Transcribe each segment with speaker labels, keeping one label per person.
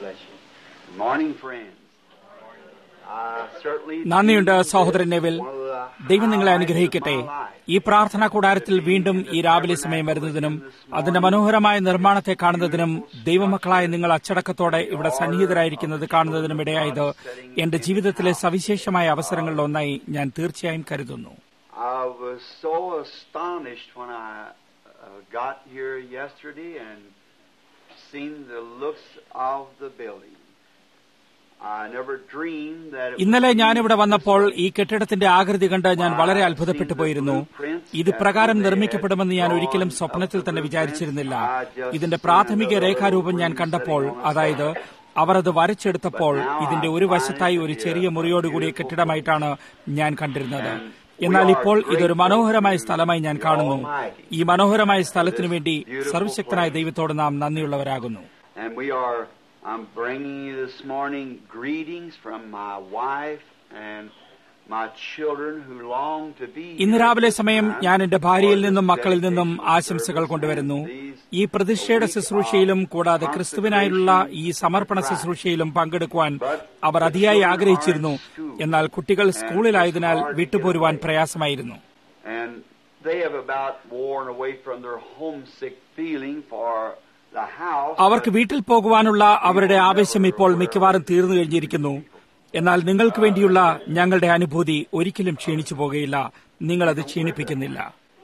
Speaker 1: bless you. Good morning, friends. Uh, certainly
Speaker 2: നന്ദിയുണ്ട് സഹോദരൻ Neville
Speaker 1: one of the
Speaker 2: ദൈവം നിങ്ങളെ
Speaker 1: highlights of
Speaker 2: അനുഗ്രഹിക്കട്ടെ
Speaker 1: my life.
Speaker 2: ഈ പ്രാർത്ഥനാ കൂടാരത്തിൽ വീണ്ടും ഈ രാവിലെ സമയം വരുന്നതിനും അതിന്റെ മനോഹരമായ നിർമ്മാണത്തെ കാണുന്നതിനും ദൈവമക്കളായ നിങ്ങൾ അച്ചടക്കത്തോടെ ഇവിടെ സന്നിഹിതരായിരിക്കുന്നത് കാണുന്നതിനും ഇടയായത് എന്റെ ജീവിതത്തിലെ സവിശേഷമായ അവസരങ്ങളിൽ ഒന്നായി ഞാൻ തീർച്ചയായും കരുതുന്നു
Speaker 1: I was so astonished when I uh, got here yesterday and seen the looks of the building. I never dreamed that it
Speaker 2: ഇന്നലെ
Speaker 1: would be
Speaker 2: ഞാനിവിടെ വന്നപ്പോൾ
Speaker 1: this way.
Speaker 2: ഈ കെട്ടിടത്തിന്റെ ആകൃതി കണ്ട് ഞാൻ വളരെ അത്ഭുതപ്പെട്ടു പോയിരുന്നു ഇത് പ്രകാരം നിർമ്മിക്കപ്പെടുമെന്ന് ഞാൻ ഒരിക്കലും സ്വപ്നത്തിൽ തന്നെ വിചാരിച്ചിരുന്നില്ല ഇതിന്റെ പ്രാഥമിക രേഖാരൂപം ഞാൻ കണ്ടപ്പോൾ അതായത് അവർ അത് വരച്ചെടുത്തപ്പോൾ ഇതിന്റെ ഒരു വശത്തായി ഒരു ചെറിയ മുറിയോടുകൂടിയ കെട്ടിടമായിട്ടാണ് ഞാൻ കണ്ടിരുന്നത് എന്നാൽ ഇപ്പോൾ ഇതൊരു മനോഹരമായ സ്ഥലമായി ഞാൻ കാണുന്നു ഈ മനോഹരമായ സ്ഥലത്തിനു വേണ്ടി സർവശക്തനായ ദൈവത്തോട് നാം നന്ദിയുള്ളവരാകുന്നു
Speaker 1: And we are, I'm bringing you this morning greetings from my wife and my children who long to be
Speaker 2: ഇന്ന്
Speaker 1: here
Speaker 2: രാവിലെ സമയം
Speaker 1: this time
Speaker 2: ഞാൻ എന്റെ ഭാര്യയിൽ
Speaker 1: for
Speaker 2: നിന്നും
Speaker 1: this
Speaker 2: മക്കളിൽ നിന്നും
Speaker 1: dedication
Speaker 2: ആശംസകൾ
Speaker 1: service
Speaker 2: കൊണ്ടുവരുന്നു
Speaker 1: and these
Speaker 2: ഈ പ്രതിഷ്ഠയുടെ
Speaker 1: week
Speaker 2: ശുശ്രൂഷയിലും
Speaker 1: of
Speaker 2: കൂടാതെ ക്രിസ്തുവിനായുള്ള ഈ സമർപ്പണ ശുശ്രൂഷയിലും പങ്കെടുക്കുവാൻ അവർ അതിയായി ആഗ്രഹിച്ചിരുന്നു എന്നാൽ കുട്ടികൾ സ്കൂളിലായതിനാൽ വിട്ടുപോരുവാൻ പ്രയാസമായിരുന്നു
Speaker 1: And they have about worn away from their homesick feeling for the house.
Speaker 2: അവർക്ക് വീട്ടിൽ പോകുവാനുള്ള അവരുടെ ആവേശം ഇപ്പോൾ മിക്കവാറും തീർന്നു കഴിഞ്ഞിരിക്കുന്നു എന്നാൽ നിങ്ങൾക്ക് വേണ്ടിയുള്ള ഞങ്ങളുടെ അനുഭൂതി ഒരിക്കലും ക്ഷീണിച്ചു പോകുകയില്ല നിങ്ങളത് ക്ഷീണിപ്പിക്കുന്നില്ല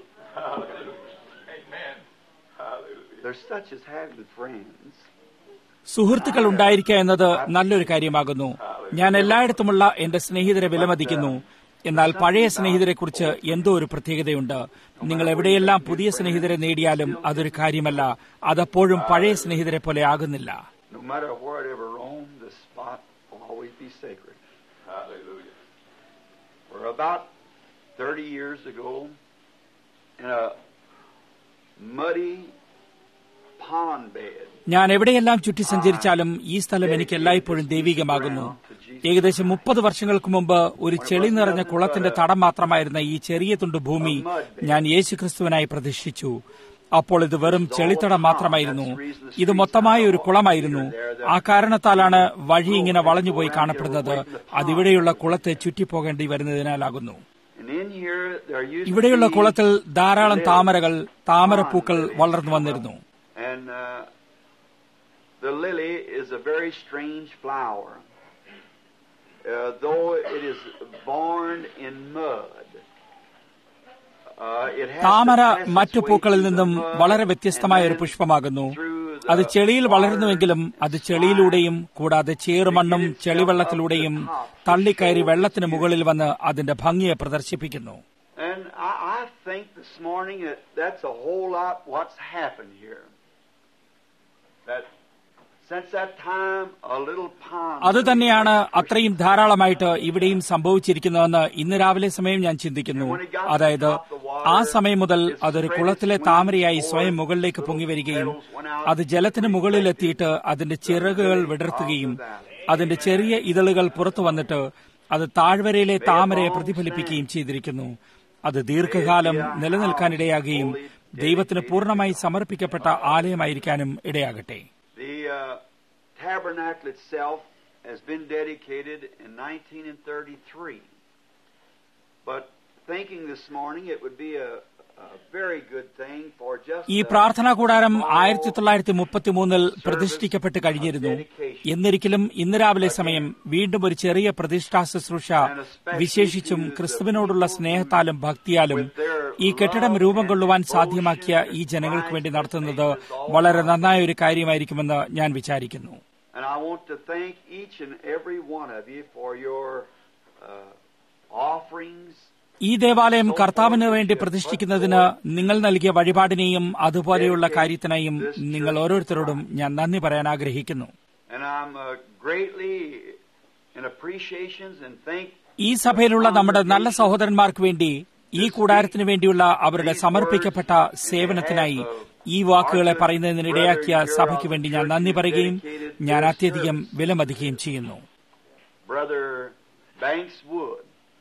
Speaker 1: There's such as having friends.
Speaker 2: സുഹൃത്തുക്കൾ ഉണ്ടായിരിക്കുക എന്നത് നല്ലൊരു കാര്യമാകുന്നു ഞാൻ എല്ലായിടത്തുമുള്ള എന്റെ സ്നേഹിതരെ വിലമതിക്കുന്നു എന്നാൽ പഴയ സ്നേഹിതരെക്കുറിച്ച് എന്തോ ഒരു പ്രത്യേകതയുണ്ട് നിങ്ങൾ എവിടെയെല്ലാം പുതിയ സ്നേഹിതരെ നേടിയാലും അതൊരു കാര്യമല്ല അതപ്പോഴും പഴയ സ്നേഹിതരെ പോലെ ആകുന്നില്ല
Speaker 1: No matter where it ever roam, the spot will always be sacred. Hallelujah. For about 30 years ago, in a muddy pond bed,
Speaker 2: ഞാൻ എവിടെയെല്ലാം ചുറ്റി സഞ്ചരിച്ചാലും ഈ സ്ഥലം എനിക്ക് എല്ലായ്പ്പോഴും ദൈവികമാകുന്നു ഏകദേശം മുപ്പത് വർഷങ്ങൾക്ക് മുമ്പ് ഒരു ചെളി നിറഞ്ഞ കുളത്തിന്റെ തടം മാത്രമായിരുന്ന ഈ ചെറിയ തുണ്ട് ഭൂമി ഞാൻ യേശുക്രിസ്തുവിനായി പ്രതിഷ്ഠിച്ചു അപ്പോൾ ഇത് വെറും ചെളിത്തടം മാത്രമായിരുന്നു ഇത് മൊത്തമായ ഒരു കുളമായിരുന്നു ആ കാരണത്താലാണ് വഴി ഇങ്ങനെ വളഞ്ഞുപോയി കാണപ്പെടുന്നത് അതിവിടെയുള്ള കുളത്തെ ചുറ്റിപ്പോകേണ്ടി വരുന്നതിനാലാകുന്നു
Speaker 1: and in here there used
Speaker 2: ഇവിടെയുള്ള
Speaker 1: to be
Speaker 2: കുളത്തിൽ ധാരാളം താമരകൾ താമരപ്പൂക്കൾ വളർന്നു വന്നിരുന്നു
Speaker 1: And uh, the lily is a very strange flower. Uh, though it is born in mud, uh, it has
Speaker 2: താമര
Speaker 1: to pass its
Speaker 2: മറ്റു
Speaker 1: way
Speaker 2: പൂക്കളിൽ
Speaker 1: through the
Speaker 2: നിന്നും
Speaker 1: mud
Speaker 2: വളരെ
Speaker 1: and
Speaker 2: വ്യത്യസ്തമായ ഒരു
Speaker 1: then
Speaker 2: പുഷ്പമാകുന്നു
Speaker 1: through the
Speaker 2: അത് ചെളിയിൽ
Speaker 1: water
Speaker 2: വളരുന്നുവെങ്കിലും അത് ചെളിയിലൂടെയും കൂടാതെ ചേറുമണ്ണും
Speaker 1: to get itself
Speaker 2: ചെളിവെള്ളത്തിലൂടെയും
Speaker 1: up to the top.
Speaker 2: തള്ളിക്കയറി വെള്ളത്തിന് മുകളിൽ വന്ന് അതിന്റെ ഭംഗിയെ പ്രദർശിപ്പിക്കുന്നു
Speaker 1: And I, I think this morning that that's a whole lot what's happened here. That since that time, a little pond.
Speaker 2: അത് തന്നെയാണ് അത്രയും ധാരാളമായിട്ട് ഇവിടെയും സംഭവിച്ചിരിക്കുന്നതെന്ന് ഇന്ന് രാവിലെ സമയം ഞാൻ ചിന്തിക്കുന്നു അതായത് ആ സമയം മുതൽ അതൊരു കുളത്തിലെ താമരയായി സ്വയം മുകളിലേക്ക് പൊങ്ങി വരികയും അത് ജലത്തിന് മുകളിലെത്തിയിട്ട് അതിന്റെ ചിറകുകൾ വിടർത്തുകയും അതിന്റെ ചെറിയ ഇതളുകൾ പുറത്തു വന്നിട്ട് അത് താഴ്വരയിലെ താമരയെ പ്രതിഫലിപ്പിക്കുകയും ചെയ്തിരിക്കുന്നു അത് ദീർഘകാലം നിലനിൽക്കാനിടയാകുകയും ദൈവത്തിന് പൂർണ്ണമായി സമർപ്പിക്കപ്പെട്ട ആലയമായിരിക്കാനും ഇടയാകട്ടെ
Speaker 1: The uh, tabernacle itself has been dedicated in 1933. But thinking this morning, it would be a, a very good thing for just
Speaker 2: ഈ
Speaker 1: a
Speaker 2: പ്രാർത്ഥനാ കൂടാരം
Speaker 1: small
Speaker 2: ആയിരത്തി തൊള്ളായിരത്തി മുപ്പത്തി മൂന്നിൽ പ്രതിഷ്ഠിക്കപ്പെട്ട് കഴിഞ്ഞിരുന്നു എന്നിരിക്കലും ഇന്ന് രാവിലെ സമയം വീണ്ടും ഒരു ചെറിയ പ്രതിഷ്ഠാ ശുശ്രൂഷ വിശേഷിച്ചും ക്രിസ്തുവിനോടുള്ള സ്നേഹത്താലും ഭക്തിയാലും ഈ കെട്ടിടം രൂപം കൊള്ളുവാൻ സാധ്യമാക്കിയ ഈ ജനങ്ങൾക്ക് വേണ്ടി നടത്തുന്നത് വളരെ നന്നായ ഒരു കാര്യമായിരിക്കുമെന്ന് ഞാൻ വിചാരിക്കുന്നു
Speaker 1: And I want to thank each and every one of you for your uh, offerings.
Speaker 2: ഈ ദേവാലയം കർത്താവിന് വേണ്ടി പ്രതിഷ്ഠിക്കുന്നതിന് നിങ്ങൾ നൽകിയ വഴിപാടിനെയും അതുപോലെയുള്ള കാര്യത്തിനായും നിങ്ങൾ ഓരോരുത്തരോടും ഞാൻ നന്ദി പറയാൻ ആഗ്രഹിക്കുന്നു
Speaker 1: And I'm uh, greatly in appreciations and thank
Speaker 2: ഈ സഭയിലുള്ള നമ്മുടെ നല്ല സഹോദരന്മാർക്ക് വേണ്ടി ഈ കൂടാരത്തിന് വേണ്ടിയുള്ള അവരുടെ സമർപ്പിക്കപ്പെട്ട സേവനത്തിനായി ഈ വാക്കുകളെ പറയുന്നതിനിടയാക്കിയ സഭയ്ക്ക് വേണ്ടി ഞാൻ നന്ദി പറയുകയും ഞാൻ അത്യധികം വിലമതിക്കുകയും ചെയ്യുന്നു
Speaker 1: Brother Banks Wood,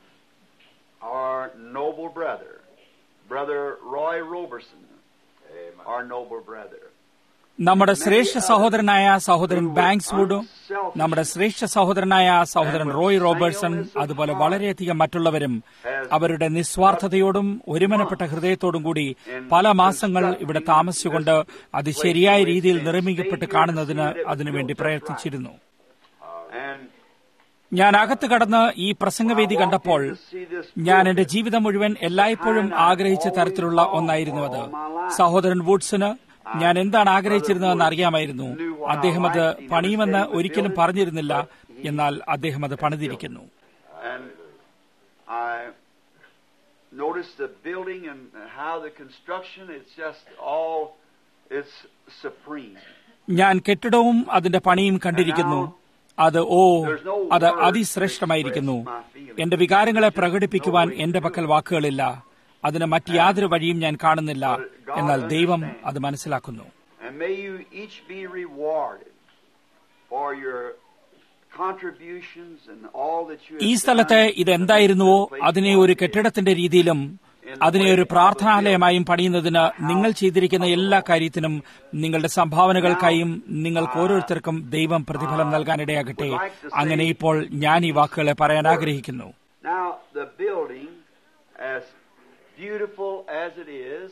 Speaker 1: our noble brother, Brother Roy Roberson, our noble brother,
Speaker 2: നമ്മുടെ ശ്രേഷ്ഠ സഹോദരനായ സഹോദരൻ ബാങ്ക്സ്വുഡും നമ്മുടെ ശ്രേഷ്ഠ സഹോദരനായ സഹോദരൻ റോയ് റോബർട്ട്സൺ അതുപോലെ വളരെയധികം മറ്റുള്ളവരും അവരുടെ നിസ്വാർത്ഥതയോടും ഒരുമനപ്പെട്ട ഹൃദയത്തോടും കൂടി പല മാസങ്ങൾ ഇവിടെ താമസിച്ചുകൊണ്ട് അത് ശരിയായ രീതിയിൽ നിർമ്മിക്കപ്പെട്ട് കാണുന്നതിന് അതിനുവേണ്ടി പ്രയത്നിച്ചിരുന്നു
Speaker 1: And
Speaker 2: ഞാൻ അകത്ത് കടന്ന് ഈ പ്രസംഗവേദി കണ്ടപ്പോൾ ഞാൻ എന്റെ ജീവിതം മുഴുവൻ എല്ലായ്പ്പോഴും ആഗ്രഹിച്ച തരത്തിലുള്ള ഒന്നായിരുന്നു അത് സഹോദരൻ വുഡ്സിന് ഞാൻ എന്താണ് ആഗ്രഹിച്ചിരുന്നതെന്ന് അറിയാമായിരുന്നു അദ്ദേഹം അത് പണിയുമെന്ന് ഒരിക്കലും പറഞ്ഞിരുന്നില്ല എന്നാൽ അദ്ദേഹം അത് പണിതിരിക്കുന്നു
Speaker 1: and I noticed the building and how the construction, it's just all, it's supreme.
Speaker 2: ഞാൻ കെട്ടിടവും അതിന്റെ പണിയും കണ്ടിരിക്കുന്നു അത് ഓ അത് അതിശ്രേഷ്ഠമായിരിക്കുന്നു എന്റെ വികാരങ്ങളെ പ്രകടിപ്പിക്കുവാൻ എന്റെ പക്കൽ വാക്കുകളില്ല അതിന് മറ്റ് യാതൊരു വഴിയും ഞാൻ കാണുന്നില്ല എന്നാൽ ദൈവം അത് മനസ്സിലാക്കുന്നു
Speaker 1: And may you each be rewarded for your contributions and all that you
Speaker 2: ഈ
Speaker 1: have
Speaker 2: സ്ഥലത്ത്
Speaker 1: done.
Speaker 2: ഇതെന്തായിരുന്നുവോ അതിനെ ഒരു കെട്ടിടത്തിന്റെ രീതിയിലും അതിനെ ഒരു പ്രാർത്ഥനാലയമായും പണിയുന്നതിന് നിങ്ങൾ ചെയ്തിരിക്കുന്ന എല്ലാ കാര്യത്തിനും നിങ്ങളുടെ സംഭാവനകൾക്കായും നിങ്ങൾക്ക് ഓരോരുത്തർക്കും ദൈവം പ്രതിഫലം നൽകാനിടയാകട്ടെ അങ്ങനെ ഇപ്പോൾ ഞാൻ ഈ വാക്കുകളെ പറയാൻ ആഗ്രഹിക്കുന്നു
Speaker 1: Now, the building, as beautiful as it is,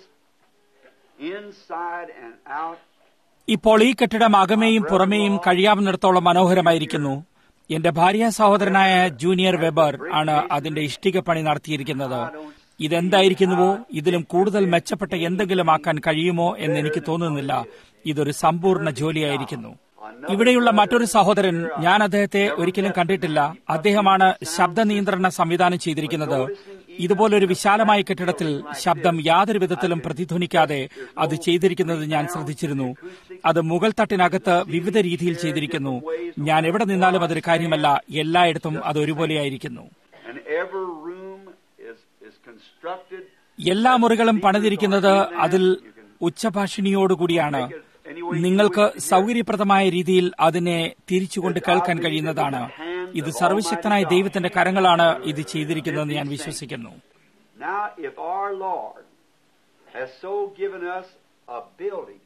Speaker 1: inside and out,
Speaker 2: ഇപ്പോൾ ഈ കെട്ടിടം അകമേയും പുറമേയും കഴിയാവുന്നിടത്തോളം മനോഹരമായിരിക്കുന്നു എന്റെ ഭാര്യ സഹോദരനായ ജൂനിയർ വെബർ ആണ് അതിന്റെ ഇഷ്ടിക പണി നടത്തിയിരിക്കുന്നത് ഇതെന്തായിരിക്കുന്നുവോ ഇതിലും കൂടുതൽ മെച്ചപ്പെട്ട എന്തെങ്കിലും ആക്കാൻ കഴിയുമോ എന്ന് എനിക്ക് തോന്നുന്നില്ല ഇതൊരു സമ്പൂർണ്ണ ജോലിയായിരിക്കുന്നു ഇവിടെയുള്ള മറ്റൊരു സഹോദരൻ ഞാൻ അദ്ദേഹത്തെ ഒരിക്കലും കണ്ടിട്ടില്ല അദ്ദേഹമാണ് ശബ്ദ നിയന്ത്രണ സംവിധാനം ചെയ്തിരിക്കുന്നത് ഇതുപോലൊരു വിശാലമായ കെട്ടിടത്തിൽ ശബ്ദം യാതൊരു വിധത്തിലും പ്രതിധ്വനിക്കാതെ അത് ചെയ്തിരിക്കുന്നത് ഞാൻ ശ്രദ്ധിച്ചിരുന്നു അത് മുകൾ തട്ടിനകത്ത് വിവിധ രീതിയിൽ ചെയ്തിരിക്കുന്നു ഞാൻ എവിടെ നിന്നാലും അതൊരു കാര്യമല്ല എല്ലായിടത്തും അത് ഒരുപോലെയായിരിക്കുന്നു
Speaker 1: and every room is, is constructed.
Speaker 2: എല്ലാ മുറികളും പണിതിരിക്കുന്നത് അതിൽ ഉച്ചഭാഷിണിയോടുകൂടിയാണ് നിങ്ങൾക്ക് സൗകര്യപ്രദമായ രീതിയിൽ അതിനെ തിരിച്ചുകൊണ്ട് കേൾക്കാൻ കഴിയുന്നതാണ് ഇത് സർവശക്തനായ ദൈവത്തിന്റെ കരങ്ങളാണ് ഇത് ചെയ്തിരിക്കുന്നതെന്ന് ഞാൻ വിശ്വസിക്കുന്നു
Speaker 1: Now, if our Lord has so given us a building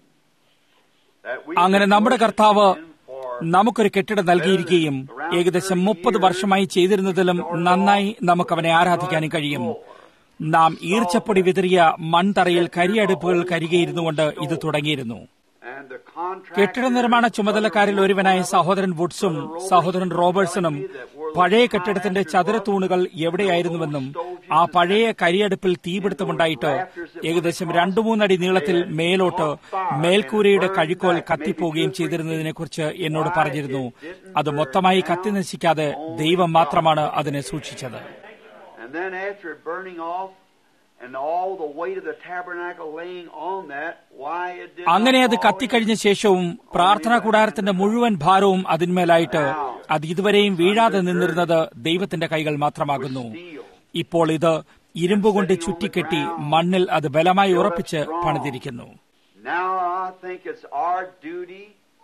Speaker 1: that we
Speaker 2: അങ്ങനെ
Speaker 1: can
Speaker 2: നമ്മുടെ
Speaker 1: worship
Speaker 2: കർത്താവ്
Speaker 1: in for
Speaker 2: നമുക്കൊരു കെട്ടിടം നൽകിയിരിക്കുകയും ഏകദേശം മുപ്പത് വർഷമായി ചെയ്തിരുന്നതിലും നന്നായി നമുക്ക് അവനെ ആരാധിക്കാനും കഴിയും നാം ഈർച്ചപ്പൊടി വിതറിയ മൺതറയിൽ കരിയടുപ്പുകൾ കരികയിരുന്നുകൊണ്ട് ഇത് തുടങ്ങിയിരുന്നു
Speaker 1: and the contract
Speaker 2: കെട്ടിട നിർമ്മാണ ചുമതലക്കാരിൽ ഒരുവനായ സഹോദരൻ വുഡ്സും സഹോദരൻ റോബർട്ട്സണും പഴയ കെട്ടിടത്തിന്റെ ചതുരത്തൂണുകൾ എവിടെയായിരുന്നുവെന്നും ആ പഴയ കരിയടുപ്പിൽ തീപിടുത്തമുണ്ടായിട്ട് ഏകദേശം രണ്ടു മൂന്നടി നീളത്തിൽ മേലോട്ട് മേൽക്കൂരയുടെ കഴുക്കോൽ കത്തിപ്പോവുകയും ചെയ്തിരുന്നതിനെക്കുറിച്ച് എന്നോട് പറഞ്ഞിരുന്നു അത് മൊത്തമായി കത്തി നശിക്കാതെ ദൈവം മാത്രമാണ് അതിനെ സൂക്ഷിച്ചത്
Speaker 1: And then after it burning off and all the weight of the tabernacle laying on that, why it did
Speaker 2: അങ്ങനെ അത്
Speaker 1: not fall
Speaker 2: കത്തിക്കഴിഞ്ഞ ശേഷവും പ്രാർത്ഥനാ കൂടാരത്തിന്റെ മുഴുവൻ ഭാരവും അതിന്മേലായിട്ട് അത് ഇതുവരെയും വീഴാതെ നിന്നിരുന്നത് ദൈവത്തിന്റെ കൈകൾ മാത്രമാകുന്നു ഇപ്പോൾ ഇത് ഇരുമ്പുകൊണ്ട് ചുറ്റിക്കെട്ടി മണ്ണിൽ അത് ബലമായി ഉറപ്പിച്ച് പണിതിരിക്കുന്നു
Speaker 1: Now I think it's our duty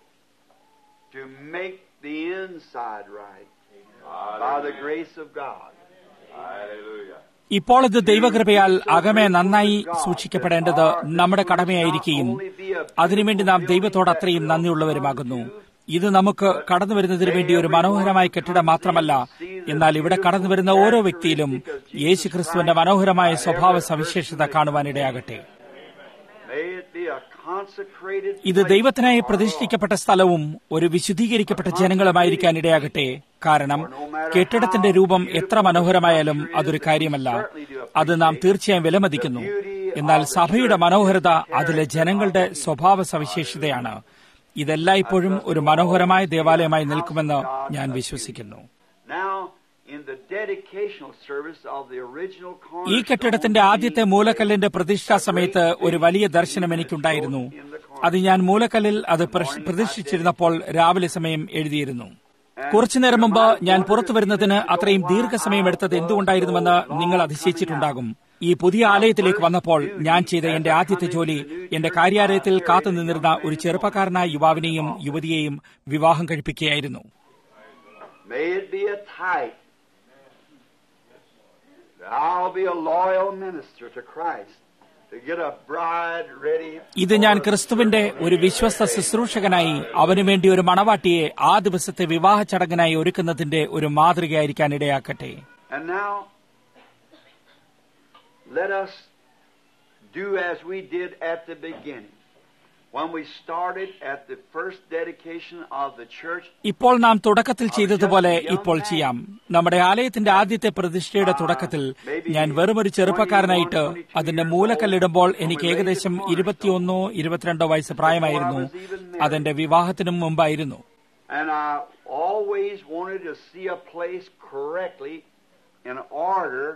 Speaker 1: to make the inside right by the grace of God. Hallelujah.
Speaker 2: ഇപ്പോൾ ഇത് ദൈവകൃപയാൽ അകമെ നന്നായി സൂക്ഷിക്കപ്പെടേണ്ടത് നമ്മുടെ കടമയായിരിക്കുകയും അതിനുവേണ്ടി നാം ദൈവത്തോട് അത്രയും നന്ദിയുള്ളവരുമാകുന്നു ഇത് നമുക്ക് കടന്നു വരുന്നതിന് വേണ്ടി ഒരു മനോഹരമായ കെട്ടിടം മാത്രമല്ല എന്നാൽ ഇവിടെ കടന്നു വരുന്ന ഓരോ വ്യക്തിയിലും യേശുക്രിസ്തുവിന്റെ മനോഹരമായ സ്വഭാവ സവിശേഷത കാണുവാനിടയാകട്ടെ
Speaker 1: May it be a consecrated
Speaker 2: ഇത് ദൈവത്തിനായി പ്രതിഷ്ഠിക്കപ്പെട്ട സ്ഥലവും ഒരു വിശുദ്ധീകരിക്കപ്പെട്ട ജനങ്ങളുമായിരിക്കാൻ ഇടയാകട്ടെ കാരണം കെട്ടിടത്തിന്റെ രൂപം എത്ര മനോഹരമായാലും അതൊരു കാര്യമല്ല അത് നാം തീർച്ചയായും വിലമതിക്കുന്നു എന്നാൽ സഭയുടെ മനോഹരത അതിലെ ജനങ്ങളുടെ സ്വഭാവ സവിശേഷതയാണ് ഇതെല്ലായ്പ്പോഴും ഒരു മനോഹരമായ ദേവാലയമായി നിൽക്കുമെന്ന് ഞാൻ വിശ്വസിക്കുന്നു
Speaker 1: Now, in the dedicational service of the original
Speaker 2: ഈ കെട്ടിടത്തിന്റെ ആദ്യത്തെ മൂലക്കല്ലിന്റെ പ്രതിഷ്ഠാ സമയത്ത് ഒരു വലിയ ദർശനം എനിക്കുണ്ടായിരുന്നു അത് ഞാൻ മൂലക്കല്ലിൽ അത് പ്രശ്- പ്രതിഷ്ഠിച്ചിരുന്നപ്പോൾ രാവിലെ സമയം എഴുതിയിരുന്നു കുറച്ചു നേരം മുമ്പ് ഞാൻ പുറത്തു വരുന്നതിന് അത്രയും ദീർഘസമയം എടുത്തത് എന്തുകൊണ്ടായിരുന്നുവെന്ന് നിങ്ങൾ അതിശയിച്ചിട്ടുണ്ടാകും ഈ പുതിയ ആലയത്തിലേക്ക് വന്നപ്പോൾ ഞാൻ ചെയ്ത എന്റെ ആദ്യത്തെ ജോലി എന്റെ കാര്യാലയത്തിൽ കാത്തു നിന്നിരുന്ന ഒരു ചെറുപ്പക്കാരനായ യുവാവിനെയും യുവതിയെയും വിവാഹം കഴിപ്പിക്കുകയായിരുന്നു
Speaker 1: May it be a type that I'll be a loyal minister to Christ, to to get a bride ready.
Speaker 2: ഇത് ഞാൻ ക്രിസ്തുവിന്റെ ഒരു വിശ്വസ്ത ശുശ്രൂഷകനായി അവനു വേണ്ടി ഒരു മണവാട്ടിയെ ആ ദിവസത്തെ വിവാഹ ചടങ്ങിനായി ഒരുക്കുന്നതിന്റെ ഒരു മാതൃകയായിരിക്കാൻ ഇടയാക്കട്ടെ
Speaker 1: And now, let us do as we did at the beginning. When we started at the first dedication of the church,
Speaker 2: ഇപ്പോൾ നാം തുടക്കത്തിൽ ചെയ്തതുപോലെ ഇപ്പോൾ ചെയ്യാം നമ്മുടെ ആലയത്തിന്റെ ആദ്യത്തെ പ്രതിഷ്ഠയുടെ തുടക്കത്തിൽ ഞാൻ വെറുമൊരു ചെറുപ്പക്കാരനായിട്ട് അതിന്റെ മൂലക്കല്ലിടുമ്പോൾ എനിക്ക് ഏകദേശം ഇരുപത്തിയൊന്നോ ഇരുപത്തിരണ്ടോ വയസ്സ് പ്രായമായിരുന്നു അതെന്റെ വിവാഹത്തിനും മുമ്പായിരുന്നു
Speaker 1: and I always wanted to see a place correctly in order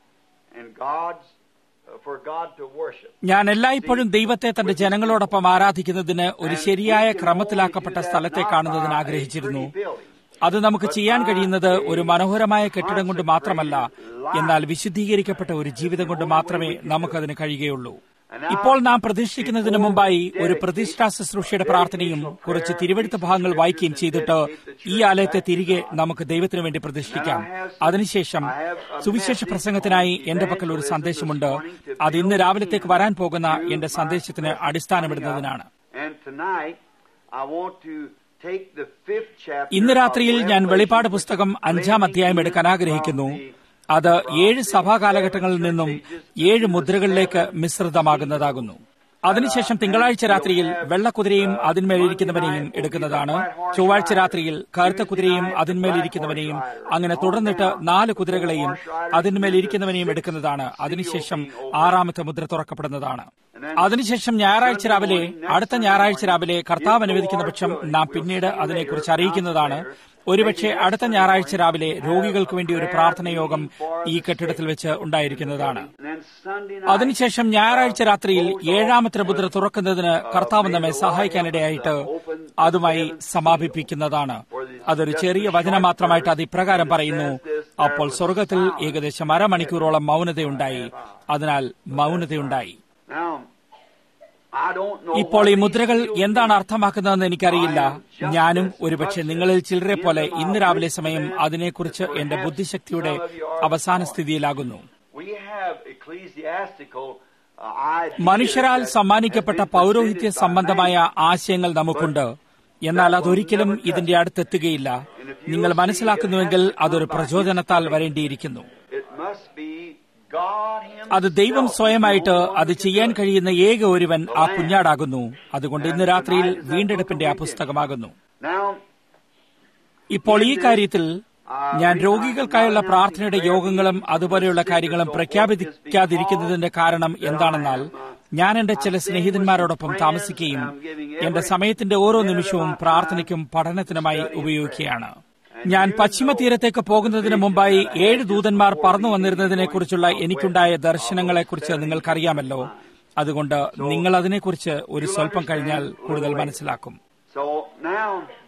Speaker 1: in God's for God to worship.
Speaker 2: ഞാൻ എല്ലായ്പ്പോഴും ദൈവത്തെ തന്റെ ജനങ്ങളോടൊപ്പം ആരാധിക്കുന്നതിന് ഒരു ശരിയായ ക്രമത്തിലാക്കപ്പെട്ട സ്ഥലത്തെ കാണുന്നതിന് ആഗ്രഹിച്ചിരുന്നു അത് നമുക്ക് ചെയ്യാൻ കഴിയുന്നത് ഒരു മനോഹരമായ കെട്ടിടം കൊണ്ട് മാത്രമല്ല എന്നാൽ വിശുദ്ധീകരിക്കപ്പെട്ട ഒരു ജീവിതം കൊണ്ട് മാത്രമേ നമുക്കതിന് കഴിയുകയുള്ളൂ ഇപ്പോൾ നാം പ്രതിഷ്ഠിക്കുന്നതിന് മുമ്പായി ഒരു പ്രതിഷ്ഠാ ശുശ്രൂഷയുടെ പ്രാർത്ഥനയും കുറച്ച് തിരുവെടുത്ത ഭാഗങ്ങൾ വായിക്കുകയും ചെയ്തിട്ട് ഈ ആലയത്തെ തിരികെ നമുക്ക് ദൈവത്തിനു വേണ്ടി പ്രതിഷ്ഠിക്കാം അതിനുശേഷം സുവിശേഷ പ്രസംഗത്തിനായി എന്റെ പക്കൽ ഒരു സന്ദേശമുണ്ട് അത് ഇന്ന് രാവിലത്തേക്ക് വരാൻ പോകുന്ന എന്റെ സന്ദേശത്തിന് അടിസ്ഥാനമിടുന്നതിനാണ്
Speaker 1: And tonight, I want to take the fifth chapter.
Speaker 2: ഇന്ന് രാത്രിയിൽ
Speaker 1: of
Speaker 2: ഞാൻ
Speaker 1: Revelation,
Speaker 2: വെളിപ്പാട് പുസ്തകം അഞ്ചാം അധ്യായം എടുക്കാൻ ആഗ്രഹിക്കുന്നു അത് ഏഴ് സഭാകാലഘട്ടങ്ങളിൽ നിന്നും ഏഴ് മുദ്രകളിലേക്ക് മിശ്രിതമാകുന്നതാകുന്നു അതിനുശേഷം തിങ്കളാഴ്ച രാത്രിയിൽ വെള്ളക്കുതിരയും അതിന്മേലിരിക്കുന്നവനെയും എടുക്കുന്നതാണ് ചൊവ്വാഴ്ച രാത്രിയിൽ കറുത്ത കുതിരയും അതിന്മേലിരിക്കുന്നവനെയും അങ്ങനെ തുടർന്നിട്ട് നാല് കുതിരകളെയും അതിന്മേലിരിക്കുന്നവനെയും എടുക്കുന്നതാണ് അതിനുശേഷം ആറാമത്തെ മുദ്ര തുറക്കപ്പെടുന്നതാണ് അതിനുശേഷം ഞായറാഴ്ച രാവിലെ അടുത്ത ഞായറാഴ്ച രാവിലെ കർത്താവ് അനുവദിക്കുന്ന പക്ഷം നാം പിന്നീട് അതിനെക്കുറിച്ച് അറിയിക്കുന്നതാണ് ഒരുപക്ഷെ അടുത്ത ഞായറാഴ്ച രാവിലെ രോഗികൾക്ക് വേണ്ടി ഒരു പ്രാർത്ഥന യോഗം ഈ കെട്ടിടത്തിൽ വെച്ച് ഉണ്ടായിരിക്കുന്നതാണ്
Speaker 1: And then Sunday night,
Speaker 2: അതിനുശേഷം ഞായറാഴ്ച രാത്രിയിൽ ഏഴാമത്തെ മുദ്ര തുറക്കുന്നതിന് കർത്താവ് നമ്മെ സഹായിക്കാനിടയായിട്ട് അതുമായി സമാപിപ്പിക്കുന്നതാണ് അതൊരു ചെറിയ വചനം മാത്രമായിട്ട് അത് ഇപ്രകാരം പറയുന്നു അപ്പോൾ സ്വർഗത്തിൽ ഏകദേശം അരമണിക്കൂറോളം മൗനതയുണ്ടായി അതിനാൽ മൗനതയുണ്ടായി
Speaker 1: now, I don't know
Speaker 2: ഇപ്പോൾ ഈ
Speaker 1: what
Speaker 2: മുദ്രകൾ
Speaker 1: these seals
Speaker 2: എന്താണ് അർത്ഥമാക്കുന്നതെന്ന് എനിക്കറിയില്ല ഞാനും ഒരുപക്ഷെ നിങ്ങളിൽ ചിലരെ പോലെ ഇന്ന് രാവിലെ സമയം അതിനെക്കുറിച്ച് എന്റെ ബുദ്ധിശക്തിയുടെ അവസാന സ്ഥിതിയിലാകുന്നു
Speaker 1: We have ecclesiastical uh, ideas
Speaker 2: മനുഷ്യരാൽ
Speaker 1: that
Speaker 2: സമ്മാനിക്കപ്പെട്ട
Speaker 1: have been
Speaker 2: പൗരോഹിത്യ
Speaker 1: presented by
Speaker 2: സംബന്ധമായ
Speaker 1: man.
Speaker 2: ആശയങ്ങൾ നമുക്കുണ്ട് എന്നാൽ അതൊരിക്കലും ഇതിന്റെ അടുത്തെത്തുകയില്ല നിങ്ങൾ മനസ്സിലാക്കുന്നുവെങ്കിൽ അതൊരു പ്രചോദനത്താൽ വരേണ്ടിയിരിക്കുന്നു
Speaker 1: It must be God
Speaker 2: അത് ദൈവം
Speaker 1: Himself
Speaker 2: സ്വയമായിട്ട്
Speaker 1: who
Speaker 2: അത് ചെയ്യാൻ കഴിയുന്ന ഏക ഒരുവൻ ആ കുഞ്ഞാടാകുന്നു അതുകൊണ്ട് ഇന്ന് രാത്രിയിൽ വീണ്ടെടുപ്പിന്റെ ആ പുസ്തകമാകുന്നു
Speaker 1: Now,
Speaker 2: ഇപ്പോൾ ഈ കാര്യത്തിൽ ഞാൻ രോഗികൾക്കായുള്ള പ്രാർത്ഥനയുടെ യോഗങ്ങളും അതുപോലെയുള്ള കാര്യങ്ങളും പ്രഖ്യാപിക്കാതിരിക്കുന്നതിന്റെ കാരണം എന്താണെന്നാൽ ഞാൻ എന്റെ ചില സ്നേഹിതന്മാരോടൊപ്പം താമസിക്കുകയും എന്റെ സമയത്തിന്റെ ഓരോ നിമിഷവും പ്രാർത്ഥനയ്ക്കും പഠനത്തിനുമായി ഉപയോഗിക്കുകയാണ് ഞാൻ പശ്ചിമ തീരത്തേക്ക് പോകുന്നതിന് മുമ്പായി ഏഴ് ദൂതന്മാർ പറന്നു വന്നിരുന്നതിനെക്കുറിച്ചുള്ള എനിക്കുണ്ടായ ദർശനങ്ങളെക്കുറിച്ച് നിങ്ങൾക്കറിയാമല്ലോ അതുകൊണ്ട് നിങ്ങൾ അതിനെക്കുറിച്ച് ഒരു സ്വല്പം കഴിഞ്ഞാൽ കൂടുതൽ മനസ്സിലാക്കും
Speaker 1: so now,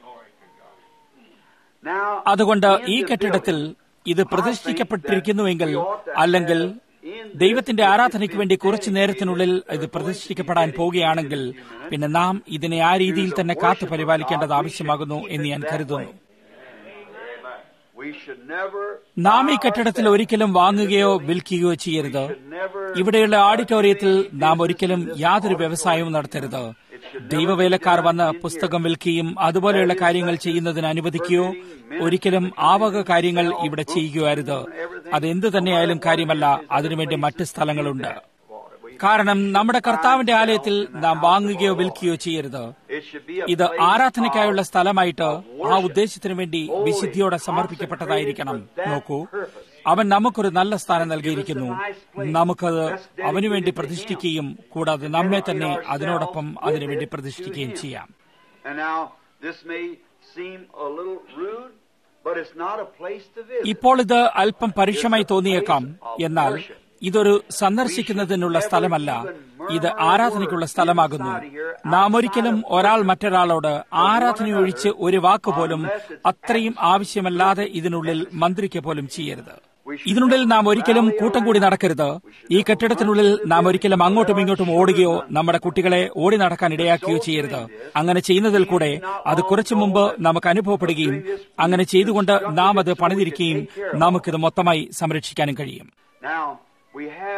Speaker 1: now
Speaker 2: അതുകൊണ്ട് ഈ കെട്ടിടത്തിൽ ഇത് പ്രതിഷ്ഠിക്കപ്പെട്ടിരിക്കുന്നുവെങ്കിൽ അല്ലെങ്കിൽ ദൈവത്തിന്റെ ആരാധനയ്ക്ക് വേണ്ടി കുറച്ചു നേരത്തിനുള്ളിൽ ഇത് പ്രതിഷ്ഠിക്കപ്പെടാൻ പോവുകയാണെങ്കിൽ പിന്നെ നാം ഇതിനെ ആ രീതിയിൽ തന്നെ കാത്തു പരിപാലിക്കേണ്ടത് ആവശ്യമാകുന്നു എന്ന് ഞാൻ കരുതുന്നു
Speaker 1: we should never,
Speaker 2: നാം ഈ കെട്ടിടത്തിൽ ഒരിക്കലും വാങ്ങുകയോ വിൽക്കുകയോ ചെയ്യരുത്
Speaker 1: never
Speaker 2: ഇവിടെയുള്ള ഓഡിറ്റോറിയത്തിൽ നാം ഒരിക്കലും യാതൊരു വ്യവസായവും നടത്തരുത് ദൈവവേലക്കാർ വന്ന് പുസ്തകം വിൽക്കുകയും അതുപോലെയുള്ള കാര്യങ്ങൾ ചെയ്യുന്നതിന് അനുവദിക്കുകയോ ഒരിക്കലും ആ വക കാര്യങ്ങൾ ഇവിടെ ചെയ്യുകയോ അരുത് അതെന്ത് തന്നെയായാലും കാര്യമല്ല അതിനുവേണ്ടി മറ്റ് സ്ഥലങ്ങളുണ്ട് കാരണം നമ്മുടെ കർത്താവിന്റെ ആലയത്തിൽ നാം വാങ്ങുകയോ വിൽക്കുകയോ ചെയ്യരുത്
Speaker 1: it should be a
Speaker 2: ഇത്
Speaker 1: place
Speaker 2: ആരാധനയ്ക്കായുള്ള
Speaker 1: of
Speaker 2: സ്ഥലമായിട്ട് ആ ഉദ്ദേശത്തിനു വേണ്ടി വിശുദ്ധിയോടെ സമർപ്പിക്കപ്പെട്ടതായിരിക്കണം നോക്കൂ അവൻ നമുക്കൊരു നല്ല സ്ഥാനം നൽകിയിരിക്കുന്നു നമുക്കത് അവനുവേണ്ടി പ്രതിഷ്ഠിക്കുകയും കൂടാതെ നമ്മെ തന്നെ അതിനോടൊപ്പം അതിനുവേണ്ടി പ്രതിഷ്ഠിക്കുകയും ചെയ്യാം
Speaker 1: And now, this may seem a little rude, but it's not a place to visit.
Speaker 2: ഇപ്പോൾ ഇത് അല്പം പരുഷമായി തോന്നിയേക്കാം എന്നാൽ ഇതൊരു സന്ദർശിക്കുന്നതിനുള്ള സ്ഥലമല്ല ഇത് ആരാധനയ്ക്കുള്ള സ്ഥലമാകുന്നു നാം ഒരിക്കലും ഒരാൾ മറ്റൊരാളോട് ആരാധനയൊഴിച്ച് ഒരു വാക്കുപോലും അത്രയും ആവശ്യമല്ലാതെ ഇതിനുള്ളിൽ മന്ത്രിക്ക പോലും ചെയ്യരുത് ഇതിനുള്ളിൽ നാം ഒരിക്കലും കൂട്ടം കൂടി നടക്കരുത് ഈ കെട്ടിടത്തിനുള്ളിൽ നാം ഒരിക്കലും അങ്ങോട്ടും ഇങ്ങോട്ടും ഓടുകയോ നമ്മുടെ കുട്ടികളെ ഓടി നടക്കാൻ ഇടയാക്കുകയോ ചെയ്യരുത് അങ്ങനെ ചെയ്യുന്നതിൽ കൂടെ അത് കുറച്ചു മുമ്പ് നമുക്ക് അനുഭവപ്പെടുകയും അങ്ങനെ ചെയ്തുകൊണ്ട് നാം അത് പണിതിരിക്കുകയും നമുക്കിത് മൊത്തമായി സംരക്ഷിക്കാനും കഴിയും
Speaker 1: Now, we have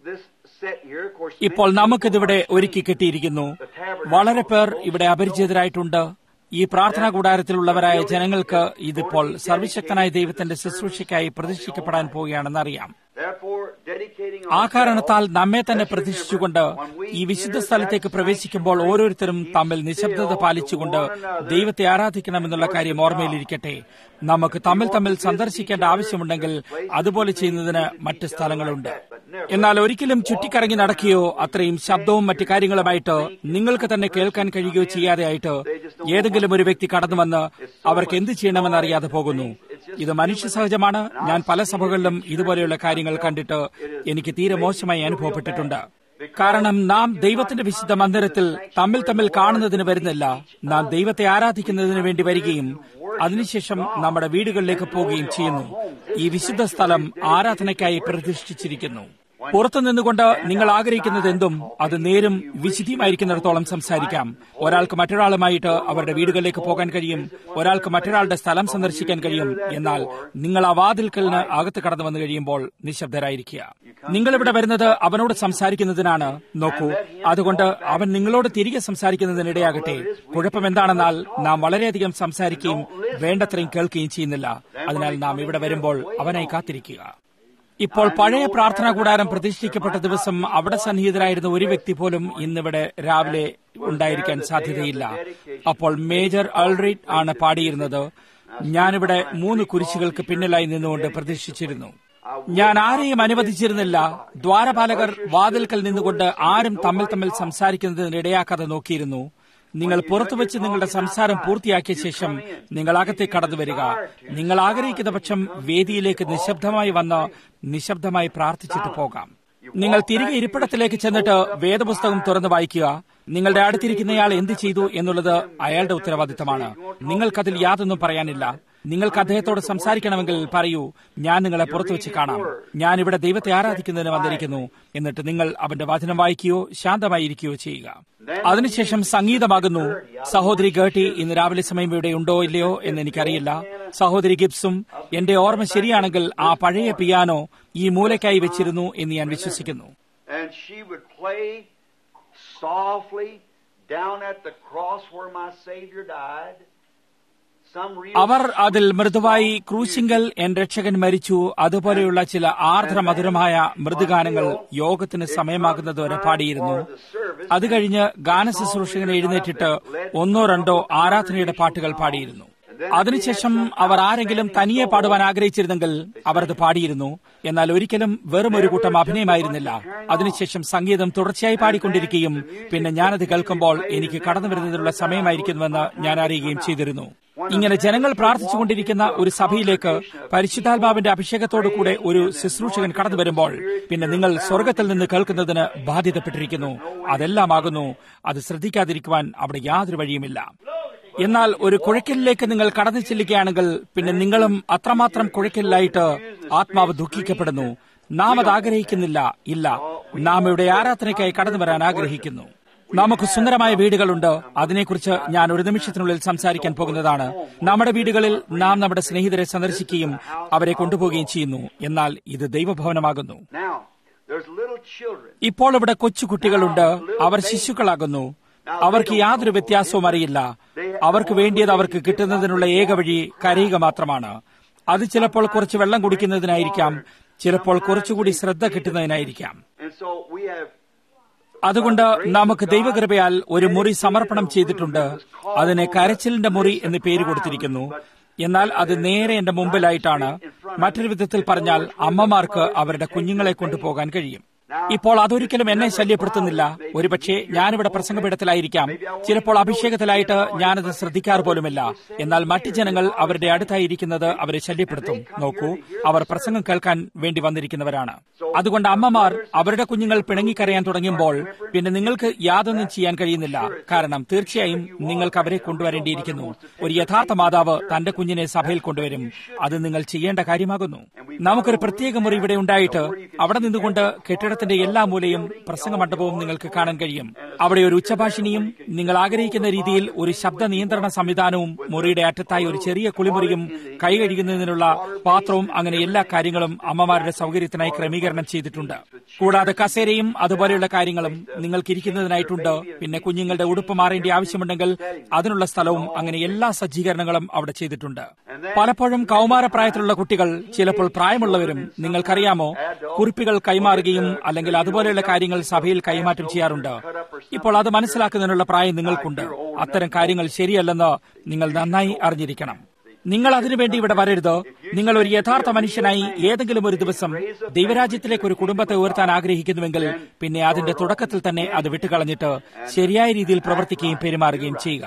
Speaker 1: this set here, of course,
Speaker 2: ഇപ്പോൾ നമുക്കിതിവിടെ ഒരുക്കി കിട്ടിയിരിക്കുന്നു വളരെ പേർ ഇവിടെ അപരിചിതരായിട്ടുണ്ട് ഈ പ്രാർത്ഥനാ കൂടാരത്തിലുള്ളവരായ ജനങ്ങൾക്ക് ഇതിപ്പോൾ സർവശക്തനായ ദൈവത്തിന്റെ ശുശ്രൂഷയ്ക്കായി പ്രതിഷ്ഠിക്കപ്പെടാൻ പോവുകയാണെന്ന് അറിയാം
Speaker 1: therefore dedicating
Speaker 2: ആ
Speaker 1: our
Speaker 2: കാരണത്താൽ നമ്മെ തന്നെ പ്രതിഷ്ഠിച്ചുകൊണ്ട് ഈ വിശുദ്ധ സ്ഥലത്തേക്ക് പ്രവേശിക്കുമ്പോൾ ഓരോരുത്തരും തമ്മിൽ നിശബ്ദത പാലിച്ചുകൊണ്ട് ദൈവത്തെ ആരാധിക്കണമെന്നുള്ള കാര്യം ഓർമ്മയിലിരിക്കട്ടെ നമുക്ക് തമ്മിൽ തമ്മിൽ സന്ദർശിക്കേണ്ട ആവശ്യമുണ്ടെങ്കിൽ അതുപോലെ ചെയ്യുന്നതിന് മറ്റ് സ്ഥലങ്ങളുണ്ട് എന്നാൽ ഒരിക്കലും ചുറ്റിക്കറങ്ങി നടക്കുകയോ അത്രയും ശബ്ദവും മറ്റു കാര്യങ്ങളുമായിട്ട് നിങ്ങൾക്ക് തന്നെ കേൾക്കാൻ കഴിയുകയോ ചെയ്യാതെയായിട്ട് ഏതെങ്കിലും ഒരു വ്യക്തി കടന്നു വന്ന് അവർക്ക് എന്ത് ചെയ്യണമെന്ന് അറിയാതെ പോകുന്നു ഇത് മനുഷ്യ സഹജമാണ് ഞാൻ പല സഭകളിലും ഇതുപോലെയുള്ള കാര്യങ്ങൾ കണ്ടിട്ട് എനിക്ക് തീരെ മോശമായി അനുഭവപ്പെട്ടിട്ടുണ്ട് കാരണം നാം ദൈവത്തിന്റെ വിശുദ്ധ മന്ദിരത്തിൽ തമ്മിൽ തമ്മിൽ കാണുന്നതിന് വരുന്നില്ല നാം ദൈവത്തെ ആരാധിക്കുന്നതിന് വേണ്ടി വരികയും അതിനുശേഷം നമ്മുടെ വീടുകളിലേക്ക് പോവുകയും ചെയ്യുന്നു ഈ വിശുദ്ധ സ്ഥലം ആരാധനയ്ക്കായി പ്രതിഷ്ഠിച്ചിരിക്കുന്നു പുറത്തു നിന്നുകൊണ്ട് നിങ്ങൾ ആഗ്രഹിക്കുന്നത് എന്തും അത് നേരും വിശുദ്ധിയുമായിരിക്കുന്നിടത്തോളം സംസാരിക്കാം ഒരാൾക്ക് മറ്റൊരാളുമായിട്ട് അവരുടെ വീടുകളിലേക്ക് പോകാൻ കഴിയും ഒരാൾക്ക് മറ്റൊരാളുടെ സ്ഥലം സന്ദർശിക്കാൻ കഴിയും എന്നാൽ നിങ്ങൾ ആ വാതിൽക്കലിന് അകത്ത് കടന്നു വന്നു കഴിയുമ്പോൾ നിശബ്ദരായിരിക്കുക നിങ്ങൾ ഇവിടെ വരുന്നത് അവനോട് സംസാരിക്കുന്നതിനാണ് നോക്കൂ അതുകൊണ്ട് അവൻ നിങ്ങളോട് തിരികെ സംസാരിക്കുന്നതിനിടയാകട്ടെ കുഴപ്പം എന്താണെന്നാൽ നാം വളരെയധികം സംസാരിക്കുകയും വേണ്ടത്രയും കേൾക്കുകയും ചെയ്യുന്നില്ല അതിനാൽ നാം ഇവിടെ വരുമ്പോൾ അവനായി കാത്തിരിക്കുക ഇപ്പോൾ പഴയ പ്രാർത്ഥനാ കൂടാരം പ്രതിഷ്ഠിക്കപ്പെട്ട ദിവസം അവിടെ സന്നിഹിതരായിരുന്ന ഒരു വ്യക്തി പോലും ഇന്നിവിടെ രാവിലെ ഉണ്ടായിരിക്കാൻ സാധ്യതയില്ല അപ്പോൾ മേജർ അൾറീറ്റ് ആണ് പാടിയിരുന്നത് ഞാനിവിടെ മൂന്ന് കുരിശുകൾക്ക് പിന്നിലായി നിന്നുകൊണ്ട് പ്രതീക്ഷിച്ചിരുന്നു ഞാൻ ആരെയും അനുവദിച്ചിരുന്നില്ല ദ്വാരപാലകർ വാതിൽക്കൽ നിന്നുകൊണ്ട് ആരും തമ്മിൽ തമ്മിൽ സംസാരിക്കുന്നതിന് ഇടയാക്കാതെ നോക്കിയിരുന്നു നിങ്ങൾ പുറത്തു വെച്ച് നിങ്ങളുടെ സംസാരം പൂർത്തിയാക്കിയ ശേഷം നിങ്ങൾ അകത്തേക്ക് കടന്നു വരിക നിങ്ങൾ ആഗ്രഹിക്കുന്ന പക്ഷം വേദിയിലേക്ക് നിശബ്ദമായി വന്ന് നിശബ്ദമായി പ്രാർത്ഥിച്ചിട്ട് പോകാം നിങ്ങൾ തിരികെ ഇരിപ്പിടത്തിലേക്ക് ചെന്നിട്ട് വേദപുസ്തകം തുറന്ന് വായിക്കുക നിങ്ങളുടെ അടുത്തിരിക്കുന്നയാൾ എന്ത് ചെയ്തു എന്നുള്ളത് അയാളുടെ ഉത്തരവാദിത്തമാണ് നിങ്ങൾക്കതിൽ യാതൊന്നും പറയാനില്ല നിങ്ങൾക്ക് അദ്ദേഹത്തോട് സംസാരിക്കണമെങ്കിൽ പറയൂ ഞാൻ നിങ്ങളെ പുറത്തു വെച്ച് കാണാം ഞാൻ ഇവിടെ ദൈവത്തെ ആരാധിക്കുന്നതിന് വന്നിരിക്കുന്നു എന്നിട്ട് നിങ്ങൾ അവന്റെ വചനം വായിക്കുകയോ ശാന്തമായിരിക്കുകയോ ചെയ്യുക അതിനുശേഷം സംഗീതമാകുന്നു സഹോദരി ഗേട്ടി ഇന്ന് രാവിലെ സമയം ഇവിടെ ഉണ്ടോ ഇല്ലയോ എന്ന് എനിക്കറിയില്ല സഹോദരി ഗിബ്സും എന്റെ ഓർമ്മ ശരിയാണെങ്കിൽ ആ പഴയ പിയാനോ ഈ മൂലയ്ക്കായി വെച്ചിരുന്നു എന്ന് ഞാൻ വിശ്വസിക്കുന്നു
Speaker 1: And she would play softly down at the cross where my Savior died. Some real
Speaker 2: അവർ അതിൽ മൃദുവായി ക്രൂശിങ്കൽ എൻ രക്ഷകൻ മരിച്ചു അതുപോലെയുള്ള ചില ആർദ്ര മധുരമായ മൃദുഗാനങ്ങൾ യോഗത്തിന് സമയമാകുന്നതുവരെ പാടിയിരുന്നു അത് കഴിഞ്ഞ് ഗാനശുശ്രൂഷകൻ എഴുന്നേറ്റിട്ട് ഒന്നോ രണ്ടോ ആരാധനയുടെ പാട്ടുകൾ പാടിയിരുന്നു അതിനുശേഷം അവർ ആരെങ്കിലും തനിയെ പാടുവാൻ ആഗ്രഹിച്ചിരുന്നെങ്കിൽ അവർ അത് പാടിയിരുന്നു എന്നാൽ ഒരിക്കലും വെറും ഒരു കൂട്ടം അഭിനയമായിരുന്നില്ല അതിനുശേഷം സംഗീതം തുടർച്ചയായി പാടിക്കൊണ്ടിരിക്കുകയും പിന്നെ ഞാനത് കേൾക്കുമ്പോൾ എനിക്ക് കടന്നു വരുന്നതിനുള്ള സമയമായിരിക്കുന്നുവെന്ന് ഞാൻ അറിയുകയും ചെയ്തിരുന്നു ഇങ്ങനെ ജനങ്ങൾ പ്രാർത്ഥിച്ചുകൊണ്ടിരിക്കുന്ന ഒരു സഭയിലേക്ക് പരിശുദ്ധാത്മാവിന്റെ അഭിഷേകത്തോടു കൂടെ ഒരു ശുശ്രൂഷകൻ കടന്നു വരുമ്പോൾ പിന്നെ നിങ്ങൾ സ്വർഗത്തിൽ നിന്ന് കേൾക്കുന്നതിന് ബാധ്യതപ്പെട്ടിരിക്കുന്നു അതെല്ലാമാകുന്നു അത് ശ്രദ്ധിക്കാതിരിക്കുവാൻ അവിടെ യാതൊരു വഴിയുമില്ല എന്നാൽ ഒരു കുഴക്കലിലേക്ക് നിങ്ങൾ കടന്നു ചെല്ലുകയാണെങ്കിൽ പിന്നെ നിങ്ങളും അത്രമാത്രം കുഴക്കലിലായിട്ട് ആത്മാവ് ദുഃഖിക്കപ്പെടുന്നു നാം അത് ആഗ്രഹിക്കുന്നില്ല ഇല്ല നാം ഇവിടെ ആരാധനയ്ക്കായി കടന്നു വരാൻ ആഗ്രഹിക്കുന്നു നമുക്ക് സുന്ദരമായ വീടുകളുണ്ട് അതിനെക്കുറിച്ച് ഞാൻ ഒരു നിമിഷത്തിനുള്ളിൽ സംസാരിക്കാൻ പോകുന്നതാണ് നമ്മുടെ വീടുകളിൽ നാം നമ്മുടെ സ്നേഹിതരെ സന്ദർശിക്കുകയും അവരെ കൊണ്ടുപോവുകയും ചെയ്യുന്നു എന്നാൽ ഇത് ദൈവഭവനമാകുന്നു
Speaker 1: Now, there's little children.
Speaker 2: ഇപ്പോൾ ഇവിടെ കൊച്ചുകുട്ടികളുണ്ട് അവർ ശിശുക്കളാകുന്നു അവർക്ക് യാതൊരു വ്യത്യാസവും അറിയില്ല അവർക്ക് വേണ്ടിയത് അവർക്ക് കിട്ടുന്നതിനുള്ള ഏക വഴി കരയുക മാത്രമാണ് അത് ചിലപ്പോൾ കുറച്ച് വെള്ളം കുടിക്കുന്നതിനായിരിക്കാം ചിലപ്പോൾ കുറച്ചുകൂടി ശ്രദ്ധ കിട്ടുന്നതിനായിരിക്കാം
Speaker 1: And so we have
Speaker 2: അതുകൊണ്ട് നമുക്ക് ദൈവകൃപയാൽ ഒരു മുറി സമർപ്പണം ചെയ്തിട്ടുണ്ട് അതിന് കരച്ചിലിന്റെ മുറി എന്ന് പേര് കൊടുത്തിരിക്കുന്നു എന്നാൽ അത് നേരെ എന്റെ മുമ്പിലായിട്ടാണ് മറ്റൊരു വിധത്തിൽ പറഞ്ഞാൽ അമ്മമാർക്ക് അവരുടെ കുഞ്ഞുങ്ങളെ കൊണ്ടുപോകാൻ കഴിയും ഇപ്പോൾ അതൊരിക്കലും എന്നെ ശല്യപ്പെടുത്തുന്നില്ല ഒരുപക്ഷെ ഞാനിവിടെ പ്രസംഗപീഠത്തിലായിരിക്കാം ചിലപ്പോൾ അഭിഷേകത്തിലായിട്ട് ഞാനത് ശ്രദ്ധിക്കാറ് പോലുമില്ല എന്നാൽ മറ്റു ജനങ്ങൾ അവരുടെ അടുത്തായിരിക്കുന്നത് അവരെ ശല്യപ്പെടുത്തും നോക്കൂ അവർ പ്രസംഗം കേൾക്കാൻ വേണ്ടി വന്നിരിക്കുന്നവരാണ് അതുകൊണ്ട് അമ്മമാർ അവരുടെ കുഞ്ഞുങ്ങൾ പിണങ്ങിക്കരയാൻ തുടങ്ങുമ്പോൾ പിന്നെ നിങ്ങൾക്ക് യാതൊന്നും ചെയ്യാൻ കഴിയുന്നില്ല കാരണം തീർച്ചയായും നിങ്ങൾക്ക് അവരെ കൊണ്ടുവരേണ്ടിയിരിക്കുന്നു ഒരു യഥാർത്ഥ മാതാവ് തന്റെ കുഞ്ഞിനെ സഭയിൽ കൊണ്ടുവരും അത് നിങ്ങൾ ചെയ്യേണ്ട കാര്യമാകുന്നു നമുക്കൊരു പ്രത്യേക മുറി ഇവിടെ ഉണ്ടായിട്ട് അവിടെ നിന്നുകൊണ്ട് കെട്ടിടത്തിൽ കെട്ടിടത്തിന്റെ എല്ലാ മൂലയും പ്രസംഗ മണ്ഡപവും നിങ്ങൾക്ക് കാണാൻ കഴിയും അവിടെ ഒരു ഉച്ചഭാഷിണിയും നിങ്ങൾ ആഗ്രഹിക്കുന്ന രീതിയിൽ ഒരു ശബ്ദ നിയന്ത്രണ സംവിധാനവും മുറിയുടെ അറ്റത്തായി ഒരു ചെറിയ കുളിമുറിയും കൈ കഴുകുന്നതിനുള്ള പാത്രവും അങ്ങനെ എല്ലാ കാര്യങ്ങളും അമ്മമാരുടെ സൗകര്യത്തിനായി ക്രമീകരണം ചെയ്തിട്ടുണ്ട് കൂടാതെ കസേരയും അതുപോലെയുള്ള കാര്യങ്ങളും നിങ്ങൾക്ക് ഇരിക്കുന്നതിനായിട്ടുണ്ട് പിന്നെ കുഞ്ഞുങ്ങളുടെ ഉടുപ്പ് മാറേണ്ട ആവശ്യമുണ്ടെങ്കിൽ അതിനുള്ള സ്ഥലവും അങ്ങനെ എല്ലാ സജ്ജീകരണങ്ങളും അവിടെ ചെയ്തിട്ടുണ്ട് പലപ്പോഴും കൗമാരപ്രായത്തിലുള്ള കുട്ടികൾ ചിലപ്പോൾ പ്രായമുള്ളവരും നിങ്ങൾക്കറിയാമോ കുറിപ്പുകൾ കൈമാറുകയും അല്ലെങ്കിൽ അതുപോലെയുള്ള കാര്യങ്ങൾ സഭയിൽ കൈമാറ്റം ചെയ്യാറുണ്ട് ഇപ്പോൾ അത് മനസ്സിലാക്കുന്നതിനുള്ള പ്രായം നിങ്ങൾക്കുണ്ട് അത്തരം കാര്യങ്ങൾ ശരിയല്ലെന്ന് നിങ്ങൾ നന്നായി അറിഞ്ഞിരിക്കണം നിങ്ങൾ അതിനുവേണ്ടി ഇവിടെ വരരുത് നിങ്ങൾ ഒരു യഥാർത്ഥ മനുഷ്യനായി ഏതെങ്കിലും ഒരു ദിവസം ദൈവരാജ്യത്തിലേക്ക് ഒരു കുടുംബത്തെ ഉയർത്താൻ ആഗ്രഹിക്കുന്നുവെങ്കിൽ പിന്നെ അതിന്റെ തുടക്കത്തിൽ തന്നെ അത് വിട്ടുകളഞ്ഞിട്ട് ശരിയായ രീതിയിൽ പ്രവർത്തിക്കുകയും പെരുമാറുകയും ചെയ്യുക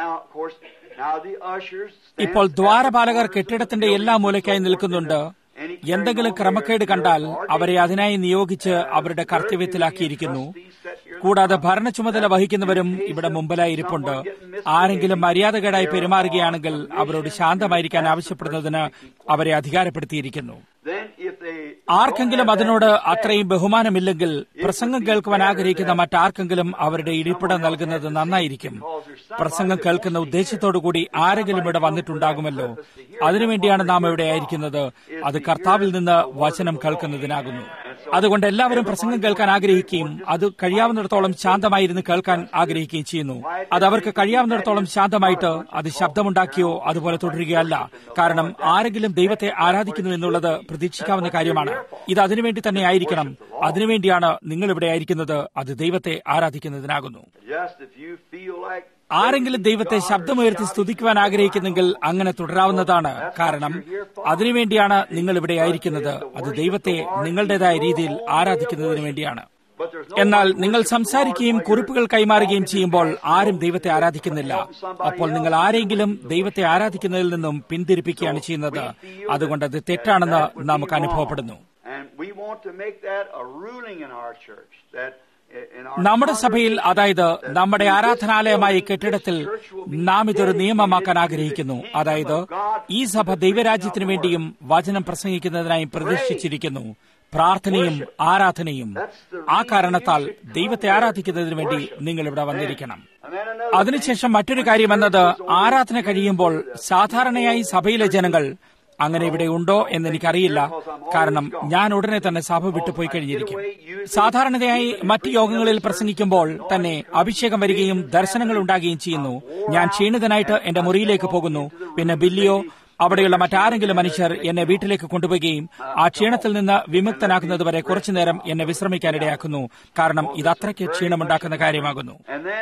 Speaker 2: ഇപ്പോൾ ദ്വാരപാലകർ കെട്ടിടത്തിന്റെ എല്ലാ മൂലയ്ക്കായി നിൽക്കുന്നുണ്ട് എന്തെങ്കിലും ക്രമക്കേട് കണ്ടാൽ അവരെ അതിനായി നിയോഗിച്ച് അവരുടെ കർത്തവ്യത്തിലാക്കിയിരിക്കുന്നു കൂടാതെ ഭരണ ചുമതല വഹിക്കുന്നവരും ഇവിടെ മുമ്പിലായി ഇരിപ്പുണ്ട് ആരെങ്കിലും മര്യാദകേടായി പെരുമാറുകയാണെങ്കിൽ അവരോട് ശാന്തമായിരിക്കാൻ ആവശ്യപ്പെടുന്നതിന് അവരെ അധികാരപ്പെടുത്തിയിരിക്കുന്നു ആർക്കെങ്കിലും അതിനോട് അത്രയും ബഹുമാനമില്ലെങ്കിൽ പ്രസംഗം കേൾക്കുവാൻ ആഗ്രഹിക്കുന്ന മറ്റാർക്കെങ്കിലും അവരുടെ ഇരിപ്പിടം നൽകുന്നത് നന്നായിരിക്കും പ്രസംഗം കേൾക്കുന്ന ഉദ്ദേശത്തോടുകൂടി ആരെങ്കിലും ഇവിടെ വന്നിട്ടുണ്ടാകുമല്ലോ അതിനുവേണ്ടിയാണ് നാം ഇവിടെ ആയിരിക്കുന്നത് അത് കർത്താവിൽ നിന്ന് വചനം കേൾക്കുന്നതിനാകുന്നു അതുകൊണ്ട് എല്ലാവരും പ്രസംഗം കേൾക്കാൻ ആഗ്രഹിക്കുകയും അത് കഴിയാവുന്നിടത്തോളം ശാന്തമായിരുന്ന് കേൾക്കാൻ ആഗ്രഹിക്കുകയും ചെയ്യുന്നു അത് അവർക്ക് കഴിയാവുന്നിടത്തോളം ശാന്തമായിട്ട് അത് ശബ്ദമുണ്ടാക്കിയോ അതുപോലെ തുടരുകയല്ല കാരണം ആരെങ്കിലും ദൈവത്തെ ആരാധിക്കുന്നു എന്നുള്ളത് പ്രതീക്ഷിക്കാവുന്ന കാര്യമാണ് ഇത് അതിനുവേണ്ടി തന്നെ ആയിരിക്കണം അതിനുവേണ്ടിയാണ് നിങ്ങൾ ഇവിടെ ആയിരിക്കുന്നത് അത് ദൈവത്തെ ആരാധിക്കുന്നതിനാകുന്നു ആരെങ്കിലും ദൈവത്തെ ശബ്ദമുയർത്തി സ്തുതിക്കുവാൻ ആഗ്രഹിക്കുന്നെങ്കിൽ അങ്ങനെ തുടരാവുന്നതാണ് കാരണം അതിനുവേണ്ടിയാണ് നിങ്ങൾ ഇവിടെ ആയിരിക്കുന്നത് അത് ദൈവത്തെ നിങ്ങളുടേതായ രീതിയിൽ ആരാധിക്കുന്നതിന് വേണ്ടിയാണ് എന്നാൽ നിങ്ങൾ സംസാരിക്കുകയും കുറിപ്പുകൾ കൈമാറുകയും ചെയ്യുമ്പോൾ ആരും ദൈവത്തെ ആരാധിക്കുന്നില്ല അപ്പോൾ നിങ്ങൾ ആരെങ്കിലും ദൈവത്തെ ആരാധിക്കുന്നതിൽ നിന്നും പിന്തിരിപ്പിക്കുകയാണ് ചെയ്യുന്നത് അതുകൊണ്ട് അത് തെറ്റാണെന്ന് നമുക്ക് അനുഭവപ്പെടുന്നു നമ്മുടെ സഭയിൽ അതായത് നമ്മുടെ ആരാധനാലയമായ കെട്ടിടത്തിൽ നാം ഇതൊരു നിയമമാക്കാൻ ആഗ്രഹിക്കുന്നു അതായത് ഈ സഭ ദൈവരാജ്യത്തിനു വേണ്ടിയും വചനം പ്രസംഗിക്കുന്നതിനായും പ്രതീക്ഷിച്ചിരിക്കുന്നു പ്രാർത്ഥനയും ആരാധനയും ആ കാരണത്താൽ ദൈവത്തെ ആരാധിക്കുന്നതിന് വേണ്ടി നിങ്ങൾ ഇവിടെ വന്നിരിക്കണം അതിനുശേഷം മറ്റൊരു കാര്യം എന്നത് ആരാധന കഴിയുമ്പോൾ സാധാരണയായി സഭയിലെ ജനങ്ങൾ അങ്ങനെ ഇവിടെ ഉണ്ടോ എന്ന് എനിക്കറിയില്ല കാരണം ഞാൻ ഉടനെ തന്നെ സഭ വിട്ടുപോയി കഴിഞ്ഞിരിക്കും സാധാരണയായി മറ്റ് യോഗങ്ങളിൽ പ്രസംഗിക്കുമ്പോൾ തന്നെ അഭിഷേകം വരികയും ദർശനങ്ങൾ ഉണ്ടാകുകയും ചെയ്യുന്നു ഞാൻ ക്ഷീണിതനായിട്ട് എന്റെ മുറിയിലേക്ക് പോകുന്നു പിന്നെ ബില്ലിയോ അവിടെയുള്ള മറ്റാരെങ്കിലും മനുഷ്യർ എന്നെ വീട്ടിലേക്ക് കൊണ്ടുപോവുകയും ആ ക്ഷീണത്തിൽ നിന്ന് വിമുക്തനാക്കുന്നതുവരെ കുറച്ചുനേരം എന്നെ വിശ്രമിക്കാനിടയാക്കുന്നു കാരണം ഇത് അത്രയ്ക്ക് ക്ഷീണമുണ്ടാക്കുന്ന കാര്യമാകുന്നു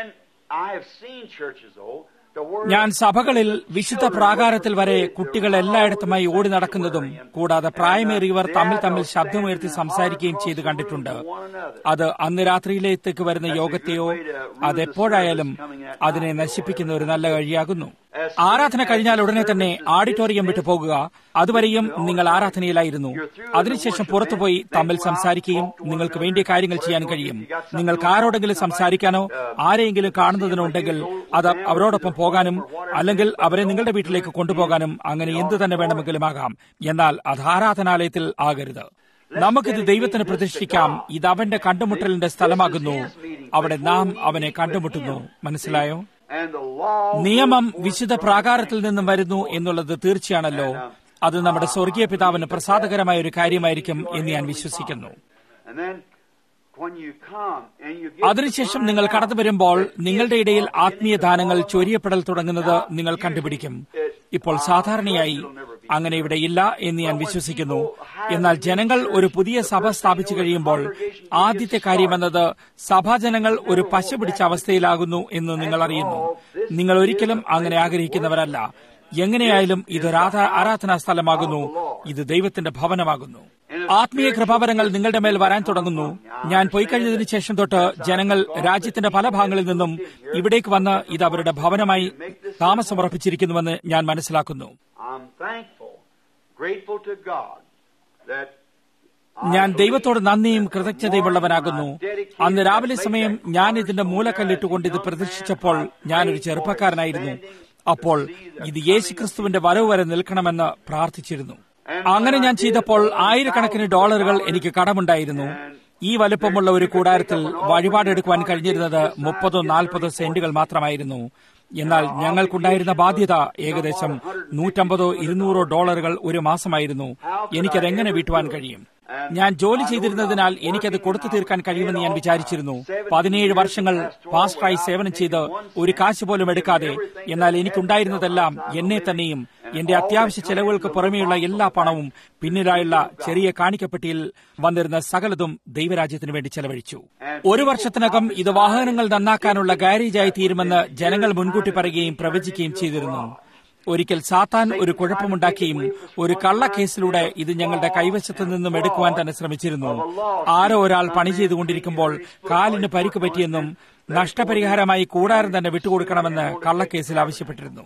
Speaker 2: ഞാൻ സഭകളിൽ വിശുദ്ധ പ്രാകാരത്തിൽ വരെ കുട്ടികൾ എല്ലായിടത്തുമായി ഓടി നടക്കുന്നതും കൂടാതെ പ്രായമേറിയവർ തമ്മിൽ തമ്മിൽ ശബ്ദമുയർത്തി സംസാരിക്കുകയും ചെയ്ത് കണ്ടിട്ടുണ്ട് അത് അന്ന് രാത്രിയിലേക്ക് വരുന്ന യോഗത്തെയോ അതെപ്പോഴായാലും അതിനെ നശിപ്പിക്കുന്ന ഒരു നല്ല വഴിയാകുന്നു ആരാധന കഴിഞ്ഞാൽ ഉടനെ തന്നെ ഓഡിറ്റോറിയം വിട്ടു പോകുക അതുവരെയും നിങ്ങൾ ആരാധനയിലായിരുന്നു അതിനുശേഷം പുറത്തുപോയി തമ്മിൽ സംസാരിക്കുകയും നിങ്ങൾക്ക് വേണ്ടിയ കാര്യങ്ങൾ ചെയ്യാൻ കഴിയും നിങ്ങൾക്ക് ആരോടെങ്കിലും സംസാരിക്കാനോ ആരെയെങ്കിലും കാണുന്നതിനുണ്ടെങ്കിൽ അത് അവരോടൊപ്പം പോകാനും അല്ലെങ്കിൽ അവരെ നിങ്ങളുടെ വീട്ടിലേക്ക് കൊണ്ടുപോകാനും അങ്ങനെ എന്തു തന്നെ വേണമെങ്കിലും ആകാം എന്നാൽ അത് ആരാധനാലയത്തിൽ ആകരുത് നമുക്കിത് ദൈവത്തിന് പ്രതിഷ്ഠിക്കാം ഇത് അവന്റെ കണ്ടുമുട്ടലിന്റെ സ്ഥലമാകുന്നു അവിടെ നാം അവനെ കണ്ടുമുട്ടുന്നു മനസ്സിലായോ നിയമം വിശുദ്ധ പ്രാകാരത്തിൽ നിന്നും വരുന്നു എന്നുള്ളത് തീർച്ചയാണല്ലോ അത് നമ്മുടെ സ്വർഗീയ പിതാവിന് പ്രസാദകരമായ ഒരു കാര്യമായിരിക്കും എന്ന് ഞാൻ വിശ്വസിക്കുന്നു അതിനുശേഷം നിങ്ങൾ കടന്നു വരുമ്പോൾ നിങ്ങളുടെ ഇടയിൽ ആത്മീയ ദാനങ്ങൾ ചൊരിയപ്പെടൽ തുടങ്ങുന്നത് നിങ്ങൾ കണ്ടുപിടിക്കും ഇപ്പോൾ സാധാരണയായി അങ്ങനെ ഇവിടെ ഇല്ല എന്ന് ഞാൻ വിശ്വസിക്കുന്നു എന്നാൽ ജനങ്ങൾ ഒരു പുതിയ സഭ സ്ഥാപിച്ചു കഴിയുമ്പോൾ ആദ്യത്തെ കാര്യമെന്നത് സഭാജനങ്ങൾ ഒരു പശ പിടിച്ച അവസ്ഥയിലാകുന്നു എന്ന് നിങ്ങൾ അറിയുന്നു നിങ്ങൾ ഒരിക്കലും അങ്ങനെ ആഗ്രഹിക്കുന്നവരല്ല എങ്ങനെയായാലും ഇതൊരു ആരാധനാ സ്ഥലമാകുന്നു ഇത് ദൈവത്തിന്റെ ഭവനമാകുന്നു ആത്മീയ കൃപാവരങ്ങൾ നിങ്ങളുടെ മേൽ വരാൻ തുടങ്ങുന്നു ഞാൻ പോയി കഴിഞ്ഞതിന് ശേഷം തൊട്ട് ജനങ്ങൾ രാജ്യത്തിന്റെ പല ഭാഗങ്ങളിൽ നിന്നും ഇവിടേക്ക് വന്ന് ഇത് അവരുടെ ഭവനമായി താമസമുറപ്പിച്ചിരിക്കുന്നുവെന്ന് ഞാൻ മനസ്സിലാക്കുന്നു ഞാൻ ദൈവത്തോട് നന്ദിയും കൃതജ്ഞതയുമുള്ളവനാകുന്നു അന്ന് രാവിലെ സമയം ഞാൻ ഇതിന്റെ മൂലക്കല്ലിട്ടുകൊണ്ട് ഇത് പ്രതീക്ഷിച്ചപ്പോൾ ഞാനൊരു ചെറുപ്പക്കാരനായിരുന്നു അപ്പോൾ ഇത് യേശുക്രിസ്തുവിന്റെ വരവ് വരെ നിൽക്കണമെന്ന് പ്രാർത്ഥിച്ചിരുന്നു അങ്ങനെ ഞാൻ ചെയ്തപ്പോൾ ആയിരക്കണക്കിന് ഡോളറുകൾ എനിക്ക് കടമുണ്ടായിരുന്നു ഈ വലുപ്പമുള്ള ഒരു കൂടാരത്തിൽ വഴിപാടെടുക്കുവാൻ കഴിഞ്ഞിരുന്നത് മുപ്പതോ നാൽപ്പതോ സെന്റുകൾ മാത്രമായിരുന്നു എന്നാൽ ഞങ്ങൾക്കുണ്ടായിരുന്ന ബാധ്യത ഏകദേശം നൂറ്റമ്പതോ ഇരുന്നൂറോ ഡോളറുകൾ ഒരു മാസമായിരുന്നു എനിക്കതെങ്ങനെ വീട്ടുവാൻ കഴിയും ഞാൻ ജോലി ചെയ്തിരുന്നതിനാൽ എനിക്കത് കൊടുത്തു തീർക്കാൻ കഴിയുമെന്ന് ഞാൻ വിചാരിച്ചിരുന്നു പതിനേഴ് വർഷങ്ങൾ പാസ്റ്ററായി സേവനം ചെയ്ത് ഒരു കാശ് പോലും എടുക്കാതെ എന്നാൽ എനിക്കുണ്ടായിരുന്നതെല്ലാം എന്നെ തന്നെയും എന്റെ അത്യാവശ്യ ചെലവുകൾക്ക് പുറമെയുള്ള എല്ലാ പണവും പിന്നിലായുള്ള ചെറിയ കാണിക്കപ്പെട്ടിയിൽ വന്നിരുന്ന സകലതും ദൈവരാജ്യത്തിന് വേണ്ടി ചെലവഴിച്ചു ഒരു വർഷത്തിനകം ഇത് വാഹനങ്ങൾ നന്നാക്കാനുള്ള ഗാരേജായി തീരുമെന്ന് ജനങ്ങൾ മുൻകൂട്ടി പറയുകയും പ്രവചിക്കുകയും ചെയ്തിരുന്നു ഒരിക്കൽ സാത്താൻ ഒരു കുഴപ്പമുണ്ടാക്കിയും ഒരു കള്ളക്കേസിലൂടെ ഇത് ഞങ്ങളുടെ കൈവശത്തു നിന്നും എടുക്കുവാൻ തന്നെ ശ്രമിച്ചിരുന്നു ആരോ ഒരാൾ പണി ചെയ്തുകൊണ്ടിരിക്കുമ്പോൾ കാലിന് പരിക്ക് പറ്റിയെന്നും നഷ്ടപരിഹാരമായി കൂടാരം തന്നെ വിട്ടുകൊടുക്കണമെന്ന് കള്ളക്കേസിൽ ആവശ്യപ്പെട്ടിരുന്നു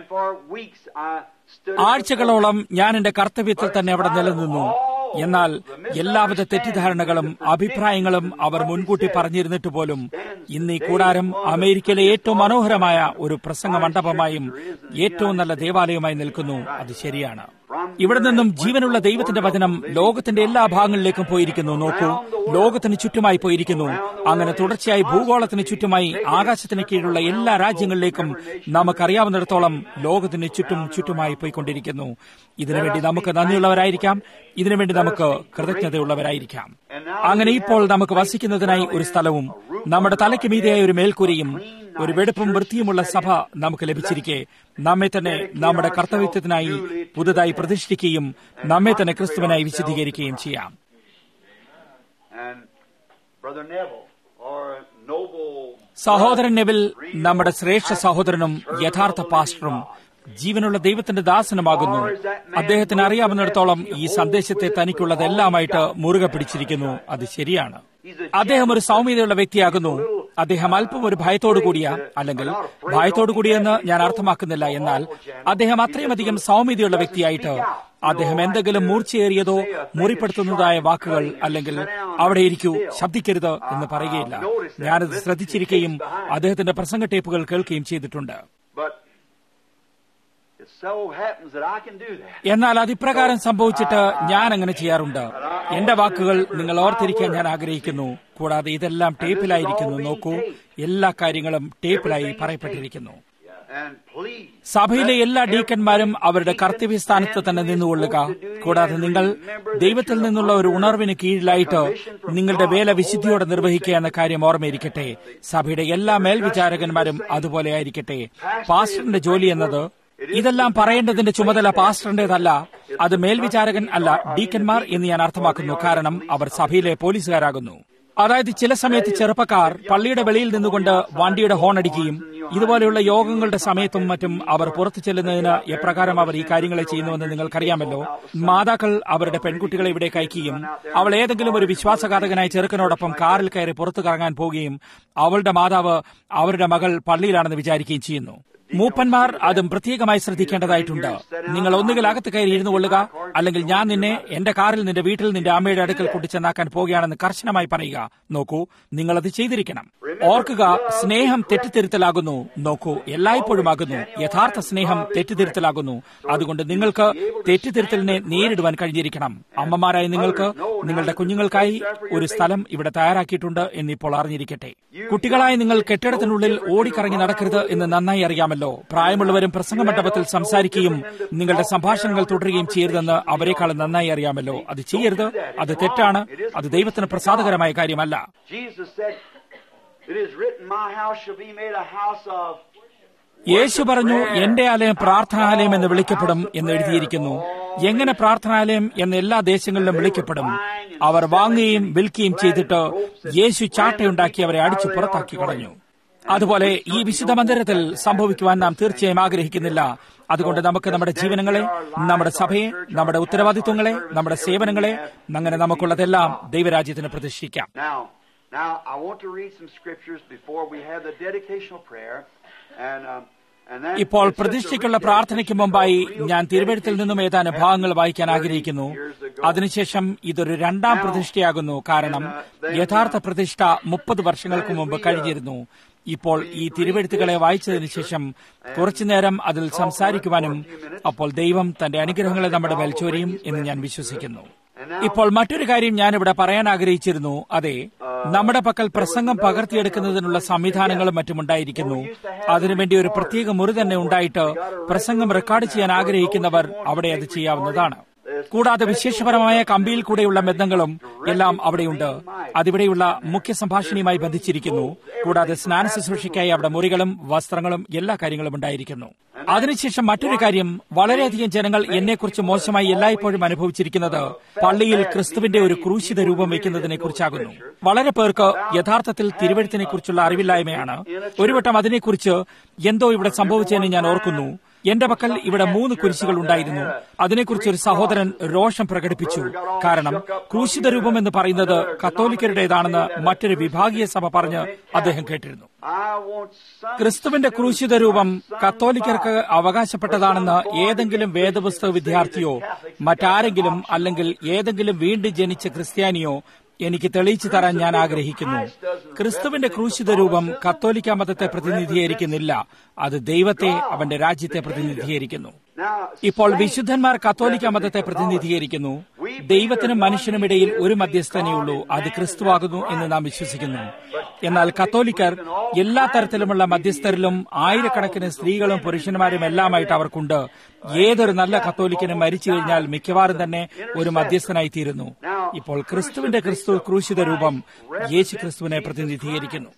Speaker 2: ആഴ്ചകളോളം ഞാൻ എന്റെ കർത്തവ്യത്തിൽ തന്നെ അവിടെ നിലനിന്നു എന്നാൽ എല്ലാവിധ തെറ്റിദ്ധാരണകളും അഭിപ്രായങ്ങളും അവർ മുൻകൂട്ടി പറഞ്ഞിരുന്നിട്ട് പോലും ഇന്ന് ഈ കൂടാരം അമേരിക്കയിലെ ഏറ്റവും മനോഹരമായ ഒരു പ്രസംഗ മണ്ഡപമായും ഏറ്റവും നല്ല ദേവാലയമായി നിൽക്കുന്നു അത് ശരിയാണ് ഇവിടെ നിന്നും ജീവനുള്ള ദൈവത്തിന്റെ വചനം ലോകത്തിന്റെ എല്ലാ ഭാഗങ്ങളിലേക്കും പോയിരിക്കുന്നു നോക്കൂ ലോകത്തിന് ചുറ്റുമായി പോയിരിക്കുന്നു അങ്ങനെ തുടർച്ചയായി ഭൂഗോളത്തിന് ചുറ്റുമായി ആകാശത്തിന് കീഴിലുള്ള എല്ലാ രാജ്യങ്ങളിലേക്കും നമുക്കറിയാവുന്നിടത്തോളം ലോകത്തിന് ചുറ്റും ചുറ്റുമായി പോയിക്കൊണ്ടിരിക്കുന്നു ഇതിനുവേണ്ടി നമുക്ക് നന്ദിയുള്ളവരായിരിക്കാം ഇതിനുവേണ്ടി നമുക്ക് കൃതജ്ഞതയുള്ളവരായിരിക്കാം അങ്ങനെ ഇപ്പോൾ നമുക്ക് വസിക്കുന്നതിനായി ഒരു സ്ഥലവും നമ്മുടെ തലയ്ക്ക് മീതെയായ ഒരു മേൽക്കൂരയും ഒരു വെടുപ്പും വൃത്തിയുമുള്ള സഭ നമുക്ക് ലഭിച്ചിരിക്കെ നമ്മെ തന്നെ നമ്മുടെ കർത്തവ്യത്തിനായി പുതുതായി പ്രതിഷ്ഠിക്കുകയും നമ്മെ തന്നെ ക്രിസ്തുവിനായി വിശദീകരിക്കുകയും ചെയ്യാം സഹോദരൻ നെവിൽ നമ്മുടെ ശ്രേഷ്ഠ സഹോദരനും യഥാർത്ഥ പാസ്റ്ററും ജീവനുള്ള ദൈവത്തിന്റെ ദാസനമാകുന്നു അദ്ദേഹത്തിന് അറിയാവുന്നിടത്തോളം ഈ സന്ദേശത്തെ തനിക്കുള്ളതെല്ലാമായിട്ട് മുറുകെ പിടിച്ചിരിക്കുന്നു അത് ശരിയാണ് അദ്ദേഹം ഒരു സൗമ്യതയുള്ള വ്യക്തിയാകുന്നു അദ്ദേഹം അല്പം ഒരു ഭയത്തോടു കൂടിയ അല്ലെങ്കിൽ ഭയത്തോടു കൂടിയെന്ന് ഞാൻ അർത്ഥമാക്കുന്നില്ല എന്നാൽ അദ്ദേഹം അത്രയുമധികം സൗമ്യതയുള്ള വ്യക്തിയായിട്ട് അദ്ദേഹം എന്തെങ്കിലും മൂർച്ചയേറിയതോ മുറിപ്പെടുത്തുന്നതായ വാക്കുകൾ അല്ലെങ്കിൽ അവിടെ ഇരിക്കൂ ശബ്ദിക്കരുത് എന്ന് പറയുകയില്ല ഞാനത് ശ്രദ്ധിച്ചിരിക്കുകയും അദ്ദേഹത്തിന്റെ പ്രസംഗ ടേപ്പുകൾ കേൾക്കുകയും ചെയ്തിട്ടുണ്ട് എന്നാൽ അതിപ്രകാരം സംഭവിച്ചിട്ട് ഞാൻ അങ്ങനെ ചെയ്യാറുണ്ട് എന്റെ വാക്കുകൾ നിങ്ങൾ ഓർത്തിരിക്കാൻ ഞാൻ ആഗ്രഹിക്കുന്നു കൂടാതെ ഇതെല്ലാം ടേപ്പിലായിരിക്കുന്നു നോക്കൂ എല്ലാ കാര്യങ്ങളും ടേപ്പിലായി പറയപ്പെട്ടിരിക്കുന്നു സഭയിലെ എല്ലാ ഡീക്കന്മാരും അവരുടെ കർത്തവ്യസ്ഥാനത്ത് തന്നെ നിന്നുകൊള്ളുക കൂടാതെ നിങ്ങൾ ദൈവത്തിൽ നിന്നുള്ള ഒരു ഉണർവിന് കീഴിലായിട്ട് നിങ്ങളുടെ വേല വിശുദ്ധിയോടെ നിർവഹിക്കുക എന്ന കാര്യം ഓർമ്മയിരിക്കട്ടെ സഭയുടെ എല്ലാ മേൽവിചാരകന്മാരും അതുപോലെ ആയിരിക്കട്ടെ പാസ്റ്ററിന്റെ ജോലി എന്നത് ഇതെല്ലാം പറയേണ്ടതിന്റെ ചുമതല പാസ്റ്ററിന്റേതല്ല അത് മേൽവിചാരകൻ അല്ല ഡീക്കന്മാർ എന്ന് ഞാൻ അർത്ഥമാക്കുന്നു കാരണം അവർ സഭയിലെ പോലീസുകാരാകുന്നു അതായത് ചില സമയത്ത് ചെറുപ്പക്കാർ പള്ളിയുടെ വെളിയിൽ നിന്നുകൊണ്ട് വണ്ടിയുടെ ഹോൺ അടിക്കുകയും ഇതുപോലെയുള്ള യോഗങ്ങളുടെ സമയത്തും മറ്റും അവർ പുറത്തു ചെല്ലുന്നതിന് എപ്രകാരം അവർ ഈ കാര്യങ്ങളെ ചെയ്യുന്നുവെന്ന് നിങ്ങൾക്കറിയാമല്ലോ മാതാക്കൾ അവരുടെ പെൺകുട്ടികളെ ഇവിടെ കയക്കുകയും അവൾ ഏതെങ്കിലും ഒരു വിശ്വാസഘാതകനായ ചെറുക്കനോടൊപ്പം കാറിൽ കയറി പുറത്തു കറങ്ങാൻ പോവുകയും അവളുടെ മാതാവ് അവരുടെ മകൾ പള്ളിയിലാണെന്ന് വിചാരിക്കുകയും ചെയ്യുന്നു മൂപ്പന്മാർ അതും പ്രത്യേകമായി ശ്രദ്ധിക്കേണ്ടതായിട്ടുണ്ട് നിങ്ങൾ ഒന്നുകിൽ അകത്ത് കയറി ഇരുന്നു കൊള്ളുക അല്ലെങ്കിൽ ഞാൻ നിന്നെ എന്റെ കാറിൽ നിന്റെ വീട്ടിൽ നിന്റെ അമ്മയുടെ അടുക്കൽ കൂട്ടിച്ചെന്നാക്കാൻ പോവുകയാണെന്ന് കർശനമായി പറയുക നോക്കൂ നിങ്ങൾ അത് ചെയ്തിരിക്കണം ഓർക്കുക സ്നേഹം തെറ്റിത്തിരുത്തലാകുന്നു നോക്കൂ എല്ലായ്പ്പോഴുമാകുന്നു യഥാർത്ഥ സ്നേഹം തെറ്റിത്തിരുത്തലാകുന്നു അതുകൊണ്ട് നിങ്ങൾക്ക് തെറ്റിത്തിരുത്തലിനെ നേരിടുവാൻ കഴിഞ്ഞിരിക്കണം അമ്മമാരായ നിങ്ങൾക്ക് നിങ്ങളുടെ കുഞ്ഞുങ്ങൾക്കായി ഒരു സ്ഥലം ഇവിടെ തയ്യാറാക്കിയിട്ടുണ്ട് എന്നിപ്പോൾ അറിഞ്ഞിരിക്കട്ടെ കുട്ടികളായി നിങ്ങൾ കെട്ടിടത്തിനുള്ളിൽ ഓടിക്കറങ്ങി നടക്കരുത് എന്ന് നന്നായി അറിയാമല്ലോ പ്രായമുള്ളവരും പ്രസംഗ മണ്ഡപത്തിൽ സംസാരിക്കുകയും നിങ്ങളുടെ സംഭാഷണങ്ങൾ തുടരുകയും ചെയ്യരുതെന്ന് അവരെക്കാൾ നന്നായി അറിയാമല്ലോ അത് ചെയ്യരുത് അത് തെറ്റാണ് അത് ദൈവത്തിന് പ്രസാദകരമായ കാര്യമല്ല യേശു പറഞ്ഞു എന്റെ ആലയം പ്രാർത്ഥനാലയം എന്ന് വിളിക്കപ്പെടും എന്ന് എഴുതിയിരിക്കുന്നു എങ്ങനെ പ്രാർത്ഥനാലയം എന്ന് എല്ലാ ദേശങ്ങളിലും വിളിക്കപ്പെടും അവർ വാങ്ങുകയും വിൽക്കുകയും ചെയ്തിട്ട് യേശു ചാട്ടയുണ്ടാക്കി അവരെ അടിച്ചു പുറത്താക്കി കളഞ്ഞു അതുപോലെ ഈ വിശുദ്ധ മന്ദിരത്തിൽ സംഭവിക്കുവാൻ നാം തീർച്ചയായും ആഗ്രഹിക്കുന്നില്ല അതുകൊണ്ട് നമുക്ക് നമ്മുടെ ജീവനങ്ങളെ നമ്മുടെ സഭയെ നമ്മുടെ ഉത്തരവാദിത്വങ്ങളെ നമ്മുടെ സേവനങ്ങളെ അങ്ങനെ നമുക്കുള്ളതെല്ലാം ദൈവരാജ്യത്തിന് പ്രതിഷ്ഠിക്കാം
Speaker 1: Now, I want to read some scriptures before we have the dedicational prayer. And, um,
Speaker 2: ഇപ്പോൾ പ്രതിഷ്ഠയ്ക്കുള്ള പ്രാർത്ഥനയ്ക്ക് മുമ്പായി ഞാൻ തിരുവഴുത്തിൽ നിന്നും ഏതാനും ഭാഗങ്ങൾ വായിക്കാൻ ആഗ്രഹിക്കുന്നു അതിനുശേഷം ഇതൊരു രണ്ടാം പ്രതിഷ്ഠയാകുന്നു കാരണം യഥാർത്ഥ പ്രതിഷ്ഠ മുപ്പത് വർഷങ്ങൾക്ക് മുമ്പ് കഴിഞ്ഞിരുന്നു ഇപ്പോൾ ഈ തിരുവഴുത്തുകളെ വായിച്ചതിന് ശേഷം കുറച്ചുനേരം അതിൽ സംസാരിക്കുവാനും അപ്പോൾ ദൈവം തന്റെ അനുഗ്രഹങ്ങളെ നമ്മുടെ മേൽ ചൊരിയും എന്ന് ഞാൻ വിശ്വസിക്കുന്നു ഇപ്പോൾ മറ്റൊരു കാര്യം ഞാനിവിടെ പറയാൻ ആഗ്രഹിച്ചിരുന്നു അതെ നമ്മുടെ പക്കൽ പ്രസംഗം പകർത്തിയെടുക്കുന്നതിനുള്ള സംവിധാനങ്ങളും മറ്റും ഉണ്ടായിരിക്കുന്നു അതിനുവേണ്ടി ഒരു പ്രത്യേക മുറി തന്നെ ഉണ്ടായിട്ട് പ്രസംഗം റെക്കോർഡ് ചെയ്യാൻ ആഗ്രഹിക്കുന്നവർ അവിടെ അത് ചെയ്യാവുന്നതാണ് കൂടാതെ വിശേഷപരമായ കമ്പിയിൽ കൂടെയുള്ള ബന്ധങ്ങളും എല്ലാം അവിടെയുണ്ട് അതിവിടെയുള്ള മുഖ്യ സംഭാഷണയുമായി ബന്ധിച്ചിരിക്കുന്നു കൂടാതെ സ്നാന ശുശ്രൂഷയ്ക്കായി അവിടെ മുറികളും വസ്ത്രങ്ങളും എല്ലാ കാര്യങ്ങളും ഉണ്ടായിരിക്കുന്നു അതിനുശേഷം മറ്റൊരു കാര്യം വളരെയധികം ജനങ്ങൾ എന്നെക്കുറിച്ച് മോശമായി എല്ലായ്പ്പോഴും അനുഭവിച്ചിരിക്കുന്നത് പള്ളിയിൽ ക്രിസ്തുവിന്റെ ഒരു ക്രൂശിത രൂപം വയ്ക്കുന്നതിനെ കുറിച്ചാകുന്നു വളരെ പേർക്ക് യഥാർത്ഥത്തിൽ തിരുവഴുത്തിനെ കുറിച്ചുള്ള അറിവില്ലായ്മയാണ് ഒരു വട്ടം അതിനെക്കുറിച്ച് എന്തോ ഇവിടെ സംഭവിച്ചതെന്ന് ഞാൻ ഓർക്കുന്നു എന്റെ പക്കൽ ഇവിടെ മൂന്ന് കുരിശുകൾ ഉണ്ടായിരുന്നു അതിനെക്കുറിച്ച് ഒരു സഹോദരൻ രോഷം പ്രകടിപ്പിച്ചു കാരണം ക്രൂശിത രൂപം എന്ന് പറയുന്നത് കത്തോലിക്കരുടേതാണെന്ന് മറ്റൊരു വിഭാഗീയ സഭ പറഞ്ഞ് അദ്ദേഹം കേട്ടിരുന്നു ക്രിസ്തുവിന്റെ ക്രൂശിത രൂപം കത്തോലിക്കർക്ക് അവകാശപ്പെട്ടതാണെന്ന് ഏതെങ്കിലും വേദപുസ്തക വിദ്യാർത്ഥിയോ മറ്റാരെങ്കിലും അല്ലെങ്കിൽ ഏതെങ്കിലും വീണ്ടും ജനിച്ച ക്രിസ്ത്യാനിയോ എനിക്ക് തെളിയിച്ചു തരാൻ ഞാൻ ആഗ്രഹിക്കുന്നു ക്രിസ്തുവിന്റെ ക്രൂശിത രൂപം കത്തോലിക്ക മതത്തെ പ്രതിനിധീകരിക്കുന്നില്ല അത് ദൈവത്തെ അവന്റെ രാജ്യത്തെ പ്രതിനിധീകരിക്കുന്നു ഇപ്പോൾ വിശുദ്ധന്മാർ കത്തോലിക്ക മതത്തെ പ്രതിനിധീകരിക്കുന്നു ദൈവത്തിനും മനുഷ്യനും ഇടയിൽ ഒരു മധ്യസ്ഥനെയുള്ളൂ അത് ക്രിസ്തുവാകുന്നു എന്ന് നാം വിശ്വസിക്കുന്നു എന്നാൽ കത്തോലിക്കർ എല്ലാ തരത്തിലുമുള്ള മധ്യസ്ഥരിലും ആയിരക്കണക്കിന് സ്ത്രീകളും പുരുഷന്മാരും എല്ലാമായിട്ട് അവർക്കുണ്ട് ഏതൊരു നല്ല കത്തോലിക്കനും മരിച്ചു കഴിഞ്ഞാൽ മിക്കവാറും തന്നെ ഒരു മധ്യസ്ഥനായി തീരുന്നു ഇപ്പോൾ ക്രിസ്തുവിന്റെ ക്രിസ്തു ക്രൂശിത രൂപം യേശു ക്രിസ്തുവിനെ പ്രതിനിധീകരിക്കുന്നു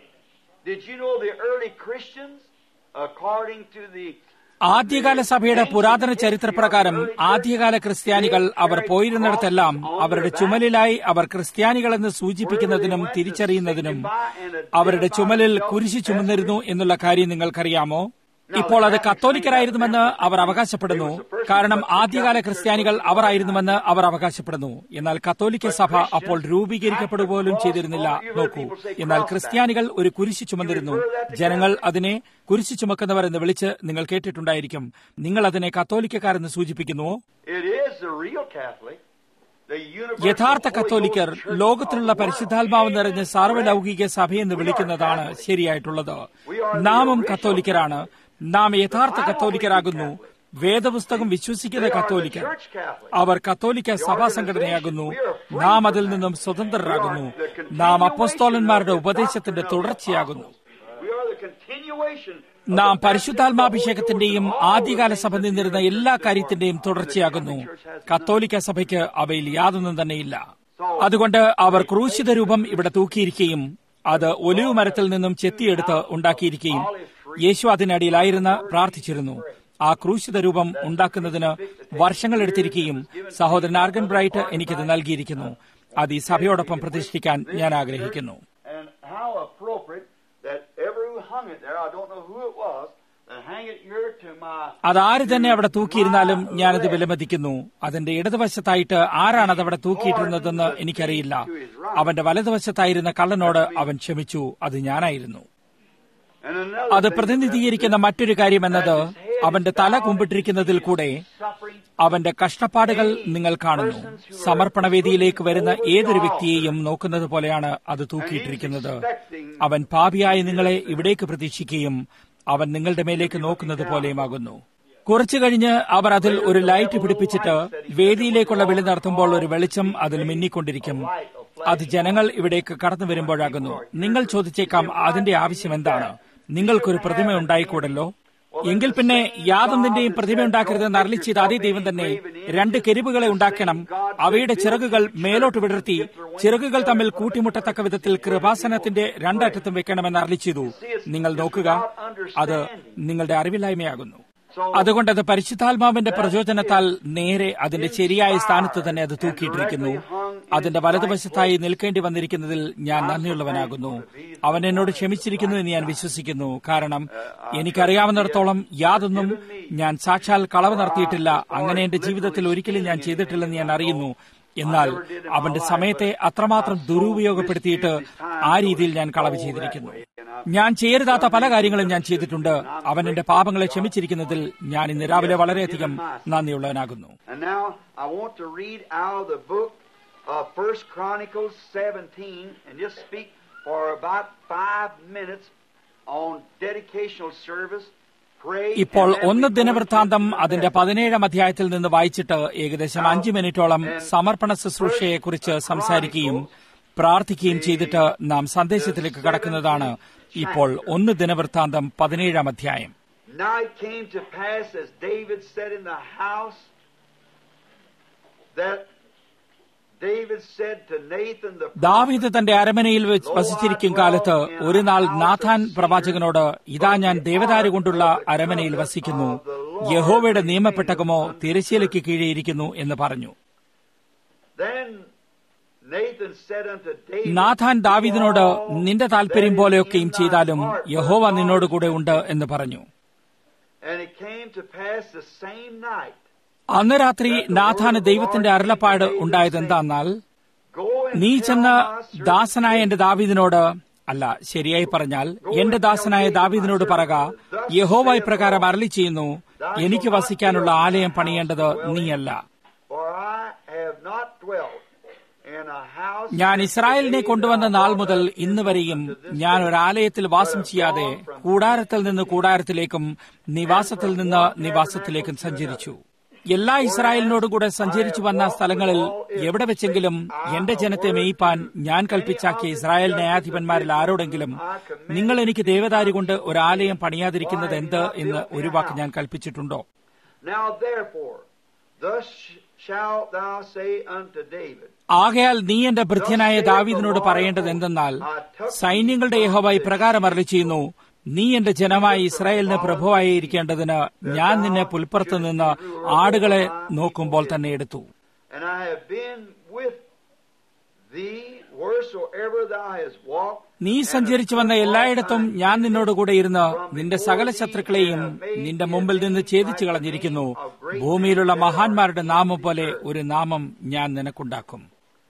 Speaker 2: ആദ്യകാല സഭയുടെ പുരാതന ചരിത്രപ്രകാരം ആദ്യകാല ക്രിസ്ത്യാനികൾ അവർ പോയിരുന്നിടത്തെല്ലാം അവരുടെ ചുമലിലായി അവർ ക്രിസ്ത്യാനികളെന്ന് സൂചിപ്പിക്കുന്നതിനും തിരിച്ചറിയുന്നതിനും അവരുടെ ചുമലിൽ കുരിശി ചുമന്നിരുന്നു എന്നുള്ള കാര്യം നിങ്ങൾക്കറിയാമോ ഇപ്പോൾ അത് കത്തോലിക്കരായിരുന്നുവെന്ന് അവർ അവകാശപ്പെടുന്നു കാരണം ആദ്യകാല ക്രിസ്ത്യാനികൾ അവർ ആയിരുന്നുവെന്ന് അവർ അവകാശപ്പെടുന്നു എന്നാൽ കത്തോലിക്ക സഭ അപ്പോൾ രൂപീകരിക്കപ്പെടുക പോലും ചെയ്തിരുന്നില്ല നോക്കൂ എന്നാൽ ക്രിസ്ത്യാനികൾ ഒരു കുരിശ് ചുമന്നിരുന്നു ജനങ്ങൾ അതിനെ കുരിശ് ചുമക്കുന്നവർ എന്ന് വിളിച്ച് നിങ്ങൾ കേട്ടിട്ടുണ്ടായിരിക്കും നിങ്ങൾ അതിനെ കത്തോലിക്കക്കാരെന്ന് സൂചിപ്പിക്കുന്നുവോ യഥാർത്ഥ കത്തോലിക്കർ ലോകത്തിലുള്ള പരിശുദ്ധാത്മാവ് നിറഞ്ഞ സാർവലൗകിക സഭയെന്ന് വിളിക്കുന്നതാണ് ശരിയായിട്ടുള്ളത് നാമും കത്തോലിക്കരാണ് നാം യഥാർത്ഥ കത്തോലിക്കരാകുന്നു വേദപുസ്തകം വിശ്വസിക്കുന്ന കത്തോലിക്കർ അവർ കത്തോലിക്ക സഭാ സംഘടനയാകുന്നു നാം അതിൽ നിന്നും സ്വതന്ത്രരാകുന്നു നാം അപ്പോസ്തോലന്മാരുടെ ഉപദേശത്തിന്റെ തുടർച്ചയാകുന്നു നാം പരിശുദ്ധാത്മാഭിഷേകത്തിന്റെയും ആദ്യകാല സഭ നിന്നിരുന്ന എല്ലാ കാര്യത്തിന്റെയും തുടർച്ചയാകുന്നു കത്തോലിക്ക സഭയ്ക്ക് അവയിൽ യാതൊന്നും തന്നെയില്ല അതുകൊണ്ട് അവർ ക്രൂശിത രൂപം ഇവിടെ തൂക്കിയിരിക്കുകയും അത് ഒലിവ് മരത്തിൽ നിന്നും ചെത്തിയെടുത്ത് ഉണ്ടാക്കിയിരിക്കുകയും യേശു അതിനടിയിലായിരുന്ന് പ്രാർത്ഥിച്ചിരുന്നു ആ ക്രൂശിത രൂപം ഉണ്ടാക്കുന്നതിന് വർഷങ്ങൾ എടുത്തിരിക്കുകയും സഹോദരൻ ആർഗൻ ബ്രൈറ്റ് എനിക്കത് നൽകിയിരിക്കുന്നു അത് ഈ സഭയോടൊപ്പം പ്രതിഷ്ഠിക്കാൻ ഞാൻ ആഗ്രഹിക്കുന്നു അതാര് തന്നെ അവിടെ തൂക്കിയിരുന്നാലും ഞാനത് വിലമതിക്കുന്നു അതിന്റെ ഇടതുവശത്തായിട്ട് ആരാണ് അത് അവിടെ തൂക്കിയിട്ടിരുന്നതെന്ന് എനിക്കറിയില്ല അവന്റെ വലതുവശത്തായിരുന്ന കള്ളനോട് അവൻ ക്ഷമിച്ചു അത് ഞാനായിരുന്നു അത് പ്രതിനിധീകരിക്കുന്ന മറ്റൊരു കാര്യം എന്നത് അവന്റെ തല കുമ്പിട്ടിരിക്കുന്നതിൽ കൂടെ അവന്റെ കഷ്ടപ്പാടുകൾ നിങ്ങൾ കാണുന്നു സമർപ്പണവേദിയിലേക്ക് വരുന്ന ഏതൊരു വ്യക്തിയെയും നോക്കുന്നത് പോലെയാണ് അത് തൂക്കിയിട്ടിരിക്കുന്നത് അവൻ പാപിയായ നിങ്ങളെ ഇവിടേക്ക് പ്രതീക്ഷിക്കുകയും അവൻ നിങ്ങളുടെ മേലേക്ക് നോക്കുന്നത് പോലെയുമാകുന്നു കുറച്ചു കഴിഞ്ഞ് അവർ അതിൽ ഒരു ലൈറ്റ് പിടിപ്പിച്ചിട്ട് വേദിയിലേക്കുള്ള വിളി നടത്തുമ്പോൾ ഒരു വെളിച്ചം അതിൽ മിന്നിക്കൊണ്ടിരിക്കും അത് ജനങ്ങൾ ഇവിടേക്ക് കടന്നു വരുമ്പോഴാകുന്നു നിങ്ങൾ ചോദിച്ചേക്കാം അതിന്റെ ആവശ്യം എന്താണ് നിങ്ങൾക്കൊരു പ്രതിമ ഉണ്ടായിക്കൂടല്ലോ എങ്കിൽ പിന്നെ യാതൊന്നിന്റെയും പ്രതിമ ഉണ്ടാക്കരുതെന്ന് അരളി ചെയ്ത അതേ ദൈവം തന്നെ രണ്ട് കെരുവുകളെ ഉണ്ടാക്കണം അവയുടെ ചിറകുകൾ മേലോട്ട് വിടർത്തി ചിറകുകൾ തമ്മിൽ കൂട്ടിമുട്ടത്തക്ക വിധത്തിൽ കൃപാസനത്തിന്റെ രണ്ടറ്റത്തും വെക്കണമെന്ന് അരളി ചെയ്തു നിങ്ങൾ നോക്കുക അത് നിങ്ങളുടെ അറിവില്ലായ്മയാകുന്നു അതുകൊണ്ട് അത് പരിശുദ്ധാത്മാവിന്റെ പ്രചോദനത്താൽ നേരെ അതിന്റെ ശരിയായ സ്ഥാനത്ത് തന്നെ അത് തൂക്കിയിട്ടിരിക്കുന്നു അതിന്റെ വലതുവശത്തായി നിൽക്കേണ്ടി വന്നിരിക്കുന്നതിൽ ഞാൻ നന്ദിയുള്ളവനാകുന്നു അവൻ എന്നോട് ക്ഷമിച്ചിരിക്കുന്നു എന്ന് ഞാൻ വിശ്വസിക്കുന്നു കാരണം എനിക്കറിയാവുന്നിടത്തോളം യാതൊന്നും ഞാൻ സാക്ഷാൽ കളവ് നടത്തിയിട്ടില്ല അങ്ങനെ എന്റെ ജീവിതത്തിൽ ഒരിക്കലും ഞാൻ ചെയ്തിട്ടില്ലെന്ന് ഞാൻ അറിയുന്നു എന്നാൽ അവന്റെ സമയത്തെ അത്രമാത്രം ദുരുപയോഗപ്പെടുത്തിയിട്ട് ആ രീതിയിൽ ഞാൻ കളവ് ചെയ്തിരിക്കുന്നു ഞാൻ ചെയ്യരുതാത്ത പല കാര്യങ്ങളും ഞാൻ ചെയ്തിട്ടുണ്ട് അവൻ എന്റെ പാപങ്ങളെ ക്ഷമിച്ചിരിക്കുന്നതിൽ ഞാൻ ഇന്ന് രാവിലെ വളരെയധികം നന്ദിയുള്ളവനാകുന്നു
Speaker 1: First Chronicles 17 and just speak for about five minutes on dedicational service pray.
Speaker 2: ഇപ്പോൾ
Speaker 1: and then
Speaker 2: ഒന്ന്
Speaker 1: we go
Speaker 2: ദിനവൃത്താന്തം
Speaker 1: into
Speaker 2: അതിന്റെ പതിനേഴാം അധ്യായത്തിൽ നിന്ന് വായിച്ചിട്ട് ഏകദേശം അഞ്ച് മിനിറ്റോളം സമർപ്പണ ശുശ്രൂഷയെക്കുറിച്ച് സംസാരിക്കുകയും പ്രാർത്ഥിക്കുകയും ചെയ്തിട്ട് നാം സന്ദേശത്തിലേക്ക് കടക്കുന്നതാണ് ഇപ്പോൾ ഒന്ന് ദിനവൃത്താന്തം പതിനേഴാം അധ്യായം
Speaker 1: Now it came to pass as David sat in the house that David said to Nathan the
Speaker 2: ദാവീദ് തന്റെ അരമനയിൽ വെച്ച് വസിച്ചിരിക്കും കാലത്ത് ഒരു നാൾ നാഥാൻ പ്രവാചകനോട് ഇതാ ഞാൻ ദേവദാരു കൊണ്ടുള്ള അരമനയിൽ വസിക്കുന്നു യഹോവയുടെ നിയമപ്പെട്ടകമോ തിരശ്ശീലയ്ക്ക് കീഴേ ഇരിക്കുന്നു എന്ന് പറഞ്ഞു
Speaker 1: Then Nathan said unto David,
Speaker 2: Nathan ദാവീദിനോട് നിന്റെ താല്പര്യം പോലെയൊക്കെയും ചെയ്താലും യഹോവ നിന്നോട് കൂടെ ഉണ്ട് എന്ന് പറഞ്ഞു
Speaker 1: And it came to pass the same night.
Speaker 2: അന്ന് രാത്രി നാഥാന് ദൈവത്തിന്റെ അരുളപ്പാട് ഉണ്ടായത് എന്താന്നാൽ
Speaker 1: Go and
Speaker 2: നീ
Speaker 1: tell
Speaker 2: ചെന്ന്
Speaker 1: my servant
Speaker 2: ദാസനായ എന്റെ ദാവീദിനോട് അല്ല ശരിയായി പറഞ്ഞാൽ എന്റെ ദാസനായ ദാവീദിനോട് പറക യഹോവ ഇപ്രകാരം അരളി ചെയ്യുന്നു എനിക്ക് വസിക്കാനുള്ള ആലയം പണിയേണ്ടത് നീയല്ല
Speaker 1: For I have not dwelt in a house
Speaker 2: ഞാൻ ഇസ്രായേലിനെ കൊണ്ടുവന്ന നാൾ മുതൽ ഇന്ന് വരെയും ഞാൻ ഒരാലയത്തിൽ വാസം ചെയ്യാതെ കൂടാരത്തിൽ നിന്ന് കൂടാരത്തിലേക്കും നിവാസത്തിൽ നിന്ന് നിവാസത്തിലേക്കും സഞ്ചരിച്ചു എല്ലാ ഇസ്രായേലിനോടും കൂടെ സഞ്ചരിച്ചു വന്ന സ്ഥലങ്ങളിൽ എവിടെ വെച്ചെങ്കിലും എന്റെ ജനത്തെ മേയിപ്പാൻ ഞാൻ കൽപ്പിച്ചാക്കിയ ഇസ്രായേൽ ന്യായാധിപന്മാരിൽ ആരോടെങ്കിലും നിങ്ങൾ എനിക്ക് ദേവദാരി കൊണ്ട് ഒരാലയം പണിയാതിരിക്കുന്നത് എന്ത് എന്ന് ഒരു വാക്ക് ഞാൻ കൽപ്പിച്ചിട്ടുണ്ടോ
Speaker 1: Now therefore, thus shalt thou say unto David,
Speaker 2: ആകയാൽ നീ എന്റെ ഭൃത്യനായ ദാവീദിനോട് പറയേണ്ടത് എന്തെന്നാൽ സൈന്യങ്ങളുടെ യഹോവ ഇപ്രകാരം അരളി ചെയ്യുന്നു നീ എന്റെ ജനമായി ഇസ്രായേലിന് പ്രഭുവായി ഇരിക്കേണ്ടതിന് ഞാൻ നിന്നെ പുൽപ്പുറത്ത് നിന്ന് ആടുകളെ നോക്കുമ്പോൾ തന്നെ എടുത്തു
Speaker 1: And I have been with thee wheresoever thou hast walked.
Speaker 2: നീ സഞ്ചരിച്ചു വന്ന എല്ലായിടത്തും ഞാൻ നിന്നോട് കൂടെ ഇരുന്ന് നിന്റെ സകല ശത്രുക്കളെയും നിന്റെ മുമ്പിൽ നിന്ന് ഛേദിച്ചു കളഞ്ഞിരിക്കുന്നു ഭൂമിയിലുള്ള മഹാന്മാരുടെ നാമം പോലെ ഒരു നാമം ഞാൻ നിനക്കുണ്ടാക്കും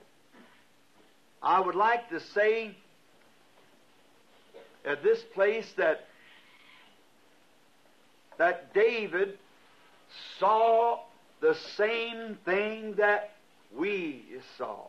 Speaker 1: I would like to say at this place that that David saw the same thing that we saw.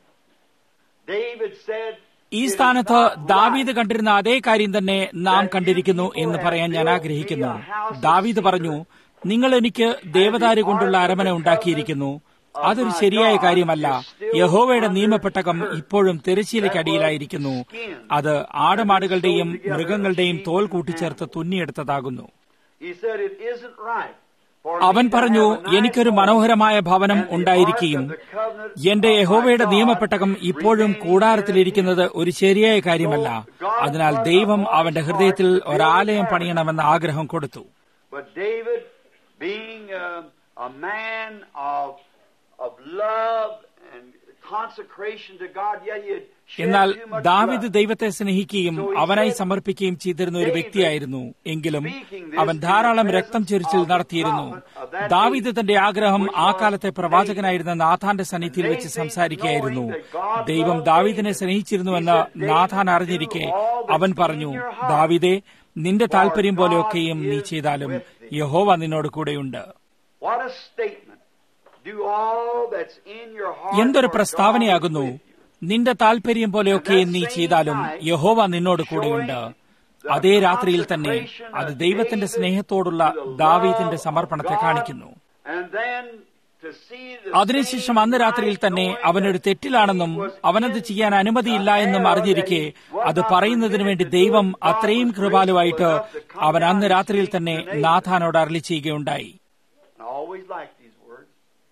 Speaker 1: David said,
Speaker 2: ഈ സ്ഥാനത്ത് ദാവീദ് കണ്ടിരുന്ന അതേ കാര്യം തന്നെ നാം കണ്ടിരിക്കുന്നു എന്ന് പറയാൻ ഞാൻ ആഗ്രഹിക്കുന്നു ദാവീദ് പറഞ്ഞു നിങ്ങൾ എനിക്ക് ദേവദാരു കൊണ്ടുള്ള അരമന ഉണ്ടാക്കിയിരിക്കുന്നു അതൊരു ശരിയായ കാര്യമല്ല യഹോവയുടെ നിയമപ്പെട്ടകം ഇപ്പോഴും തിരശ്ശീലയ്ക്കടിയിലായിരിക്കുന്നു അത് ആടുമാടുകളുടെയും മൃഗങ്ങളുടെയും തോൽ കൂട്ടിച്ചേർത്ത് തുന്നിയെടുത്തതാകുന്നു
Speaker 1: he said, it isn't right for
Speaker 2: അവൻ
Speaker 1: me to
Speaker 2: പറഞ്ഞു
Speaker 1: have a nice
Speaker 2: എനിക്കൊരു
Speaker 1: home
Speaker 2: മനോഹരമായ ഭവനം
Speaker 1: and the
Speaker 2: ഉണ്ടായിരിക്കുകയും
Speaker 1: ark of the covenant
Speaker 2: എന്റെ
Speaker 1: of my
Speaker 2: യഹോവയുടെ
Speaker 1: God
Speaker 2: നിയമപ്പെട്ടകം ഇപ്പോഴും
Speaker 1: remaining
Speaker 2: കൂടാരത്തിലിരിക്കുന്നത് ഒരു ശരിയായ കാര്യമല്ല അതിനാൽ ദൈവം അവന്റെ ഹൃദയത്തിൽ ഒരാലയം പണിയണമെന്ന ആഗ്രഹം കൊടുത്തു
Speaker 1: But David, being a, a man of, of love and consecration to God, yet he had shed
Speaker 2: എന്നാൽ
Speaker 1: too much
Speaker 2: ദാവിദ്
Speaker 1: blood.
Speaker 2: ദൈവത്തെ സ്നേഹിക്കുകയും അവനായി സമർപ്പിക്കുകയും ചെയ്തിരുന്ന ഒരു വ്യക്തിയായിരുന്നു എങ്കിലും അവൻ ധാരാളം രക്തം ചൊരിച്ചിൽ നടത്തിയിരുന്നു ദാവിദ് തന്റെ ആഗ്രഹം ആ കാലത്തെ പ്രവാചകനായിരുന്ന നാഥാന്റെ സന്നിധിയിൽ വെച്ച് സംസാരിക്കുകയായിരുന്നു ദൈവം ദാവീദിനെ സ്നേഹിച്ചിരുന്നുവെന്ന് നാഥാൻ അറിഞ്ഞിരിക്കെ അവൻ പറഞ്ഞു ദാവിദേ നിന്റെ താല്പര്യം പോലെയൊക്കെയും നീ ചെയ്താലും യഹോവ നിന്നോട് കൂടെയുണ്ട്
Speaker 1: What a statement. Do all that's in your heart
Speaker 2: എന്തൊരു
Speaker 1: for God
Speaker 2: പ്രസ്താവനയാകുന്നു
Speaker 1: is with you.
Speaker 2: നിന്റെ താല്പര്യം പോലെയൊക്കെ നീ ചെയ്താലും യഹോവ നിന്നോട് കൂടെയുണ്ട് അതേ രാത്രിയിൽ തന്നെ അത് ദൈവത്തിന്റെ സ്നേഹത്തോടുള്ള ദാവീദിന്റെ സമർപ്പണത്തെ കാണിക്കുന്നു
Speaker 1: And then to see the
Speaker 2: അതിനുശേഷം അന്ന് രാത്രിയിൽ തന്നെ അവനൊരു തെറ്റിലാണെന്നും അവനത് ചെയ്യാൻ അനുമതിയില്ല എന്നും അറിഞ്ഞിരിക്കെ അത് പറയുന്നതിനു വേണ്ടി ദൈവം അത്രയും കൃപാലുവായിട്ട് അവൻ അന്ന് രാത്രിയിൽ തന്നെ നാഥാനോട് അരളി ചെയ്യുകയുണ്ടായി
Speaker 1: I always like these words.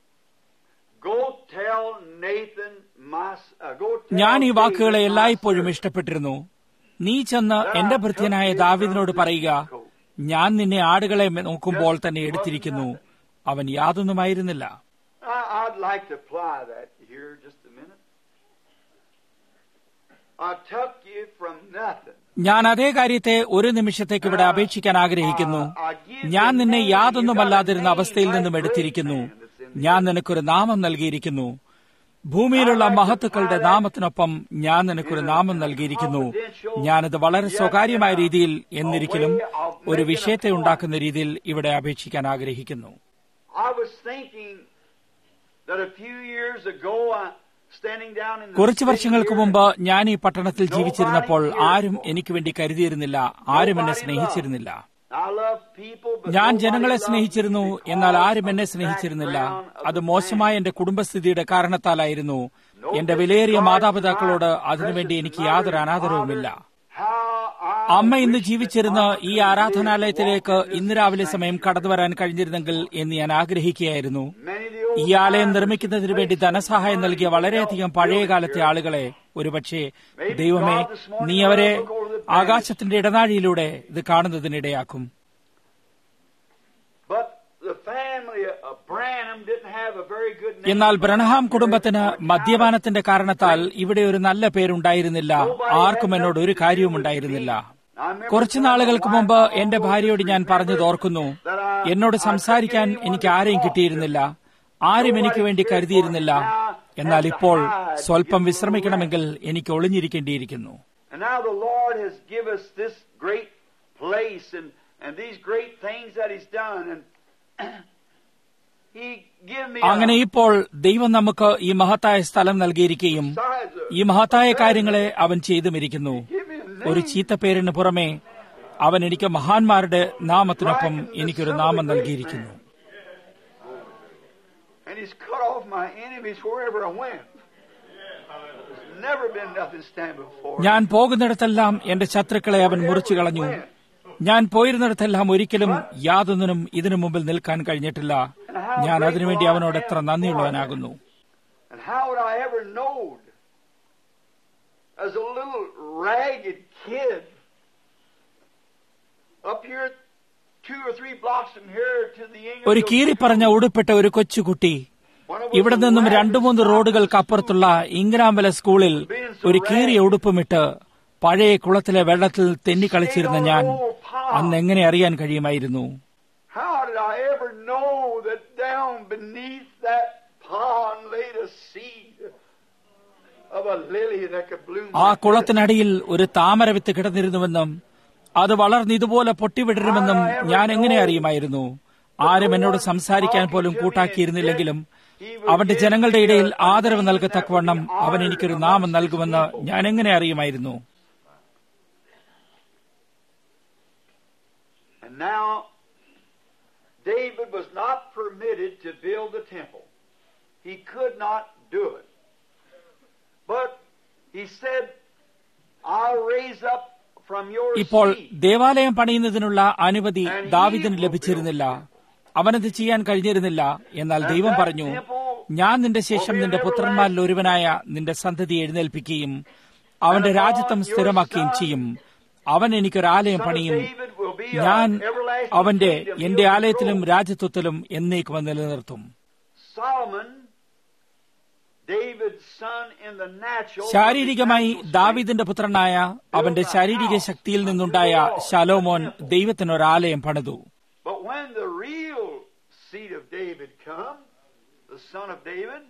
Speaker 1: Go tell Nathan my uh, go tell
Speaker 2: ഞാൻ ഈ വാക്കുകളെ
Speaker 1: David, my
Speaker 2: എല്ലായ്പ്പോഴും
Speaker 1: servant,
Speaker 2: ഇഷ്ടപ്പെട്ടിരുന്നു നീ ചെന്ന് എന്റെ ഭൃത്യനായ ദാവിദിനോട് പറയുക ഞാൻ നിന്നെ ആടുകളെ നോക്കുമ്പോൾ തന്നെ എടുത്തിരിക്കുന്നു അവൻ യാതൊന്നുമായിരുന്നില്ല
Speaker 1: I, I'd like to apply that here just a minute. I took you from nothing.
Speaker 2: ഞാൻ അതേ കാര്യത്തെ ഒരു നിമിഷത്തേക്ക് ഇവിടെ അപേക്ഷിക്കാൻ ആഗ്രഹിക്കുന്നു ഞാൻ നിന്നെ യാതൊന്നുമല്ലാതിരുന്ന അവസ്ഥയിൽ നിന്നും എടുത്തിരിക്കുന്നു ഞാൻ നിനക്കൊരു നാമം നൽകിയിരിക്കുന്നു ഭൂമിയിലുള്ള മഹത്തുക്കളുടെ നാമത്തിനൊപ്പം ഞാൻ നിനക്കൊരു നാമം നൽകിയിരിക്കുന്നു ഞാനത് വളരെ സ്വകാര്യമായ രീതിയിൽ എന്നിരിക്കലും ഒരു വിഷയത്തെ ഉണ്ടാക്കുന്ന രീതിയിൽ ഇവിടെ അപേക്ഷിക്കാൻ ആഗ്രഹിക്കുന്നു
Speaker 1: I was thinking that a few years ago, I, standing down in the
Speaker 2: കുറച്ചു
Speaker 1: city
Speaker 2: വർഷങ്ങൾക്ക്
Speaker 1: here,
Speaker 2: മുമ്പ് ഞാൻ ഈ പട്ടണത്തിൽ ജീവിച്ചിരുന്നപ്പോൾ ആരും എനിക്ക് വേണ്ടി കരുതിയിരുന്നില്ല ആരും എന്നെ സ്നേഹിച്ചിരുന്നില്ല
Speaker 1: I love people, but
Speaker 2: ഞാൻ
Speaker 1: nobody
Speaker 2: ജനങ്ങളെ
Speaker 1: loved me
Speaker 2: സ്നേഹിച്ചിരുന്നു
Speaker 1: because
Speaker 2: എന്നാൽ ആരും
Speaker 1: of
Speaker 2: എന്നെ
Speaker 1: the
Speaker 2: സ്നേഹിച്ചിരുന്നില്ല
Speaker 1: background of
Speaker 2: അത്
Speaker 1: the
Speaker 2: മോശമായ എന്റെ കുടുംബസ്ഥിതിയുടെ കാരണത്താലായിരുന്നു എന്റെ വിലയേറിയ മാതാപിതാക്കളോട് അതിനുവേണ്ടി എനിക്ക് യാതൊരു അനാദരവുമില്ല
Speaker 1: How I
Speaker 2: അമ്മ ഇന്ന്
Speaker 1: wish
Speaker 2: ജീവിച്ചിരുന്ന
Speaker 1: that
Speaker 2: ഈ
Speaker 1: Mama could
Speaker 2: ആരാധനാലയത്തിലേക്ക്
Speaker 1: live in this
Speaker 2: ഇന്ന് രാവിലെ
Speaker 1: sanctuary.
Speaker 2: സമയം കടന്നു വരാൻ കഴിഞ്ഞിരുന്നെങ്കിൽ എന്ന് ഞാൻ ആഗ്രഹിക്കുകയായിരുന്നു
Speaker 1: Many of the old
Speaker 2: ഈ ആലയം
Speaker 1: timers
Speaker 2: നിർമ്മിക്കുന്നതിന് വേണ്ടി
Speaker 1: placed
Speaker 2: ധനസഹായം
Speaker 1: money
Speaker 2: നൽകിയ
Speaker 1: to
Speaker 2: വളരെയധികം
Speaker 1: help
Speaker 2: പഴയ
Speaker 1: build it
Speaker 2: കാലത്തെ
Speaker 1: here.
Speaker 2: ആളുകളെ ഒരുപക്ഷെ ദൈവമേ
Speaker 1: God this morning
Speaker 2: നീ അവരെ
Speaker 1: will look over the
Speaker 2: ആകാശത്തിന്റെ ഇടനാഴിയിലൂടെ ഇത് കാണുന്നതിനിടയാക്കും
Speaker 1: But the family of Branham didn't have a very good name.
Speaker 2: എന്നാൽ ബ്രണഹാം കുടുംബത്തിന് മദ്യപാനത്തിന്റെ കാരണത്താൽ ഇവിടെ ഒരു നല്ല പേരുണ്ടായിരുന്നില്ല ആർക്കും എന്നോട് ഒരു കാര്യവും ഉണ്ടായിരുന്നില്ല കുറച്ചു നാളുകൾക്ക് മുമ്പ് എന്റെ ഭാര്യയോട് ഞാൻ പറഞ്ഞത് ഓർക്കുന്നു എന്നോട് സംസാരിക്കാൻ എനിക്ക് ആരെയും കിട്ടിയിരുന്നില്ല ആരും എനിക്ക് വേണ്ടി കരുതിയിരുന്നില്ല എന്നാൽ ഇപ്പോൾ സ്വല്പം വിശ്രമിക്കണമെങ്കിൽ എനിക്ക് ഒളിഞ്ഞിരിക്കേണ്ടിയിരിക്കുന്നു
Speaker 1: And now the Lord has given us this great place and, and these great things that He's done. And He give me
Speaker 2: അങ്ങനെ ഇപ്പോൾ ദൈവം നമുക്ക് ഈ മഹത്തായ സ്ഥലം നൽകിയിരിക്കുകയും
Speaker 1: besides a,
Speaker 2: ഈ മഹത്തായ കാര്യങ്ങളെ അവൻ ചെയ്തുമിരിക്കുന്നു
Speaker 1: give me a
Speaker 2: ഒരു
Speaker 1: name.
Speaker 2: ചീത്തപ്പേരിന് പുറമെ അവൻ എനിക്ക് മഹാന്മാരുടെ നാമത്തിനൊപ്പം എനിക്കൊരു നാമം നൽകിയിരിക്കുന്നു
Speaker 1: And He's cut off my enemies wherever I went. There's never been nothing stand before.
Speaker 2: ഞാൻ പോകുന്നിടത്തെല്ലാം എന്റെ ശത്രുക്കളെ അവൻ മുറിച്ചു കളഞ്ഞു ഞാൻ പോയിരുന്നിടത്തെല്ലാം ഒരിക്കലും യാതൊന്നിനും ഇതിനു മുമ്പിൽ നിൽക്കാൻ കഴിഞ്ഞിട്ടില്ല ഞാൻ അതിനുവേണ്ടി അവനോട് എത്ര നന്ദിയുള്ളവനാകുന്നു
Speaker 1: And how would I ever know as a little ragged kid up here two or three blocks from here to the
Speaker 2: ഒരു
Speaker 1: Ingerville
Speaker 2: കീറിപ്പറഞ്ഞ ഉടുപ്പിട്ട ഒരു കൊച്ചുകുട്ടി
Speaker 1: when I was
Speaker 2: ഇവിടെ
Speaker 1: a
Speaker 2: നിന്നും
Speaker 1: ragged
Speaker 2: രണ്ടു മൂന്ന് റോഡുകൾക്ക് അപ്പുറത്തുള്ള ഇംഗ്രാംബല സ്കൂളിൽ ഒരു കീറിയ ഉടുപ്പുമിട്ട് പഴയ കുളത്തിലെ വെള്ളത്തിൽ തെന്നിക്കളിച്ചിരുന്ന ഞാൻ അന്ന് എങ്ങനെ അറിയാൻ കഴിയുമായിരുന്നു
Speaker 1: How did I ever know that down beneath that pond laid a seed of a lily that could bloom?
Speaker 2: ആ
Speaker 1: like this?
Speaker 2: കുളത്തിനടിയിൽ ഒരു താമര വിത്ത് കിടന്നിരുന്നുവെന്നും അത് വളർന്ന് ഇതുപോലെ പൊട്ടിവിടരുമെന്നും ഞാൻ എങ്ങനെ അറിയുമായിരുന്നു ആരും എന്നോട് സംസാരിക്കാൻ പോലും കൂട്ടാക്കിയിരുന്നില്ലെങ്കിലും അവന്റെ ജനങ്ങളുടെ ഇടയിൽ ആദരവ് നൽകത്തക്കവണ്ണം അവൻ എനിക്കൊരു നാമം നൽകുമെന്ന് ഞാൻ എങ്ങനെ അറിയുമായിരുന്നു
Speaker 1: And now, David was not permitted to build the temple. He could not do it. But he said, I'll raise up from your
Speaker 2: ഇപ്പോൾ
Speaker 1: seed.
Speaker 2: ദേവാലയം പണിയുന്നതിനുള്ള അനുമതി ദാവിദിന് ലഭിച്ചിരുന്നില്ല അവനത് ചെയ്യാൻ കഴിഞ്ഞിരുന്നില്ല എന്നാൽ ദൈവം പറഞ്ഞു ഞാൻ നിന്റെ ശേഷം നിന്റെ പുത്രന്മാരിൽ ഒരുവനായ നിന്റെ സന്തതി എഴുന്നേൽപ്പിക്കുകയും അവന്റെ രാജ്യത്വം സ്ഥിരമാക്കുകയും ചെയ്യും അവൻ എനിക്കൊരാലയം പണിയും ഞാൻ അവന്റെ എന്റെ ആലയത്തിലും രാജ്യത്വത്തിലും എന്നേക്കും നിലനിർത്തും
Speaker 1: Solomon, David's son in the natural,
Speaker 2: ശാരീരികമായി ദാവീദിന്റെ പുത്രനായ അവന്റെ ശാരീരിക ശക്തിയിൽ നിന്നുണ്ടായ ശലോമോൻ ദൈവത്തിനൊരാലയം പണിതു
Speaker 1: But when the real seed of David come, the son of David,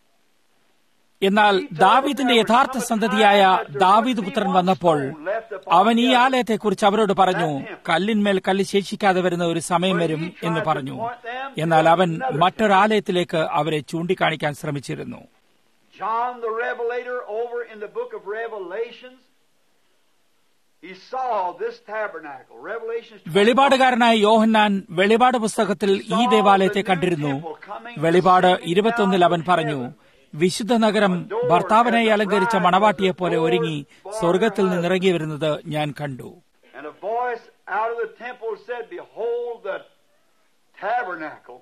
Speaker 2: എന്നാൽ ദാവീദിന്റെ യഥാർത്ഥ സന്തതിയായ ദാവീദ് പുത്രൻ വന്നപ്പോൾ അവൻ ഈ ആലയത്തെക്കുറിച്ച് അവരോട് പറഞ്ഞു കല്ലിന്മേൽ കല്ല് ശേഷിക്കാതെ വരുന്ന ഒരു സമയം വരും എന്ന് പറഞ്ഞു എന്നാൽ അവൻ മറ്റൊരാലയത്തിലേക്ക് അവരെ ചൂണ്ടിക്കാണിക്കാൻ ശ്രമിച്ചിരുന്നു
Speaker 1: John the Revelator over in the book of Revelations, he saw this tabernacle. Revelations
Speaker 2: വെളിപാടുകാരനായ യോഹന്നാൻ വെളിപാട് പുസ്തകത്തിൽ ഈ ദേവാലയത്തെ കണ്ടിരുന്നു വെളിപാട് ഇരുപത്തൊന്നിൽ അവൻ പറഞ്ഞു വിശുദ്ധ നഗരം ഭർത്താവിനായി അലങ്കരിച്ച മണവാട്ടിയെ പോലെ ഒരുങ്ങി സ്വർഗത്തിൽ നിന്നിറങ്ങി വരുന്നത് ഞാൻ കണ്ടു
Speaker 1: And a voice out of the temple said, Behold the tabernacle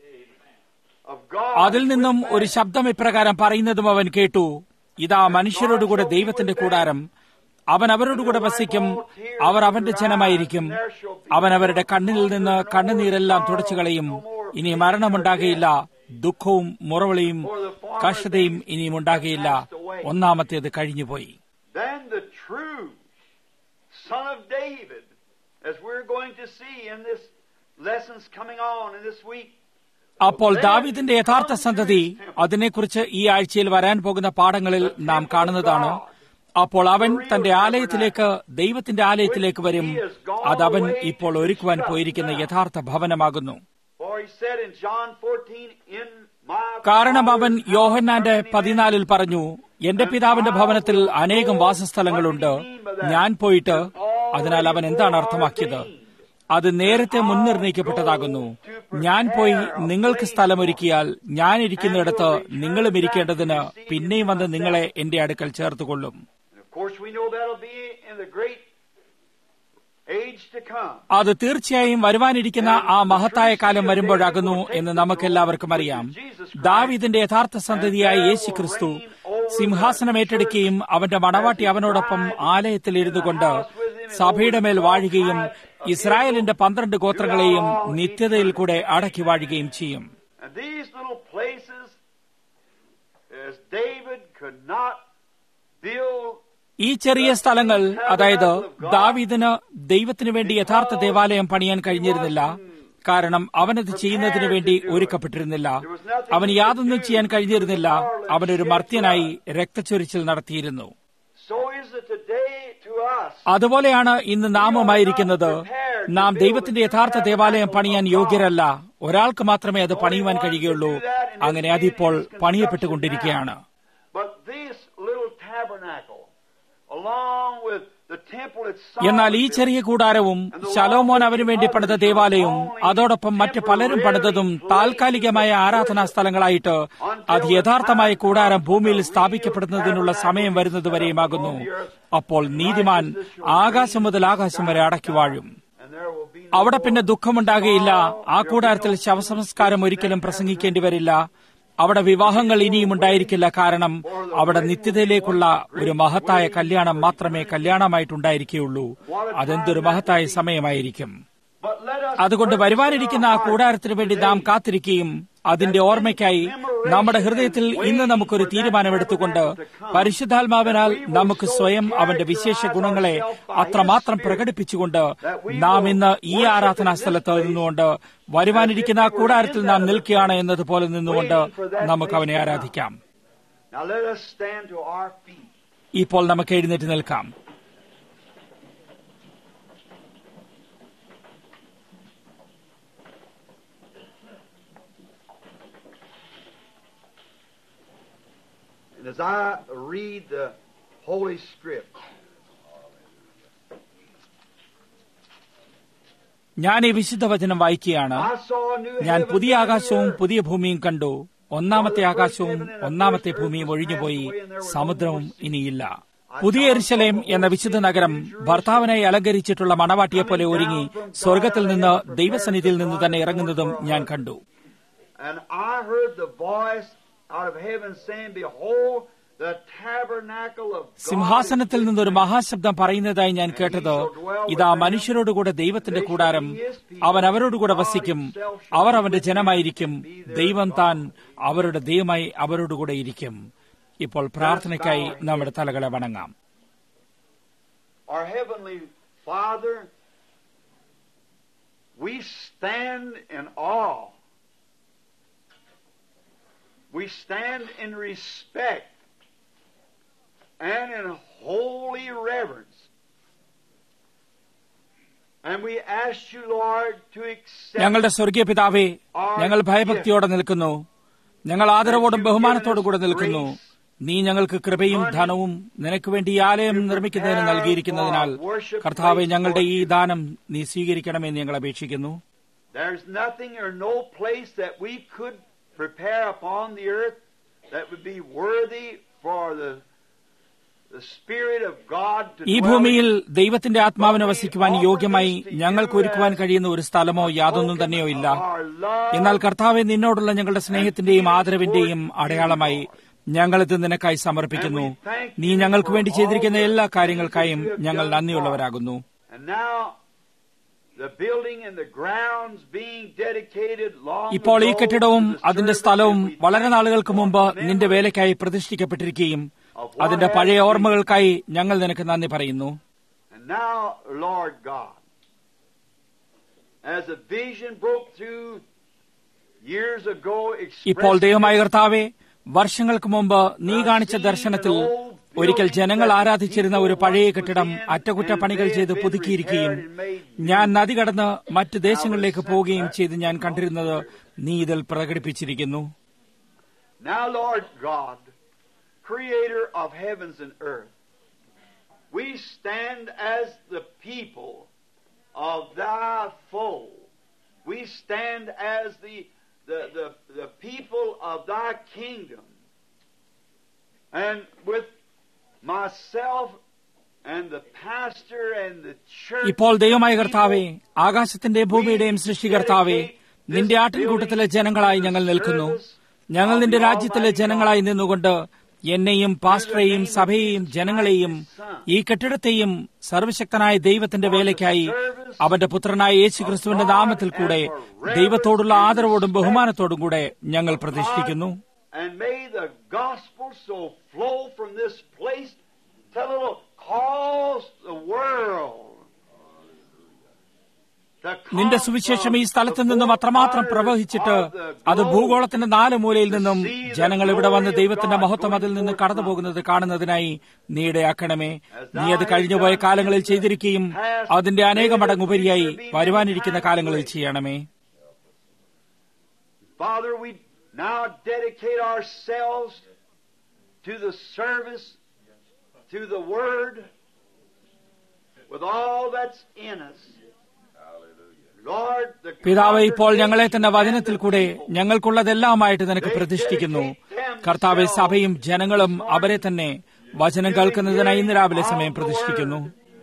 Speaker 1: of God.
Speaker 2: അതിൽ നിന്നും ഒരു ശബ്ദം ഇപ്രകാരം പറയുന്നതും അവൻ കേട്ടു ഇതാ മനുഷ്യരോടുകൂടെ ദൈവത്തിന്റെ കൂടാരം അവൻ അവരോടുകൂടെ വസിക്കും അവർ അവന്റെ ജനമായിരിക്കും അവൻ അവരുടെ കണ്ണിൽ നിന്ന് കണ്ണുനീരെല്ലാം തുടച്ചു കളയും ഇനി മരണമുണ്ടാകയില്ല ദുഃഖവും മുറവിളിയും കഷ്ടതയും ഇനിയും ഉണ്ടാകയില്ല ഒന്നാമത്തേത് കഴിഞ്ഞുപോയി
Speaker 1: Then the true Son of David, as we're going to see in this lessons coming on in this week,
Speaker 2: അപ്പോൾ ദാവീദിന്റെ യഥാർത്ഥ സന്തതി അതിനെക്കുറിച്ച് ഈ ആഴ്ചയിൽ വരാൻ പോകുന്ന പാഠങ്ങളിൽ നാം കാണുന്നതാണ് അപ്പോൾ അവൻ തന്റെ ആലയത്തിലേക്ക് ദൈവത്തിന്റെ ആലയത്തിലേക്ക് വരും അതവൻ ഇപ്പോൾ ഒരുക്കുവാൻ പോയിരിക്കുന്ന യഥാർത്ഥ ഭവനമാകുന്നു
Speaker 1: for he said in John 14, In my
Speaker 2: കാരണം അവൻ യോഹന്നാന്റെ പതിനാലിൽ പറഞ്ഞു എന്റെ പിതാവിന്റെ ഭവനത്തിൽ അനേകം വാസസ്ഥലങ്ങളുണ്ട് ഞാൻ പോയിട്ട് അതിനാൽ അവൻ എന്താണ് അർത്ഥമാക്കിയത് അത് നേരത്തെ മുൻനിർണയിക്കപ്പെട്ടതാകുന്നു ഞാൻ പോയി നിങ്ങൾക്ക് സ്ഥലമൊരുക്കിയാൽ ഞാൻ ഇരിക്കുന്നിടത്ത് നിങ്ങളും ഇരിക്കേണ്ടതിന് പിന്നെയും വന്ന് നിങ്ങളെ എന്റെ അടുക്കൽ ചേർത്തുകൊള്ളും
Speaker 1: And of course, we know that'll be in the great age to come.
Speaker 2: അത് തീർച്ചയായും വരുവാനിരിക്കുന്ന ആ മഹത്തായ കാലം വരുമ്പോഴാകുന്നു എന്ന് നമുക്കെല്ലാവർക്കും അറിയാം ദാവീദിന്റെ യഥാർത്ഥ സന്തതിയായ യേശു ക്രിസ്തു സിംഹാസനം ഏറ്റെടുക്കുകയും അവന്റെ മണവാട്ടി അവനോടൊപ്പം ആലയത്തിൽ ഇരുന്നു കൊണ്ട് സഭയുടെ മേൽ വാഴുകയും ഇസ്രായേലിന്റെ പന്ത്രണ്ട് ഗോത്രങ്ങളെയും നിത്യതയിൽ കൂടെ അടക്കി വാഴുകയും ചെയ്യും
Speaker 1: And these little places, as David could not build
Speaker 2: ഈ ചെറിയ സ്ഥലങ്ങൾ അതായത് ദാവീദിന് ദൈവത്തിനു വേണ്ടി യഥാർത്ഥ ദേവാലയം പണിയാൻ കഴിഞ്ഞിരുന്നില്ല കാരണം അവനത് ചെയ്യുന്നതിനു വേണ്ടി ഒരുക്കപ്പെട്ടിരുന്നില്ല അവന് യാതൊന്നും ചെയ്യാൻ കഴിഞ്ഞിരുന്നില്ല അവനൊരു മർത്യനായി രക്തച്ചൊരിച്ചിൽ നടത്തിയിരുന്നു
Speaker 1: So is it today to us.
Speaker 2: അതുപോലെയാണ് ഇന്ന് നാമമായിരിക്കുന്നത് നാം ദൈവത്തിന്റെ യഥാർത്ഥ ദേവാലയം പണിയാൻ യോഗ്യരല്ല ഒരാൾക്ക് മാത്രമേ അത് പണിയുവാൻ കഴിയുകയുള്ളൂ അങ്ങനെ അതിപ്പോൾ പണിയപ്പെട്ടുകൊണ്ടിരിക്കുകയാണ്
Speaker 1: But this little tabernacle, along with the temple itself,
Speaker 2: എന്നാൽ ഈ ചെറിയ കൂടാരവും ശലോമോൻ അവനു വേണ്ടി പണിത ദേവാലയവും അതോടൊപ്പം മറ്റ് പലരും പണിതതും താൽക്കാലികമായ ആരാധനാ സ്ഥലങ്ങളായിട്ട് അത് യഥാർത്ഥമായ കൂടാരം ഭൂമിയിൽ സ്ഥാപിക്കപ്പെടുന്നതിനുള്ള സമയം വരുന്നതുവരെയുമാകുന്നു അപ്പോൾ നീതിമാൻ ആകാശം മുതൽ ആകാശം വരെ അടക്കി വാഴും
Speaker 1: and there will be
Speaker 2: അവിടെ പിന്നെ ദുഃഖമുണ്ടാകുകയില്ല ആ കൂടാരത്തിൽ ശവസംസ്കാരം ഒരിക്കലും പ്രസംഗിക്കേണ്ടി വരില്ല അവിടെ വിവാഹങ്ങൾ ഇനിയും ഉണ്ടായിരിക്കില്ല കാരണം അവിടെ നിത്യതയിലേക്കുള്ള ഒരു മഹത്തായ കല്യാണം മാത്രമേ കല്യാണമായിട്ടുണ്ടായിരിക്കുകയുള്ളൂ അതെന്തൊരു മഹത്തായ സമയമായിരിക്കും
Speaker 1: But let us
Speaker 2: അതുകൊണ്ട് വരുവാനിരിക്കുന്ന ആ കൂടാരത്തിന് വേണ്ടി നാം കാത്തിരിക്കുകയും അതിന്റെ ഓർമ്മയ്ക്കായി നമ്മുടെ ഹൃദയത്തിൽ ഇന്ന് നമുക്കൊരു തീരുമാനമെടുത്തുകൊണ്ട് പരിശുദ്ധാത്മാവിനാൽ നമുക്ക് സ്വയം അവന്റെ വിശേഷ ഗുണങ്ങളെ അത്രമാത്രം പ്രകടിപ്പിച്ചുകൊണ്ട് നാം ഇന്ന് ഈ ആരാധനാ സ്ഥലത്ത് നിന്നുകൊണ്ട് വരുവാനിരിക്കുന്ന ആ കൂടാരത്തിൽ നാം നിൽക്കുകയാണ് എന്നതുപോലെ നിന്നുകൊണ്ട് നമുക്ക് അവനെ ആരാധിക്കാം
Speaker 1: now let us stand to our feet.
Speaker 2: ഇപ്പോൾ നമുക്ക് എഴുന്നേറ്റ് നിൽക്കാം
Speaker 1: And as I read the Holy Script,
Speaker 2: ഞാൻ ഈ വിശുദ്ധ വചനം വായിക്കുകയാണ്
Speaker 1: I saw a new
Speaker 2: ഞാൻ
Speaker 1: heaven
Speaker 2: പുതിയ
Speaker 1: and a new
Speaker 2: ആകാശവും
Speaker 1: earth.
Speaker 2: പുതിയ ഭൂമിയും കണ്ടു ഒന്നാമത്തെ ആകാശവും ഒന്നാമത്തെ ഭൂമിയും ഒഴിഞ്ഞുപോയി സമുദ്രവും ഇനിയില്ല പുതിയ എരുശലേം എന്ന വിശുദ്ധ നഗരം ഭർത്താവിനായി അലങ്കരിച്ചിട്ടുള്ള മണവാട്ടിയെപ്പോലെ ഒരുങ്ങി സ്വർഗത്തിൽ നിന്ന് ദൈവസന്നിധിയിൽ നിന്ന് തന്നെ ഇറങ്ങുന്നതും ഞാൻ കണ്ടു
Speaker 1: And I heard the voice out of heaven saying, Behold, the tabernacle of God.
Speaker 2: സിംഹാസനത്തിൽ നിന്നൊരു മഹാശബ്ദം പറയുന്നതായി ഞാൻ കേട്ടത് ഇതാ മനുഷ്യരോടുകൂടെ ദൈവത്തിന്റെ കൂടാരം അവൻ അവരോടുകൂടെ വസിക്കും അവർ അവന്റെ ജനമായിരിക്കും ദൈവം താൻ അവരുടെ ദൈവമായി അവരോടുകൂടെ ഇരിക്കും ഇപ്പോൾ പ്രാർത്ഥനയ്ക്കായി നമ്മുടെ തലകളെ വണങ്ങാം
Speaker 1: Our Heavenly Father, we stand in awe. We stand in respect and in holy reverence. And we ask you, Lord, to accept
Speaker 2: ഞങ്ങളുടെ സ്വർഗീയ പിതാവേ ഞങ്ങൾ ഭയഭക്തിയോടെ നിൽക്കുന്നു ഞങ്ങൾ ആദരവോടും ബഹുമാനത്തോടും കൂടെ നിൽക്കുന്നു നീ ഞങ്ങൾക്ക് കൃപയും ധനവും നിനക്ക് വേണ്ടി ഈ ആലയം നിർമ്മിക്കുന്നതിന് നൽകിയിരിക്കുന്നതിനാൽ കർത്താവെ ഞങ്ങളുടെ ഈ ദാനം നീ സ്വീകരിക്കണമെന്ന് ഞങ്ങൾ അപേക്ഷിക്കുന്നു
Speaker 1: There's nothing or no place that we could prepare upon the earth that would be worthy for the, the Spirit of God to
Speaker 2: ഈ
Speaker 1: dwell
Speaker 2: ഭൂമിയിൽ
Speaker 1: in.
Speaker 2: ദൈവത്തിന്റെ ആത്മാവിനെ വസിക്കുവാൻ യോഗ്യമായി ഞങ്ങൾക്ക് ഒരുക്കുവാൻ കഴിയുന്ന ഒരു സ്ഥലമോ യാതൊന്നും തന്നെയോ ഇല്ല
Speaker 1: Our love
Speaker 2: എന്നാൽ കർത്താവെ നിന്നോടുള്ള ഞങ്ങളുടെ സ്നേഹത്തിന്റെയും ആദരവിന്റെയും അടയാളമായി ഞങ്ങളിത് നിനക്കായി സമർപ്പിക്കുന്നു നീ ഞങ്ങൾക്ക് വേണ്ടി ചെയ്തിരിക്കുന്ന എല്ലാ കാര്യങ്ങൾക്കായും ഞങ്ങൾ നന്ദിയുള്ളവരാകുന്നു
Speaker 1: And now, the building and the grounds being dedicated long
Speaker 2: ഇപ്പോൾ ഈ
Speaker 1: ago
Speaker 2: കെട്ടിടവും
Speaker 1: to the
Speaker 2: അതിന്റെ
Speaker 1: service
Speaker 2: സ്ഥലവും
Speaker 1: that we
Speaker 2: വളരെ നാളുകൾക്ക്
Speaker 1: thank you
Speaker 2: മുമ്പ്
Speaker 1: for
Speaker 2: നിന്റെ
Speaker 1: memory
Speaker 2: വേലയ്ക്കായി പ്രതിഷ്ഠിക്കപ്പെട്ടിരിക്കുകയും അതിന്റെ പഴയ ഓർമ്മകൾക്കായി ഞങ്ങൾ നിനക്ക് നന്ദി പറയുന്നു
Speaker 1: And now, Lord God, as a vision broke through years ago,
Speaker 2: ഇപ്പോൾ
Speaker 1: expressed
Speaker 2: ദൈവമായ കർത്താവെ വർഷങ്ങൾക്ക് മുമ്പ് നീ കാണിച്ച ദർശനത്തിൽ ഒരിക്കൽ ജനങ്ങൾ ആരാധിച്ചിരുന്ന ഒരു പഴയ കെട്ടിടം അറ്റകുറ്റപ്പണികൾ ചെയ്ത് പുതുക്കിയിരിക്കുകയും ഞാൻ നദി കടന്ന് മറ്റ് ദേശങ്ങളിലേക്ക് പോവുകയും ചെയ്ത് ഞാൻ കണ്ടിരുന്നത് നീ ഇതിൽ പ്രകടിപ്പിച്ചിരിക്കുന്നു
Speaker 1: Now, Lord God, creator of heavens and earth, we stand as the people of thy as the, the, the, the people of thy kingdom. And with myself and the pastor and the church.
Speaker 2: ഇപ്പോൾ ദൈവമായ കർത്താവെ ആകാശത്തിന്റെ ഭൂമിയുടെയും സൃഷ്ടികർത്താവെ നിന്റെ ആട്ടിൻകൂട്ടത്തിലെ ജനങ്ങളായി ഞങ്ങൾ നിൽക്കുന്നു ഞങ്ങൾ നിന്റെ രാജ്യത്തിലെ ജനങ്ങളായി നിന്നുകൊണ്ട് എന്നെയും പാസ്റ്ററെയും സഭയെയും ജനങ്ങളെയും ഈ കെട്ടിടത്തെയും സർവശക്തനായ ദൈവത്തിന്റെ വേലയ്ക്കായി അവന്റെ പുത്രനായ യേശു ക്രിസ്തുവിന്റെ നാമത്തിൽ കൂടെ ദൈവത്തോടുള്ള ആദരവോടും ബഹുമാനത്തോടും കൂടെ ഞങ്ങൾ പ്രതിഷ്ഠിക്കുന്നു
Speaker 1: And may the gospel so flow from this place till it'll cause the world. to
Speaker 2: നിന്റെ
Speaker 1: come
Speaker 2: സുവിശേഷം ഈ
Speaker 1: from
Speaker 2: സ്ഥലത്ത്
Speaker 1: the
Speaker 2: നിന്നും
Speaker 1: four
Speaker 2: അത്രമാത്രം
Speaker 1: corners
Speaker 2: പ്രവഹിച്ചിട്ട്
Speaker 1: of the
Speaker 2: അത്
Speaker 1: globe
Speaker 2: ഭൂഗോളത്തിന്റെ നാല് മൂലയിൽ നിന്നും ജനങ്ങൾ ഇവിടെ വന്ന് ദൈവത്തിന്റെ മഹത്വം അതിൽ നിന്ന് കടന്നു പോകുന്നത് കാണുന്നതിനായി നീ ഇടയാക്കണമേ നീ അത് കഴിഞ്ഞുപോയ കാലങ്ങളിൽ ചെയ്തിരിക്കുകയും അതിന്റെ അനേക മടങ്ങുപരിയായി വരുവാനിരിക്കുന്ന കാലങ്ങളിൽ ചെയ്യണമേ
Speaker 1: Father, we now dedicate ourselves to the service, to the Word, with all that's in us. Lord, the
Speaker 2: പിതാവ് ഇപ്പോൾ ഞങ്ങളെ തന്നെ
Speaker 1: congregation
Speaker 2: വചനത്തിൽ കൂടെ ഞങ്ങൾക്കുള്ളതെല്ലാമായിട്ട് നിനക്ക് പ്രതിഷ്ഠിക്കുന്നു കർത്താവെ സഭയും ജനങ്ങളും അവരെ തന്നെ വചനം കേൾക്കുന്നതിനായി ഇന്ന് രാവിലെ സമയം പ്രതിഷ്ഠിക്കുന്നു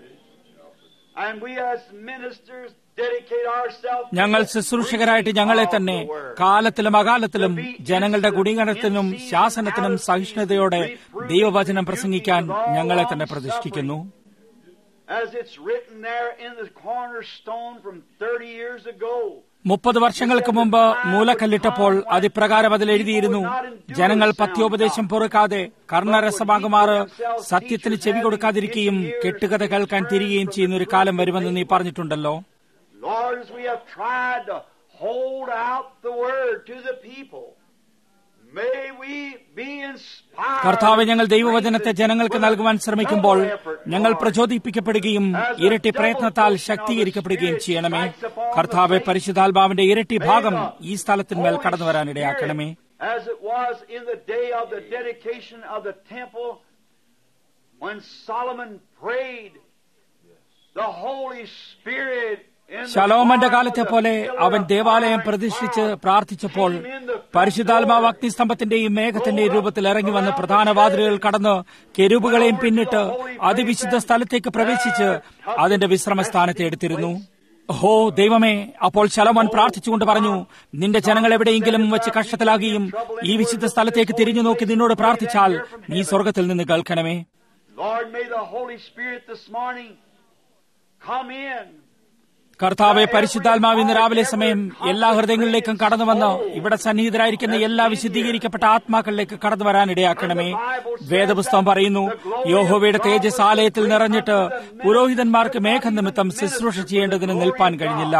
Speaker 1: And we as ministers dedicate ourselves to
Speaker 2: ഞങ്ങൾ
Speaker 1: the
Speaker 2: ശുശ്രൂഷകരായിട്ട്
Speaker 1: preaching
Speaker 2: ഞങ്ങളെ
Speaker 1: of
Speaker 2: തന്നെ
Speaker 1: the word.
Speaker 2: കാലത്തിലും അകാലത്തിലും ജനങ്ങളുടെ കുടീകരണത്തിനും ശാസനത്തിനും സഹിഷ്ണുതയോടെ ദൈവവചനം പ്രസംഗിക്കാൻ ഞങ്ങളെ തന്നെ പ്രതിഷ്ഠിക്കുന്നു
Speaker 1: As it's written there in the cornerstone from 30 years ago.
Speaker 2: മുപ്പത് വർഷങ്ങൾക്ക് മുമ്പ് മൂലക്കല്ലിട്ടപ്പോൾ അതിപ്രകാരം അതിൽ എഴുതിയിരുന്നു ജനങ്ങൾ പത്യോപദേശം പൊറുക്കാതെ കർണരസമാകുമാറ് സത്യത്തിന് ചെവി കൊടുക്കാതിരിക്കുകയും കെട്ടുകഥ കേൾക്കാൻ തിരികെയും ചെയ്യുന്ന ഒരു കാലം വരുമെന്ന് നീ പറഞ്ഞിട്ടുണ്ടല്ലോ
Speaker 1: Lord, as we have tried to hold out the word to the people, may we be inspired.
Speaker 2: കർത്താവ് ഞങ്ങൾ ദൈവവചനത്തെ ജനങ്ങൾക്ക് നൽകുവാൻ ശ്രമിക്കുമ്പോൾ ഞങ്ങൾ പ്രചോദിപ്പിക്കപ്പെടുകയും ഇരട്ടി പ്രയത്നത്താൽ ശക്തീകരിക്കപ്പെടുകയും ചെയ്യണമേ കർത്താവെ പരിശുദ്ധാത്മാവിന്റെ ഇരട്ടി ഭാഗം ഈ സ്ഥലത്തിന്മേൽ കടന്നു വരാനിടയാക്കണമേ
Speaker 1: As it was in the day of the dedication of the temple, when Solomon prayed, the Holy Spirit in the
Speaker 2: ശലോമന്റെ
Speaker 1: form of
Speaker 2: കാലത്തെ
Speaker 1: the
Speaker 2: പോലെ
Speaker 1: pillar
Speaker 2: അവൻ
Speaker 1: of
Speaker 2: ദേവാലയം
Speaker 1: fire
Speaker 2: പ്രതിഷ്ഠിച്ച്
Speaker 1: cloud
Speaker 2: പ്രാർത്ഥിച്ചപ്പോൾ
Speaker 1: came in the front
Speaker 2: പരിശുദ്ധാത്മാവ്
Speaker 1: door.
Speaker 2: അഗ്നിസ്തംഭത്തിന്റെയും മേഘത്തിന്റെയും രൂപത്തിൽ ഇറങ്ങി വന്ന് പ്രധാന വാതിലുകൾ കടന്ന് കെരുബുകളെയും പിന്നിട്ട് അതിവിശുദ്ധ സ്ഥലത്തേക്ക് പ്രവേശിച്ച് അതിന്റെ വിശ്രമസ്ഥാനത്തെ എടുത്തിരുന്നു ഹോ ദൈവമേ അപ്പോൾ ശലോമോൻ പ്രാർത്ഥിച്ചുകൊണ്ട് പറഞ്ഞു നിന്റെ ജനങ്ങൾ എവിടെയെങ്കിലും വെച്ച് കഷ്ടത്തിലാകുകയും ഈ വിശുദ്ധ സ്ഥലത്തേക്ക് തിരിഞ്ഞു നോക്കി നിന്നോട് പ്രാർത്ഥിച്ചാൽ നീ സ്വർഗത്തിൽ നിന്ന് കേൾക്കണമേ
Speaker 1: Lord, may the Holy Spirit this morning come in.
Speaker 2: കർത്താവെ പരിശുദ്ധാത്മാവ് ഇന്ന് രാവിലെ സമയം എല്ലാ ഹൃദയങ്ങളിലേക്കും കടന്നു വന്ന് ഇവിടെ സന്നിഹിതരായിരിക്കുന്ന എല്ലാ വിശുദ്ധീകരിക്കപ്പെട്ട ആത്മാക്കളിലേക്ക് കടന്നു വരാൻ ഇടയാക്കണമേ വേദപുസ്തകം പറയുന്നു യോഹോവയുടെ തേജസ് ആലയത്തിൽ നിറഞ്ഞിട്ട് പുരോഹിതന്മാർക്ക് മേഘനിമിത്തം ശുശ്രൂഷ ചെയ്യേണ്ടതിന് നിൽപ്പാൻ കഴിഞ്ഞില്ല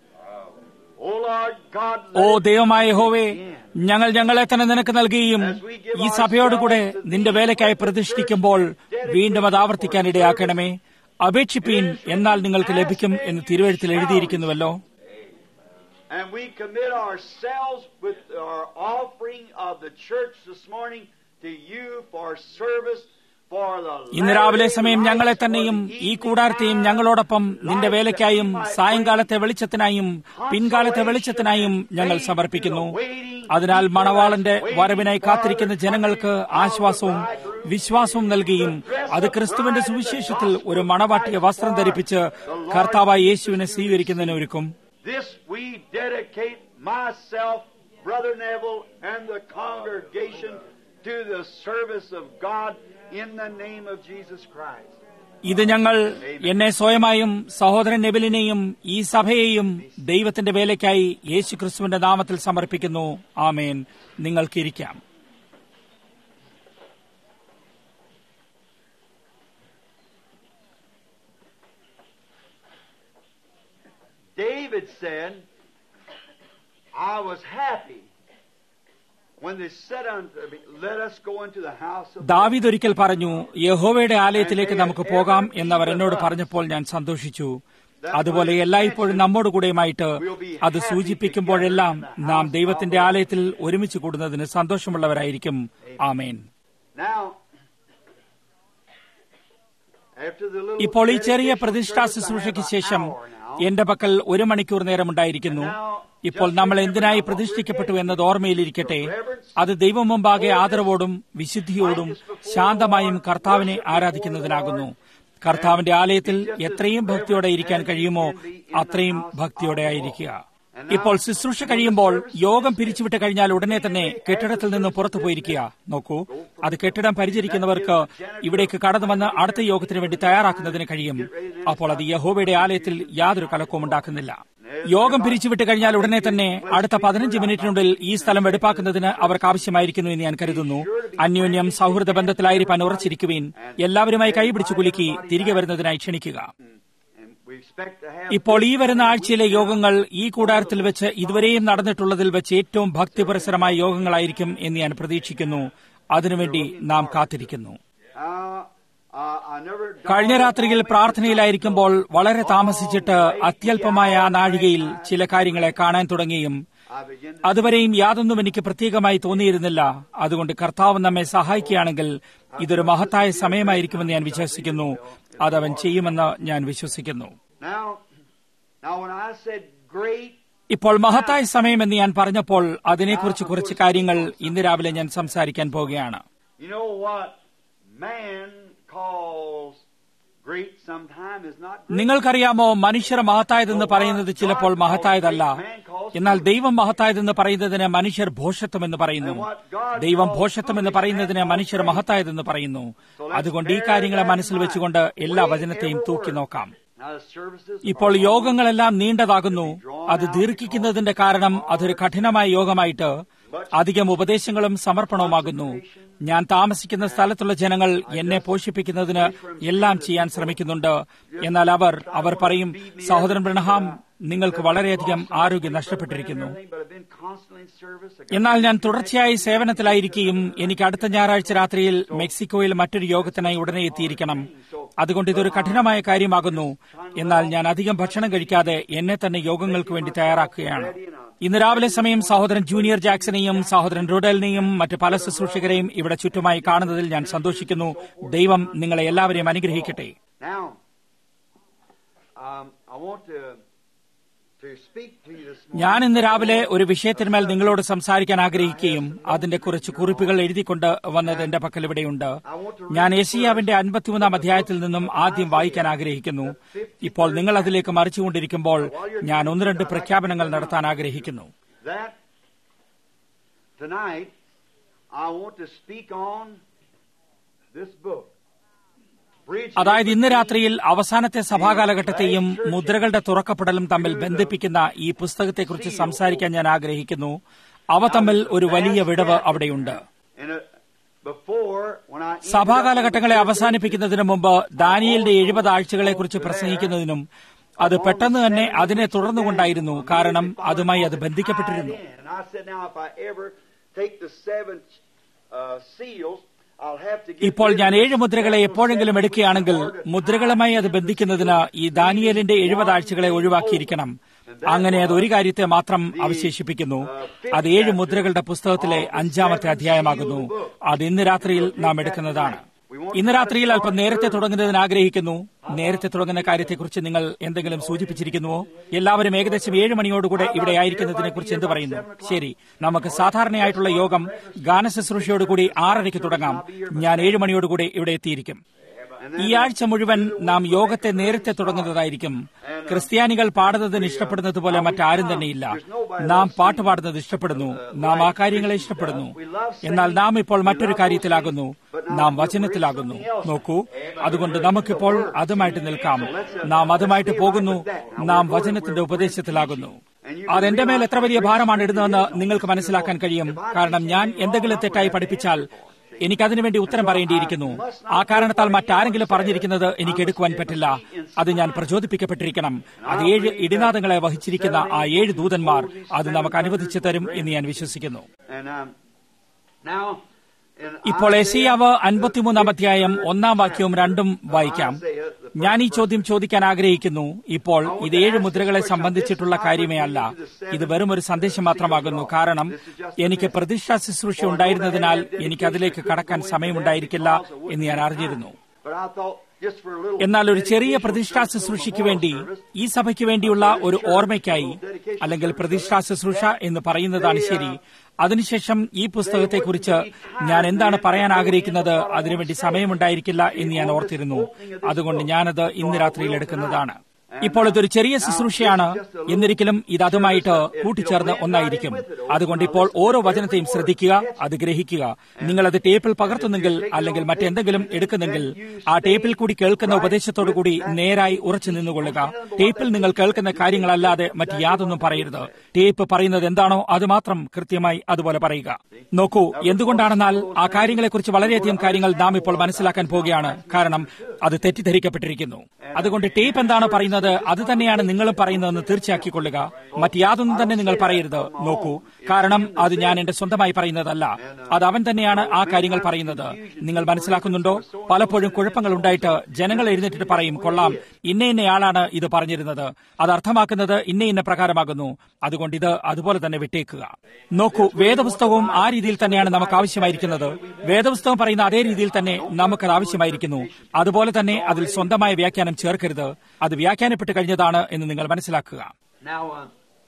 Speaker 1: Oh Lord God,
Speaker 2: ഓ
Speaker 1: let
Speaker 2: ദൈവമായ ഹോവേ ഞങ്ങൾ ഞങ്ങളെ തന്നെ നിനക്ക് നൽകുകയും ഈ സഭയോടുകൂടെ നിന്റെ വേലയ്ക്കായി പ്രതിഷ്ഠിക്കുമ്പോൾ വീണ്ടും അത് ആവർത്തിക്കാൻ ഇടയാക്കണമേ അപേക്ഷിപ്പീൻ എന്നാൽ നിങ്ങൾക്ക് ലഭിക്കും എന്ന് തിരുവഴുത്തിൽ എഴുതിയിരിക്കുന്നുവല്ലോ
Speaker 1: And we commit ourselves with our offering of the church this morning to you for service for the
Speaker 2: ഇന്ന് രാവിലെ സമയം ഞങ്ങളെ തന്നെയും ഈ കൂടാരത്തെയും ഞങ്ങളോടൊപ്പം നിന്റെ വേലയ്ക്കായും സായങ്കാലത്തെ വെളിച്ചത്തിനായും പിൻകാലത്തെ വെളിച്ചത്തിനായും ഞങ്ങൾ സമർപ്പിക്കുന്നു അതിനാൽ മണവാളന്റെ വരവിനായി കാത്തിരിക്കുന്ന ജനങ്ങൾക്ക് ആശ്വാസവും വിശ്വാസവും നൽകുകയും അത് ക്രിസ്തുവിന്റെ സുവിശേഷത്തിൽ ഒരു മണവാട്ടിയ വസ്ത്രം ധരിപ്പിച്ച് കർത്താവായ യേശുവിനെ സ്വീകരിക്കുന്നതിന് ഒരുക്കും
Speaker 1: This we dedicate myself, Brother Neville, and the congregation to the service of God in the name of Jesus Christ.
Speaker 2: ഇത് ഞങ്ങൾ എന്നെ സ്വയമായും സഹോദരൻ നെബിലിനെയും ഈ സഭയെയും ദൈവത്തിന്റെ വേലയ്ക്കായി യേശു ക്രിസ്തുവിന്റെ നാമത്തിൽ സമർപ്പിക്കുന്നു ആമേൻ നിങ്ങൾക്കിരിക്കാം
Speaker 1: David said, I was happy when they said unto me, Let us go into the house of the
Speaker 2: ദാവീദ് ഒരിക്കൽ പറഞ്ഞു യഹോവയുടെ ആലയത്തിലേക്ക് നമുക്ക് പോകാം എന്നവർ എന്നോട് പറഞ്ഞപ്പോൾ ഞാൻ സന്തോഷിച്ചു അതുപോലെ എല്ലായ്പ്പോഴും നമ്മോട് കൂടെയുമായിട്ട് അത് സൂചിപ്പിക്കുമ്പോഴെല്ലാം നാം ദൈവത്തിന്റെ ആലയത്തിൽ ഒരുമിച്ച് കൂടുന്നതിന് സന്തോഷമുള്ളവരായിരിക്കും ആമേൻ
Speaker 1: Now, after the little
Speaker 2: ഇപ്പോൾ ഈ ചെറിയ
Speaker 1: dedication
Speaker 2: പ്രതിഷ്ഠാ
Speaker 1: service, I have
Speaker 2: ശുശ്രൂഷയ്ക്ക്
Speaker 1: an
Speaker 2: ശേഷം
Speaker 1: hour now.
Speaker 2: എന്റെ പക്കൽ ഒരു മണിക്കൂർ നേരമുണ്ടായിരിക്കുന്നു ഇപ്പോൾ നമ്മൾ എന്തിനായി പ്രതിഷ്ഠിക്കപ്പെട്ടു എന്നത് ഓർമ്മയിലിരിക്കട്ടെ അത് ദൈവം മുമ്പാകെ ആദരവോടും വിശുദ്ധിയോടും ശാന്തമായും കർത്താവിനെ ആരാധിക്കുന്നതിനാകുന്നു കർത്താവിന്റെ ആലയത്തിൽ എത്രയും ഭക്തിയോടെ ഇരിക്കാൻ കഴിയുമോ അത്രയും ഭക്തിയോടെ ആയിരിക്കുക ഇപ്പോൾ ശുശ്രൂഷ കഴിയുമ്പോൾ യോഗം പിരിച്ചുവിട്ട് കഴിഞ്ഞാൽ ഉടനെ തന്നെ കെട്ടിടത്തിൽ നിന്ന് പുറത്തു പോയിരിക്കുക നോക്കൂ അത് കെട്ടിടം പരിചരിക്കുന്നവർക്ക് ഇവിടേക്ക് കടന്നു വന്ന് അടുത്ത യോഗത്തിന് വേണ്ടി തയ്യാറാക്കുന്നതിന് കഴിയും അപ്പോൾ അത് യഹോവയുടെ ആലയത്തിൽ യാതൊരു കലക്കവും ഉണ്ടാക്കുന്നില്ല യോഗം പിരിച്ചുവിട്ട് കഴിഞ്ഞാൽ ഉടനെ തന്നെ അടുത്ത പതിനഞ്ച് മിനിറ്റിനുള്ളിൽ ഈ സ്ഥലം വെടുപ്പാക്കുന്നതിന് അവർക്ക് ആവശ്യമായിരിക്കുന്നു എന്ന് ഞാൻ കരുതുന്നു അന്യോന്യം സൗഹൃദ ബന്ധത്തിലായിരിക്കാൻ ഉറച്ചിരിക്കുവീൻ എല്ലാവരുമായി കൈപിടിച്ചു കുലുക്കി തിരികെ വരുന്നതിനായി ക്ഷണിക്കുക ഇപ്പോൾ ഈ വരുന്ന ആഴ്ചയിലെ യോഗങ്ങൾ ഈ കൂടാരത്തിൽ വെച്ച് ഇതുവരെയും നടന്നിട്ടുള്ളതിൽ വെച്ച് ഏറ്റവും ഭക്തിപരസരമായ യോഗങ്ങളായിരിക്കും എന്ന് ഞാൻ പ്രതീക്ഷിക്കുന്നു അതിനുവേണ്ടി നാം കാത്തിരിക്കുന്നു കഴിഞ്ഞ രാത്രിയിൽ പ്രാർത്ഥനയിലായിരിക്കുമ്പോൾ വളരെ താമസിച്ചിട്ട് അത്യല്പമായ ആ നാഴികയിൽ ചില കാര്യങ്ങളെ കാണാൻ തുടങ്ങിയും അതുവരെയും യാതൊന്നും എനിക്ക് പ്രത്യേകമായി തോന്നിയിരുന്നില്ല അതുകൊണ്ട് കർത്താവ് നമ്മെ സഹായിക്കുകയാണെങ്കിൽ ഇതൊരു മഹത്തായ സമയമായിരിക്കുമെന്ന് ഞാൻ വിശ്വസിക്കുന്നു അതവൻ ചെയ്യുമെന്ന് ഞാൻ വിശ്വസിക്കുന്നു ഇപ്പോൾ മഹത്തായ സമയം എന്ന് ഞാൻ പറഞ്ഞപ്പോൾ അതിനെക്കുറിച്ച് കുറച്ച് കാര്യങ്ങൾ ഇന്ന് രാവിലെ ഞാൻ സംസാരിക്കാൻ പോവുകയാണ് നിങ്ങൾക്കറിയാമോ മനുഷ്യർ മഹത്തായതെന്ന് പറയുന്നത് ചിലപ്പോൾ മഹത്തായതല്ല എന്നാൽ ദൈവം മഹത്തായതെന്ന് പറയുന്നതിന് മനുഷ്യർ ഭോഷത്വം എന്ന് പറയുന്നു ദൈവം ഭോഷത്വം എന്ന് പറയുന്നതിന് മനുഷ്യർ മഹത്തായതെന്ന് പറയുന്നു അതുകൊണ്ട് ഈ കാര്യങ്ങളെ മനസ്സിൽ വെച്ചുകൊണ്ട് എല്ലാ വചനത്തെയും തൂക്കി നോക്കാം ഇപ്പോൾ യോഗങ്ങളെല്ലാം നീണ്ടതാകുന്നു അത് ദീർഘിക്കുന്നതിന്റെ കാരണം അതൊരു കഠിനമായ യോഗമായിട്ട് അധികം ഉപദേശങ്ങളും സമർപ്പണവുമാകുന്നു ഞാൻ താമസിക്കുന്ന സ്ഥലത്തുള്ള ജനങ്ങൾ എന്നെ പോഷിപ്പിക്കുന്നതിന് എല്ലാം ചെയ്യാൻ ശ്രമിക്കുന്നുണ്ട് എന്നാൽ അവർ അവർ പറയും സഹോദരൻ ബ്രണഹാം നിങ്ങൾക്ക് വളരെയധികം ആരോഗ്യം നഷ്ടപ്പെട്ടിരിക്കുന്നു എന്നാൽ ഞാൻ തുടർച്ചയായി സേവനത്തിലായിരിക്കുകയും എനിക്ക് അടുത്ത ഞായറാഴ്ച രാത്രിയിൽ മെക്സിക്കോയിൽ മറ്റൊരു യോഗത്തിനായി ഉടനെ എത്തിയിരിക്കണം അതുകൊണ്ട് ഇതൊരു കഠിനമായ കാര്യമാകുന്നു എന്നാൽ ഞാൻ അധികം ഭക്ഷണം കഴിക്കാതെ എന്നെ തന്നെ യോഗങ്ങൾക്ക് വേണ്ടി തയ്യാറാക്കുകയാണ് ഇന്ന് രാവിലെ സമയം സഹോദരൻ ജൂനിയർ ജാക്സനെയും സഹോദരൻ റോഡലിനെയും മറ്റ് പല ശുശ്രൂഷകരെയും ഇവിടെ ചുറ്റുമായി കാണുന്നതിൽ ഞാൻ സന്തോഷിക്കുന്നു ദൈവം നിങ്ങളെ എല്ലാവരെയും അനുഗ്രഹിക്കട്ടെ ഞാൻ ഇന്ന് രാവിലെ ഒരു വിഷയത്തിന്മേൽ നിങ്ങളോട് സംസാരിക്കാൻ ആഗ്രഹിക്കുകയും അതിന്റെ കുറച്ച് കുറിപ്പുകൾ എഴുതിക്കൊണ്ട് വന്നത് എന്റെ പക്കൽ ഇവിടെയുണ്ട് ഞാൻ ഏഷ്യാവിന്റെ അൻപത്തിമൂന്നാം അധ്യായത്തിൽ നിന്നും ആദ്യം വായിക്കാൻ ആഗ്രഹിക്കുന്നു ഇപ്പോൾ നിങ്ങൾ അതിലേക്ക് മറിച്ചുകൊണ്ടിരിക്കുമ്പോൾ ഞാൻ ഒന്ന് രണ്ട് പ്രഖ്യാപനങ്ങൾ നടത്താൻ ആഗ്രഹിക്കുന്നു അതായത് ഇന്ന് രാത്രിയിൽ അവസാനത്തെ സഭാകാലഘട്ടത്തെയും മുദ്രകളുടെ തുറക്കപ്പെടലും തമ്മിൽ ബന്ധിപ്പിക്കുന്ന ഈ പുസ്തകത്തെക്കുറിച്ച് സംസാരിക്കാൻ ഞാൻ ആഗ്രഹിക്കുന്നു അവ തമ്മിൽ ഒരു വലിയ വിടവ് അവിടെയുണ്ട് സഭാകാലഘട്ടങ്ങളെ അവസാനിപ്പിക്കുന്നതിന് മുമ്പ് ദാനിയലിന്റെ എഴുപത് ആഴ്ചകളെക്കുറിച്ച് പ്രസംഗിക്കുന്നതിനും അത് പെട്ടെന്ന് തന്നെ അതിനെ തുടർന്നുകൊണ്ടായിരുന്നു കാരണം അതുമായി അത് ബന്ധിക്കപ്പെട്ടിരുന്നു ഇപ്പോൾ ഞാൻ ഏഴ് മുദ്രകളെ എപ്പോഴെങ്കിലും എടുക്കുകയാണെങ്കിൽ മുദ്രകളുമായി അത് ബന്ധിക്കുന്നതിന് ഈ ദാനിയലിന്റെ എഴുപത് ആഴ്ചകളെ ഒഴിവാക്കിയിരിക്കണം അങ്ങനെ അത് ഒരു കാര്യത്തെ മാത്രം അവശേഷിപ്പിക്കുന്നു അത് ഏഴ് മുദ്രകളുടെ പുസ്തകത്തിലെ അഞ്ചാമത്തെ അധ്യായമാകുന്നു അത് ഇന്ന് രാത്രിയിൽ നാം എടുക്കുന്നതാണ് ഇന്ന് രാത്രിയിൽ അല്പം നേരത്തെ തുടങ്ങുന്നതിന് ആഗ്രഹിക്കുന്നു നേരത്തെ തുടങ്ങുന്ന കാര്യത്തെക്കുറിച്ച് നിങ്ങൾ എന്തെങ്കിലും സൂചിപ്പിച്ചിരിക്കുന്നുവോ എല്ലാവരും ഏകദേശം ഏഴ് മണിയോടുകൂടെ ഇവിടെ ആയിരിക്കുന്നതിനെ കുറിച്ച് എന്ത് പറയുന്നു ശരി നമുക്ക് സാധാരണയായിട്ടുള്ള യോഗം ഗാനശുശ്രൂഷയോടുകൂടി ആറരയ്ക്ക് തുടങ്ങാം ഞാൻ ഏഴ് മണിയോടുകൂടി ഇവിടെ എത്തിയിരിക്കും ഈ ആഴ്ച മുഴുവൻ നാം യോഗത്തെ നേരത്തെ തുടങ്ങുന്നതായിരിക്കും ക്രിസ്ത്യാനികൾ പാടുന്നതിന് ഇഷ്ടപ്പെടുന്നത് പോലെ മറ്റാരും തന്നെയില്ല നാം പാട്ട് പാടുന്നത് ഇഷ്ടപ്പെടുന്നു നാം ആ കാര്യങ്ങളെ ഇഷ്ടപ്പെടുന്നു എന്നാൽ നാം ഇപ്പോൾ മറ്റൊരു കാര്യത്തിലാകുന്നു നാം വചനത്തിലാകുന്നു നോക്കൂ അതുകൊണ്ട് നമുക്കിപ്പോൾ അതുമായിട്ട് നിൽക്കാം നാം അതുമായിട്ട് പോകുന്നു നാം വചനത്തിന്റെ ഉപദേശത്തിലാകുന്നു അതെന്റെ മേൽ എത്ര വലിയ ഭാരമാണ് ഇടുന്നതെന്ന് നിങ്ങൾക്ക് മനസ്സിലാക്കാൻ കഴിയും കാരണം ഞാൻ എന്തെങ്കിലും തെറ്റായി പഠിപ്പിച്ചാൽ എനിക്കതിനു വേണ്ടി ഉത്തരം പറയേണ്ടിയിരിക്കുന്നു ആ കാരണത്താൽ മറ്റാരെങ്കിലും പറഞ്ഞിരിക്കുന്നത് എനിക്ക് എടുക്കുവാൻ പറ്റില്ല അത് ഞാൻ പ്രചോദിപ്പിക്കപ്പെട്ടിരിക്കണം അത് ഏഴ് ഇടിനാദങ്ങളെ വഹിച്ചിരിക്കുന്ന ആ ഏഴ് ദൂതന്മാർ അത് നമുക്ക് അനുവദിച്ചു തരും എന്ന് ഞാൻ വിശ്വസിക്കുന്നു ഇപ്പോൾ എസിയാവ് അൻപത്തിമൂന്നാം അധ്യായം ഒന്നാം വാക്യവും രണ്ടും വായിക്കാം ഞാൻ ഈ ചോദ്യം ചോദിക്കാൻ ആഗ്രഹിക്കുന്നു ഇപ്പോൾ ഇത് ഏഴ് മുദ്രകളെ സംബന്ധിച്ചിട്ടുള്ള കാര്യമേ അല്ല ഇത് വെറും ഒരു സന്ദേശം മാത്രമാകുന്നു കാരണം എനിക്ക് പ്രതിഷ്ഠാ ശുശ്രൂഷ ഉണ്ടായിരുന്നതിനാൽ എനിക്ക് അതിലേക്ക് കടക്കാൻ സമയമുണ്ടായിരിക്കില്ല എന്ന് ഞാൻ അറിഞ്ഞിരുന്നു
Speaker 1: just for a little
Speaker 2: എന്നാൽ ഒരു ചെറിയ
Speaker 1: dedication
Speaker 2: പ്രതിഷ്ഠാ
Speaker 1: service, a little
Speaker 2: ശുശ്രൂഷയ്ക്ക്
Speaker 1: memorial
Speaker 2: വേണ്ടി
Speaker 1: service.
Speaker 2: ഈ സഭയ്ക്ക് വേണ്ടിയുള്ള ഒരു ഓർമ്മയ്ക്കായി അല്ലെങ്കിൽ പ്രതിഷ്ഠാ ശുശ്രൂഷ എന്ന് പറയുന്നതാണ് ശരി അതിനുശേഷം ഈ പുസ്തകത്തെക്കുറിച്ച് ഞാൻ എന്താണ് പറയാൻ ആഗ്രഹിക്കുന്നത് അതിനുവേണ്ടി സമയമുണ്ടായിരിക്കില്ല എന്ന് ഞാൻ ഓർത്തിരുന്നു അതുകൊണ്ട് ഞാനത് ഇന്ന് രാത്രിയിൽ എടുക്കുന്നതാണ് ഇപ്പോൾ ഇതൊരു ചെറിയ ശുശ്രൂഷയാണ് എന്നിരിക്കലും ഇത് അതുമായിട്ട് കൂട്ടിച്ചേർന്ന് ഒന്നായിരിക്കും അതുകൊണ്ട് ഇപ്പോൾ ഓരോ വചനത്തെയും ശ്രദ്ധിക്കുക അത് ഗ്രഹിക്കുക നിങ്ങൾ അത് ടേപ്പിൽ പകർത്തുന്നെങ്കിൽ അല്ലെങ്കിൽ മറ്റെന്തെങ്കിലും എടുക്കുന്നെങ്കിൽ ആ ടേപ്പിൽ കൂടി കേൾക്കുന്ന ഉപദേശത്തോടു കൂടി നേരായി ഉറച്ചു നിന്നുകൊള്ളുക ടേപ്പിൽ നിങ്ങൾ കേൾക്കുന്ന കാര്യങ്ങളല്ലാതെ മറ്റ് യാതൊന്നും പറയരുത് ടേപ്പ് പറയുന്നത് എന്താണോ അത് മാത്രം കൃത്യമായി അതുപോലെ പറയുക നോക്കൂ എന്തുകൊണ്ടാണെന്നാൽ ആ കാര്യങ്ങളെക്കുറിച്ച് വളരെയധികം കാര്യങ്ങൾ നാം ഇപ്പോൾ മനസ്സിലാക്കാൻ പോവുകയാണ് കാരണം അത് തെറ്റിദ്ധരിക്കപ്പെട്ടിരിക്കുന്നു അതുകൊണ്ട് ടേപ്പ് എന്താണ് പറയുന്നത് അത് തന്നെയാണ് നിങ്ങളും പറയുന്നതെന്ന് തീർച്ചയാക്കിക്കൊള്ളുക മറ്റ് യാതൊന്നും തന്നെ നിങ്ങൾ പറയരുത് നോക്കൂ കാരണം അത് ഞാൻ എന്റെ സ്വന്തമായി പറയുന്നതല്ല അത് അവൻ തന്നെയാണ് ആ കാര്യങ്ങൾ പറയുന്നത് നിങ്ങൾ മനസ്സിലാക്കുന്നുണ്ടോ പലപ്പോഴും കുഴപ്പങ്ങൾ ഉണ്ടായിട്ട് ജനങ്ങൾ എഴുന്നേറ്റിട്ട് പറയും കൊള്ളാം ഇന്ന ഇന്നയാളാണ് ഇത് പറഞ്ഞിരുന്നത് അത് അർത്ഥമാക്കുന്നത് ഇന്ന ഇന്ന പ്രകാരമാകുന്നു അതുകൊണ്ട് ഇത് അതുപോലെ തന്നെ വിട്ടേക്കുക നോക്കൂ വേദപുസ്തകവും ആ രീതിയിൽ തന്നെയാണ് നമുക്ക് ആവശ്യമായിരിക്കുന്നത് വേദപുസ്തകം പറയുന്ന അതേ രീതിയിൽ തന്നെ നമുക്കത് ആവശ്യമായിരിക്കുന്നു അതുപോലെ തന്നെ അതിൽ സ്വന്തമായ വ്യാഖ്യാനം ചേർക്കരുത് അത് വ്യാഖ്യാനപ്പെട്ട് കഴിഞ്ഞതാണ് എന്ന് നിങ്ങൾ മനസ്സിലാക്കുക
Speaker 1: Now, uh,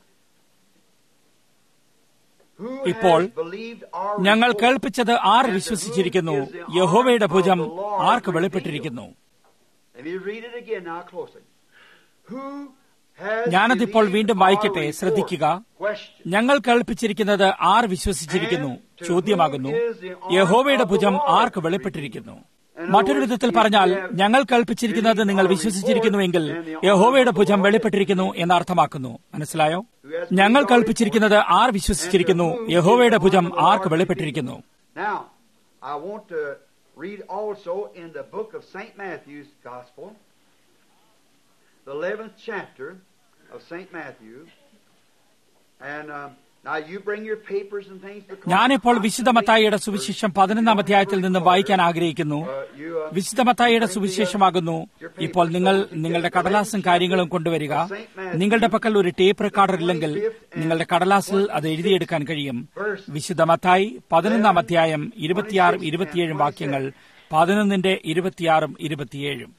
Speaker 1: who
Speaker 2: ഇപ്പോൾ
Speaker 1: has believed our
Speaker 2: ഞങ്ങൾ
Speaker 1: report?
Speaker 2: കേൾപ്പിച്ചത് ആർ വിശ്വസിച്ചിരിക്കുന്നു യഹോവയുടെ ഭുജം ആർക്ക് വെളിപ്പെട്ടിരിക്കുന്നു
Speaker 1: Let me read it again now closely. Who has
Speaker 2: ഞാനതിപ്പോൾ
Speaker 1: believed
Speaker 2: വീണ്ടും
Speaker 1: our
Speaker 2: വായിക്കട്ടെ
Speaker 1: report?
Speaker 2: ശ്രദ്ധിക്കുക
Speaker 1: Question.
Speaker 2: ഞങ്ങൾ കേൾപ്പിച്ചിരിക്കുന്നത് ആർ വിശ്വസിച്ചിരിക്കുന്നു ചോദ്യമാകുന്നു യഹോവയുടെ ഭുജം ആർക്ക് വെളിപ്പെട്ടിരിക്കുന്നു മറ്റൊരു വിധത്തിൽ പറഞ്ഞാൽ ഞങ്ങൾ കേൾപ്പിച്ചിരിക്കുന്നത് നിങ്ങൾ വിശ്വസിച്ചിരിക്കുന്നുവെങ്കിൽ യഹോവയുടെ ഭുജം വെളിപ്പെട്ടിരിക്കുന്നു എന്ന് അർത്ഥമാക്കുന്നു മനസ്സിലായോ ഞങ്ങൾ കേൾപ്പിച്ചിരിക്കുന്നത് ആർ വിശ്വസിച്ചിരിക്കുന്നു യഹോവയുടെ ഭുജം ആർക്ക് വെളിപ്പെട്ടിരിക്കുന്നു
Speaker 1: Now, I want to read also in the book of St. Matthew's Gospel, the 11th chapter of St. Matthew. And um, now you bring your papers and things because
Speaker 2: ഞാനിപ്പോൾ വിശുദ്ധ മത്തായിയുടെ സുവിശേഷം പതിനൊന്നാം അധ്യായത്തിൽ നിന്ന് വായിക്കാൻ ആഗ്രഹിക്കുന്നു
Speaker 1: uh, you, uh,
Speaker 2: വിശുദ്ധ മത്തായിയുടെ സുവിശേഷമാകുന്നു ഇപ്പോൾ നിങ്ങൾ നിങ്ങളുടെ കടലാസും കാര്യങ്ങളും കൊണ്ടുവരിക നിങ്ങളുടെ പക്കൽ ഒരു ടേപ്പ് റെക്കോർഡർ ഇല്ലെങ്കിൽ നിങ്ങളുടെ കടലാസിൽ അത് എഴുതിയെടുക്കാൻ കഴിയും വിശുദ്ധ മത്തായി പതിനൊന്നാം അധ്യായം ഇരുപത്തിയാറും ഇരുപത്തിയേഴും വാക്യങ്ങൾ പതിനൊന്നിന്റെ ഇരുപത്തിയാറും ഇരുപത്തിയേഴും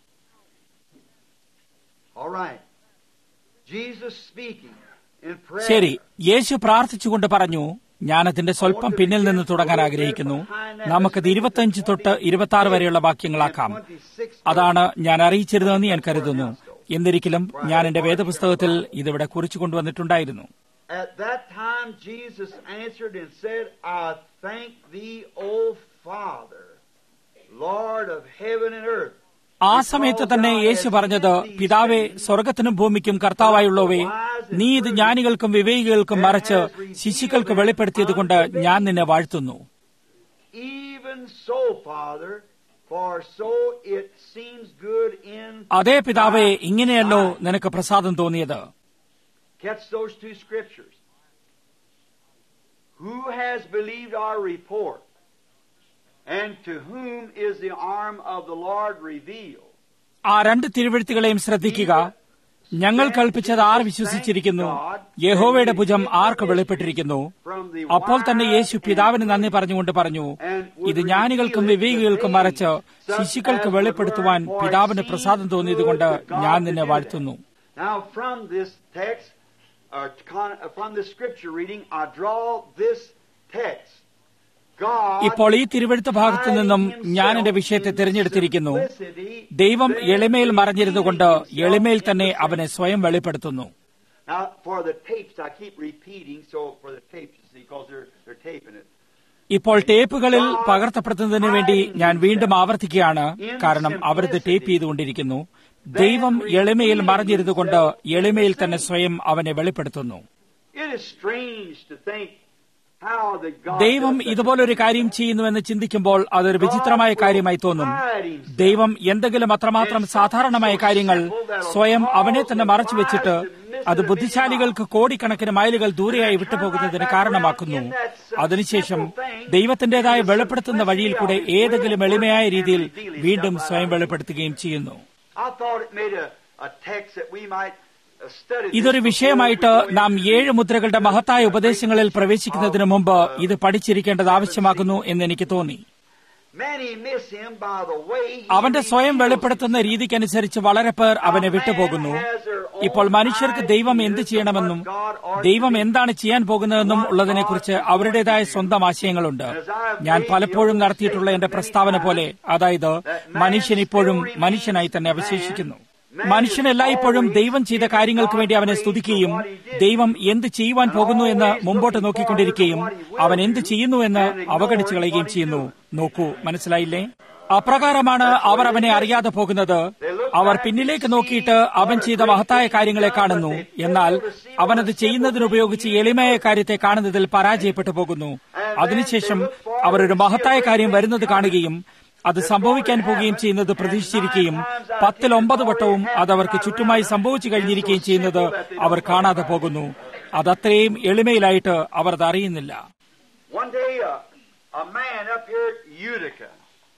Speaker 1: all right. Jesus speaking in prayer.
Speaker 2: ശരി യേശു പ്രാർത്ഥിച്ചുകൊണ്ട് പറഞ്ഞു ഞാൻ അതിന്റെ സ്വല്പം പിന്നിൽ നിന്ന് തുടങ്ങാൻ ആഗ്രഹിക്കുന്നു നമുക്കത് ഇരുപത്തിയഞ്ച് തൊട്ട് ഇരുപത്തി ആറ് വരെയുള്ള വാക്യങ്ങളാക്കാം അതാണ് ഞാൻ അറിയിച്ചിരുന്നതെന്ന് ഞാൻ കരുതുന്നു എന്നിരിക്കലും ഞാൻ എന്റെ വേദപുസ്തകത്തിൽ ഇതിവിടെ കുറിച്ചു കൊണ്ടുവന്നിട്ടുണ്ടായിരുന്നു
Speaker 1: At that time, Jesus answered and said, I thank thee, O Father, Lord of heaven and earth.
Speaker 2: ആ സമയത്ത് തന്നെ യേശു പറഞ്ഞത് പിതാവേ സ്വർഗത്തിനും ഭൂമിക്കും കർത്താവായുള്ളവേ നീ ഇത് ജ്ഞാനികൾക്കും വിവേകികൾക്കും മറച്ച് ശിശുക്കൾക്ക് വെളിപ്പെടുത്തിയതുകൊണ്ട് ഞാൻ നിന്നെ വാഴ്ത്തുന്നു
Speaker 1: Even so, Father, for so it seems good in.
Speaker 2: അതേ പിതാവേ ഇങ്ങനെയല്ലോ നിനക്ക് പ്രസാദം തോന്നിയത്
Speaker 1: Catch those two scriptures. Who has believed our report? And to whom is the arm of the Lord revealed?
Speaker 2: ആ രണ്ട് തിരുവഴുത്തുകളെയും ശ്രദ്ധിക്കുക ഞങ്ങൾ കൽപ്പിച്ചത് ആർ വിശ്വസിച്ചിരിക്കുന്നു യഹോവയുടെ ഭുജം ആർക്ക് വെളിപ്പെട്ടിരിക്കുന്നു അപ്പോൾ തന്നെ യേശു പിതാവിന് നന്ദി പറഞ്ഞുകൊണ്ട് പറഞ്ഞു ഇത് ജ്ഞാനികൾക്കും വിവേകികൾക്കും മറച്ച് ശിശുക്കൾക്ക് വെളിപ്പെടുത്തുവാൻ പിതാവിന് പ്രസാദം തോന്നിയതുകൊണ്ട് ഞാൻ നിന്നെ വാഴ്ത്തുന്നു
Speaker 1: Now, from this text, uh, con- uh, from this scripture reading, I draw this text. God
Speaker 2: ഇപ്പോൾ ഈ തിരുവഴുത്ത് ഭാഗത്തു നിന്നും ഞാൻ എന്റെ വിഷയത്തെ തിരഞ്ഞെടുത്തിരിക്കുന്നു ദൈവം എളിമയിൽ മറഞ്ഞിരുന്നുകൊണ്ട് എളിമയിൽ തന്നെ അവനെ സ്വയം വെളിപ്പെടുത്തുന്നു
Speaker 1: Now, for the tapes, I keep repeating, so for the tapes, you see, because they're, they're taping it.
Speaker 2: ഇപ്പോൾ ടേപ്പുകളിൽ പകർത്തപ്പെടുന്നതിന് വേണ്ടി ഞാൻ വീണ്ടും ആവർത്തിക്കുകയാണ് കാരണം അവരിത് ടേപ്പ് ചെയ്തുകൊണ്ടിരിക്കുന്നു ദൈവം എളിമയിൽ മറഞ്ഞിരുന്നുകൊണ്ട് എളിമയിൽ തന്നെ സ്വയം അവനെ വെളിപ്പെടുത്തുന്നു
Speaker 1: It is strange to think how that God
Speaker 2: ദൈവം
Speaker 1: does such a
Speaker 2: ഇതുപോലൊരു കാര്യം ചെയ്യുന്നുവെന്ന് ചിന്തിക്കുമ്പോൾ അതൊരു വിചിത്രമായ കാര്യമായി തോന്നും ദൈവം എന്തെങ്കിലും അത്രമാത്രം സാധാരണമായ കാര്യങ്ങൾ സ്വയം അവനെ തന്നെ മറച്ചു വെച്ചിട്ട് അത് ബുദ്ധിശാലികൾക്ക് കോടിക്കണക്കിന് മൈലുകൾ ദൂരെയായി വിട്ടുപോകുന്നതിന് കാരണമാക്കുന്നു അതിനുശേഷം ദൈവത്തിന്റേതായ വെളിപ്പെടുത്തുന്ന വഴിയിൽ കൂടെ ഏതെങ്കിലും എളിമയായ രീതിയിൽ വീണ്ടും സ്വയം വെളിപ്പെടുത്തുകയും ചെയ്യുന്നു
Speaker 1: I thought it made a, a text that we might uh, study. this
Speaker 2: ഇതൊരു
Speaker 1: before
Speaker 2: വിഷയമായിട്ട്
Speaker 1: we go
Speaker 2: നാം
Speaker 1: into
Speaker 2: ഏഴ് മുദ്രകളുടെ മഹത്തായ ഉപദേശങ്ങളിൽ പ്രവേശിക്കുന്നതിന് മുമ്പ് ഇത് പഠിച്ചിരിക്കേണ്ടത് ആവശ്യമാകുന്നു എന്ന് എനിക്ക് തോന്നി
Speaker 1: Many miss him by the way he
Speaker 2: അവന്റെ സ്വയം
Speaker 1: reveals
Speaker 2: വെളിപ്പെടുത്തുന്ന രീതിക്കനുസരിച്ച് വളരെ പേർ അവനെ വിട്ടുപോകുന്നു ഇപ്പോൾ മനുഷ്യർക്ക് ദൈവം എന്ത് ചെയ്യണമെന്നും ദൈവം എന്താണ് ചെയ്യാൻ പോകുന്നതെന്നും ഉള്ളതിനെക്കുറിച്ച് അവരുടേതായ സ്വന്തം ആശയങ്ങളുണ്ട് ഞാൻ പലപ്പോഴും നടത്തിയിട്ടുള്ള എന്റെ പ്രസ്താവന പോലെ അതായത് മനുഷ്യൻ ഇപ്പോഴും മനുഷ്യനായി തന്നെ അവശേഷിക്കുന്നു മനുഷ്യൻ എല്ലായ്പ്പോഴും ദൈവം ചെയ്ത കാര്യങ്ങൾക്ക് വേണ്ടി അവനെ സ്തുതിക്കുകയും ദൈവം എന്ത് ചെയ്യുവാൻ പോകുന്നു എന്ന് മുമ്പോട്ട് നോക്കിക്കൊണ്ടിരിക്കുകയും അവൻ എന്ത് ചെയ്യുന്നു എന്ന് അവഗണിച്ചു കളയുകയും ചെയ്യുന്നു നോക്കൂ മനസ്സിലായില്ലേ അപ്രകാരമാണ് അവർ അവനെ അറിയാതെ പോകുന്നത് അവർ പിന്നിലേക്ക് നോക്കിയിട്ട് അവൻ ചെയ്ത മഹത്തായ കാര്യങ്ങളെ കാണുന്നു എന്നാൽ അവനത് ചെയ്യുന്നതിനുപയോഗിച്ച് എളിമയായ കാര്യത്തെ കാണുന്നതിൽ പരാജയപ്പെട്ടു പോകുന്നു അതിനുശേഷം അവർ ഒരു മഹത്തായ കാര്യം വരുന്നത് കാണുകയും അത് സംഭവിക്കാൻ പോവുകയും ചെയ്യുന്നത് പ്രതീക്ഷിച്ചിരിക്കുകയും പത്തിൽ ഒമ്പത് വട്ടവും അത് അവർക്ക് ചുറ്റുമായി സംഭവിച്ചു കഴിഞ്ഞിരിക്കുകയും ചെയ്യുന്നത് അവർ കാണാതെ പോകുന്നു അതത്രയും എളിമയിലായിട്ട് അവർ അത് അറിയുന്നില്ല
Speaker 1: One day, a, a man up here at Utica,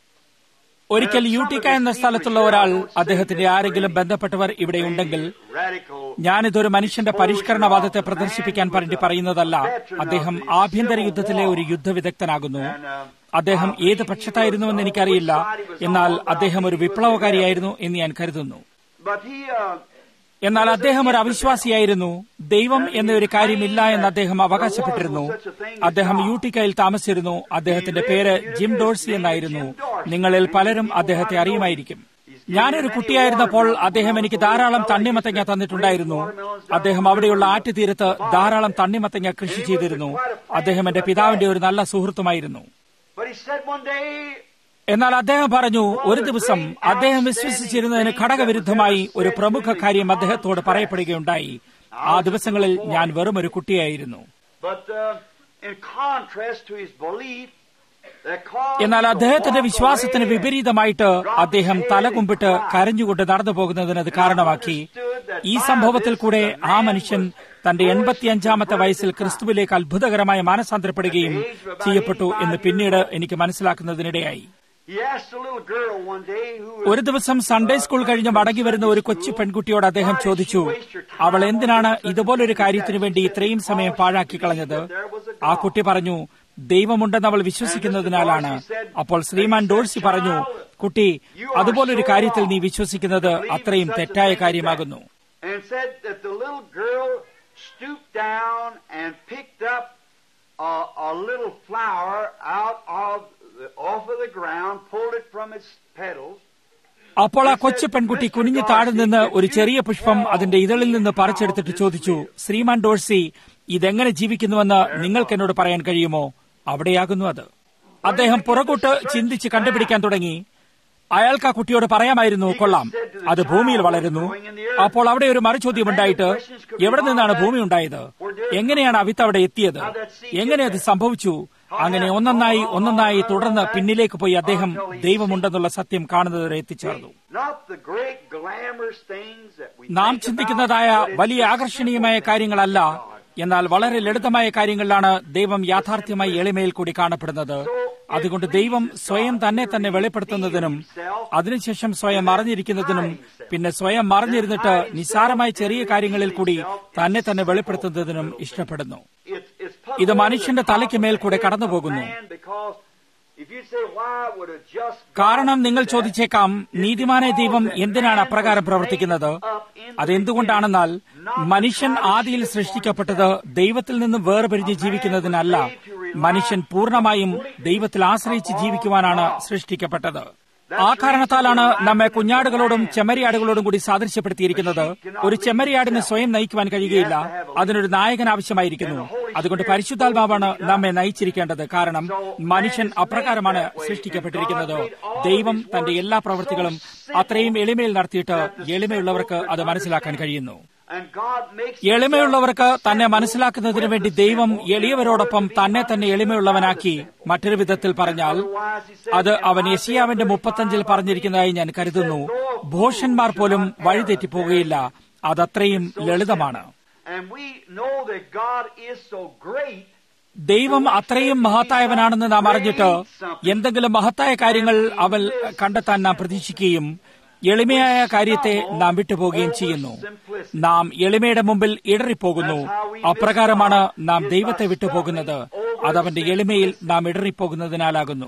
Speaker 2: ഒരിക്കൽ യൂട്ടിക്ക എന്ന സ്ഥലത്തുള്ള ഒരാൾ അദ്ദേഹത്തിന്റെ ആരെങ്കിലും ബന്ധപ്പെട്ടവർ ഇവിടെ ഉണ്ടെങ്കിൽ
Speaker 1: radical,
Speaker 2: ഞാനിതൊരു മനുഷ്യന്റെ പരിഷ്കരണവാദത്തെ പ്രദർശിപ്പിക്കാൻ വേണ്ടി പറയുന്നതല്ല അദ്ദേഹം ആഭ്യന്തര യുദ്ധത്തിലെ ഒരു യുദ്ധവിദഗ്ധനാകുന്നു അദ്ദേഹം ഏത് പക്ഷത്തായിരുന്നുവെന്ന് എനിക്കറിയില്ല എന്നാൽ അദ്ദേഹം ഒരു വിപ്ലവകാരിയായിരുന്നു എന്ന് ഞാൻ കരുതുന്നു
Speaker 1: but he, uh,
Speaker 2: എന്നാൽ അദ്ദേഹം ഒരു അവിശ്വാസിയായിരുന്നു ദൈവം എന്ന ഒരു കാര്യമില്ല എന്ന് അദ്ദേഹം അവകാശപ്പെട്ടിരുന്നു അദ്ദേഹം യൂട്ടിക്കയിൽ താമസിച്ചിരുന്നു അദ്ദേഹത്തിന്റെ പേര് ജിം ഡോഴ്സി എന്നായിരുന്നു നിങ്ങളിൽ പലരും അദ്ദേഹത്തെ അറിയുമായിരിക്കും ഞാനൊരു കുട്ടിയായിരുന്നപ്പോൾ അദ്ദേഹം എനിക്ക് ധാരാളം തണ്ണിമത്തങ്ങ തന്നിട്ടുണ്ടായിരുന്നു അദ്ദേഹം അവിടെയുള്ള ആറ്റുതീരത്ത് ധാരാളം തണ്ണിമത്തങ്ങ കൃഷി ചെയ്തിരുന്നു അദ്ദേഹം എന്റെ പിതാവിന്റെ ഒരു നല്ല സുഹൃത്തുമായിരുന്നു
Speaker 1: but he said one day,
Speaker 2: എന്നാൽ അദ്ദേഹം പറഞ്ഞു ഒരു ദിവസം അദ്ദേഹം വിശ്വസിച്ചിരുന്നതിന് ഘടകവിരുദ്ധമായി ഒരു പ്രമുഖ കാര്യം അദ്ദേഹത്തോട് പറയപ്പെടുകയുണ്ടായി ആ ദിവസങ്ങളിൽ ഞാൻ വെറും ഒരു കുട്ടിയായിരുന്നു
Speaker 1: but uh, in contrast to his belief, that caused
Speaker 2: എന്നാൽ
Speaker 1: him to
Speaker 2: അദ്ദേഹത്തിന്റെ
Speaker 1: walk
Speaker 2: വിശ്വാസത്തിന്
Speaker 1: away
Speaker 2: വിപരീതമായിട്ട് അദ്ദേഹം തലകുമ്പിട്ട് കരഞ്ഞുകൊണ്ട് നടന്നു പോകുന്നതിന് അത് കാരണമാക്കി ഈ സംഭവത്തിൽ കൂടെ ആ മനുഷ്യൻ തന്റെ എൺപത്തിയഞ്ചാമത്തെ വയസ്സിൽ ക്രിസ്തുവിലേക്ക് അത്ഭുതകരമായി മാനസാന്തരപ്പെടുകയും ചെയ്യപ്പെട്ടു എന്ന് പിന്നീട് എനിക്ക് മനസ്സിലാക്കുന്നതിനിടയായി
Speaker 1: He asked a little girl one day who was
Speaker 2: ഒരു ദിവസം സൺഡേ സ്കൂൾ കഴിഞ്ഞ് മടങ്ങി വരുന്ന ഒരു കൊച്ചു പെൺകുട്ടിയോട് അദ്ദേഹം ചോദിച്ചു അവൾ എന്തിനാണ് ഇതുപോലൊരു കാര്യത്തിനു വേണ്ടി ഇത്രയും സമയം പാഴാക്കി കളഞ്ഞത് ആ കുട്ടി പറഞ്ഞു ദൈവമുണ്ടെന്ന് അവൾ വിശ്വസിക്കുന്നതിനാലാണ് അപ്പോൾ ശ്രീമാൻ ഡോഴ്സി പറഞ്ഞു കുട്ടി അതുപോലൊരു കാര്യത്തിൽ നീ വിശ്വസിക്കുന്നത് അത്രയും തെറ്റായ കാര്യമാകുന്നു
Speaker 1: and said that the little girl stooped down and picked up a, a little flower out of the, off of the ground, pulled it from its petals,
Speaker 2: അപ്പോൾ ആ കൊച്ചു പെൺകുട്ടി കുനിഞ്ഞു താഴെ നിന്ന് ഒരു ചെറിയ പുഷ്പം അതിന്റെ ഇതളിൽ നിന്ന് പറിച്ചെടുത്തിട്ട് ചോദിച്ചു ശ്രീമാൻ ഡോഴ്സി ഇതെങ്ങനെ ജീവിക്കുന്നുവെന്ന് നിങ്ങൾക്ക് എന്നോട് പറയാൻ കഴിയുമോ അവിടെയാകുന്നു അത് അദ്ദേഹം പുറകോട്ട് ചിന്തിച്ച് കണ്ടുപിടിക്കാൻ തുടങ്ങി അയാൾക്ക് ആ കുട്ടിയോട് പറയാമായിരുന്നു കൊള്ളാം അത് ഭൂമിയിൽ വളരുന്നു അപ്പോൾ അവിടെ ഒരു മറുചോദ്യം ഉണ്ടായിട്ട് എവിടെ നിന്നാണ് ഭൂമി ഉണ്ടായത് എങ്ങനെയാണ് ആ വിത്ത് അവിടെ എത്തിയത് എങ്ങനെ അത് സംഭവിച്ചു അങ്ങനെ ഒന്നൊന്നായി ഒന്നൊന്നായി തുടർന്ന് പിന്നിലേക്ക് പോയി അദ്ദേഹം ദൈവമുണ്ടെന്നുള്ള സത്യം കാണുന്നതുവരെ എത്തിച്ചേർന്നു
Speaker 1: not the great glamorous things that we
Speaker 2: നാം
Speaker 1: think
Speaker 2: ചിന്തിക്കുന്നതായ
Speaker 1: about, but it's
Speaker 2: വലിയ ആകർഷണീയമായ കാര്യങ്ങളല്ല എന്നാൽ വളരെ ലളിതമായ കാര്യങ്ങളിലാണ് ദൈവം യാഥാർത്ഥ്യമായി എളിമയിൽ കൂടി കാണപ്പെടുന്നത് അതുകൊണ്ട് ദൈവം സ്വയം തന്നെ തന്നെ വെളിപ്പെടുത്തുന്നതിനും അതിനുശേഷം സ്വയം മറിഞ്ഞിരിക്കുന്നതിനും പിന്നെ സ്വയം മറിഞ്ഞിരുന്നിട്ട് നിസ്സാരമായ ചെറിയ കാര്യങ്ങളിൽ കൂടി തന്നെ തന്നെ വെളിപ്പെടുത്തുന്നതിനും ഇഷ്ടപ്പെടുന്നു
Speaker 1: it's, it's puzzling
Speaker 2: ഇത് മനുഷ്യന്റെ തലയ്ക്ക് മേൽ കൂടെ കടന്നുപോകുന്നു
Speaker 1: man because if you say why would a just
Speaker 2: കാരണം നിങ്ങൾ ചോദിച്ചേക്കാം നീതിമാനായ ദൈവം എന്തിനാണ് അപ്രകാരം പ്രവർത്തിക്കുന്നത് അതെന്തുകൊണ്ടാണെന്നാൽ മനുഷ്യൻ ആദിയിൽ സൃഷ്ടിക്കപ്പെട്ടത് ദൈവത്തിൽ നിന്ന് വേർപിരിഞ്ഞ് ജീവിക്കുന്നതിനല്ല മനുഷ്യൻ പൂർണ്ണമായും ദൈവത്തിൽ ആശ്രയിച്ച് ജീവിക്കുവാനാണ് സൃഷ്ടിക്കപ്പെട്ടത് ആ കാരണത്താലാണ് നമ്മെ കുഞ്ഞാടുകളോടും ചെമ്മരിയാടുകളോടും കൂടി സാദൃശ്യപ്പെടുത്തിയിരിക്കുന്നത് ഒരു ചെമ്മരിയാടിന് സ്വയം നയിക്കുവാൻ കഴിയുകയില്ല അതിനൊരു നായകൻ ആവശ്യമായിരിക്കുന്നു അതുകൊണ്ട് പരിശുദ്ധാത്മാവാണ് നമ്മെ നയിച്ചിരിക്കേണ്ടത് കാരണം മനുഷ്യൻ അപ്രകാരമാണ് സൃഷ്ടിക്കപ്പെട്ടിരിക്കുന്നത് ദൈവം തന്റെ എല്ലാ പ്രവൃത്തികളും അത്രയും എളിമയിൽ നടത്തിയിട്ട് എളിമയുള്ളവർക്ക് അത് മനസ്സിലാക്കാൻ കഴിയുന്നു
Speaker 1: and God makes
Speaker 2: എളിമയുള്ളവർക്ക് തന്നെ മനസ്സിലാക്കുന്നതിന് വേണ്ടി ദൈവം എളിയവരോടൊപ്പം തന്നെ തന്നെ എളിമയുള്ളവനാക്കി മറ്റൊരു വിധത്തിൽ പറഞ്ഞാൽ അത് അവൻ യശിയാവിന്റെ മുപ്പത്തഞ്ചിൽ പറഞ്ഞിരിക്കുന്നതായി ഞാൻ കരുതുന്നു ഭോഷന്മാർ പോലും വഴിതെറ്റിപ്പോകുകയില്ല അതത്രയും ലളിതമാണ്
Speaker 1: and we know that God is so great
Speaker 2: ദൈവം അത്രയും മഹത്തായവനാണെന്ന് നാം അറിഞ്ഞിട്ട് എന്തെങ്കിലും മഹത്തായ കാര്യങ്ങൾ അവൻ കണ്ടെത്താൻ നാം പ്രതീക്ഷിക്കുകയും എളിമയായ കാര്യത്തെ നാം വിട്ടുപോകുകയും ചെയ്യുന്നു നാം എളിമയുടെ മുമ്പിൽ ഇടറിപ്പോകുന്നു അപ്രകാരമാണ് നാം ദൈവത്തെ വിട്ടുപോകുന്നത് അതവന്റെ എളിമയിൽ നാം ഇടറിപ്പോകുന്നതിനാലാകുന്നു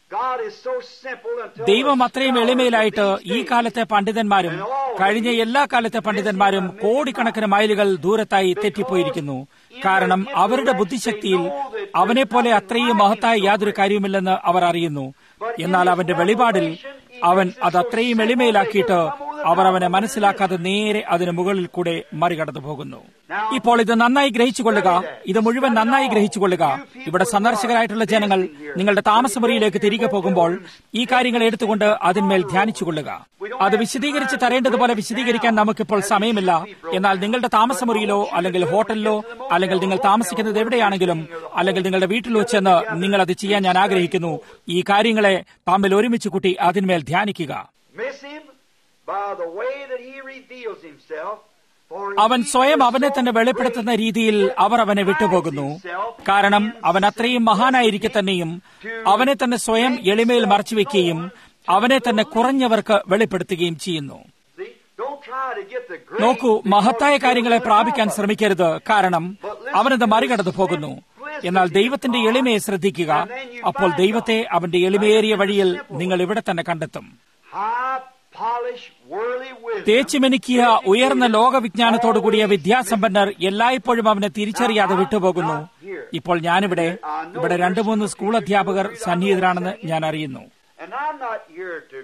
Speaker 1: God is so simple until
Speaker 2: ദൈവം
Speaker 1: the
Speaker 2: അത്രയും
Speaker 1: scholars of
Speaker 2: എളിമയിലായിട്ട്
Speaker 1: these
Speaker 2: ഈ
Speaker 1: days
Speaker 2: കാലത്തെ പണ്ഡിതന്മാരും കഴിഞ്ഞ എല്ലാ കാലത്തെ പണ്ഡിതന്മാരും കോടിക്കണക്കിന് മൈലുകൾ ദൂരത്തായി തെറ്റിപ്പോയിരിക്കുന്നു കാരണം അവരുടെ ബുദ്ധിശക്തിയിൽ അവനെപ്പോലെ അത്രയും മഹത്തായ യാതൊരു കാര്യവുമില്ലെന്ന് അവർ അറിയുന്നു എന്നാൽ അവന്റെ വെളിപാടിൽ അവൻ അത് അത്രയും എളിമയിലാക്കിയിട്ട് അവർ അവനെ മനസ്സിലാക്കാതെ നേരെ അതിന് മുകളിൽ കൂടെ മറികടന്നു പോകുന്നു ഇപ്പോൾ ഇത് നന്നായി ഗ്രഹിച്ചുകൊള്ളുക ഇത് മുഴുവൻ നന്നായി ഗ്രഹിച്ചുകൊള്ളുക ഇവിടെ സന്ദർശകരായിട്ടുള്ള ജനങ്ങൾ നിങ്ങളുടെ താമസമുറിയിലേക്ക് തിരികെ പോകുമ്പോൾ ഈ കാര്യങ്ങൾ എടുത്തുകൊണ്ട് അതിന്മേൽ ധ്യാനിച്ചുകൊള്ളുക അത് വിശദീകരിച്ച് തരേണ്ടതുപോലെ വിശദീകരിക്കാൻ നമുക്കിപ്പോൾ സമയമില്ല എന്നാൽ നിങ്ങളുടെ താമസമുറിയിലോ അല്ലെങ്കിൽ ഹോട്ടലിലോ അല്ലെങ്കിൽ നിങ്ങൾ താമസിക്കുന്നത് എവിടെയാണെങ്കിലും അല്ലെങ്കിൽ നിങ്ങളുടെ വീട്ടിൽ വെച്ചെന്ന് നിങ്ങൾ അത് ചെയ്യാൻ ഞാൻ ആഗ്രഹിക്കുന്നു ഈ കാര്യങ്ങളെ തമ്മിൽ ഒരുമിച്ച് കൂട്ടി അതിന്മേൽ ധ്യാനിക്കുക
Speaker 1: miss him by the way that he reveals himself. For
Speaker 2: അവൻ
Speaker 1: he
Speaker 2: സ്വയം
Speaker 1: is
Speaker 2: അവനെ
Speaker 1: so
Speaker 2: തന്നെ വെളിപ്പെടുത്തുന്ന
Speaker 1: great.
Speaker 2: രീതിയിൽ അവർ അവനെ വിട്ടുപോകുന്നു കാരണം അവൻ അത്രയും മഹാനായിരിക്കെ തന്നെയും അവനെ തന്നെ സ്വയം എളിമയിൽ മറച്ചുവെക്കുകയും അവനെ തന്നെ കുറഞ്ഞവർക്ക് വെളിപ്പെടുത്തുകയും ചെയ്യുന്നു
Speaker 1: See, don't try to get the great
Speaker 2: നോക്കൂ മഹത്തായ
Speaker 1: because
Speaker 2: കാര്യങ്ങളെ
Speaker 1: you'll
Speaker 2: പ്രാപിക്കാൻ
Speaker 1: have
Speaker 2: ശ്രമിക്കരുത് കാരണം അവനത് മറികടന്നു പോകുന്നു എന്നാൽ ദൈവത്തിന്റെ എളിമയെ ശ്രദ്ധിക്കുക അപ്പോൾ ദൈവത്തെ അവന്റെ എളിമയേറിയ വഴിയിൽ നിങ്ങൾ ഇവിടെ തന്നെ കണ്ടെത്തും
Speaker 1: high, polished, worldly wisdom.
Speaker 2: തേച്ചുമെനിക്കിയ ഉയർന്ന ലോകവിജ്ഞാനത്തോടു കൂടിയ വിദ്യാസമ്പന്നർ എല്ലായ്പ്പോഴും അവനെ തിരിച്ചറിയാതെ വിട്ടുപോകുന്നു ഇപ്പോൾ ഞാനിവിടെ ഇവിടെ രണ്ടു മൂന്ന് സ്കൂൾ അധ്യാപകർ സന്നിഹിതരാണെന്ന് ഞാൻ അറിയുന്നു
Speaker 1: And I'm not here to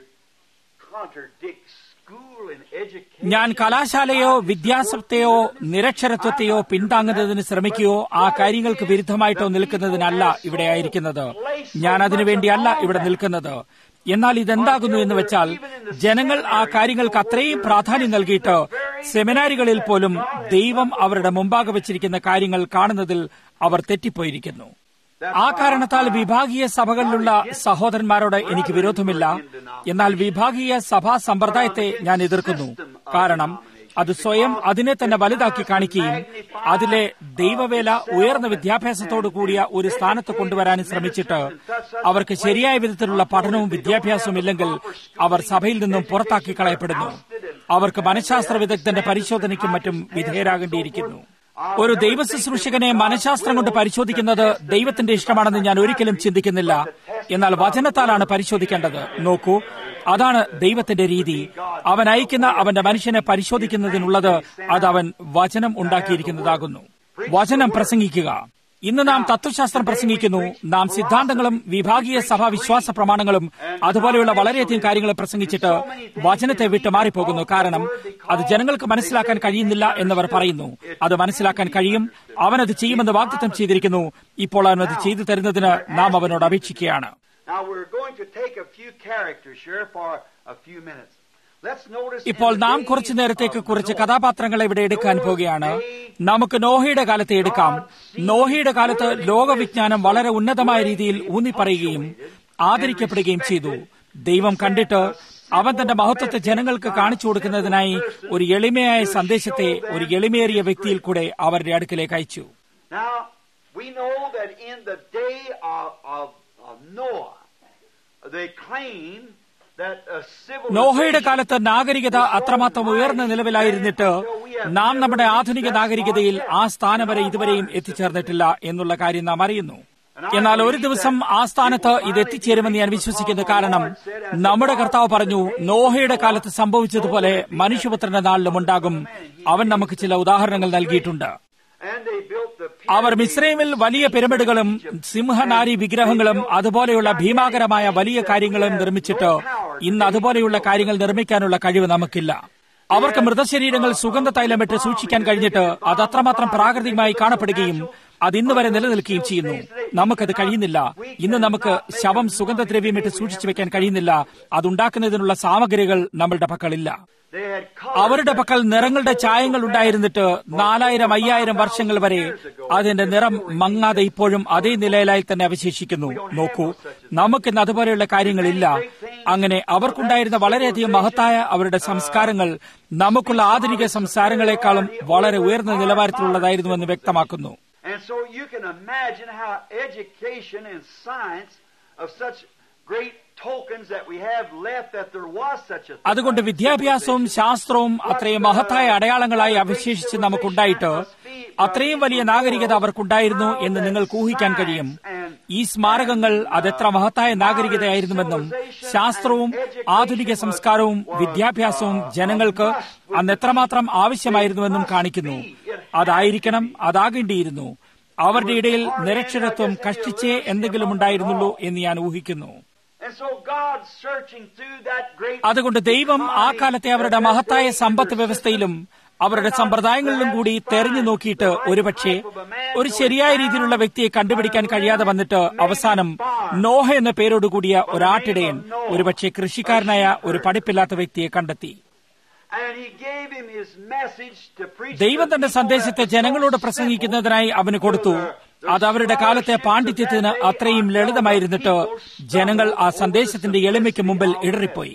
Speaker 1: contradict school and education.
Speaker 2: ഞാൻ കലാശാലയോ വിദ്യാസത്തെയോ നിരക്ഷരത്വത്തെയോ പിന്താങ്ങുന്നതിന് ശ്രമിക്കുകയോ ആ കാര്യങ്ങൾക്ക് വിരുദ്ധമായിട്ടോ നിൽക്കുന്നതിനല്ല ഇവിടെ ആയിരിക്കുന്നത് ഞാൻ അതിനുവേണ്ടിയല്ല ഇവിടെ നിൽക്കുന്നത് എന്നാൽ ഇതെന്താകുന്നു എന്ന് വെച്ചാൽ ജനങ്ങൾ ആ കാര്യങ്ങൾക്ക് അത്രയും പ്രാധാന്യം നൽകിയിട്ട് സെമിനാരികളിൽ പോലും ദൈവം അവരുടെ മുമ്പാകെ വെച്ചിരിക്കുന്ന കാര്യങ്ങൾ കാണുന്നതിൽ അവർ തെറ്റിപ്പോയിരിക്കുന്നു ആ കാരണത്താൽ വിഭാഗീയ സഭകളിലുള്ള സഹോദരന്മാരോട് എനിക്ക് വിരോധമില്ല എന്നാൽ വിഭാഗീയ സഭാ സമ്പ്രദായത്തെ ഞാൻ എതിർക്കുന്നു കാരണം അത് സ്വയം അതിനെ തന്നെ വലുതാക്കി കാണിക്കുകയും അതിലെ ദൈവവേല ഉയർന്ന വിദ്യാഭ്യാസത്തോടു കൂടിയ ഒരു സ്ഥാനത്ത് കൊണ്ടുവരാനും ശ്രമിച്ചിട്ട് അവർക്ക് ശരിയായ വിധത്തിലുള്ള പഠനവും വിദ്യാഭ്യാസവും ഇല്ലെങ്കിൽ അവർ സഭയിൽ നിന്നും പുറത്താക്കി കളയപ്പെടുന്നു അവർക്ക് മനഃശാസ്ത്ര വിദഗ്ധന്റെ പരിശോധനയ്ക്കും മറ്റും വിധേയരാകേണ്ടിയിരിക്കുന്നു ഒരു ദൈവ ശുശ്രൂഷകനെ മനഃശാസ്ത്രം കൊണ്ട് പരിശോധിക്കുന്നത് ദൈവത്തിന്റെ ഇഷ്ടമാണെന്ന് ഞാൻ ഒരിക്കലും ചിന്തിക്കുന്നില്ല എന്നാൽ വചനത്താലാണ് പരിശോധിക്കേണ്ടത് നോക്കൂ അതാണ് ദൈവത്തിന്റെ രീതി അവൻ അയക്കുന്ന അവന്റെ മനുഷ്യനെ പരിശോധിക്കുന്നതിനുള്ളത് അത് അവൻ വചനം ഉണ്ടാക്കിയിരിക്കുന്നതാകുന്നു വചനം പ്രസംഗിക്കുക ഇന്ന് നാം തത്വശാസ്ത്രം പ്രസംഗിക്കുന്നു നാം സിദ്ധാന്തങ്ങളും വിഭാഗീയ സഭാ വിശ്വാസ പ്രമാണങ്ങളും അതുപോലെയുള്ള വളരെയധികം കാര്യങ്ങൾ പ്രസംഗിച്ചിട്ട് വചനത്തെ വിട്ട് മാറിപ്പോകുന്നു കാരണം അത് ജനങ്ങൾക്ക് മനസ്സിലാക്കാൻ കഴിയുന്നില്ല എന്നവർ പറയുന്നു അത് മനസ്സിലാക്കാൻ കഴിയും അവനത് ചെയ്യുമെന്ന് വാഗ്ദത്തം ചെയ്തിരിക്കുന്നു ഇപ്പോൾ അവനത് ചെയ്തു തരുന്നതിന് നാം അവനോട് അപേക്ഷിക്കുകയാണ്
Speaker 1: Now we're going to take a few characters here for a few minutes. Let's notice in
Speaker 2: ഇപ്പോൾ
Speaker 1: the
Speaker 2: നാം
Speaker 1: days
Speaker 2: കുറച്ചു നേരത്തേക്ക്
Speaker 1: of
Speaker 2: കുറച്ച്
Speaker 1: Noah,
Speaker 2: കഥാപാത്രങ്ങളെ ഇവിടെ എടുക്കാൻ പോകുകയാണ് നമുക്ക് നോഹയുടെ കാലത്തെ എടുക്കാം നോഹയുടെ കാലത്ത് ലോകവിജ്ഞാനം വളരെ ഉന്നതമായ രീതിയിൽ ഊന്നിപ്പറയുകയും ആദരിക്കപ്പെടുകയും ചെയ്തു ദൈവം കണ്ടിട്ട് അവൻ തന്റെ മഹത്വത്തെ ജനങ്ങൾക്ക് കാണിച്ചു കൊടുക്കുന്നതിനായി ഒരു എളിമയായ സന്ദേശത്തെ ഒരു എളിമേറിയ വ്യക്തിയിൽ കൂടെ അവരുടെ അടുക്കിലേക്ക് അയച്ചു
Speaker 1: Now, we know that in the day of, of, of Noah, they claim that a civilization...
Speaker 2: നോഹയുടെ കാലത്ത് നാഗരികത അത്രമാത്രം ഉയർന്ന നിലവിലായിരുന്നിട്ട് നാം നമ്മുടെ ആധുനിക നാഗരികതയിൽ ആ സ്ഥാനം വരെ ഇതുവരെയും എത്തിച്ചേർന്നിട്ടില്ല എന്നുള്ള കാര്യം നാം അറിയുന്നു എന്നാൽ ഒരു ദിവസം ആ സ്ഥാനത്ത് ഇത് എത്തിച്ചേരുമെന്ന് ഞാൻ വിശ്വസിക്കുന്നു കാരണം നമ്മുടെ കർത്താവ് പറഞ്ഞു നോഹയുടെ കാലത്ത് സംഭവിച്ചതുപോലെ മനുഷ്യപുത്രന്റെ നാളിലും ഉണ്ടാകും അവൻ നമുക്ക് ചില ഉദാഹരണങ്ങൾ നൽകിയിട്ടുണ്ട്
Speaker 1: And they built the
Speaker 2: അവർ മിസ്രൈമിൽ വലിയ പിരമിഡുകളും സിംഹനാരി വിഗ്രഹങ്ങളും അതുപോലെയുള്ള ഭീമാകരമായ വലിയ കാര്യങ്ങളും നിർമ്മിച്ചിട്ട് ഇന്ന് അതുപോലെയുള്ള കാര്യങ്ങൾ നിർമ്മിക്കാനുള്ള കഴിവ് നമുക്കില്ല അവർക്ക് മൃതശരീരങ്ങൾ സുഗന്ധ തൈലമിട്ട് സൂക്ഷിക്കാൻ കഴിഞ്ഞിട്ട് അത് അത്രമാത്രം പ്രാകൃതികമായി കാണപ്പെടുകയും അത് ഇന്ന് വരെ നിലനിൽക്കുകയും ചെയ്യുന്നു നമുക്കത് കഴിയുന്നില്ല ഇന്ന് നമുക്ക് ശവം സുഗന്ധദ്രവ്യമിട്ട് സൂക്ഷിച്ചു വെക്കാൻ കഴിയുന്നില്ല അതുണ്ടാക്കുന്നതിനുള്ള സാമഗ്രികൾ നമ്മളുടെ പക്കലില്ല
Speaker 1: They had
Speaker 2: അവരുടെ പക്കൽ നിറങ്ങളുടെ ചായങ്ങൾ ഉണ്ടായിരുന്നിട്ട് നാലായിരം അയ്യായിരം വർഷങ്ങൾ വരെ അതിന്റെ നിറം മങ്ങാതെ ഇപ്പോഴും അതേ നിലയിലായി തന്നെ അവശേഷിക്കുന്നു നോക്കൂ നമുക്കിന്ന് അതുപോലെയുള്ള കാര്യങ്ങളില്ല അങ്ങനെ അവർക്കുണ്ടായിരുന്ന വളരെയധികം മഹത്തായ അവരുടെ സംസ്കാരങ്ങൾ നമുക്കുള്ള ആധുനിക സംസ്കാരങ്ങളെക്കാളും വളരെ ഉയർന്ന നിലവാരത്തിലുള്ളതായിരുന്നുവെന്ന് വ്യക്തമാക്കുന്നു
Speaker 1: And so you can imagine how education and science of such great tokens that we have left that there was such a
Speaker 2: അതുകൊണ്ട് വിദ്യാഭ്യാസവും ശാസ്ത്രവും അത്രയും മഹത്തായ അടയാളങ്ങളായി അവശേഷിച്ച് നമുക്കുണ്ടായിട്ട് അത്രയും വലിയ നാഗരികത അവർക്കുണ്ടായിരുന്നു എന്ന് നിങ്ങൾക്ക് ഊഹിക്കാൻ കഴിയും ഈ സ്മാരകങ്ങൾ അതെത്ര മഹത്തായ നാഗരികതയായിരുന്നുവെന്നും ശാസ്ത്രവും ആധുനിക സംസ്കാരവും വിദ്യാഭ്യാസവും ജനങ്ങൾക്ക് അന്ന് എത്രമാത്രം ആവശ്യമായിരുന്നുവെന്നും കാണിക്കുന്നു അതായിരിക്കണം അതാകേണ്ടിയിരുന്നു അവരുടെ ഇടയിൽ നിരക്ഷരത്വം കഷ്ടിച്ചേ എന്തെങ്കിലും ഉണ്ടായിരുന്നുള്ളൂ എന്ന് ഞാൻ ഊഹിക്കുന്നു
Speaker 1: And so God searching through that great
Speaker 2: അതുകൊണ്ട് ദൈവം ആ കാലത്തെ അവരുടെ മഹത്തായ സമ്പത്ത് വ്യവസ്ഥയിലും അവരുടെ സമ്പ്രദായങ്ങളിലും കൂടി തെരഞ്ഞു നോക്കിയിട്ട് ഒരുപക്ഷെ ഒരു ശരിയായ രീതിയിലുള്ള വ്യക്തിയെ കണ്ടുപിടിക്കാൻ കഴിയാതെ വന്നിട്ട് അവസാനം നോഹ എന്ന പേരോടുകൂടിയ ഒരാട്ടിടയൻ ഒരുപക്ഷെ കൃഷിക്കാരനായ ഒരു പഠിപ്പില്ലാത്ത വ്യക്തിയെ കണ്ടെത്തി
Speaker 1: and he gave him his message to preach
Speaker 2: ദൈവം
Speaker 1: to
Speaker 2: തന്റെ
Speaker 1: people
Speaker 2: സന്ദേശത്തെ
Speaker 1: that was
Speaker 2: ജനങ്ങളോട്
Speaker 1: simple.
Speaker 2: പ്രസംഗിക്കുന്നതിനായി അവന് കൊടുത്തു അത് അവരുടെ കാലത്തെ പാണ്ഡിത്യത്തിന് അത്രയും ലളിതമായിരുന്നിട്ട് ജനങ്ങൾ ആ സന്ദേശത്തിന്റെ എളിമയ്ക്ക് മുമ്പിൽ ഇടറിപ്പോയി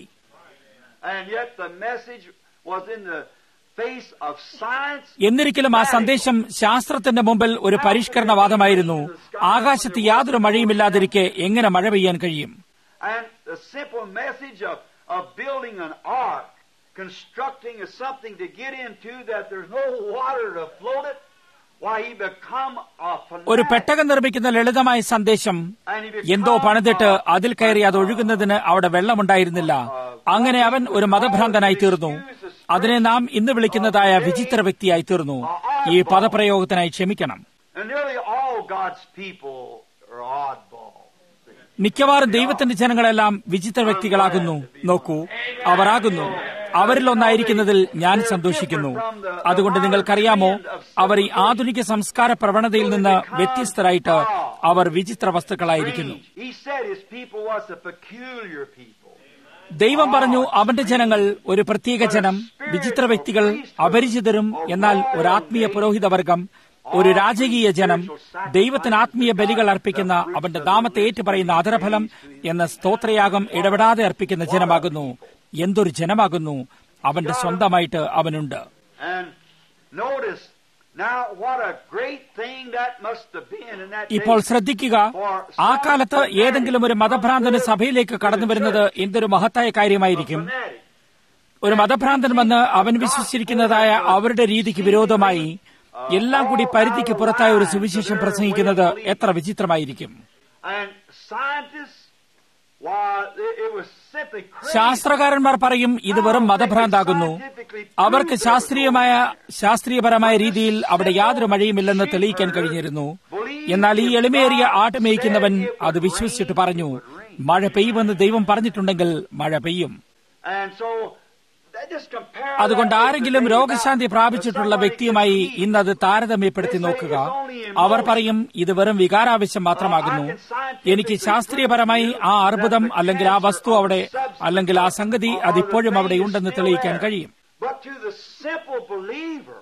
Speaker 1: And yet the message was in the face of science.
Speaker 2: എന്നിരിക്കലും ആ സന്ദേശം ശാസ്ത്രത്തിന്റെ മുമ്പിൽ ഒരു പരിഷ്കരണവാദമായിരുന്നു ആകാശത്ത് യാതൊരു മഴയുമില്ലാതിരിക്കെ എങ്ങനെ മഴ പെയ്യാൻ കഴിയും
Speaker 1: And the simple message of, of building an ark, constructing a something to get into that there's no water to float it, why he become a
Speaker 2: ഒരു
Speaker 1: fanatic.
Speaker 2: പെട്ടകം നിർമ്മിക്കുന്ന ലളിതമായ സന്ദേശം
Speaker 1: And he become
Speaker 2: എന്തോ പണിതിട്ട് അതിൽ കയറി അത് ഒഴുകുന്നതിന് അവിടെ വെള്ളമുണ്ടായിരുന്നില്ല അങ്ങനെ അവൻ ഒരു മതഭ്രാന്തനായി തീർന്നു അതിനെ നാം ഇന്ന് വിളിക്കുന്നതായ വിചിത്ര വ്യക്തിയായി തീർന്നു ഈ പദപ്രയോഗത്തിനായി ക്ഷമിക്കണം
Speaker 1: And nearly all God's people are oddballs.
Speaker 2: മിക്കവാറും ദൈവത്തിന്റെ ജനങ്ങളെല്ലാം വിചിത്ര വ്യക്തികളാകുന്നു നോക്കൂ അവരാകുന്നു അവരിൽ ഒന്നായിരിക്കുന്നതിൽ ഞാൻ സന്തോഷിക്കുന്നു അതുകൊണ്ട് നിങ്ങൾക്കറിയാമോ അവർ ഈ ആധുനിക സംസ്കാര പ്രവണതയിൽ നിന്ന് വ്യത്യസ്തരായിട്ട് അവർ വിചിത്ര വസ്തുക്കളായിരിക്കുന്നു
Speaker 1: He said his people was a peculiar people.
Speaker 2: ദൈവം പറഞ്ഞു അവന്റെ ജനങ്ങൾ ഒരു പ്രത്യേക ജനം വിചിത്ര വ്യക്തികൾ അപരിചിതരും എന്നാൽ ഒരു ആത്മീയ പുരോഹിതവർഗം ഒരു രാജകീയ ജനം ദൈവത്തിന് ആത്മീയ ബലികൾ അർപ്പിക്കുന്ന അവന്റെ നാമത്തെ ഏറ്റുപറയുന്ന അതരഫലം എന്ന സ്തോത്രയാഗം ഇടപെടാതെ അർപ്പിക്കുന്ന ജനമാകുന്നു എന്തൊരു ജനമാകുന്നു അവന്റെ സ്വന്തമായിട്ട് അവനുണ്ട്
Speaker 1: And notice now what a great thing that must have been in that
Speaker 2: ഇപ്പോൾ
Speaker 1: day.
Speaker 2: ശ്രദ്ധിക്കുക ആ കാലത്ത് ഏതെങ്കിലും ഒരു മതഭ്രാന്തന് സഭയിലേക്ക് കടന്നു വരുന്നത് എന്തൊരു മഹത്തായ കാര്യമായിരിക്കും
Speaker 1: Fanatic.
Speaker 2: ഒരു മതഭ്രാന്തൻ വന്ന് അവൻ വിശ്വസിച്ചിരിക്കുന്നതായ അവരുടെ രീതിക്ക് വിരോധമായി എല്ലാം കൂടി പരിധിക്ക് പുറത്തായ ഒരു സുവിശേഷം പ്രസംഗിക്കുന്നത് എത്ര വിചിത്രമായിരിക്കും
Speaker 1: And scientists, why, it, it was simply crazy.
Speaker 2: ശാസ്ത്രകാരന്മാർ പറയും ഇത് വെറും മതഭ്രാന്താകുന്നു അവർക്ക് ശാസ്ത്രീയമായ ശാസ്ത്രീയപരമായ രീതിയിൽ അവിടെ യാതൊരു മഴയുമില്ലെന്ന് തെളിയിക്കാൻ കഴിഞ്ഞിരുന്നു എന്നാൽ ഈ എളിമയേറിയ ആട്ട് മേയ്ക്കുന്നവൻ അത് വിശ്വസിച്ചിട്ട് പറഞ്ഞു മഴ പെയ്യുമെന്ന് ദൈവം പറഞ്ഞിട്ടുണ്ടെങ്കിൽ മഴ പെയ്യും
Speaker 1: And so, that just compare
Speaker 2: അതുകൊണ്ട്
Speaker 1: that with
Speaker 2: ആരെങ്കിലും
Speaker 1: the day
Speaker 2: രോഗശാന്തി
Speaker 1: about
Speaker 2: പ്രാപിച്ചിട്ടുള്ള
Speaker 1: somebody
Speaker 2: വ്യക്തിയുമായി
Speaker 1: gets healed.
Speaker 2: ഇന്നത് താരതമ്യപ്പെടുത്തി നോക്കുക അവർ പറയും ഇത് വെറും വികാരാവശ്യം മാത്രമാകുന്നു എനിക്ക് ശാസ്ത്രീയപരമായി ആ അർബുദം അല്ലെങ്കിൽ ആ വസ്തു അവിടെ അല്ലെങ്കിൽ ആ സംഗതി അതിപ്പോഴും അവിടെ ഉണ്ടെന്ന് തെളിയിക്കാൻ കഴിയും
Speaker 1: But to the simple believer,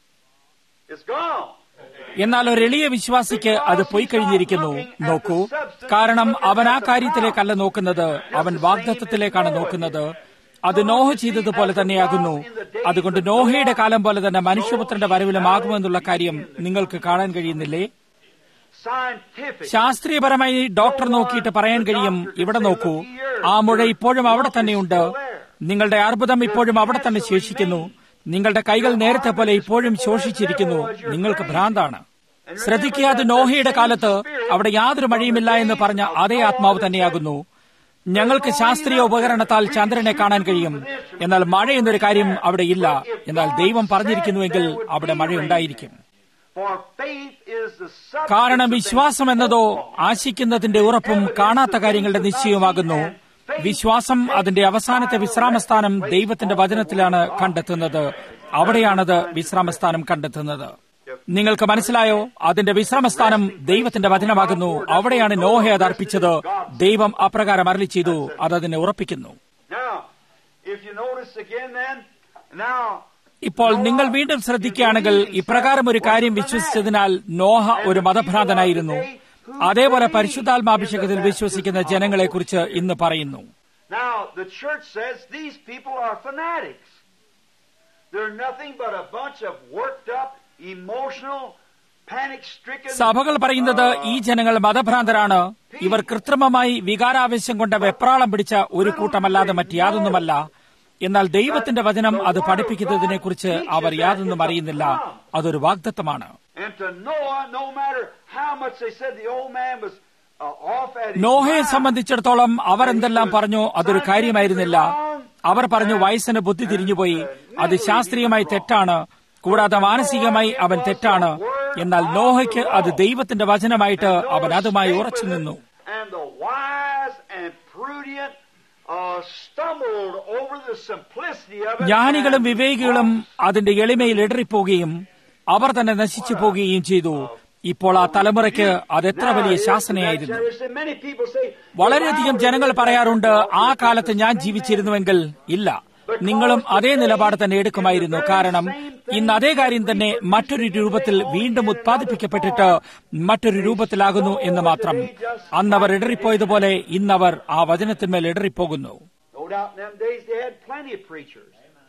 Speaker 1: it's gone.
Speaker 2: എന്നാൽ ഒരു എളിയ വിശ്വാസിക്ക് അത് പോയി കഴിഞ്ഞിരിക്കുന്നു നോക്കൂ കാരണം അവൻ ആ കാര്യത്തിലേക്കല്ല നോക്കുന്നത് അവൻ വാഗ്ദത്വത്തിലേക്കാണ് നോക്കുന്നത് അത് നോഹ ചെയ്തതുപോലെ തന്നെയാകുന്നു അതുകൊണ്ട് നോഹയുടെ കാലം പോലെ തന്നെ മനുഷ്യപുത്രന്റെ വരവിലും ആകുമെന്നുള്ള കാര്യം നിങ്ങൾക്ക് കാണാൻ കഴിയുന്നില്ലേ
Speaker 1: Scientific.
Speaker 2: ശാസ്ത്രീയപരമായി ഡോക്ടർ നോക്കിയിട്ട് പറയാൻ കഴിയും ഇവിടെ നോക്കൂ ആ മുഴ ഇപ്പോഴും അവിടെ തന്നെയുണ്ട് നിങ്ങളുടെ അർബുദം ഇപ്പോഴും അവിടെ തന്നെ ശേഷിക്കുന്നു നിങ്ങളുടെ കൈകൾ നേരത്തെ പോലെ ഇപ്പോഴും ശോഷിച്ചിരിക്കുന്നു നിങ്ങൾക്ക് ഭ്രാന്താണ് ശ്രദ്ധിക്കുക അത് നോഹയുടെ കാലത്ത് അവിടെ യാതൊരു മഴയുമില്ല എന്ന് പറഞ്ഞ അതേ ആത്മാവ് തന്നെയാകുന്നു ഞങ്ങൾക്ക് ശാസ്ത്രീയ ഉപകരണത്താൽ ചന്ദ്രനെ കാണാൻ കഴിയും എന്നാൽ മഴ എന്നൊരു കാര്യം അവിടെ ഇല്ല എന്നാൽ ദൈവം പറഞ്ഞിരിക്കുന്നുവെങ്കിൽ അവിടെ മഴയുണ്ടായിരിക്കും
Speaker 1: For faith is the substance
Speaker 2: കാരണം
Speaker 1: of
Speaker 2: വിശ്വാസം എന്നതോ ആശിക്കുന്നതിന്റെ ഉറപ്പും കാണാത്ത കാര്യങ്ങളുടെ നിശ്ചയമാകുന്നു വിശ്വാസം അതിന്റെ അവസാനത്തെ വിശ്രാമസ്ഥാനം ദൈവത്തിന്റെ വചനത്തിലാണ് കണ്ടെത്തുന്നത് അവിടെയാണത് വിശ്രാമസ്ഥാനം കണ്ടെത്തുന്നത് നിങ്ങൾക്ക് മനസ്സിലായോ അതിന്റെ വിശ്രാമസ്ഥാനം ദൈവത്തിന്റെ വചനമാകുന്നു അവിടെയാണ് നോഹ അത് അർപ്പിച്ചത് ദൈവം അപ്രകാരം അരളി ചെയ്തു അത് അതിനെ ഉറപ്പിക്കുന്നു
Speaker 1: Now, if you notice again then, now,
Speaker 2: ഇപ്പോൾ നിങ്ങൾ വീണ്ടും ശ്രദ്ധിക്കുകയാണെങ്കിൽ ഇപ്രകാരം ഒരു കാര്യം വിശ്വസിച്ചതിനാൽ നോഹ ഒരു മതഭ്രാന്തനായിരുന്നു അതേപോലെ പരിശുദ്ധാത്മാഭിഷേകത്തിൽ വിശ്വസിക്കുന്ന ജനങ്ങളെക്കുറിച്ച് ഇന്ന് പറയുന്നു
Speaker 1: now the church says these people are fanatics. They're nothing but a bunch of worked up, emotional, panic-stricken.
Speaker 2: സഭകൾ പറയുന്നത് ഈ ജനങ്ങൾ മതഭ്രാന്തരാണ് ഇവർ കൃത്രിമമായി വികാരാവേശം കൊണ്ട് വെപ്രാളം പിടിച്ച ഒരു കൂട്ടമല്ലാതെ മറ്റ് യാതൊന്നുമല്ല എന്നാൽ ദൈവത്തിന്റെ വചനം അത് പഠിപ്പിക്കുന്നതിനെ കുറിച്ച് അവർ യാതൊന്നും അറിയുന്നില്ല അതൊരു വാഗ്ദത്തമാണ്
Speaker 1: And to Noah, no matter how much they said the old man was uh, off at his
Speaker 2: നോഹയെ
Speaker 1: mind,
Speaker 2: സംബന്ധിച്ചിടത്തോളം അവർ എന്തെല്ലാം പറഞ്ഞു അതൊരു കാര്യമായിരുന്നില്ല അവർ പറഞ്ഞു വയസ്സിന് ബുദ്ധി തിരിഞ്ഞുപോയി അത് ശാസ്ത്രീയമായി തെറ്റാണ് കൂടാതെ മാനസികമായി അവൻ തെറ്റാണ് എന്നാൽ നോഹയ്ക്ക് അത് ദൈവത്തിന്റെ വചനമായിട്ട് അവൻ അതുമായി ഉറച്ചു നിന്നു
Speaker 1: and the wise and prudent uh, stumbled over the simplicity of it.
Speaker 2: ജ്ഞാനികളും വിവേകികളും അതിന്റെ എളിമയിൽ ഇടറിപ്പോവുകയും അവർ തന്നെ നശിച്ചു പോവുകയും ചെയ്തു ഇപ്പോൾ ആ തലമുറയ്ക്ക് അത് എത്ര വലിയ ശാസനയായിരുന്നു
Speaker 1: Many people say,
Speaker 2: വളരെയധികം ജനങ്ങൾ പറയാറുണ്ട് ആ കാലത്ത് ഞാൻ ജീവിച്ചിരുന്നുവെങ്കിൽ ഇല്ല നിങ്ങളും അതേ നിലപാട് തന്നെ എടുക്കുമായിരുന്നു കാരണം ഇന്ന് അതേ കാര്യം തന്നെ മറ്റൊരു രൂപത്തിൽ വീണ്ടും ഉത്പാദിപ്പിക്കപ്പെട്ടിട്ട് മറ്റൊരു രൂപത്തിലാകുന്നു എന്ന് മാത്രം അന്നവർ ഇടറിപ്പോയതുപോലെ ഇന്നവർ ആ വചനത്തിന്മേൽ ഇടറിപ്പോകുന്നു
Speaker 1: No doubt in them days they had plenty of preachers.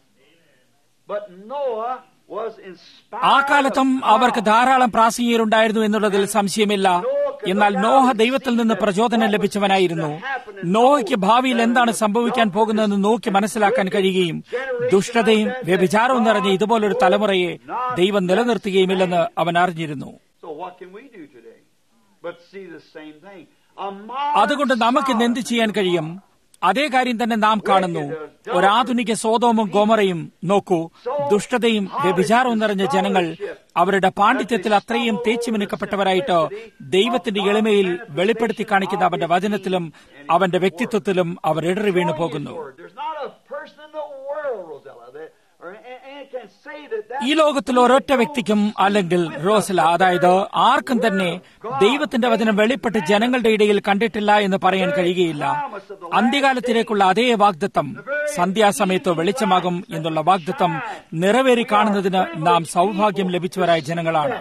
Speaker 1: But Noah was inspired.
Speaker 2: ആ കാലത്തും അവർക്ക് ധാരാളം പ്രാസംഗികരുണ്ടായിരുന്നു എന്നുള്ളതിൽ സംശയമില്ല എന്നാൽ നോഹ ദൈവത്തിൽ നിന്ന് പ്രചോദനം ലഭിച്ചവനായിരുന്നു നോഹയ്ക്ക് ഭാവിയിൽ എന്താണ് സംഭവിക്കാൻ പോകുന്നതെന്ന് നോക്കി മനസ്സിലാക്കാൻ കഴിയുകയും ദുഷ്ടതയും വ്യഭിചാരവും നിറഞ്ഞ ഇതുപോലൊരു തലമുറയെ ദൈവം നിലനിർത്തുകയുമില്ലെന്ന് അവൻ അറിഞ്ഞിരുന്നു
Speaker 1: So what can we do today? But see the same thing. A modern
Speaker 2: അതുകൊണ്ട് നമുക്ക് ഇന്ന് എന്ത് ചെയ്യാൻ കഴിയും അതേ കാര്യം തന്നെ നാം കാണുന്നു ഒരാധുനിക സോതോമും ഗോമറയും നോക്കൂ ദുഷ്ടതയും വ്യഭിചാരവും നിറഞ്ഞ ജനങ്ങൾ അവരുടെ പാണ്ഡിത്യത്തിൽ അത്രയും തേച്ചുമിനുക്കപ്പെട്ടവരായിട്ട് ദൈവത്തിന്റെ എളിമയിൽ വെളിപ്പെടുത്തി കാണിക്കുന്ന അവന്റെ വചനത്തിലും അവന്റെ വ്യക്തിത്വത്തിലും അവർ ഇടറി വീണു പോകുന്നു
Speaker 1: There's not a person in the world, Rosella, that, or, and, and can say that that
Speaker 2: ഈ ലോകത്തിൽ ഒരൊറ്റ വ്യക്തിക്കും അല്ലെങ്കിൽ റോസല അതായത് ആർക്കും തന്നെ ദൈവത്തിന്റെ വചനം വെളിപ്പെട്ട് ജനങ്ങളുടെ ഇടയിൽ കണ്ടിട്ടില്ല എന്ന് പറയാൻ കഴിയുകയില്ല അന്ത്യകാലത്തിലേക്കുള്ള അതേ വാഗ്ദത്തം സന്ധ്യാസമയത്ത് വെളിച്ചമാകും എന്നുള്ള വാഗ്ദത്തം നിറവേറി കാണുന്നതിന് നാം സൗഭാഗ്യം ലഭിച്ചവരായ ജനങ്ങളാണ്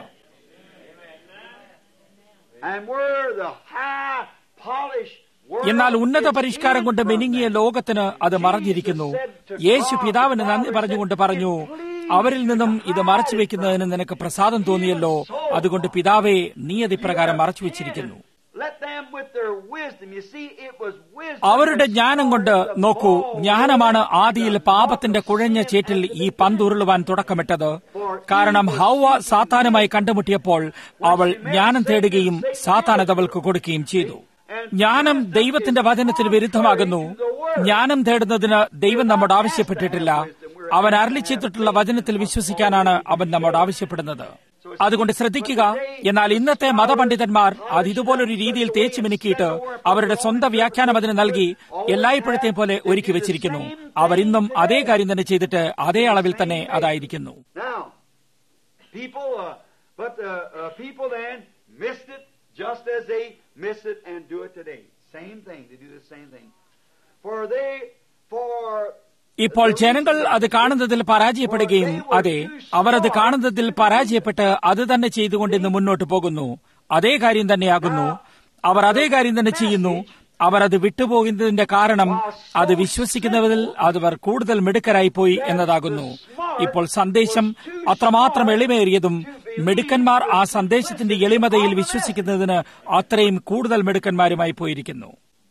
Speaker 1: and we're the high, polished world.
Speaker 2: എന്നാൽ ഉന്നത പരിഷ്കാരം കൊണ്ട് മെനുങ്ങിയ ലോകത്തിന് അത് മറഞ്ഞിരിക്കുന്നു യേശു പിതാവിന് നന്ദി പറഞ്ഞുകൊണ്ട് പറഞ്ഞു അവരിൽ നിന്നും ഇത് മറച്ചു വെക്കുന്നതിന് നിനക്ക് പ്രസാദം തോന്നിയല്ലോ അതുകൊണ്ട് പിതാവേ നീ അത് ഇപ്രകാരം മറച്ചു വെച്ചിരിക്കുന്നു
Speaker 1: Let them with their wisdom. You see, it was wisdom.
Speaker 2: അവരുടെ ജ്ഞാനം കൊണ്ട് നോക്കൂ ജ്ഞാനമാണ് ആദിയിൽ പാപത്തിന്റെ കുഴഞ്ഞ ചേറ്റിൽ ഈ പന്തുരുളുവാൻ തുടക്കമിട്ടത് കാരണം ഹൗവ സാത്താനുമായി കണ്ടുമുട്ടിയപ്പോൾ അവൾ ജ്ഞാനം തേടുകയും സാത്താനത് അവൾക്ക് കൊടുക്കുകയും ചെയ്തു ജ്ഞാനം ദൈവത്തിന്റെ വചനത്തിന് വിരുദ്ധമാകുന്നു ജ്ഞാനം തേടുന്നതിന് ദൈവം നമ്മോട് ആവശ്യപ്പെട്ടിട്ടില്ല അവൻ അരളിച്ചെത്തിട്ടുള്ള വചനത്തിൽ വിശ്വസിക്കാനാണ് അവൻ നമ്മോട് ആവശ്യപ്പെടുന്നത് അതുകൊണ്ട് ശ്രദ്ധിക്കുക എന്നാൽ ഇന്നത്തെ മതപണ്ഡിതന്മാർ അത് ഇതുപോലൊരു രീതിയിൽ തേച്ചു മിനുക്കിയിട്ട് അവരുടെ സ്വന്തം വ്യാഖ്യാനം അതിന് നൽകി എല്ലായ്പ്പോഴത്തെയും പോലെ ഒരുക്കി വെച്ചിരിക്കുന്നു അവർ ഇന്നും അതേ കാര്യം തന്നെ ചെയ്തിട്ട് അതേ അളവിൽ തന്നെ അതായിരിക്കുന്നു
Speaker 1: Now, people, uh, but uh, uh, people then missed it just as they miss it and do it today. Same thing. They do the same thing. For they, for
Speaker 2: ഇപ്പോൾ ജനങ്ങൾ അത് കാണുന്നതിൽ പരാജയപ്പെടുകയും അതെ അവർ അത് കാണുന്നതിൽ പരാജയപ്പെട്ട് അത് തന്നെ ചെയ്തുകൊണ്ട് ഇന്ന് മുന്നോട്ട് പോകുന്നു അതേ കാര്യം തന്നെയാകുന്നു അവർ അതേ കാര്യം തന്നെ ചെയ്യുന്നു അവർ അത് വിട്ടുപോകുന്നതിന്റെ കാരണം അത് വിശ്വസിക്കുന്നവരിൽ അവർ കൂടുതൽ മിടുക്കരായി പോയി എന്നതാകുന്നു ഇപ്പോൾ സന്ദേശം അത്രമാത്രം എളിമേറിയതും മിടുക്കന്മാർ ആ സന്ദേശത്തിന്റെ എളിമതയിൽ വിശ്വസിക്കുന്നതിന് അത്രയും കൂടുതൽ മിടുക്കന്മാരുമായി പോയിരിക്കുന്നു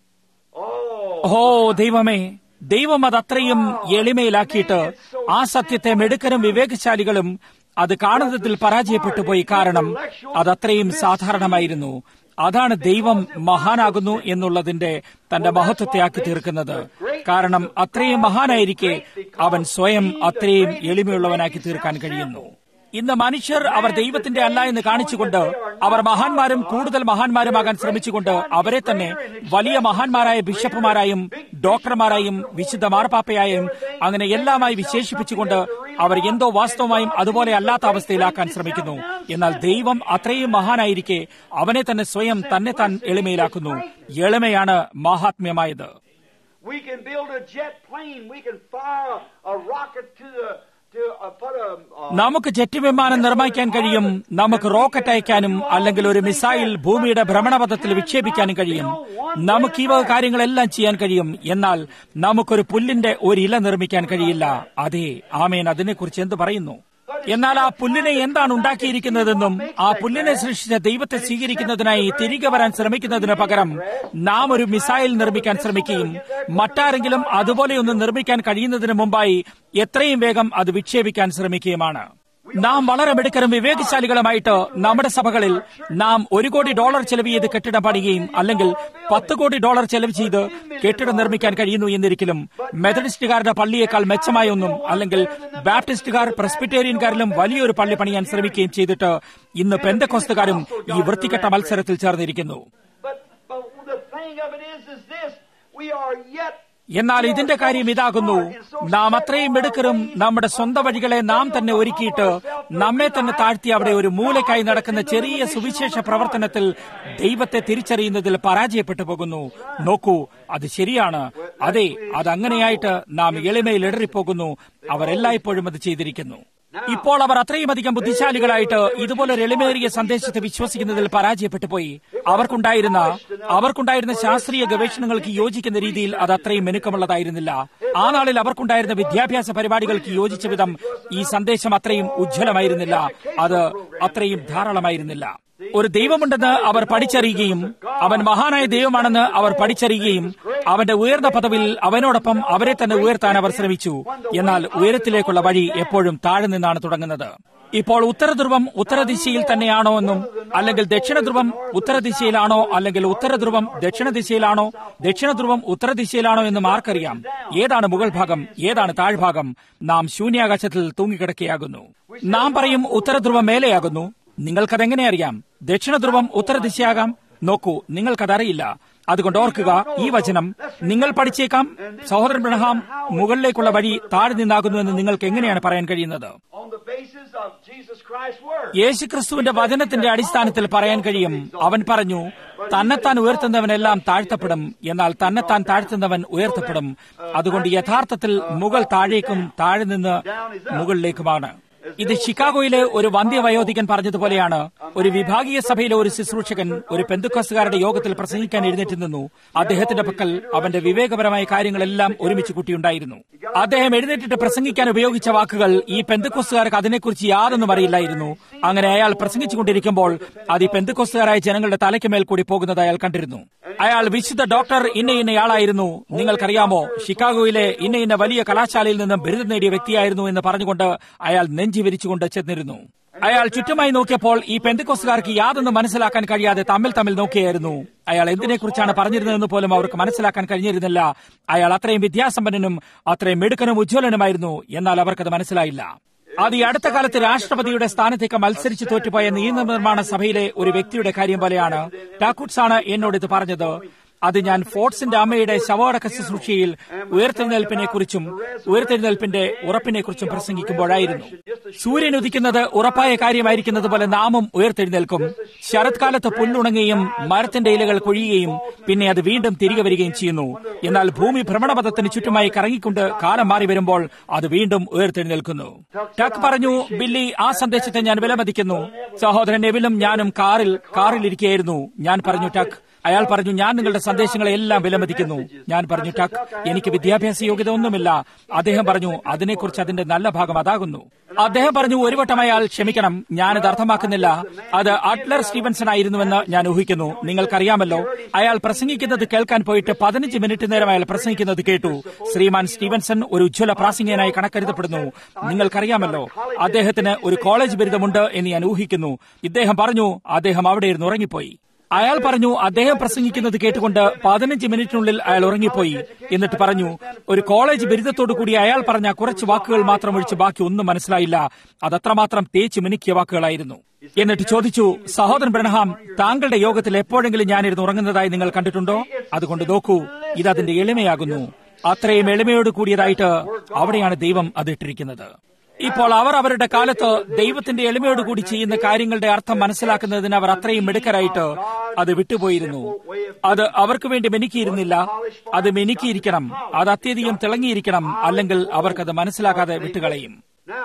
Speaker 1: oh,
Speaker 2: ഓ ദൈവമേ ദൈവം അത് അത്രയും എളിമയിലാക്കിയിട്ട് ആ സത്യത്തെ മെടുക്കനും വിവേകശാലികളും അത് കാണുന്നതിൽ പരാജയപ്പെട്ടു പോയി കാരണം അത് അത്രയും സാധാരണമായിരുന്നു അതാണ് ദൈവം മഹാനാകുന്നു എന്നുള്ളതിന്റെ തന്റെ മഹത്വത്തെ ആക്കി തീർക്കുന്നത് കാരണം അത്രയും മഹാനായിരിക്കെ അവൻ സ്വയം അത്രയും എളിമയുള്ളവനാക്കി തീർക്കാൻ കഴിയുന്നു ഇന്ന് മനുഷ്യർ അവർ ദൈവത്തിന്റെ അല്ല എന്ന് കാണിച്ചുകൊണ്ട് അവർ മഹാന്മാരും കൂടുതൽ മഹാന്മാരുമാകാൻ ശ്രമിച്ചുകൊണ്ട് അവരെ തന്നെ വലിയ മഹാന്മാരായ ബിഷപ്പുമാരായും ഡോക്ടർമാരായും വിശുദ്ധ മാർപ്പാപ്പയായും അങ്ങനെ എല്ലാമായി വിശേഷിപ്പിച്ചുകൊണ്ട് അവർ എന്തോ വാസ്തവമായും അതുപോലെ അല്ലാത്ത അവസ്ഥയിലാക്കാൻ ശ്രമിക്കുന്നു എന്നാൽ ദൈവം അത്രയും മഹാനായിരിക്കെ അവനെ തന്നെ സ്വയം തന്നെ താൻ എളിമയിലാക്കുന്നു എളിമയാണ് മാഹാത്മ്യമായത്
Speaker 1: we can build a jet plane. We can fire a rocket to the to uh, put a. Uh,
Speaker 2: നമുക്ക് ജെറ്റ് വിമാനം നിർമ്മിക്കാൻ കഴിയും നമുക്ക് റോക്കറ്റ് അയക്കാനും അല്ലെങ്കിൽ ഒരു മിസൈൽ ഭൂമിയുടെ ഭ്രമണപഥത്തിൽ വിക്ഷേപിക്കാനും കഴിയും നമുക്ക് ഈ വക കാര്യങ്ങളെല്ലാം ചെയ്യാൻ കഴിയും എന്നാൽ നമുക്കൊരു പുല്ലിന്റെ ഒരു ഇല നിർമ്മിക്കാൻ കഴിയില്ല അതെ ആമേൻ അതിനെക്കുറിച്ച് എന്ത് പറയുന്നു
Speaker 1: But
Speaker 2: എന്നാൽ ആ പുല്ലിനെ എന്താണ് ഉണ്ടാക്കിയിരിക്കുന്നതെന്നും ആ പുല്ലിനെ സൃഷ്ടിച്ച ദൈവത്തെ സ്വീകരിക്കുന്നതിനായി തിരികെ വരാൻ ശ്രമിക്കുന്നതിന് പകരം നാം ഒരു മിസൈൽ നിർമ്മിക്കാൻ ശ്രമിക്കുകയും മറ്റാരെങ്കിലും അതുപോലെയൊന്ന് നിർമ്മിക്കാൻ കഴിയുന്നതിന് മുമ്പായി എത്രയും വേഗം അത് വിക്ഷേപിക്കാൻ ശ്രമിക്കുകയുമാണ് നാം വളരെ മിടുക്കരും വിവേകശാലികളുമായിട്ട് നമ്മുടെ സഭകളിൽ നാം ഒരു കോടി ഡോളർ ചെലവ് ചെയ്ത് കെട്ടിടം പണിയുകയും അല്ലെങ്കിൽ പത്ത് കോടി ഡോളർ ചെലവ് ചെയ്ത് കെട്ടിടം നിർമ്മിക്കാൻ കഴിയുന്നു എന്നിരിക്കലും മെത്തഡിസ്റ്റുകാരുടെ പള്ളിയേക്കാൾ മെച്ചമായ ഒന്നും അല്ലെങ്കിൽ ബാപ്റ്റിസ്റ്റുകാർ പ്രസ്ബിറ്റേറിയൻകാരിലും വലിയൊരു പള്ളി പണിയാൻ ശ്രമിക്കുകയും ചെയ്തിട്ട് ഇന്ന് പെന്തക്കോസ്തുകാരും ഈ വൃത്തികെട്ട മത്സരത്തിൽ ചേർന്നിരിക്കുന്നു
Speaker 1: But, but the thing of it is, is this: we are yet
Speaker 2: എന്നാൽ ഇതിന്റെ കാര്യം ഇതാകുന്നു നാം അത്രയും മിടുക്കരും നമ്മുടെ സ്വന്തം വഴികളെ നാം തന്നെ ഒരുക്കിയിട്ട് നമ്മെ തന്നെ താഴ്ത്തി അവിടെ ഒരു മൂലക്കായി നടക്കുന്ന ചെറിയ സുവിശേഷ പ്രവർത്തനത്തിൽ ദൈവത്തെ തിരിച്ചറിയുന്നതിൽ പരാജയപ്പെട്ടു പോകുന്നു നോക്കൂ അത് ശരിയാണ് അതെ അതങ്ങനെയായിട്ട് നാം എളിമയിൽ ഇടറിപ്പോകുന്നു അവർ എല്ലായ്പ്പോഴും അത് ചെയ്തിരിക്കുന്നു ഇപ്പോൾ അവർ അത്രയും അധികം ബുദ്ധിശാലികളായിട്ട് ഇതുപോലൊരു എളിമേറിയ സന്ദേശത്തെ വിശ്വസിക്കുന്നതിൽ പരാജയപ്പെട്ടു പോയി അവർക്കുണ്ടായിരുന്ന അവർക്കുണ്ടായിരുന്ന ശാസ്ത്രീയ ഗവേഷണങ്ങൾക്ക് യോജിക്കുന്ന രീതിയിൽ അത് അത്രയും മെനുക്കമുള്ളതായിരുന്നില്ല ആ നാളിൽ അവർക്കുണ്ടായിരുന്ന വിദ്യാഭ്യാസ പരിപാടികൾക്ക് യോജിച്ച വിധം ഈ സന്ദേശം അത്രയും ഉജ്ജ്വലമായിരുന്നില്ല അത് അത്രയും ധാരാളമായിരുന്നില്ല ഒരു ദൈവമുണ്ടെന്ന് അവർ പഠിച്ചറിയുകയും അവൻ മഹാനായ ദൈവമാണെന്ന് അവർ പഠിച്ചറിയുകയും അവന്റെ ഉയർന്ന പദവിയിൽ അവനോടൊപ്പം അവരെ തന്നെ ഉയർത്താൻ അവർ ശ്രമിച്ചു എന്നാൽ ഉയരത്തിലേക്കുള്ള വഴി എപ്പോഴും താഴെ നിന്നാണ് തുടങ്ങുന്നത് ഇപ്പോൾ ഉത്തരധ്രുവം ഉത്തരദിശയിൽ തന്നെയാണോ എന്നും അല്ലെങ്കിൽ ദക്ഷിണധ്രുവം ഉത്തരദിശയിലാണോ അല്ലെങ്കിൽ ഉത്തരധ്രുവം ദക്ഷിണദിശയിലാണോ ദക്ഷിണധ്രുവം ഉത്തരദിശയിലാണോ എന്നും ആർക്കറിയാം ഏതാണ് മുകൾ ഭാഗം ഏതാണ് താഴ്ഭാഗം നാം ശൂന്യാകാശത്തിൽ തൂങ്ങിക്കിടക്കുകയാകുന്നു നാം പറയും ഉത്തരധ്രുവം മേലെയാകുന്നു നിങ്ങൾക്കതെങ്ങനെ അറിയാം ദക്ഷിണധ്രുവം ഉത്തരദിശയാകാം നോക്കൂ നിങ്ങൾക്കതറിയില്ല അതുകൊണ്ട് ഓർക്കുക ഈ വചനം നിങ്ങൾ പഠിച്ചേക്കാം സഹോദരൻ ബ്രഹ്ഹാം മുകളിലേക്കുള്ള വഴി താഴെ നിന്നാകുന്നുവെന്ന് നിങ്ങൾക്ക് എങ്ങനെയാണ് പറയാൻ കഴിയുന്നത്
Speaker 1: on the basis of Jesus Christ's word.
Speaker 2: യേശുക്രിസ്തുവിന്റെ വചനത്തിന്റെ അടിസ്ഥാനത്തിൽ പറയാൻ കഴിയും അവൻ പറഞ്ഞു തന്നെത്താൻ ഉയർത്തുന്നവനെല്ലാം താഴ്ത്തപ്പെടും എന്നാൽ തന്നെത്താൻ താഴ്ത്തുന്നവൻ ഉയർത്തപ്പെടും അതുകൊണ്ട് യഥാർത്ഥത്തിൽ മുകൾ താഴേക്കും താഴെ നിന്ന് മുകളിലേക്കുമാണ് ഇത് ഷിക്കാഗോയിലെ ഒരു വന്ധ്യവയോധികൻ പറഞ്ഞതുപോലെയാണ് ഒരു വിഭാഗീയ സഭയിലെ ഒരു ശുശ്രൂഷകൻ ഒരു പെന്തുക്കസുകാരുടെ യോഗത്തിൽ പ്രസംഗിക്കാൻ എഴുന്നേറ്റ് നിന്നു അദ്ദേഹത്തിന്റെ പക്കൽ അവന്റെ വിവേകപരമായ കാര്യങ്ങളെല്ലാം ഒരുമിച്ച് കൂട്ടിയുണ്ടായിരുന്നു അദ്ദേഹം എഴുന്നേറ്റിട്ട് പ്രസംഗിക്കാൻ ഉപയോഗിച്ച വാക്കുകൾ ഈ പെന്തുക്കോസുകാർക്ക് അതിനെക്കുറിച്ച് യാതൊന്നും അറിയില്ലായിരുന്നു അങ്ങനെ അയാൾ പ്രസംഗിച്ചുകൊണ്ടിരിക്കുമ്പോൾ അത് ഈ പെന്തുക്കോസുകാരായ ജനങ്ങളുടെ തലയ്ക്ക് മേൽ കൂടി പോകുന്നത് അയാൾ കണ്ടിരുന്നു അയാൾ വിശുദ്ധ ഡോക്ടർ ഇന്ന ഇന്നയാളായിരുന്നു നിങ്ങൾക്കറിയാമോ ഷിക്കാഗോയിലെ ഇന്ന ഇന്ന വലിയ കലാശാലയിൽ നിന്നും ബിരുദം നേടിയ വ്യക്തിയായിരുന്നു എന്ന് പറഞ്ഞുകൊണ്ട് അയാൾ നെഞ്ചി വിരിച്ചുകൊണ്ട് ചെന്നിരുന്നു അയാൾ ചുറ്റുമായി നോക്കിയപ്പോൾ ഈ പെന്തിക്കോസുകാർക്ക് യാതൊന്നും മനസ്സിലാക്കാൻ കഴിയാതെ തമ്മിൽ തമ്മിൽ നോക്കിയായിരുന്നു അയാൾ എന്തിനെക്കുറിച്ചാണ് പറഞ്ഞിരുന്നതെന്ന് പോലും അവർക്ക് മനസ്സിലാക്കാൻ കഴിഞ്ഞിരുന്നില്ല അയാൾ അത്രയും വിദ്യാസമ്പന്നനും അത്രയും മിടുക്കനും ഉജ്ജ്വലനുമായിരുന്നു എന്നാൽ അവർക്കത് മനസ്സിലായില്ല അത് ഈ അടുത്ത കാലത്ത് രാഷ്ട്രപതിയുടെ സ്ഥാനത്തേക്ക് മത്സരിച്ച് തോറ്റുപോയ നിയമനിർമ്മാണ സഭയിലെ ഒരു വ്യക്തിയുടെ കാര്യം പോലെയാണ് ടാക്കൂട്സ് ആണ് എന്നോട് ഇത് പറഞ്ഞത് അത് ഞാൻ ഫോർട്സിന്റെ അമ്മയുടെ ശവോടക്ക ശുശ്രൂഷയിൽ ഉയർത്തെഴുന്നേൽപ്പിനെ കുറിച്ചും ഉയർത്തെഴുന്നേൽപ്പിന്റെ ഉറപ്പിനെ കുറിച്ചും പ്രസംഗിക്കുമ്പോഴായിരുന്നു സൂര്യൻ ഉദിക്കുന്നത് ഉറപ്പായ കാര്യമായിരിക്കുന്നത് പോലെ നാമും ഉയർത്തെഴുന്നേൽക്കും ശരത്കാലത്ത് പുല്ലുണങ്ങുകയും മരത്തിന്റെ ഇലകൾ കൊഴിയുകയും പിന്നെ അത് വീണ്ടും തിരികെ വരികയും ചെയ്യുന്നു എന്നാൽ ഭൂമി ഭ്രമണപഥത്തിന് ചുറ്റുമായി കറങ്ങിക്കൊണ്ട് കാലം മാറി വരുമ്പോൾ അത് വീണ്ടും ഉയർത്തെഴുന്നേൽക്കുന്നു ടക്ക് പറഞ്ഞു ബില്ലി ആ സന്ദേശത്തെ ഞാൻ വിലമതിക്കുന്നു സഹോദരൻ എവിലും ഞാനും കാറിൽ കാറിലിരിക്കുകയായിരുന്നു ഞാൻ പറഞ്ഞു ടക്ക് അയാൾ പറഞ്ഞു ഞാൻ നിങ്ങളുടെ സന്ദേശങ്ങളെ എല്ലാം വിലമതിക്കുന്നു ഞാൻ പറഞ്ഞു ടക്ക് എനിക്ക് വിദ്യാഭ്യാസ യോഗ്യത ഒന്നുമില്ല അദ്ദേഹം പറഞ്ഞു അതിനെക്കുറിച്ച് അതിന്റെ നല്ല ഭാഗം അതാകുന്നു അദ്ദേഹം പറഞ്ഞു ഒരു വട്ടം അയാൾ ക്ഷമിക്കണം ഞാനത് അർത്ഥമാക്കുന്നില്ല അത് അട്ലർ സ്റ്റീവൻസൺ ആയിരുന്നുവെന്ന് ഞാൻ ഊഹിക്കുന്നു നിങ്ങൾക്കറിയാമല്ലോ അയാൾ പ്രസംഗിക്കുന്നത് കേൾക്കാൻ പോയിട്ട് പതിനഞ്ച് മിനിറ്റ് നേരം അയാൾ പ്രസംഗിക്കുന്നത് കേട്ടു ശ്രീമാൻ സ്റ്റീവൻസൺ ഒരു ഉജ്ജ്വല പ്രാസംഗികനായി കണക്കരുതപ്പെടുന്നു നിങ്ങൾക്കറിയാമല്ലോ അദ്ദേഹത്തിന് ഒരു കോളേജ് ബിരുദമുണ്ട് എന്ന് ഞാൻ ഊഹിക്കുന്നു ഇദ്ദേഹം പറഞ്ഞു അദ്ദേഹം അവിടെ ഇരുന്ന് ഉറങ്ങിപ്പോയി അയാൾ പറഞ്ഞു അദ്ദേഹം പ്രസംഗിക്കുന്നത് കേട്ടുകൊണ്ട് പതിനഞ്ച് മിനിറ്റിനുള്ളിൽ അയാൾ ഉറങ്ങിപ്പോയി എന്നിട്ട് പറഞ്ഞു ഒരു കോളേജ് ബിരുദത്തോടു കൂടി അയാൾ പറഞ്ഞ കുറച്ച് വാക്കുകൾ മാത്രം ഒഴിച്ച് ബാക്കി ഒന്നും മനസ്സിലായില്ല അതത്രമാത്രം തേച്ച് മിനുക്കിയ വാക്കുകളായിരുന്നു എന്നിട്ട് ചോദിച്ചു സഹോദരൻ ബ്രഹ്ഹാം താങ്കളുടെ യോഗത്തിൽ എപ്പോഴെങ്കിലും ഞാനിരുന്ന് ഉറങ്ങുന്നതായി നിങ്ങൾ കണ്ടിട്ടുണ്ടോ അതുകൊണ്ട് നോക്കൂ ഇത് അതിന്റെ എളിമയാകുന്നു അത്രയും എളിമയോട് കൂടിയതായിട്ട് അവിടെയാണ് ദൈവം അതിട്ടിരിക്കുന്നത് ഇപ്പോൾ അവർ അവരുടെ കാലത്ത് ദൈവത്തിന്റെ എളിമയോട് കൂടി ചെയ്യുന്ന കാര്യങ്ങളുടെ അർത്ഥം മനസ്സിലാക്കുന്നതിന് അവർ അത്രയും മിടുക്കരായിട്ട് അത് വിട്ടുപോയിരുന്നു അത് അവർക്ക് വേണ്ടി മെനുക്കിയിരുന്നില്ല അത് മെനുക്കിയിരിക്കണം അത് അത്യധികം തിളങ്ങിയിരിക്കണം അല്ലെങ്കിൽ അവർക്കത് മനസ്സിലാക്കാതെ വിട്ടുകളയും
Speaker 1: Now,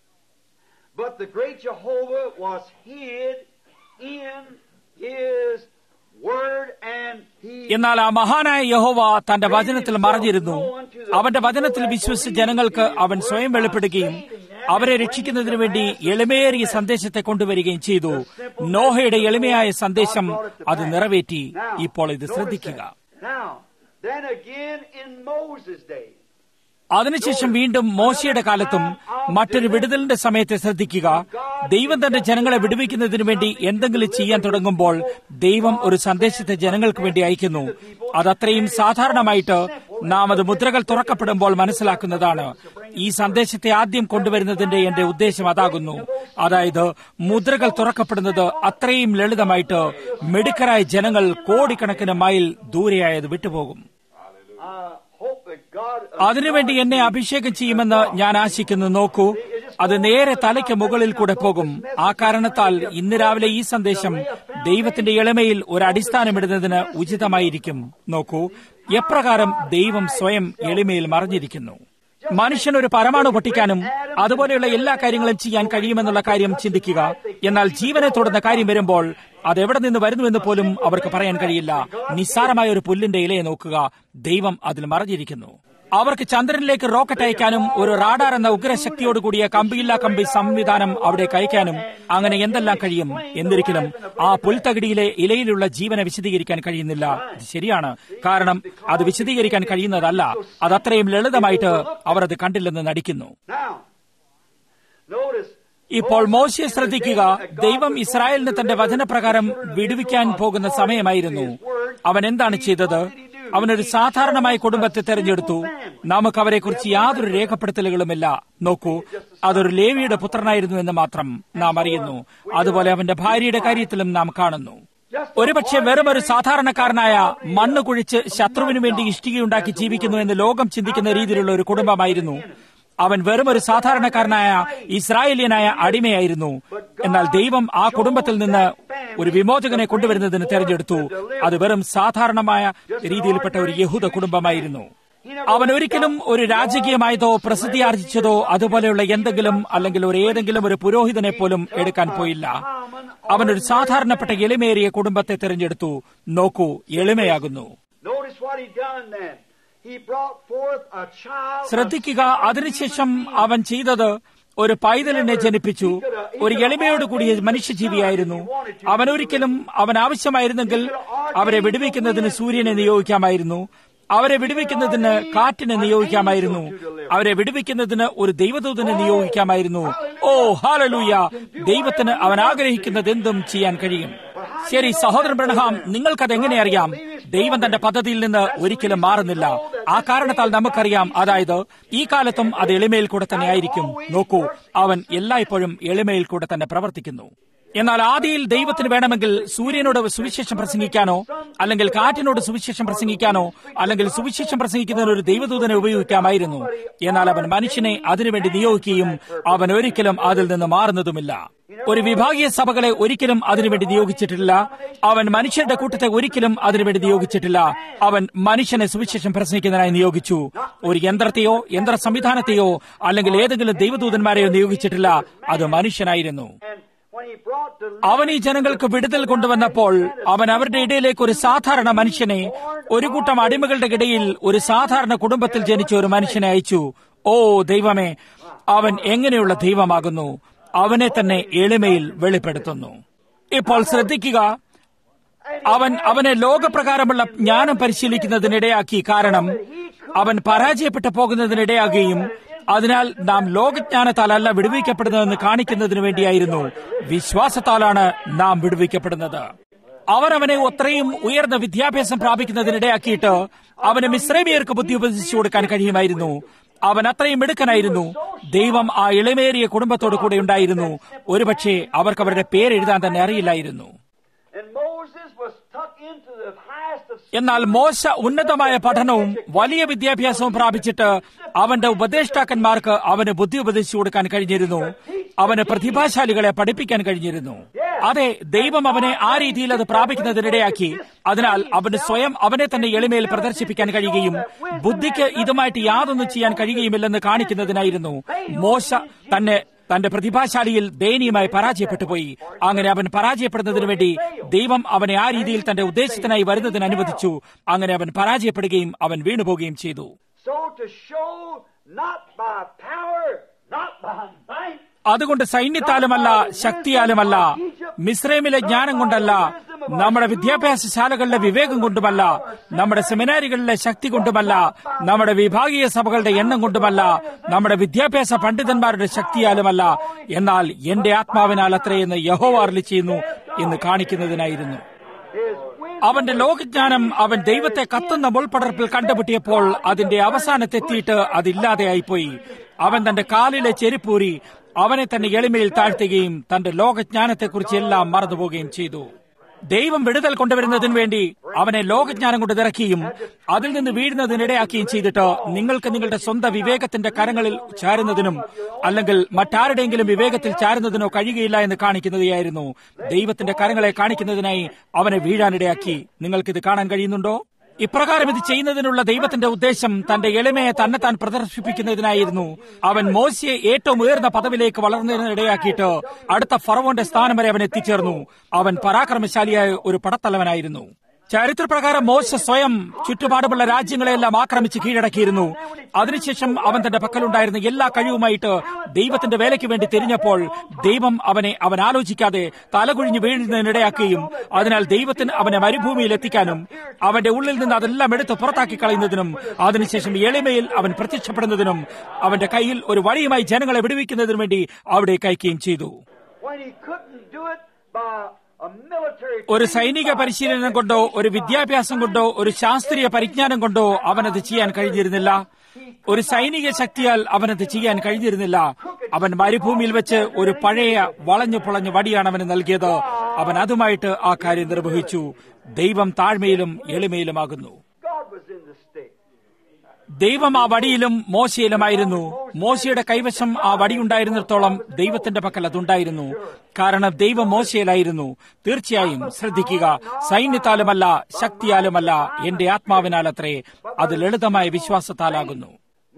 Speaker 1: but the great Jehovah was hid in his word and he
Speaker 2: എന്നാൽ ആ മഹാനായ യഹോവ തന്റെ വചനത്തിൽ മറഞ്ഞിരുന്നു അവന്റെ വചനത്തിൽ വിശ്വസിച്ച ജനങ്ങൾക്ക് അവൻ സ്വയം വെളിപ്പെടുകയും അവരെ രക്ഷിക്കുന്നതിനു വേണ്ടി എളിമയേറിയ സന്ദേശത്തെ കൊണ്ടുവരികയും ചെയ്തു നോഹയുടെ എളിമയായ സന്ദേശം അത് നിറവേറ്റി ഇപ്പോൾ ഇത് ശ്രദ്ധിക്കുക
Speaker 1: Now, then again in Moses' day,
Speaker 2: അതിനുശേഷം വീണ്ടും മോശയുടെ കാലത്തും മറ്റൊരു വിടുതലിന്റെ സമയത്തെ ശ്രദ്ധിക്കുക ദൈവം തന്റെ ജനങ്ങളെ വിടുവിക്കുന്നതിനു വേണ്ടി എന്തെങ്കിലും ചെയ്യാൻ തുടങ്ങുമ്പോൾ ദൈവം ഒരു സന്ദേശത്തെ ജനങ്ങൾക്ക് വേണ്ടി അയക്കുന്നു അതത്രയും സാധാരണമായിട്ട് നാം അത് മുദ്രകൾ തുറക്കപ്പെടുമ്പോൾ മനസ്സിലാക്കുന്നതാണ് ഈ സന്ദേശത്തെ ആദ്യം കൊണ്ടുവരുന്നതിന്റെ എന്റെ ഉദ്ദേശം അതാകുന്നു അതായത് മുദ്രകൾ തുറക്കപ്പെടുന്നത് അത്രയും ലളിതമായിട്ട് മിടുക്കരായ ജനങ്ങൾ കോടിക്കണക്കിന് മൈൽ ദൂരെയായത് വിട്ടുപോകും
Speaker 1: I hope that God.
Speaker 2: അതിനുവേണ്ടി എന്നെ അഭിഷേകം ചെയ്യുമെന്ന് ഞാൻ ആശിക്കുന്നു നോക്കൂ അത് നേരെ തലയ്ക്ക് മുകളിൽ കൂടെ പോകും ആ കാരണത്താൽ ഇന്ന് രാവിലെ ഈ സന്ദേശം ദൈവത്തിന്റെ എളിമയിൽ ഒരു അടിസ്ഥാനമിടുന്നതിന് ഉചിതമായിരിക്കും നോക്കൂ എപ്രകാരം ദൈവം സ്വയം എളിമയിൽ മറിഞ്ഞിരിക്കുന്നു മനുഷ്യൻ ഒരു പരമാണു പൊട്ടിക്കാനും അതുപോലെയുള്ള എല്ലാ കാര്യങ്ങളും ചെയ്യാൻ കഴിയുമെന്നുള്ള കാര്യം ചിന്തിക്കുക എന്നാൽ ജീവനെ തൊടുന്ന കാര്യം വരുമ്പോൾ അതെവിടെ നിന്ന് വരുന്നുവെന്ന് പോലും അവർക്ക് പറയാൻ കഴിയില്ല നിസ്സാരമായ ഒരു പുല്ലിന്റെ ഇലയെ നോക്കുക ദൈവം അതിൽ മറഞ്ഞിരിക്കുന്നു അവർക്ക് ചന്ദ്രനിലേക്ക് റോക്കറ്റ് അയക്കാനും ഒരു റാഡാർ എന്ന ഉഗ്രശക്തിയോട് കൂടിയ കമ്പിയില്ലാ കമ്പി സംവിധാനം അവിടെ അയക്കാനും അങ്ങനെ എന്തെല്ലാം കഴിയും എന്നിരിക്കലും ആ പുൽത്തകിടിയിലെ ഇലയിലുള്ള ജീവനെ വിശദീകരിക്കാൻ കഴിയുന്നില്ല ഇത് ശരിയാണ് കാരണം അത് വിശദീകരിക്കാൻ കഴിയുന്നതല്ല അത് അത്രയും ലളിതമായിട്ട് അവർ അത് കണ്ടില്ലെന്ന് നടിക്കുന്നു
Speaker 1: Now, notice.
Speaker 2: ഇപ്പോൾ മോശയെ ശ്രദ്ധിക്കുക ദൈവം ഇസ്രായേലിന് തന്റെ വചനപ്രകാരം വിടുവിക്കാൻ പോകുന്ന സമയമായിരുന്നു അവൻ എന്താണ് ചെയ്തത് അവനൊരു സാധാരണമായ കുടുംബത്തെ തെരഞ്ഞെടുത്തു നമുക്ക് അവരെക്കുറിച്ച് യാതൊരു രേഖപ്പെടുത്തലുകളുമില്ല നോക്കൂ അതൊരു ലേവിയുടെ പുത്രനായിരുന്നു എന്ന് മാത്രം നാം അറിയുന്നു അതുപോലെ അവന്റെ ഭാര്യയുടെ കാര്യത്തിലും നാം കാണുന്നു ഒരുപക്ഷെ വെറും ഒരു സാധാരണക്കാരനായ മണ്ണ് കുഴിച്ച് ശത്രുവിനു വേണ്ടി ഇഷ്ടികയുണ്ടാക്കി ജീവിക്കുന്നു എന്ന് ലോകം ചിന്തിക്കുന്ന രീതിയിലുള്ള ഒരു കുടുംബമായിരുന്നു അവൻ വെറും ഒരു സാധാരണക്കാരനായ ഇസ്രായേലിയനായ അടിമയായിരുന്നു എന്നാൽ ദൈവം ആ കുടുംബത്തിൽ നിന്ന് ഒരു വിമോചകനെ കൊണ്ടുവരുന്നതിന് തെരഞ്ഞെടുത്തു അത് വെറും സാധാരണമായ രീതിയിൽപ്പെട്ട ഒരു യഹൂദ കുടുംബമായിരുന്നു അവൻ ഒരിക്കലും ഒരു രാജകീയമായതോ പ്രസിദ്ധി ആർജിച്ചതോ അതുപോലെയുള്ള എന്തെങ്കിലും അല്ലെങ്കിൽ ഒരു ഏതെങ്കിലും ഒരു പുരോഹിതനെ പോലും എടുക്കാൻ പോയില്ല അവൻ ഒരു സാധാരണപ്പെട്ട എളിമേറിയ കുടുംബത്തെ തിരഞ്ഞെടുത്തു നോക്കൂ എളിമയാകുന്നു
Speaker 1: Notice what he done then. He brought forth a child.
Speaker 2: ശ്രദ്ധിക്കുക അതിനുശേഷം അവൻ ചെയ്തത് ഒരു പൈതലിനെ ജനിപ്പിച്ചു ഒരു എളിമയോട് കൂടിയ മനുഷ്യജീവിയായിരുന്നു അവൻ ഒരിക്കലും അവൻ ആവശ്യമായിരുന്നെങ്കിൽ അവരെ വിടുവിക്കുന്നതിന് സൂര്യനെ നിയോഗിക്കാമായിരുന്നു അവരെ വിടുവിക്കുന്നതിന് കാറ്റിനെ നിയോഗിക്കാമായിരുന്നു അവരെ വിടുവിക്കുന്നതിന് ഒരു ദൈവദൂതനെ നിയോഗിക്കാമായിരുന്നു ഓ ഹാലലൂയ ദൈവത്തിന് അവൻ ആഗ്രഹിക്കുന്നത് എന്തും ചെയ്യാൻ കഴിയും ശരി സഹോദരൻ ബ്രണഹാം നിങ്ങൾക്കത് എങ്ങനെ അറിയാം ദൈവം തന്റെ പദ്ധതിയിൽ നിന്ന് ഒരിക്കലും മാറുന്നില്ല ആ കാരണത്താൽ നമുക്കറിയാം അതായത് ഈ കാലത്തും അത് എളിമയിൽ കൂടെ തന്നെ ആയിരിക്കും നോക്കൂ അവൻ എല്ലായ്പ്പോഴും എളിമയിൽ കൂടെ തന്നെ പ്രവർത്തിക്കുന്നു എന്നാൽ ആദിയിൽ ദൈവത്തിന് വേണമെങ്കിൽ സൂര്യനോട് സുവിശേഷം പ്രസംഗിക്കാനോ അല്ലെങ്കിൽ കാറ്റിനോട് സുവിശേഷം പ്രസംഗിക്കാനോ അല്ലെങ്കിൽ സുവിശേഷം പ്രസംഗിക്കുന്നതിന് ഒരു ദൈവദൂതനെ ഉപയോഗിക്കാമായിരുന്നു എന്നാൽ അവൻ മനുഷ്യനെ അതിനുവേണ്ടി നിയോഗിക്കുകയും അവൻ ഒരിക്കലും അതിൽ നിന്ന് മാറുന്നതുമില്ല ഒരു വിഭാഗീയ സഭകളെ ഒരിക്കലും അതിനുവേണ്ടി നിയോഗിച്ചിട്ടില്ല അവൻ മനുഷ്യരുടെ കൂട്ടത്തെ ഒരിക്കലും അതിനുവേണ്ടി നിയോഗിച്ചിട്ടില്ല അവൻ മനുഷ്യനെ സുവിശേഷം പ്രസംഗിക്കുന്നതിനായി നിയോഗിച്ചു ഒരു യന്ത്രത്തെയോ യന്ത്ര സംവിധാനത്തെയോ അല്ലെങ്കിൽ ഏതെങ്കിലും ദൈവദൂതന്മാരെയോ നിയോഗിച്ചിട്ടില്ല അത് മനുഷ്യനായിരുന്നു
Speaker 1: And when he brought the
Speaker 2: അവൻ ഈ ജനങ്ങൾക്ക് വിടുതൽ കൊണ്ടുവന്നപ്പോൾ അവൻ അവരുടെ ഇടയിലേക്ക് ഒരു സാധാരണ മനുഷ്യനെ ഒരു കൂട്ടം അടിമകളുടെ ഇടയിൽ ഒരു സാധാരണ കുടുംബത്തിൽ ജനിച്ച ഒരു മനുഷ്യനെ അയച്ചു ഓ ദൈവമേ അവൻ എങ്ങനെയുള്ള ദൈവമാകുന്നു അവനെ തന്നെ എളിമയിൽ വെളിപ്പെടുത്തുന്നു ഇപ്പോൾ ശ്രദ്ധിക്കുക അവൻ അവനെ ലോകപ്രകാരമുള്ള ജ്ഞാനം പരിശീലിക്കുന്നതിനിടയാക്കി കാരണം അവൻ പരാജയപ്പെട്ടു പോകുന്നതിനിടയാകുകയും അതിനാൽ നാം ലോകജ്ഞാനത്താലല്ല വിടുവിക്കപ്പെടുന്നതെന്ന് കാണിക്കുന്നതിന് വേണ്ടിയായിരുന്നു വിശ്വാസത്താലാണ് നാം വിടുവിക്കപ്പെടുന്നത് അവൻ അവനെ അത്രയും ഉയർന്ന വിദ്യാഭ്യാസം പ്രാപിക്കുന്നതിനിടയാക്കിയിട്ട് അവന് മിശ്രമിയർക്ക് ബുദ്ധി ഉപദേശിച്ചു കൊടുക്കാൻ കഴിയുമായിരുന്നു അവൻ അത്രയും മിടുക്കനായിരുന്നു ദൈവം ആ ഇളമേറിയ കുടുംബത്തോടു കൂടെ ഉണ്ടായിരുന്നു ഒരുപക്ഷെ അവർക്ക് അവരുടെ പേരെഴുതാൻ തന്നെ അറിയില്ലായിരുന്നു
Speaker 1: and Moses was tuck into the highest of
Speaker 2: എന്നാൽ മോശ ഉന്നതമായ പഠനവും വലിയ വിദ്യാഭ്യാസവും പ്രാപിച്ചിട്ട് അവന്റെ ഉപദേഷ്ടാക്കന്മാർക്ക് അവന് ബുദ്ധി ഉപദേശിച്ചു കൊടുക്കാൻ കഴിഞ്ഞിരുന്നു അവന് പ്രതിഭാശാലികളെ പഠിപ്പിക്കാൻ കഴിഞ്ഞിരുന്നു അതെ ദൈവം അവനെ ആ രീതിയിൽ അത് പ്രാപിക്കുന്നതിനിടയാക്കി അതിനാൽ അവന് സ്വയം അവനെ തന്നെ എളിമയിൽ പ്രദർശിപ്പിക്കാൻ കഴിയുകയും ബുദ്ധിക്ക് ഇതുമായിട്ട് യാതൊന്നും ചെയ്യാൻ കഴിയുകയുമില്ലെന്ന് കാണിക്കുന്നതിനായിരുന്നു മോശ തന്നെ തന്റെ പ്രതിഭാശാലിയിൽ ദയനീയമായി പരാജയപ്പെട്ടു പോയി അങ്ങനെ അവൻ പരാജയപ്പെടുന്നതിനു വേണ്ടി ദൈവം അവനെ ആ രീതിയിൽ തന്റെ ഉദ്ദേശത്തിനായി വരുന്നതിന് അനുവദിച്ചു അങ്ങനെ അവൻ പരാജയപ്പെടുകയും അവൻ വീണുപോകുകയും ചെയ്തു
Speaker 1: So to show not by power, not by might,
Speaker 2: അതുകൊണ്ട് സൈന്യത്താലുമല്ല ശക്തിയാലുമല്ല മിസ്രൈമിലെ ജ്ഞാനം കൊണ്ടല്ല നമ്മുടെ വിദ്യാഭ്യാസശാലകളിലെ വിവേകം കൊണ്ടുമല്ല നമ്മുടെ സെമിനാരികളിലെ ശക്തി കൊണ്ടുമല്ല നമ്മുടെ വിഭാഗീയ സഭകളുടെ എണ്ണം കൊണ്ടുമല്ല നമ്മുടെ വിദ്യാഭ്യാസ പണ്ഡിതന്മാരുടെ ശക്തിയാലുമല്ല എന്നാൽ എന്റെ ആത്മാവിനാൽ അത്രയെന്ന് യഹോവ അരളി ചെയ്യുന്നു എന്ന് കാണിക്കുന്നതിനായിരുന്നു അവന്റെ ലോകജ്ഞാനം അവൻ ദൈവത്തെ കത്തുന്ന മുൾപടർപ്പിൽ കണ്ടുപിട്ടിയപ്പോൾ അതിന്റെ അവസാനത്തെത്തിയിട്ട് അതില്ലാതെയായിപ്പോയി അവൻ തന്റെ കാലിലെ ചെരുപ്പൂരി അവനെ തന്നെ എളിമയിൽ താഴ്ത്തുകയും തന്റെ ലോകജ്ഞാനത്തെക്കുറിച്ച് എല്ലാം മറന്നുപോവുകയും ചെയ്തു ദൈവം വിടുതൽ കൊണ്ടുവരുന്നതിന് വേണ്ടി അവനെ ലോകജ്ഞാനം കൊണ്ട് നിറയ്ക്കുകയും അതിൽ നിന്ന് വീഴുന്നതിനിടയാക്കുകയും ചെയ്തിട്ട് നിങ്ങൾക്ക് നിങ്ങളുടെ സ്വന്തം വിവേകത്തിന്റെ കരങ്ങളിൽ ചാരുന്നതിനും അല്ലെങ്കിൽ മറ്റാരുടെയെങ്കിലും വിവേകത്തിൽ ചാരുന്നതിനോ കഴിയുകയില്ല എന്ന് കാണിക്കുന്നതായിരുന്നു ദൈവത്തിന്റെ കരങ്ങളെ കാണിക്കുന്നതിനായി അവനെ വീഴാനിടയാക്കി നിങ്ങൾക്കിത് കാണാൻ കഴിയുന്നുണ്ടോ ഇപ്രകാരം ഇത് ചെയ്യുന്നതിനുള്ള ദൈവത്തിന്റെ ഉദ്ദേശം തന്റെ എളിമയെ തന്നെത്താൻ പ്രദർശിപ്പിക്കുന്നതിനായിരുന്നു അവൻ മോശയെ ഏറ്റവും ഉയർന്ന പദവിയിലേക്ക് വളർന്നതിനിടയാക്കിയിട്ട് അടുത്ത ഫറവോന്റെ സ്ഥാനം വരെ അവൻ എത്തിച്ചേർന്നു അവൻ പരാക്രമശാലിയായ ഒരു പടത്തലവനായിരുന്നു ചരിത്രപ്രകാരം മോശ സ്വയം ചുറ്റുപാടുമുള്ള രാജ്യങ്ങളെല്ലാം ആക്രമിച്ച് കീഴടക്കിയിരുന്നു അതിനുശേഷം അവൻ തന്റെ പക്കലുണ്ടായിരുന്ന എല്ലാ കഴിവുമായിട്ട് ദൈവത്തിന്റെ വേലയ്ക്ക് വേണ്ടി തിരിഞ്ഞപ്പോൾ ദൈവം അവനെ അവൻ ആലോചിക്കാതെ തലകുഴിഞ്ഞ് വീഴുന്നതിനിടയാക്കുകയും അതിനാൽ ദൈവത്തിന് അവനെ മരുഭൂമിയിൽ എത്തിക്കാനും അവന്റെ ഉള്ളിൽ നിന്ന് അതെല്ലാം എടുത്ത് പുറത്താക്കി കളയുന്നതിനും അതിനുശേഷം എളിമയിൽ അവൻ പ്രത്യക്ഷപ്പെടുന്നതിനും അവന്റെ കയ്യിൽ ഒരു വഴിയുമായി ജനങ്ങളെ വിടുവിക്കുന്നതിനും വേണ്ടി അവിടെ കയക്കുകയും ചെയ്തു ഒരു സൈനിക പരിശീലനം കൊണ്ടോ ഒരു വിദ്യാഭ്യാസം കൊണ്ടോ ഒരു ശാസ്ത്രീയ പരിജ്ഞാനം കൊണ്ടോ അവനത് ചെയ്യാൻ കഴിഞ്ഞിരുന്നില്ല ഒരു സൈനിക ശക്തിയാൽ അവനത് ചെയ്യാൻ കഴിഞ്ഞിരുന്നില്ല അവൻ മരുഭൂമിയിൽ വെച്ച് ഒരു പഴയ വളഞ്ഞു പൊളഞ്ഞ വടിയാണ് അവന് നൽകിയത് അവൻ അതുമായിട്ട് ആ കാര്യം നിർവഹിച്ചു ദൈവം താഴ്മയിലും എളിമയിലുമാകുന്നു ദൈവം ആ വടിയിലും മോശയിലുമായിരുന്നു മോശയുടെ കൈവശം ആ വടിയുണ്ടായിരുന്നിടത്തോളം ദൈവത്തിന്റെ പക്കൽ അതുണ്ടായിരുന്നു കാരണം ദൈവം മോശയിലായിരുന്നു തീർച്ചയായും ശ്രദ്ധിക്കുക സൈന്യത്താലുമല്ല ശക്തിയാലുമല്ല എന്റെ ആത്മാവിനാലത്രേ അത് ലളിതമായ വിശ്വാസത്താലാകുന്നു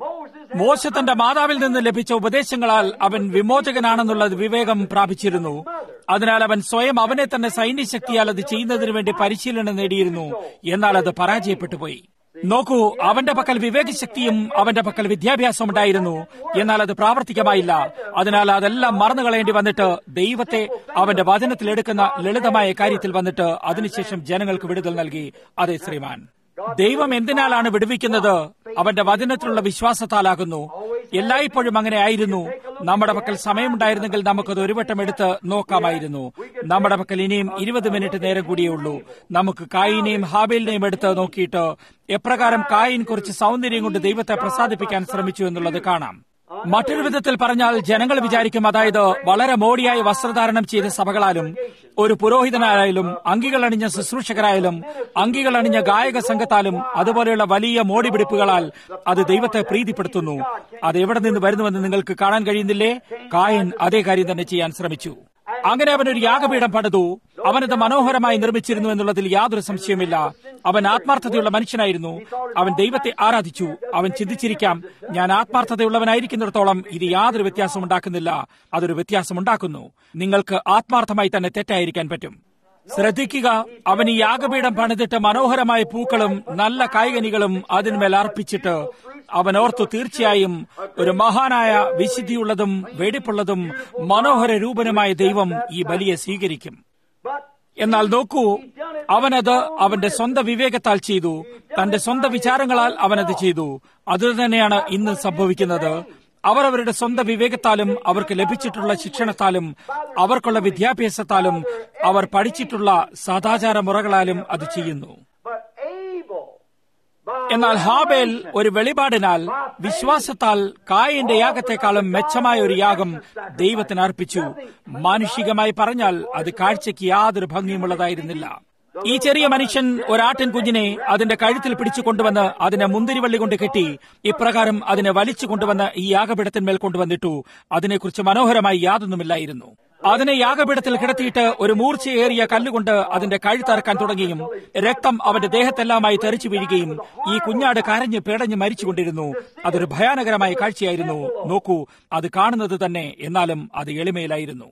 Speaker 2: മോശ തന്റെ മാതാവിൽ നിന്ന് ലഭിച്ച ഉപദേശങ്ങളാൽ അവൻ വിമോചകനാണെന്നുള്ള വിവേകം പ്രാപിച്ചിരുന്നു അതിനാൽ അവൻ സ്വയം അവനെ തന്നെ സൈന്യശക്തിയാൽ അത് ചെയ്യുന്നതിനു വേണ്ടി പരിശീലനം നേടിയിരുന്നു എന്നാൽ അത് പരാജയപ്പെട്ടുപോയി നോക്കൂ അവന്റെ പക്കൽ വിവേകശക്തിയും അവന്റെ പക്കൽ വിദ്യാഭ്യാസം ഉണ്ടായിരുന്നു എന്നാൽ അത് പ്രാവർത്തികമായില്ല അതിനാൽ അതെല്ലാം മറന്നു കളയേണ്ടി വന്നിട്ട് ദൈവത്തെ അവന്റെ വചനത്തിൽ എടുക്കുന്ന ലളിതമായ കാര്യത്തിൽ വന്നിട്ട് അതിനുശേഷം ജനങ്ങൾക്ക് വിടുതൽ നൽകി അതെ ശ്രീമാൻ ദൈവം എന്തിനാലാണ് വിടുവിക്കുന്നത് അവന്റെ വചനത്തിലുള്ള വിശ്വാസത്താലാകുന്നു എല്ലായ്പ്പോഴും അങ്ങനെ ആയിരുന്നു നമ്മുടെ പക്കൽ സമയമുണ്ടായിരുന്നെങ്കിൽ നമുക്കത് ഒരു വട്ടം എടുത്ത് നോക്കാമായിരുന്നു നമ്മുടെ പക്കൽ ഇനിയും ഇരുപത് മിനിറ്റ് നേരം കൂടിയേ ഉള്ളൂ നമുക്ക് കായിനെയും ഹാബേലിനെയും എടുത്ത് നോക്കിയിട്ട് എപ്രകാരം കായിൻ കുറച്ച് സൗന്ദര്യം കൊണ്ട് ദൈവത്തെ പ്രസാദിപ്പിക്കാൻ ശ്രമിച്ചു എന്നുള്ളത് കാണാം മറ്റൊരു വിധത്തിൽ പറഞ്ഞാൽ ജനങ്ങൾ വിചാരിക്കും അതായത് വളരെ മോടിയായി വസ്ത്രധാരണം ചെയ്ത സഭകളാലും ഒരു പുരോഹിതനായാലും അങ്കികൾ അണിഞ്ഞ ശുശ്രൂഷകരായാലും അങ്കികൾ അണിഞ്ഞ ഗായക സംഘത്താലും അതുപോലെയുള്ള വലിയ മോടി പിടിപ്പുകളാൽ അത് ദൈവത്തെ പ്രീതിപ്പെടുത്തുന്നു അത് എവിടെ നിന്ന് വരുന്നുവെന്ന് നിങ്ങൾക്ക് കാണാൻ കഴിയുന്നില്ലേ കായൻ അതേ കാര്യം തന്നെ ചെയ്യാൻ ശ്രമിച്ചു അങ്ങനെ അവൻ ഒരു യാഗപീഠം പണിതു അവനത് മനോഹരമായി നിർമ്മിച്ചിരുന്നു എന്നുള്ളതിൽ യാതൊരു സംശയമില്ല അവൻ ആത്മാർത്ഥതയുള്ള മനുഷ്യനായിരുന്നു അവൻ ദൈവത്തെ ആരാധിച്ചു അവൻ ചിന്തിച്ചിരിക്കാം ഞാൻ ആത്മാർത്ഥതയുള്ളവനായിരിക്കുന്നിടത്തോളം ഇത് യാതൊരു വ്യത്യാസം ഉണ്ടാക്കുന്നില്ല അതൊരു വ്യത്യാസം ഉണ്ടാക്കുന്നു നിങ്ങൾക്ക് ആത്മാർത്ഥമായി തന്നെ തെറ്റായിരിക്കാൻ പറ്റും ശ്രദ്ധിക്കുക അവൻ ഈ യാഗപീഠം പണിതിട്ട് മനോഹരമായ പൂക്കളും നല്ല കായികനികളും അതിന്മേൽ അർപ്പിച്ചിട്ട് അവൻ ഓർത്തു തീർച്ചയായും ഒരു മഹാനായ വിശുദ്ധിയുള്ളതും വെടിപ്പുള്ളതും മനോഹര രൂപനുമായ ദൈവം ഈ ബലിയെ സ്വീകരിക്കും എന്നാൽ നോക്കൂ അവനത് അവന്റെ സ്വന്തം വിവേകത്താൽ ചെയ്തു തന്റെ സ്വന്തം വിചാരങ്ങളാൽ അവനത് ചെയ്തു അതുതന്നെയാണ് ഇന്ന് സംഭവിക്കുന്നത് അവർ അവരുടെ സ്വന്തം വിവേകത്താലും അവർക്ക് ലഭിച്ചിട്ടുള്ള ശിക്ഷണത്താലും അവർക്കുള്ള വിദ്യാഭ്യാസത്താലും അവർ പഠിച്ചിട്ടുള്ള സദാചാര മുറകളാലും അത് ചെയ്യുന്നു എന്നാൽ ഹാബേൽ ഒരു വെളിപാടിനാൽ വിശ്വാസത്താൽ കായന്റെ യാഗത്തെക്കാളും മെച്ചമായ ഒരു യാഗം ദൈവത്തിന് അർപ്പിച്ചു മാനുഷികമായി പറഞ്ഞാൽ അത് കാഴ്ചയ്ക്ക് യാതൊരു ഭംഗിയുമുള്ളതായിരുന്നില്ല ഈ ചെറിയ മനുഷ്യൻ ഒരാട്ടിൻ കുഞ്ഞിനെ അതിന്റെ കഴുത്തിൽ പിടിച്ചു കൊണ്ടുവന്ന് അതിനെ മുന്തിരിവള്ളി കൊണ്ട് കെട്ടി ഇപ്രകാരം അതിനെ വലിച്ചു കൊണ്ടുവന്ന് ഈ യാഗപീഠത്തിന്മേൽ കൊണ്ടുവന്നിട്ടു അതിനെക്കുറിച്ച് മനോഹരമായി യാതൊന്നുമില്ലായിരുന്നു അതിനെ യാഗപീഠത്തിൽ കിടത്തിയിട്ട് ഒരു മൂർച്ചയേറിയ കല്ലുകൊണ്ട് അതിന്റെ കഴുത്തറക്കാൻ തുടങ്ങിയും രക്തം അവന്റെ ദേഹത്തെല്ലാമായി തെറിച്ചു വീഴുകയും ഈ കുഞ്ഞാട് കരഞ്ഞ് പേടഞ്ഞ് മരിച്ചുകൊണ്ടിരുന്നു അതൊരു ഭയാനകരമായ കാഴ്ചയായിരുന്നു നോക്കൂ അത് കാണുന്നത് തന്നെ എന്നാലും അത് എളിമയിലായിരുന്നു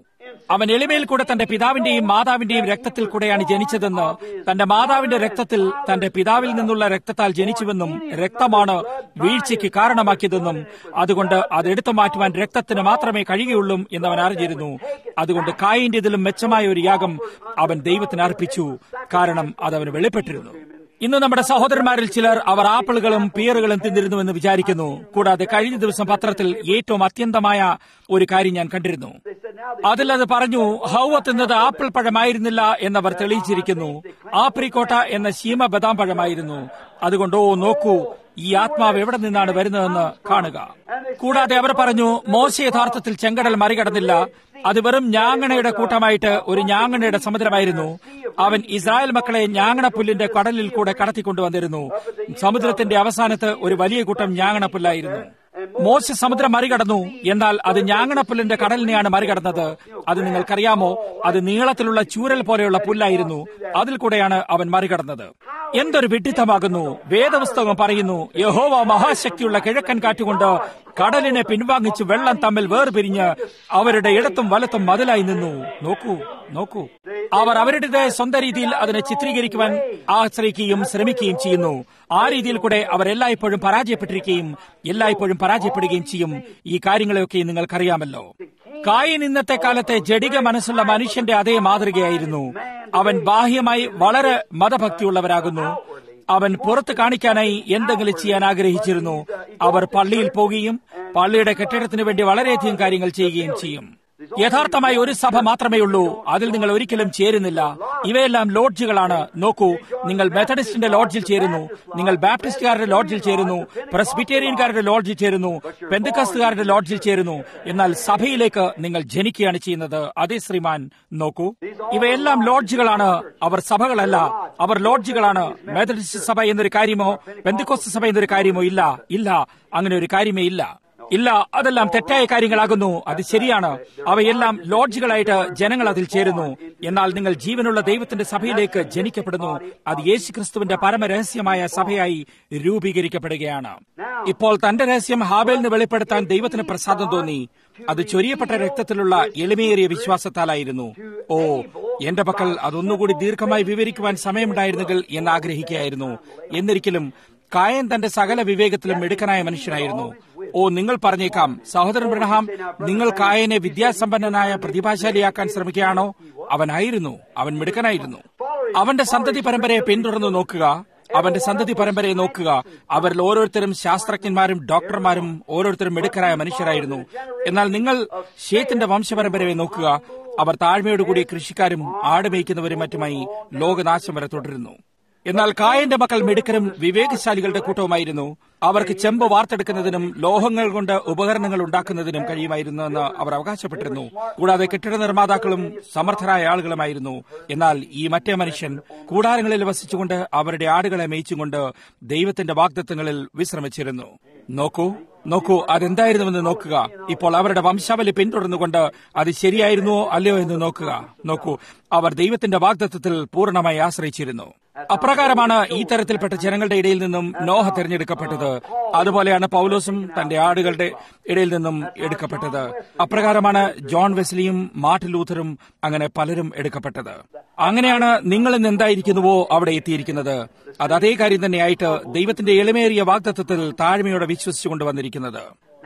Speaker 2: അവൻ എളിമയിൽ കൂടെ തന്റെ പിതാവിന്റെയും മാതാവിന്റെയും രക്തത്തിൽ കൂടെയാണ് ജനിച്ചതെന്ന് തന്റെ മാതാവിന്റെ രക്തത്തിൽ തന്റെ പിതാവിൽ നിന്നുള്ള രക്തത്താൽ ജനിച്ചുവെന്നും രക്തമാണ് വീഴ്ചയ്ക്ക് കാരണമാക്കിയതെന്നും അതുകൊണ്ട് അത് എടുത്തു മാറ്റുവാൻ രക്തത്തിന് മാത്രമേ കഴിയുകയുള്ളൂ എന്നവൻ അറിഞ്ഞിരുന്നു അതുകൊണ്ട് കായിന്റെ ഇതിലും മെച്ചമായ ഒരു യാഗം അവൻ ദൈവത്തിന് അർപ്പിച്ചു കാരണം അത് അവന് വെളിപ്പെട്ടിരുന്നു ഇന്ന് നമ്മുടെ സഹോദരന്മാരിൽ ചിലർ അവർ ആപ്പിളുകളും പിയറുകളും തിന്നിരുന്നുവെന്ന് വിചാരിക്കുന്നു കൂടാതെ കഴിഞ്ഞ ദിവസം പത്രത്തിൽ ഏറ്റവും അത്യന്തമായ ഒരു കാര്യം ഞാൻ കണ്ടിരുന്നു അതിൽ അത് പറഞ്ഞു ഹൗവ തിന്നത് ആപ്പിൾ പഴമായിരുന്നില്ല എന്നവർ തെളിയിച്ചിരിക്കുന്നു ആപ്രിക്കോട്ട എന്ന ശീമ ബദാം പഴമായിരുന്നു അതുകൊണ്ട് ഓ നോക്കൂ ഈ ആത്മാവ് എവിടെ നിന്നാണ് വരുന്നതെന്ന് കാണുക കൂടാതെ അവർ പറഞ്ഞു മോശ യഥാർത്ഥത്തിൽ ചെങ്കടൽ മറികടന്നില്ല അത് വെറും ഞാങ്ങണയുടെ കൂട്ടമായിട്ട് ഒരു ഞാങ്ങണയുടെ സമുദ്രമായിരുന്നു അവൻ ഇസ്രായേൽ മക്കളെ ഞാങ്ങണപ്പുല്ലിന്റെ കടലിൽ കൂടെ കടത്തിക്കൊണ്ടുവന്നിരുന്നു സമുദ്രത്തിന്റെ അവസാനത്ത് ഒരു വലിയ കൂട്ടം ഞാങ്ങണപ്പുല്ലായിരുന്നു മോശ സമുദ്രം മറികടന്നു എന്നാൽ അത് ഞാങ്ങണപ്പുല്ലിന്റെ കടലിനെയാണ് മറികടന്നത് അത് നിങ്ങൾക്കറിയാമോ അത് നീളത്തിലുള്ള ചൂരൽ പോലെയുള്ള പുല്ലായിരുന്നു അതിൽ കൂടെയാണ് അവൻ മറികടന്നത് എന്തൊരു വിഡിത്തമാകുന്നു വേദപുസ്തകം പറയുന്നു യഹോവ മഹാശക്തിയുള്ള കിഴക്കൻ കാറ്റുകൊണ്ട് കടലിനെ പിൻവാങ്ങിച്ച് വെള്ളം തമ്മിൽ വേർപിരിഞ്ഞ് അവരുടെ ഇടത്തും വലത്തും മതിലായി നിന്നു നോക്കൂ നോക്കൂ അവർ അവരുടേതായ സ്വന്തം രീതിയിൽ അതിനെ ചിത്രീകരിക്കുവാൻ ആശ്രയിക്കുകയും ശ്രമിക്കുകയും ചെയ്യുന്നു ആ രീതിയിൽ കൂടെ അവർ എല്ലായ്പ്പോഴും പരാജയപ്പെട്ടിരിക്കുകയും എല്ലായ്പ്പോഴും പരാജയപ്പെടുകയും ചെയ്യും ഈ കാര്യങ്ങളെയൊക്കെ നിങ്ങൾക്കറിയാമല്ലോ കായൻ ഇന്നത്തെ കാലത്തെ ജഡിക മനസ്സുള്ള മനുഷ്യന്റെ അതേ മാതൃകയായിരുന്നു അവൻ ബാഹ്യമായി വളരെ മതഭക്തിയുള്ളവരാകുന്നു അവൻ പുറത്ത് കാണിക്കാനായി എന്തെങ്കിലും ചെയ്യാൻ ആഗ്രഹിച്ചിരുന്നു അവർ പള്ളിയിൽ പോകുകയും പള്ളിയുടെ കെട്ടിടത്തിന് വേണ്ടി വളരെയധികം കാര്യങ്ങൾ ചെയ്യുകയും ചെയ്യും യഥാർത്ഥമായി ഒരു സഭ മാത്രമേ ഉള്ളൂ അതിൽ നിങ്ങൾ ഒരിക്കലും ചേരുന്നില്ല ഇവയെല്ലാം ലോഡ്ജുകളാണ് നോക്കൂ നിങ്ങൾ മെത്തഡിസ്റ്റിന്റെ ലോഡ്ജിൽ ചേരുന്നു നിങ്ങൾ ബാപ്റ്റിസ്റ്റുകാരുടെ ലോഡ്ജിൽ ചേരുന്നു പ്രസ്ബിറ്റേറിയൻകാരുടെ ലോഡ്ജിൽ ചേരുന്നു പെന്തക്കസ്തുകാരുടെ ലോഡ്ജിൽ ചേരുന്നു എന്നാൽ സഭയിലേക്ക് നിങ്ങൾ ജനിക്കുകയാണ് ചെയ്യുന്നത് അതേ ശ്രീമാൻ നോക്കൂ ഇവയെല്ലാം ലോഡ്ജുകളാണ് അവർ സഭകളല്ല അവർ ലോഡ്ജുകളാണ് മെത്തഡിസ്റ്റ് സഭ എന്നൊരു കാര്യമോ പെന്തക്കോസ്റ്റ് സഭ എന്നൊരു കാര്യമോ ഇല്ല ഇല്ല അങ്ങനെ ഒരു കാര്യമേ ഇല്ല ഇല്ല അതെല്ലാം തെറ്റായ കാര്യങ്ങളാകുന്നു അത് ശരിയാണ് അവയെല്ലാം ലോഡ്ജുകളായിട്ട് ജനങ്ങൾ അതിൽ ചേരുന്നു എന്നാൽ നിങ്ങൾ ജീവനുള്ള ദൈവത്തിന്റെ സഭയിലേക്ക് ജനിക്കപ്പെടുന്നു അത് യേശുക്രിസ്തുവിന്റെ പരമരഹസ്യമായ സഭയായി രൂപീകരിക്കപ്പെടുകയാണ് ഇപ്പോൾ തന്റെ രഹസ്യം ഹാബേലിന് വെളിപ്പെടുത്താൻ ദൈവത്തിന് പ്രസാദം തോന്നി അത് ചൊരിയപ്പെട്ട രക്തത്തിലുള്ള എളിമയേറിയ വിശ്വാസത്താലായിരുന്നു ഓ എന്റെ പക്കൽ അതൊന്നുകൂടി ദീർഘമായി വിവരിക്കുവാൻ സമയമുണ്ടായിരുന്നെങ്കിൽ എന്ന് ആഗ്രഹിക്കുകയായിരുന്നു എന്നിരിക്കലും കായൻ തന്റെ സകല വിവേകത്തിലും മിടുക്കനായ മനുഷ്യനായിരുന്നു ഓ നിങ്ങൾ പറഞ്ഞേക്കാം സഹോദരൻ ബ്രഹ്ഹാം നിങ്ങൾ കായനെ വിദ്യാസമ്പന്നനായ പ്രതിഭാശാലിയാക്കാൻ ശ്രമിക്കുകയാണോ അവനായിരുന്നു അവൻ മിടുക്കനായിരുന്നു അവന്റെ സന്തതി പരമ്പരയെ പിന്തുടർന്ന് നോക്കുക അവന്റെ സന്തതി പരമ്പരയെ നോക്കുക അവരിൽ ഓരോരുത്തരും ശാസ്ത്രജ്ഞന്മാരും ഡോക്ടർമാരും ഓരോരുത്തരും മിടുക്കരായ മനുഷ്യരായിരുന്നു എന്നാൽ നിങ്ങൾ ഷേത്തിന്റെ വംശപരമ്പരയെ നോക്കുക അവർ താഴ്മയോടുകൂടി കൃഷിക്കാരും ആടുമേയ്ക്കുന്നവരും മറ്റുമായി ലോകനാശം വരെ തുടരുന്നു എന്നാൽ കായന്റെ മക്കൾ മിടുക്കരും വിവേകശാലികളുടെ കൂട്ടവുമായിരുന്നു അവർക്ക് ചെമ്പ് വാർത്തെടുക്കുന്നതിനും ലോഹങ്ങൾ കൊണ്ട് ഉപകരണങ്ങൾ ഉണ്ടാക്കുന്നതിനും കഴിയുമായിരുന്നു എന്ന് അവർ അവകാശപ്പെട്ടിരുന്നു കൂടാതെ കെട്ടിട നിർമ്മാതാക്കളും സമർത്ഥരായ ആളുകളുമായിരുന്നു എന്നാൽ ഈ മറ്റേ മനുഷ്യൻ കൂടാരങ്ങളിൽ വസിച്ചുകൊണ്ട് അവരുടെ ആടുകളെ മേയിച്ചുകൊണ്ട് ദൈവത്തിന്റെ വാഗ്ദത്വങ്ങളിൽ വിശ്രമിച്ചിരുന്നു നോക്കൂ നോക്കൂ അതെന്തായിരുന്നുവെന്ന് നോക്കുക ഇപ്പോൾ അവരുടെ വംശാവലി പിന്തുടർന്നുകൊണ്ട് അത് ശരിയായിരുന്നുവോ അല്ലയോ എന്ന് നോക്കുക നോക്കൂ അവർ ദൈവത്തിന്റെ വാഗ്ദത്വത്തിൽ പൂർണ്ണമായി ആശ്രയിച്ചിരുന്നു അപ്രകാരമാണ് ഈ തരത്തിൽപ്പെട്ട ജനങ്ങളുടെ ഇടയിൽ നിന്നും നോഹ തിരഞ്ഞെടുക്കപ്പെട്ടത് അതുപോലെയാണ് പൗലോസും തന്റെ ആടുകളുടെ ഇടയിൽ നിന്നും എടുക്കപ്പെട്ടത് അപ്രകാരമാണ് ജോൺ വെസ്ലിയും മാർട്ടിൻ ലൂഥറും അങ്ങനെ പലരും എടുക്കപ്പെട്ടത് അങ്ങനെയാണ് നിങ്ങൾ ഇന്ന് എന്തായിരിക്കുന്നുവോ അവിടെ എത്തിയിരിക്കുന്നത് അത് അതേ കാര്യം തന്നെയായിട്ട് ദൈവത്തിന്റെ എളിമേറിയ വാഗ്ദത്വത്തിൽ താഴ്മയോടെ വിശ്വസിച്ചു കൊണ്ടുവന്നിരിക്കുന്നത്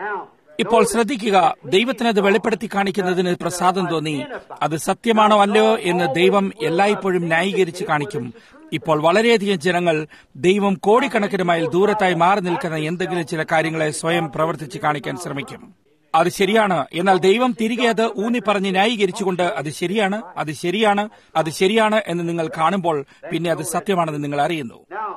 Speaker 2: ഇപ്പോൾ ശ്രദ്ധിക്കുക ദൈവത്തിന് അത് വെളിപ്പെടുത്തി കാണിക്കുന്നതിന് പ്രസാദം തോന്നി അത് സത്യമാണോ അല്ലയോ എന്ന് ദൈവം എല്ലായ്പ്പോഴും ന്യായീകരിച്ച് കാണിക്കും ഇപ്പോൾ വളരെയധികം ജനങ്ങൾ ദൈവം കോടിക്കണക്കിന് മൈൽ ദൂരത്തായി മാറി നിൽക്കുന്ന എന്തെങ്കിലും ചില കാര്യങ്ങളെ സ്വയം പ്രവർത്തിച്ച് കാണിക്കാൻ ശ്രമിക്കും അത് ശരിയാണ് എന്നാൽ ദൈവം തിരികെ അത് ഊന്നി പറഞ്ഞ് ന്യായീകരിച്ചുകൊണ്ട് അത് ശരിയാണ് അത് ശരിയാണ് അത് ശരിയാണ് എന്ന് നിങ്ങൾ കാണുമ്പോൾ പിന്നെ അത് സത്യമാണെന്ന് നിങ്ങൾ അറിയുന്നു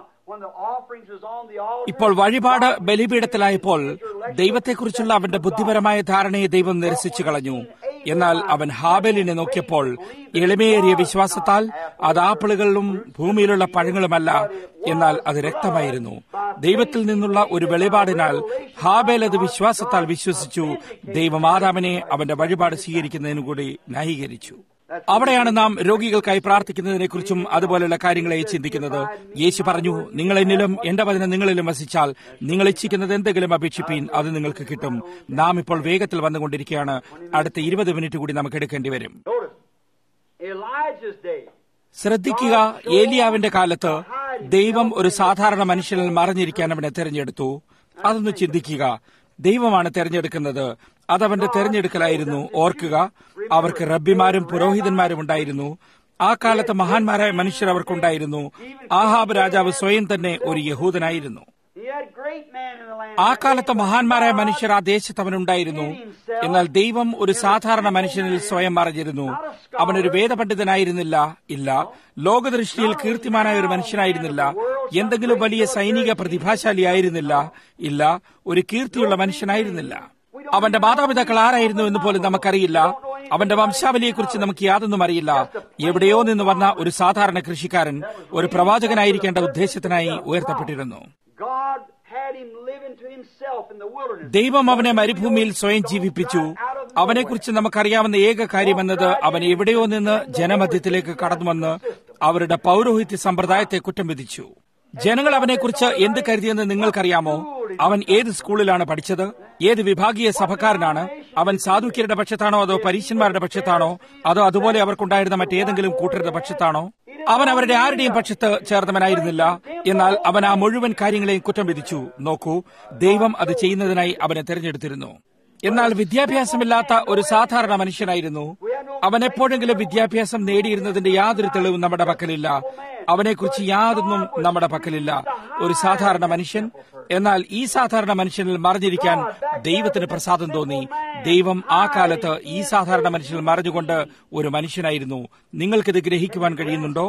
Speaker 2: ഇപ്പോൾ വഴിപാട് ബലിപീഠത്തിലായപ്പോൾ ദൈവത്തെക്കുറിച്ചുള്ള അവന്റെ ബുദ്ധിപരമായ ധാരണയെ ദൈവം നിരസിച്ചു കളഞ്ഞു എന്നാൽ അവൻ ഹാബലിനെ നോക്കിയപ്പോൾ എളിമയേറിയ വിശ്വാസത്താൽ അത് ആപ്പിളുകളിലും ഭൂമിയിലുള്ള പഴങ്ങളുമല്ല എന്നാൽ അത് രക്തമായിരുന്നു ദൈവത്തിൽ നിന്നുള്ള ഒരു വെളിപാടിനാൽ ഹാബേൽ അത് വിശ്വാസത്താൽ വിശ്വസിച്ചു ദൈവം ആദാമിനെ അവന്റെ വഴിപാട് സ്വീകരിക്കുന്നതിനു കൂടി ന്യായീകരിച്ചു അവിടെയാണ് നാം രോഗികൾക്കായി പ്രാർത്ഥിക്കുന്നതിനെക്കുറിച്ചും അതുപോലെയുള്ള കാര്യങ്ങളെ ചിന്തിക്കുന്നത് യേശു പറഞ്ഞു നിങ്ങൾ എന്നിലും എന്റെ വചനം നിങ്ങളിലും വസിച്ചാൽ നിങ്ങൾ ഇച്ഛിക്കുന്നത് എന്തെങ്കിലും അപേക്ഷിപ്പീൻ അത് നിങ്ങൾക്ക് കിട്ടും നാം ഇപ്പോൾ വേഗത്തിൽ വന്നുകൊണ്ടിരിക്കുകയാണ് അടുത്ത ഇരുപത് മിനിറ്റ് കൂടി നമുക്ക് എടുക്കേണ്ടി വരും
Speaker 1: Elijah's day.
Speaker 2: ശ്രദ്ധിക്കുക ഏലിയാവിന്റെ കാലത്ത് ദൈവം ഒരു സാധാരണ മനുഷ്യനിൽ മറഞ്ഞിരിക്കാൻ അവനെ തെരഞ്ഞെടുത്തു അതൊന്ന് ചിന്തിക്കുക ദൈവമാണ് തെരഞ്ഞെടുക്കുന്നത് അതവന്റെ തെരഞ്ഞെടുക്കലായിരുന്നു ഓർക്കുക അവർക്ക് റബ്ബിമാരും പുരോഹിതന്മാരും ഉണ്ടായിരുന്നു ആ കാലത്ത് മഹാന്മാരായ മനുഷ്യർ അവർക്കുണ്ടായിരുന്നു ആഹാബ് രാജാവ് സ്വയം തന്നെ ഒരു യഹൂദനായിരുന്നു
Speaker 1: He had great men in the land.
Speaker 2: ആ കാലത്ത് മഹാന്മാരായ മനുഷ്യർ ആ ദേശത്ത് അവനുണ്ടായിരുന്നു എന്നാൽ ദൈവം ഒരു സാധാരണ മനുഷ്യനിൽ സ്വയം മറഞ്ഞിരുന്നു അവനൊരു വേദപണ്ഡിതനായിരുന്നില്ല ഇല്ല ലോകദൃഷ്ടിയിൽ കീർത്തിമാനായ ഒരു മനുഷ്യനായിരുന്നില്ല എന്തെങ്കിലും വലിയ സൈനിക പ്രതിഭാശാലിയായിരുന്നില്ല ഇല്ല ഒരു കീർത്തിയുള്ള മനുഷ്യനായിരുന്നില്ല അവന്റെ മാതാപിതാക്കൾ ആരായിരുന്നു എന്ന് പോലും നമുക്കറിയില്ല അവന്റെ വംശാവലിയെക്കുറിച്ച് നമുക്ക് യാതൊന്നും അറിയില്ല എവിടെയോ നിന്ന് വന്ന ഒരു സാധാരണ കൃഷിക്കാരൻ ഒരു പ്രവാചകനായിരിക്കേണ്ട ഉദ്ദേശത്തിനായി ഉയർത്തപ്പെട്ടിരുന്നു
Speaker 1: God had him living to himself in the wilderness.
Speaker 2: ദൈവം അവനെ മരുഭൂമിയിൽ സ്വയം ജീവിപ്പിച്ചു അവനെക്കുറിച്ച് നമുക്കറിയാവുന്ന ഏക കാര്യമെന്നത് അവൻ എവിടെയോ നിന്ന് ജനമധ്യത്തിലേക്ക് കടന്നുവന്ന് അവരുടെ പൗരോഹിത്യ സമ്പ്രദായത്തെ കുറ്റം വിധിച്ചു ജനങ്ങൾ അവനെക്കുറിച്ച് എന്ത് കരുതിയെന്ന് നിങ്ങൾക്കറിയാമോ അവൻ ഏത് സ്കൂളിലാണ് പഠിച്ചത് ഏത് വിഭാഗീയ സഭക്കാരനാണ് അവൻ സാധുക്യരുടെ പക്ഷത്താണോ അതോ പരീശന്മാരുടെ പക്ഷത്താണോ അതോ അതുപോലെ അവർക്കുണ്ടായിരുന്ന മറ്റേതെങ്കിലും കൂട്ടരുടെ പക്ഷത്താണോ അവൻ അവരുടെ ആരുടെയും പക്ഷത്ത് ചേർന്നവനായിരുന്നില്ല എന്നാൽ അവൻ ആ മുഴുവൻ കാര്യങ്ങളെയും കുറ്റം വിധിച്ചു നോക്കൂ ദൈവം അത് ചെയ്യുന്നതിനായി അവനെ തെരഞ്ഞെടുത്തിരുന്നു എന്നാൽ വിദ്യാഭ്യാസമില്ലാത്ത ഒരു സാധാരണ മനുഷ്യനായിരുന്നു അവൻ എപ്പോഴെങ്കിലും വിദ്യാഭ്യാസം നേടിയിരുന്നതിന്റെ യാതൊരു തെളിവും നമ്മുടെ പക്കലില്ല അവനെക്കുറിച്ച് യാതൊന്നും നമ്മുടെ പക്കലില്ല ഒരു സാധാരണ മനുഷ്യൻ എന്നാൽ ഈ സാധാരണ മനുഷ്യനിൽ മറിഞ്ഞിരിക്കാൻ ദൈവത്തിന് പ്രസാദം തോന്നി ദൈവം ആ കാലത്ത് ഈ സാധാരണ മനുഷ്യനിൽ മറിഞ്ഞുകൊണ്ട് ഒരു മനുഷ്യനായിരുന്നു നിങ്ങൾക്കിത് ഗ്രഹിക്കുവാൻ കഴിയുന്നുണ്ടോ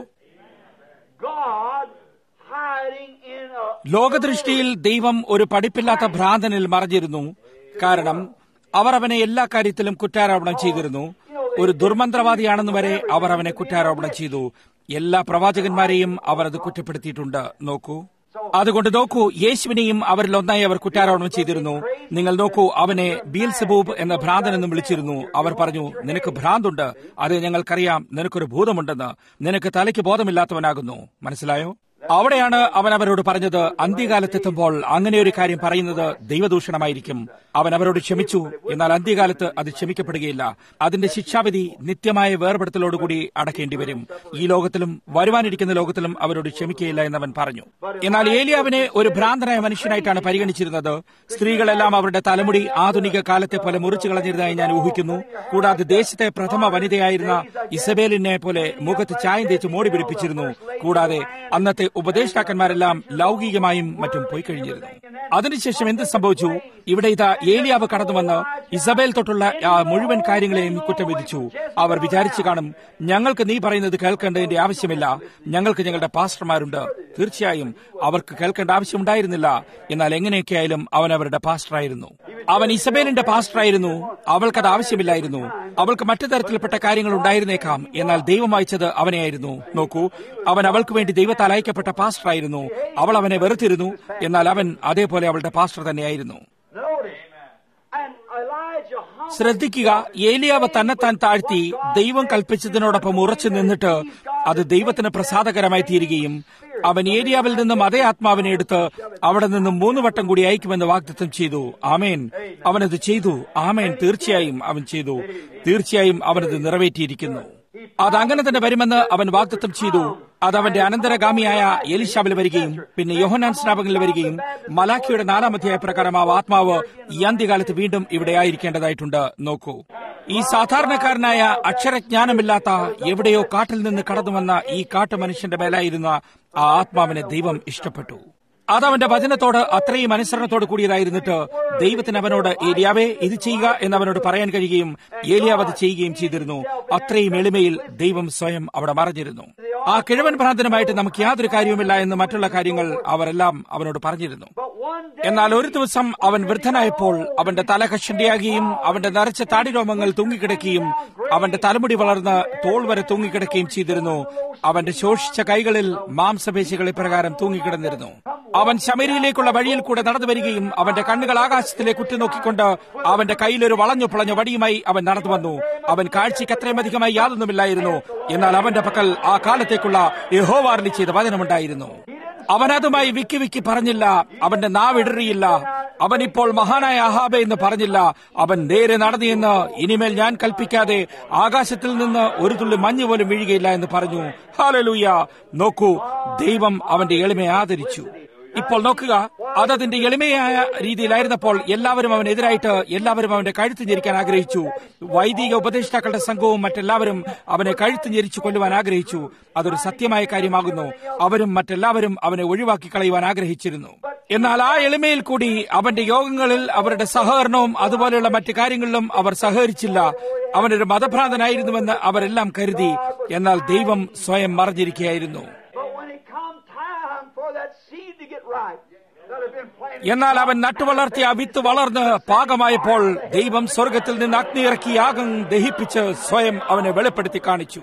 Speaker 1: God hiding in a
Speaker 2: ലോകദൃഷ്ടിയിൽ ദൈവം ഒരു പഠിപ്പില്ലാത്ത ഭ്രാന്തനിൽ മറഞ്ഞിരുന്നു കാരണം അവർ അവനെ എല്ലാ കാര്യത്തിലും കുറ്റാരോപണം ചെയ്തിരുന്നു ഒരു ദുർമന്ത്രവാദിയാണെന്ന് വരെ അവർ അവനെ കുറ്റാരോപണം ചെയ്തു എല്ലാ പ്രവാചകന്മാരെയും അവർ അത് കുറ്റപ്പെടുത്തിയിട്ടുണ്ട് നോക്കൂ അതുകൊണ്ട് നോക്കൂ യേശുവിനെയും അവരിൽ ഒന്നായി അവർ കുറ്റാരോപണം ചെയ്തിരുന്നു നിങ്ങൾ നോക്കൂ അവനെ ബീൽ സബൂബ് എന്ന ഭ്രാന്തനെന്നും വിളിച്ചിരുന്നു അവർ പറഞ്ഞു നിനക്ക് ഭ്രാന്തുണ്ട് അത് ഞങ്ങൾക്കറിയാം നിനക്കൊരു ഭൂതമുണ്ടെന്ന് നിനക്ക് തലയ്ക്ക് ബോധമില്ലാത്തവനാകുന്നു മനസ്സിലായോ അവിടെയാണ് അവൻ അവരോട് പറഞ്ഞത് അന്ത്യകാലത്തെത്തുമ്പോൾ അങ്ങനെ ഒരു കാര്യം പറയുന്നത് ദൈവദൂഷണമായിരിക്കും അവൻ അവരോട് ക്ഷമിച്ചു എന്നാൽ അന്ത്യകാലത്ത് അത് ക്ഷമിക്കപ്പെടുകയില്ല അതിന്റെ ശിക്ഷാവിധി നിത്യമായ വേർപെടുത്തലോടുകൂടി അടക്കേണ്ടി വരും ഈ ലോകത്തിലും വരുവാനിരിക്കുന്ന ലോകത്തിലും അവരോട് ക്ഷമിക്കുകയില്ല എന്നവൻ പറഞ്ഞു എന്നാൽ ഏലിയാവിനെ ഒരു ഭ്രാന്തനായ മനുഷ്യനായിട്ടാണ് പരിഗണിച്ചിരുന്നത് സ്ത്രീകളെല്ലാം അവരുടെ തലമുടി ആധുനിക കാലത്തെ പോലെ മുറിച്ചു കളഞ്ഞിരുന്നതായി ഞാൻ ഊഹിക്കുന്നു കൂടാതെ ദേശത്തെ പ്രഥമ വനിതയായിരുന്ന ഇസബേലിനെ പോലെ മുഖത്ത് ചായം തേച്ച് മോടി പിടിപ്പിച്ചിരുന്നു കൂടാതെ അന്നത്തെ ഉപദേഷ്ടാക്കന്മാരെല്ലാം ലൗകികമായും മറ്റും പോയി കഴിഞ്ഞിരുന്നു അതിനുശേഷം എന്ത് സംഭവിച്ചു ഇവിടെ ഇതാ ഏലിയാവ് കടന്നുവന്ന് ഇസബേൽ തൊട്ടുള്ള ആ മുഴുവൻ കാര്യങ്ങളെയും കുറ്റം വിധിച്ചു അവർ വിചാരിച്ചു കാണും ഞങ്ങൾക്ക് നീ പറയുന്നത് കേൾക്കേണ്ടതിന്റെ ആവശ്യമില്ല ഞങ്ങൾക്ക് ഞങ്ങളുടെ പാസ്റ്റർമാരുണ്ട് തീർച്ചയായും അവർക്ക് കേൾക്കേണ്ട ആവശ്യമുണ്ടായിരുന്നില്ല എന്നാൽ എങ്ങനെയൊക്കെയായാലും അവൻ അവരുടെ പാസ്റ്ററായിരുന്നു അവൻ ഇസബേലിന്റെ പാസ്റ്ററായിരുന്നു അവൾക്കത് ആവശ്യമില്ലായിരുന്നു അവൾക്ക് മറ്റു തരത്തിൽപ്പെട്ട കാര്യങ്ങൾ ഉണ്ടായിരുന്നേക്കാം എന്നാൽ ദൈവം അയച്ചത് അവനെയായിരുന്നു നോക്കൂ അവൻ അവൾക്ക് വേണ്ടി ദൈവത്താൽ അയക്കപ്പെട്ട പാസ്റ്ററായിരുന്നു അവൾ അവനെ വെറുത്തിരുന്നു എന്നാൽ അവൻ അതേപോലെ അവളുടെ പാസ്റ്റർ തന്നെയായിരുന്നു
Speaker 1: Notice. And Elijah humbled
Speaker 2: ശ്രദ്ധിക്കുക ഏലിയാവ് തന്നെത്താൻ താഴ്ത്തി ദൈവം കൽപ്പിച്ചതിനോടൊപ്പം ഉറച്ചു നിന്നിട്ട് അത് ദൈവത്തിന് പ്രസാദകരമായി തീരുകയും അവൻ ഏലിയാവിൽ നിന്നും അതേ ആത്മാവിനെ എടുത്ത് അവിടെ നിന്നും മൂന്ന് വട്ടം കൂടി അയക്കുമെന്ന് വാഗ്ദത്തം ചെയ്തു ആമേൻ അവനത് ചെയ്തു ആമേൻ തീർച്ചയായും അവൻ ചെയ്തു തീർച്ചയായും അവനത് നിറവേറ്റിയിരിക്കുന്നു അതങ്ങനെ തന്നെ വരുമെന്ന് അവൻ വാഗ്ദത്തം ചെയ്തു അത് അവന്റെ അനന്തരഗാമിയായ എലിശാബിൽ വരികയും പിന്നെ യോഹനാൻ സ്നാപകനിൽ വരികയും മലാഖിയുടെ നാലാം അധ്യായ പ്രകാരം ആ ആത്മാവ് ഈ അന്ത്യകാലത്ത് വീണ്ടും ഇവിടെ ആയിരിക്കേണ്ടതായിട്ടുണ്ട് നോക്കൂ ഈ സാധാരണക്കാരനായ അക്ഷരജ്ഞാനമില്ലാത്ത എവിടെയോ കാട്ടിൽ നിന്ന് കടന്നു വന്ന ഈ കാട്ടു മനുഷ്യന്റെ മേലായിരുന്ന ആ ആത്മാവിനെ ദൈവം ഇഷ്ടപ്പെട്ടു അതവന്റെ വചനത്തോട് അത്രയും അനുസരണത്തോട് കൂടിയതായിരുന്നിട്ട് ദൈവത്തിന് അവനോട് ഏലിയാവേ ഇത് ചെയ്യുക എന്ന് അവനോട് പറയാൻ കഴിയുകയും ഏലിയാവ് അത് ചെയ്യുകയും ചെയ്തിരുന്നു അത്രയും എളിമയിൽ ദൈവം സ്വയം അവിടെ മറഞ്ഞിരുന്നു ആ കിഴവൻ ഭ്രാന്തനുമായിട്ട് നമുക്ക് യാതൊരു കാര്യവുമില്ല എന്ന് മറ്റുള്ള കാര്യങ്ങൾ അവരെല്ലാം അവനോട് പറഞ്ഞിരുന്നു
Speaker 1: But one day
Speaker 2: എന്നാൽ ഒരു ദിവസം അവൻ വൃദ്ധനായപ്പോൾ അവന്റെ തല കഷണ്ടിയാകുകയും അവന്റെ നരച്ച താടിരോമങ്ങൾ തൂങ്ങിക്കിടക്കുകയും അവന്റെ തലമുടി വളർന്ന് തോൾ വരെ തൂങ്ങിക്കിടക്കുകയും ചെയ്തിരുന്നു അവന്റെ ശോഷിച്ച കൈകളിൽ മാംസപേശികൾ ഇപ്രകാരം തൂങ്ങിക്കിടന്നിരുന്നു അവൻ ശമരിയിലേക്കുള്ള വഴിയിൽ കൂടെ നടന്നു വരികയും അവന്റെ കണ്ണുകൾ ആകാശത്തിലേക്ക് ഉറ്റുനോക്കിക്കൊണ്ട് അവന്റെ കയ്യിലൊരു വളഞ്ഞു പുളഞ്ഞ വടിയുമായി അവൻ നടന്നു വന്നു അവൻ കാഴ്ചയ്ക്ക് അത്രയും അധികമായി യാതൊന്നുമില്ലായിരുന്നു എന്നാൽ അവന്റെ പക്കൽ ആ കാലത്തേക്കുള്ള യഹോവാറിലി ചെയ്ത വചനമുണ്ടായിരുന്നു
Speaker 1: he didn't
Speaker 2: അവൻ അതുമായി വിക്കി വിക്കി പറഞ്ഞില്ല അവന്റെ നാവിടറിയില്ല അവൻ ഇപ്പോൾ മഹാനായ അഹാബെ എന്ന് പറഞ്ഞില്ല അവൻ നേരെ നടന്നിയെന്ന് ഇനിമേൽ ഞാൻ കൽപ്പിക്കാതെ ആകാശത്തിൽ നിന്ന് ഒരു തുള്ളി മഞ്ഞ് പോലും വീഴുകയില്ല എന്ന് പറഞ്ഞു ഹാലലൂയ നോക്കൂ ദൈവം അവന്റെ എളിമയെ ആദരിച്ചു ഇപ്പോൾ നോക്കുക അതതിന്റെ എളിമയായ രീതിയിലായിരുന്നപ്പോൾ എല്ലാവരും അവനെതിരായിട്ട് എല്ലാവരും അവന്റെ കഴുത്ത് ഞെരിക്കാൻ ആഗ്രഹിച്ചു വൈദിക ഉപദേഷ്ടാക്കളുടെ സംഘവും മറ്റെല്ലാവരും അവനെ കഴുത്ത് ഞെരിച്ചു കൊല്ലുവാൻ ആഗ്രഹിച്ചു അതൊരു സത്യമായ കാര്യമാകുന്നു അവരും മറ്റെല്ലാവരും അവനെ ഒഴിവാക്കി കളയുവാൻ ആഗ്രഹിച്ചിരുന്നു എന്നാൽ ആ എളിമയിൽ കൂടി അവന്റെ യോഗങ്ങളിൽ അവരുടെ സഹകരണവും അതുപോലെയുള്ള മറ്റു കാര്യങ്ങളിലും അവർ സഹകരിച്ചില്ല അവനൊരു മതഭ്രാന്തനായിരുന്നുവെന്ന് അവരെല്ലാം കരുതി എന്നാൽ ദൈവം സ്വയം മറിഞ്ഞിരിക്കുകയായിരുന്നു എന്നാൽ അവൻ നട്ടുവളർത്തിയ ആ വിത്ത് വളർന്ന് പാകമായപ്പോൾ ദൈവം സ്വർഗത്തിൽ നിന്ന് അഗ്നി ഇറക്കി യാഗം ദഹിപ്പിച്ച് സ്വയം അവനെ വെളിപ്പെടുത്തി കാണിച്ചു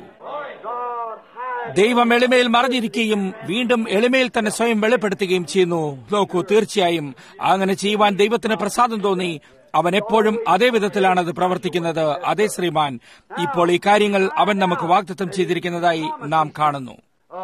Speaker 2: ദൈവം എളിമയിൽ മറിഞ്ഞിരിക്കുകയും വീണ്ടും എളിമയിൽ തന്നെ സ്വയം വെളിപ്പെടുത്തുകയും ചെയ്യുന്നു നോക്കൂ തീർച്ചയായും അങ്ങനെ ചെയ്യുവാൻ ദൈവത്തിന് പ്രസാദം തോന്നി അവൻ എപ്പോഴും അതേ വിധത്തിലാണ് അത് പ്രവർത്തിക്കുന്നത് അതേ ശ്രീമാൻ ഇപ്പോൾ ഈ കാര്യങ്ങൾ അവൻ നമുക്ക് വാഗ്ദത്തം ചെയ്തിരിക്കുന്നതായി നാം കാണുന്നു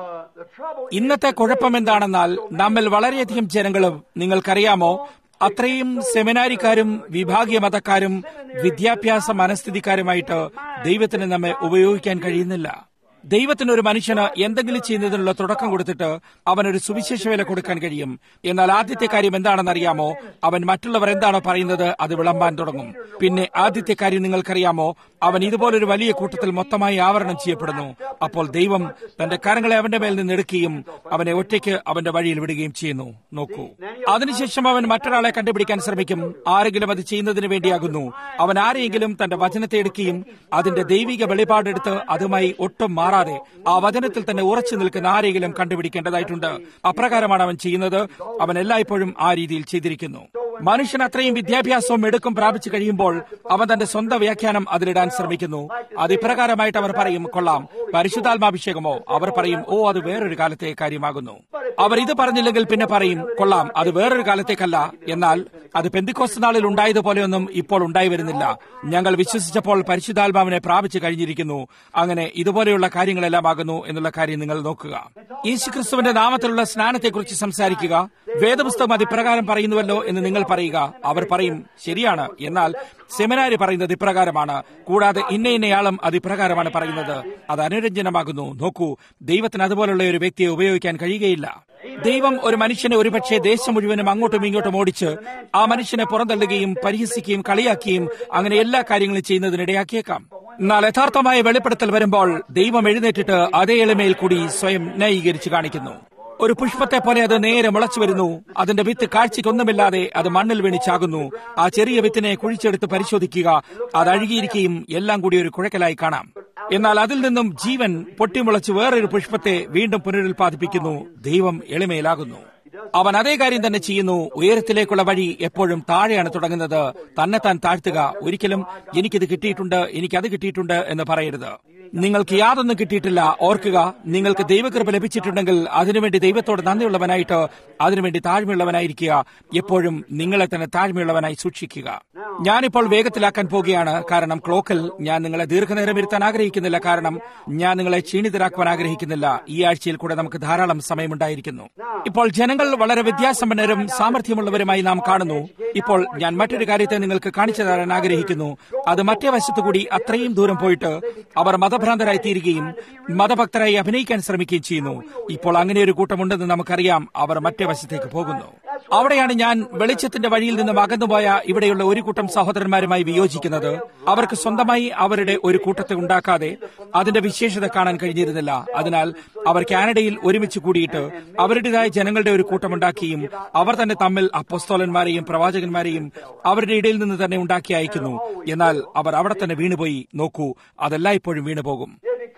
Speaker 2: ഇന്നത്തെ കുഴപ്പം എന്താണെന്നാൽ നമ്മിൽ വളരെയധികം ജനങ്ങളും നിങ്ങൾക്കറിയാമോ അത്രയും സെമിനാരിക്കാരും വിഭാഗീയ മതക്കാരും വിദ്യാഭ്യാസ മനസ്ഥിതിക്കാരുമായിട്ട് ദൈവത്തിന് നമ്മെ ഉപയോഗിക്കാൻ കഴിയുന്നില്ല ദൈവത്തിന് ഒരു മനുഷ്യന് എന്തെങ്കിലും ചെയ്യുന്നതിനുള്ള തുടക്കം കൊടുത്തിട്ട് അവനൊരു സുവിശേഷ വില കൊടുക്കാൻ കഴിയും എന്നാൽ ആദ്യത്തെ കാര്യം എന്താണെന്ന് അറിയാമോ അവൻ മറ്റുള്ളവർ എന്താണോ പറയുന്നത് അത് വിളമ്പാൻ തുടങ്ങും പിന്നെ ആദ്യത്തെ കാര്യം നിങ്ങൾക്കറിയാമോ അവൻ ഇതുപോലൊരു വലിയ കൂട്ടത്തിൽ മൊത്തമായി ആവരണം ചെയ്യപ്പെടുന്നു അപ്പോൾ ദൈവം തന്റെ കരങ്ങളെ അവന്റെ മേൽ നിന്ന് എടുക്കുകയും അവനെ ഒറ്റയ്ക്ക് അവന്റെ വഴിയിൽ വിടുകയും ചെയ്യുന്നു നോക്കൂ അതിനുശേഷം അവൻ മറ്റൊരാളെ കണ്ടുപിടിക്കാൻ ശ്രമിക്കും ആരെങ്കിലും അത് ചെയ്യുന്നതിന് വേണ്ടിയാകുന്നു അവൻ ആരെയെങ്കിലും തന്റെ വചനത്തെ എടുക്കുകയും അതിന്റെ ദൈവിക വെളിപാടെടുത്ത് അതുമായി ഒട്ടും മാറാതെ ആ വചനത്തിൽ തന്നെ ഉറച്ചു നിൽക്കുന്ന ആരെങ്കിലും കണ്ടുപിടിക്കേണ്ടതായിട്ടുണ്ട് അപ്രകാരമാണ് അവൻ ചെയ്യുന്നത് അവൻ എല്ലായ്പ്പോഴും ആ രീതിയിൽ ചെയ്തിരിക്കുന്നു മനുഷ്യൻ അത്രയും വിദ്യാഭ്യാസവും എടുക്കും പ്രാപിച്ചു കഴിയുമ്പോൾ അവൻ തന്റെ സ്വന്തം വ്യാഖ്യാനം അതിലിടാൻ ശ്രമിക്കുന്നു അത് ഇപ്രകാരമായിട്ട് അവർ പറയും കൊള്ളാം പരിശുദ്ധാത്മാഭിഷേകമോ അവർ പറയും ഓ അത് വേറൊരു കാലത്തെ കാര്യമാകുന്നു അവർ ഇത് പറഞ്ഞില്ലെങ്കിൽ പിന്നെ പറയും കൊള്ളാം അത് വേറൊരു കാലത്തേക്കല്ല എന്നാൽ അത് പെന്തിക്കോസ് നാളിൽ ഉണ്ടായതുപോലെയൊന്നും ഇപ്പോൾ ഉണ്ടായി വരുന്നില്ല ഞങ്ങൾ വിശ്വസിച്ചപ്പോൾ പരിശുദ്ധാത്മാവിനെ പ്രാപിച്ചു കഴിഞ്ഞിരിക്കുന്നു അങ്ങനെ ഇതുപോലെയുള്ള കാര്യങ്ങളെല്ലാം ആകുന്നു എന്നുള്ള കാര്യം നിങ്ങൾ നോക്കുക യേശുക്രിസ്തുവിന്റെ നാമത്തിലുള്ള സ്നാനത്തെക്കുറിച്ച് സംസാരിക്കുക വേദപുസ്തകം അത് ഇപ്രകാരം പറയുന്നുവല്ലോ എന്ന് നിങ്ങൾ പറയുക അവർ പറയും ശരിയാണ് എന്നാൽ സെമിനാരി പറയുന്നത് ഇപ്രകാരമാണ് കൂടാതെ ഇന്ന ഇന്നയാളും അത് ഇപ്രകാരമാണ് പറയുന്നത് അത് അനുരഞ്ജനമാകുന്നു നോക്കൂ ദൈവത്തിന് അതുപോലുള്ള ഒരു വ്യക്തിയെ ഉപയോഗിക്കാൻ കഴിയുകയില്ല ദൈവം ഒരു മനുഷ്യനെ ഒരുപക്ഷെ ദേശം മുഴുവനും അങ്ങോട്ടും ഇങ്ങോട്ടും ഓടിച്ച് ആ മനുഷ്യനെ പുറന്തള്ളുകയും പരിഹസിക്കുകയും കളിയാക്കുകയും അങ്ങനെ എല്ലാ കാര്യങ്ങളും ചെയ്യുന്നതിനിടയാക്കിയേക്കാം എന്നാൽ യഥാർത്ഥമായ വെളിപ്പെടുത്തൽ വരുമ്പോൾ ദൈവം എഴുന്നേറ്റിട്ട് അതേ എളിമയിൽ കൂടി സ്വയം ന്യായീകരിച്ച് കാണിക്കുന്നു ഒരു പുഷ്പത്തെ പോലെ അത് നേരെ മുളച്ചു വരുന്നു അതിന്റെ വിത്ത് കാഴ്ചയ്ക്കൊന്നുമില്ലാതെ അത് മണ്ണിൽ വീണിച്ചാകുന്നു ആ ചെറിയ വിത്തിനെ കുഴിച്ചെടുത്ത് പരിശോധിക്കുക അത് അഴുകിയിരിക്കുകയും എല്ലാം കൂടി ഒരു കുഴക്കലായി കാണാം എന്നാൽ അതിൽ നിന്നും ജീവൻ പൊട്ടിമുളച്ച് വേറൊരു പുഷ്പത്തെ വീണ്ടും പുനരുൽപാദിപ്പിക്കുന്നു ദൈവം എളിമയിലാകുന്നു അവൻ അതേ കാര്യം തന്നെ ചെയ്യുന്നു ഉയരത്തിലേക്കുള്ള വഴി എപ്പോഴും താഴെയാണ് തുടങ്ങുന്നത് തന്നെ താൻ താഴ്ത്തുക ഒരിക്കലും എനിക്കിത് കിട്ടിയിട്ടുണ്ട് എനിക്കത് കിട്ടിയിട്ടുണ്ട് എന്ന് പറയരുത് നിങ്ങൾക്ക് യാതൊന്നും കിട്ടിയിട്ടില്ല ഓർക്കുക നിങ്ങൾക്ക് ദൈവകൃപ ലഭിച്ചിട്ടുണ്ടെങ്കിൽ അതിനുവേണ്ടി ദൈവത്തോട് നന്ദിയുള്ളവനായിട്ട് അതിനുവേണ്ടി താഴ്മയുള്ളവനായിരിക്കുക എപ്പോഴും നിങ്ങളെ തന്നെ താഴ്മയുള്ളവനായി സൂക്ഷിക്കുക ഞാനിപ്പോൾ വേഗത്തിലാക്കാൻ പോകുകയാണ് കാരണം ക്ലോക്കിൽ ഞാൻ നിങ്ങളെ ദീർഘനേരം ഇരുത്താൻ ആഗ്രഹിക്കുന്നില്ല കാരണം ഞാൻ നിങ്ങളെ ക്ഷീണിതരാക്കുവാൻ ആഗ്രഹിക്കുന്നില്ല ഈ ആഴ്ചയിൽ കൂടെ നമുക്ക് ധാരാളം സമയമുണ്ടായിരിക്കുന്നു ഇപ്പോൾ ജനങ്ങൾ വളരെ വിദ്യാസമ്പന്നരും സാമർഥ്യമുള്ളവരുമായി നാം കാണുന്നു ഇപ്പോൾ ഞാൻ മറ്റൊരു കാര്യത്തെ നിങ്ങൾക്ക് കാണിച്ചു തരാൻ ആഗ്രഹിക്കുന്നു അത് മറ്റേ വശത്തുകൂടി അത്രയും ദൂരം പോയിട്ട് അവർ മതഭ്രാന്തരായി തീരുകയും മതഭക്തരായി അഭിനയിക്കാൻ ശ്രമിക്കുകയും ചെയ്യുന്നു ഇപ്പോൾ അങ്ങനെ ഒരു കൂട്ടമുണ്ടെന്ന് നമുക്കറിയാം അവർ മറ്റേ വശത്തേക്ക് പോകുന്നു അവിടെയാണ് ഞാൻ വെളിച്ചത്തിന്റെ വഴിയിൽ നിന്നും അകന്നുപോയ ഇവിടെയുള്ള ഒരു കൂട്ടം സഹോദരന്മാരുമായി വിയോജിക്കുന്നത് അവർക്ക് സ്വന്തമായി അവരുടെ ഒരു കൂട്ടത്തെ ഉണ്ടാക്കാതെ അതിന്റെ വിശേഷത കാണാൻ കഴിഞ്ഞിരുന്നില്ല അതിനാൽ അവർ കാനഡയിൽ ഒരുമിച്ച് കൂടിയിട്ട് അവരുടേതായ ജനങ്ങളുടെ ഒരു കൂട്ടമുണ്ടാക്കിയും അവർ തന്നെ തമ്മിൽ അപ്പസ്തോലന്മാരെയും പ്രവാചകന്മാരെയും അവരുടെ ഇടയിൽ നിന്ന് തന്നെ ഉണ്ടാക്കി അയക്കുന്നു എന്നാൽ അവർ അവിടെ തന്നെ വീണുപോയി നോക്കൂ അതെല്ലാം ഇപ്പോഴും വീണുപോകും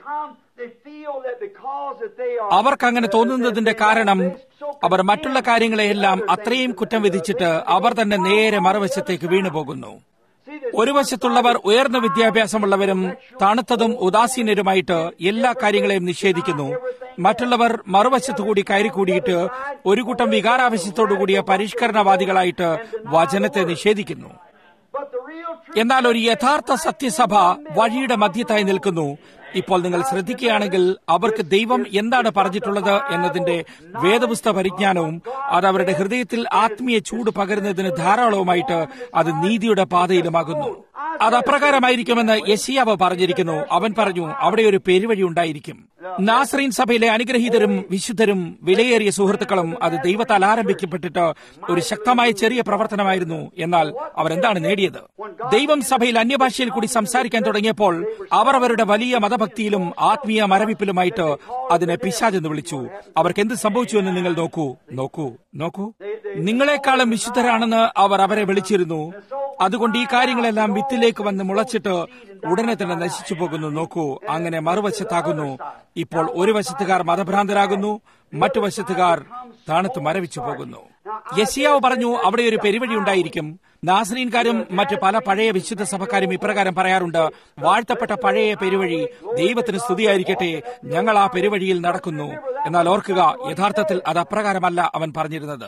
Speaker 2: അവർക്ക് അങ്ങനെ തോന്നുന്നതിന്റെ കാരണം അവർ മറ്റുള്ള കാര്യങ്ങളെയെല്ലാം അത്രയും കുറ്റം വിധിച്ചിട്ട് അവർ തന്നെ നേരെ മറുവശത്തേക്ക് വീണുപോകുന്നു ഒരു വശത്തുള്ളവർ ഉയർന്ന വിദ്യാഭ്യാസമുള്ളവരും തണുത്തതും ഉദാസീനരുമായിട്ട് എല്ലാ കാര്യങ്ങളെയും നിഷേധിക്കുന്നു മറ്റുള്ളവർ മറുവശത്തുകൂടി കയറിക്കൂടിയിട്ട് ഒരു കൂട്ടം വികാരാവശ്യത്തോടുകൂടിയ പരിഷ്കരണവാദികളായിട്ട് വചനത്തെ നിഷേധിക്കുന്നു എന്നാൽ ഒരു യഥാർത്ഥ സത്യസഭ വഴിയുടെ മധ്യത്തായി നിൽക്കുന്നു ഇപ്പോൾ നിങ്ങൾ ശ്രദ്ധിക്കുകയാണെങ്കിൽ അവർക്ക് ദൈവം എന്താണ് പറഞ്ഞിട്ടുള്ളത് എന്നതിന്റെ വേദപുസ്തക പരിജ്ഞാനവും അത് അവരുടെ ഹൃദയത്തിൽ ആത്മീയ ചൂട് പകരുന്നതിന് ധാരാളവുമായിട്ട് അത് നീതിയുടെ പാതയിലുമാകുന്നു അത് അപ്രകാരമായിരിക്കുമെന്ന് യശിയാവ് പറഞ്ഞിരിക്കുന്നു അവൻ പറഞ്ഞു അവിടെ ഒരു പെരുവഴി ഉണ്ടായിരിക്കും നാസ്രീൻ സഭയിലെ അനുഗ്രഹീതരും വിശുദ്ധരും വിലയേറിയ സുഹൃത്തുക്കളും അത് ദൈവത്താൽ ആരംഭിക്കപ്പെട്ടിട്ട് ഒരു ശക്തമായ ചെറിയ പ്രവർത്തനമായിരുന്നു എന്നാൽ അവർ എന്താണ് നേടിയത് ദൈവം സഭയിൽ അന്യഭാഷയിൽ കൂടി സംസാരിക്കാൻ തുടങ്ങിയപ്പോൾ അവർ അവരുടെ വലിയ മതഭക്തിയിലും ആത്മീയ മരവിപ്പിലുമായിട്ട് അതിനെ പിശാചെന്ന് വിളിച്ചു അവർക്ക് എന്ത് സംഭവിച്ചു എന്ന് നിങ്ങൾ നോക്കൂ നോക്കൂ നോക്കൂ നിങ്ങളെക്കാളും വിശുദ്ധരാണെന്ന് അവർ അവരെ വിളിച്ചിരുന്നു അതുകൊണ്ട് ഈ കാര്യങ്ങളെല്ലാം വിത്തിലേക്ക് വന്ന് മുളച്ചിട്ട് ഉടനെ തന്നെ നശിച്ചു പോകുന്നു നോക്കൂ അങ്ങനെ മറുവശത്താകുന്നു ഇപ്പോൾ ഒരു വശത്തുകാർ മതഭ്രാന്തരാകുന്നു മറ്റു വശത്തുകാർ തണുത്ത് മരവിച്ചു പോകുന്നു യസിയാവ് പറഞ്ഞു അവിടെ ഒരു പെരുവഴി ഉണ്ടായിരിക്കും നാസരീൻകാരും മറ്റ് പല പഴയ വിശുദ്ധ സഭക്കാരും ഇപ്രകാരം പറയാറുണ്ട് വാഴ്ത്തപ്പെട്ട പഴയ പെരുവഴി ദൈവത്തിന് സ്തുതിയായിരിക്കട്ടെ ഞങ്ങൾ ആ പെരുവഴിയിൽ നടക്കുന്നു എന്നാൽ ഓർക്കുക യഥാർത്ഥത്തിൽ അത് അപ്രകാരമല്ല അവൻ പറഞ്ഞിരുന്നത്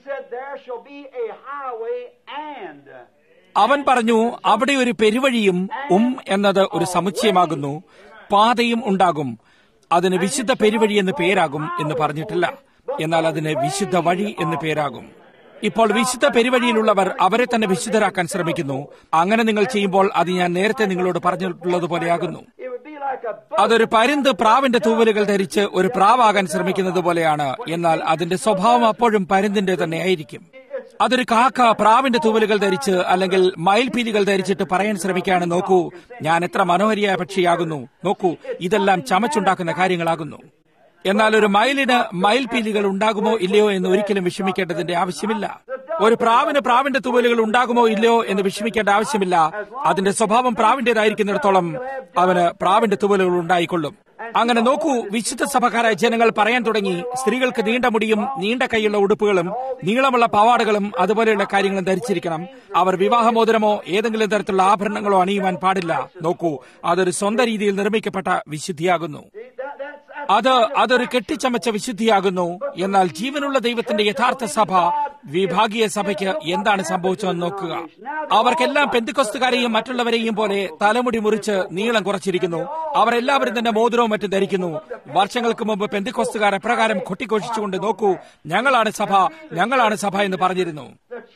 Speaker 2: അവൻ പറഞ്ഞു അവിടെ ഒരു പെരുവഴിയും ഉം എന്നത് ഒരു സമുച്ചയമാകുന്നു പാതയും ഉണ്ടാകും അതിന് വിശുദ്ധ പെരുവഴി എന്ന് പേരാകും എന്ന് പറഞ്ഞിട്ടില്ല എന്നാൽ അതിന് വിശുദ്ധ വഴി എന്ന് പേരാകും ഇപ്പോൾ വിശുദ്ധ പെരുവഴിയിലുള്ളവർ അവരെ തന്നെ വിശുദ്ധരാക്കാൻ ശ്രമിക്കുന്നു അങ്ങനെ നിങ്ങൾ ചെയ്യുമ്പോൾ അത് ഞാൻ നേരത്തെ നിങ്ങളോട് പറഞ്ഞിട്ടുള്ളതുപോലെയാകുന്നു അതൊരു പരുന്ത് പ്രാവിന്റെ തൂവലുകൾ ധരിച്ച് ഒരു പ്രാവാകാൻ ശ്രമിക്കുന്നത് പോലെയാണ് എന്നാൽ അതിന്റെ സ്വഭാവം അപ്പോഴും പരുന്തിന്റെ തന്നെ ആയിരിക്കും അതൊരു കാക്ക പ്രാവിന്റെ തൂവലുകൾ ധരിച്ച് അല്ലെങ്കിൽ മയിൽപീലികൾ ധരിച്ചിട്ട് പറയാൻ ശ്രമിക്കുകയാണ് നോക്കൂ ഞാൻ എത്ര മനോഹരിയായ പക്ഷിയാകുന്നു നോക്കൂ ഇതെല്ലാം ചമച്ചുണ്ടാക്കുന്ന കാര്യങ്ങളാകുന്നു എന്നാൽ ഒരു മയിലിന് മയിൽപീലികൾ ഉണ്ടാകുമോ ഇല്ലയോ എന്ന് ഒരിക്കലും വിഷമിക്കേണ്ടതിന്റെ ആവശ്യമില്ല ഒരു പ്രാവിന് പ്രാവിന്റെ തൂവലുകൾ ഉണ്ടാകുമോ ഇല്ലയോ എന്ന് വിഷമിക്കേണ്ട ആവശ്യമില്ല അതിന്റെ സ്വഭാവം പ്രാവിന്റേതായിരിക്കുന്നിടത്തോളം അവന് പ്രാവിന്റെ തൂവലുകൾ ഉണ്ടായിക്കൊള്ളും അങ്ങനെ നോക്കൂ വിശുദ്ധ സഭക്കാരായ ജനങ്ങൾ പറയാൻ തുടങ്ങി സ്ത്രീകൾക്ക് നീണ്ട മുടിയും നീണ്ട കൈയുള്ള ഉടുപ്പുകളും നീളമുള്ള പവാടകളും അതുപോലെയുള്ള കാര്യങ്ങളും ധരിച്ചിരിക്കണം അവർ വിവാഹമോദരമോ ഏതെങ്കിലും തരത്തിലുള്ള ആഭരണങ്ങളോ അണിയുവാൻ പാടില്ല നോക്കൂ അതൊരു സ്വന്തം രീതിയിൽ നിർമ്മിക്കപ്പെട്ട വിശുദ്ധിയാകുന്നു അത് അതൊരു കെട്ടിച്ചമച്ച വിശുദ്ധിയാകുന്നു എന്നാൽ ജീവനുള്ള ദൈവത്തിന്റെ യഥാർത്ഥ സഭ വിഭാഗീയ സഭയ്ക്ക് എന്താണ് സംഭവിച്ചതെന്ന് നോക്കുക അവർക്കെല്ലാം പെന്തിക്കൊസ്തുകാരെയും മറ്റുള്ളവരെയും പോലെ തലമുടി മുറിച്ച് നീളം കുറച്ചിരിക്കുന്നു അവർ എല്ലാവരും തന്നെ മോതിരവും മറ്റും ധരിക്കുന്നു വർഷങ്ങൾക്ക് മുമ്പ് പെന്തിക്കൊസ്തുകാർ എപ്രകാരം കൊട്ടിഘോഷിച്ചുകൊണ്ട് നോക്കൂ ഞങ്ങളാണ് സഭ ഞങ്ങളാണ് സഭ എന്ന് പറഞ്ഞിരുന്നു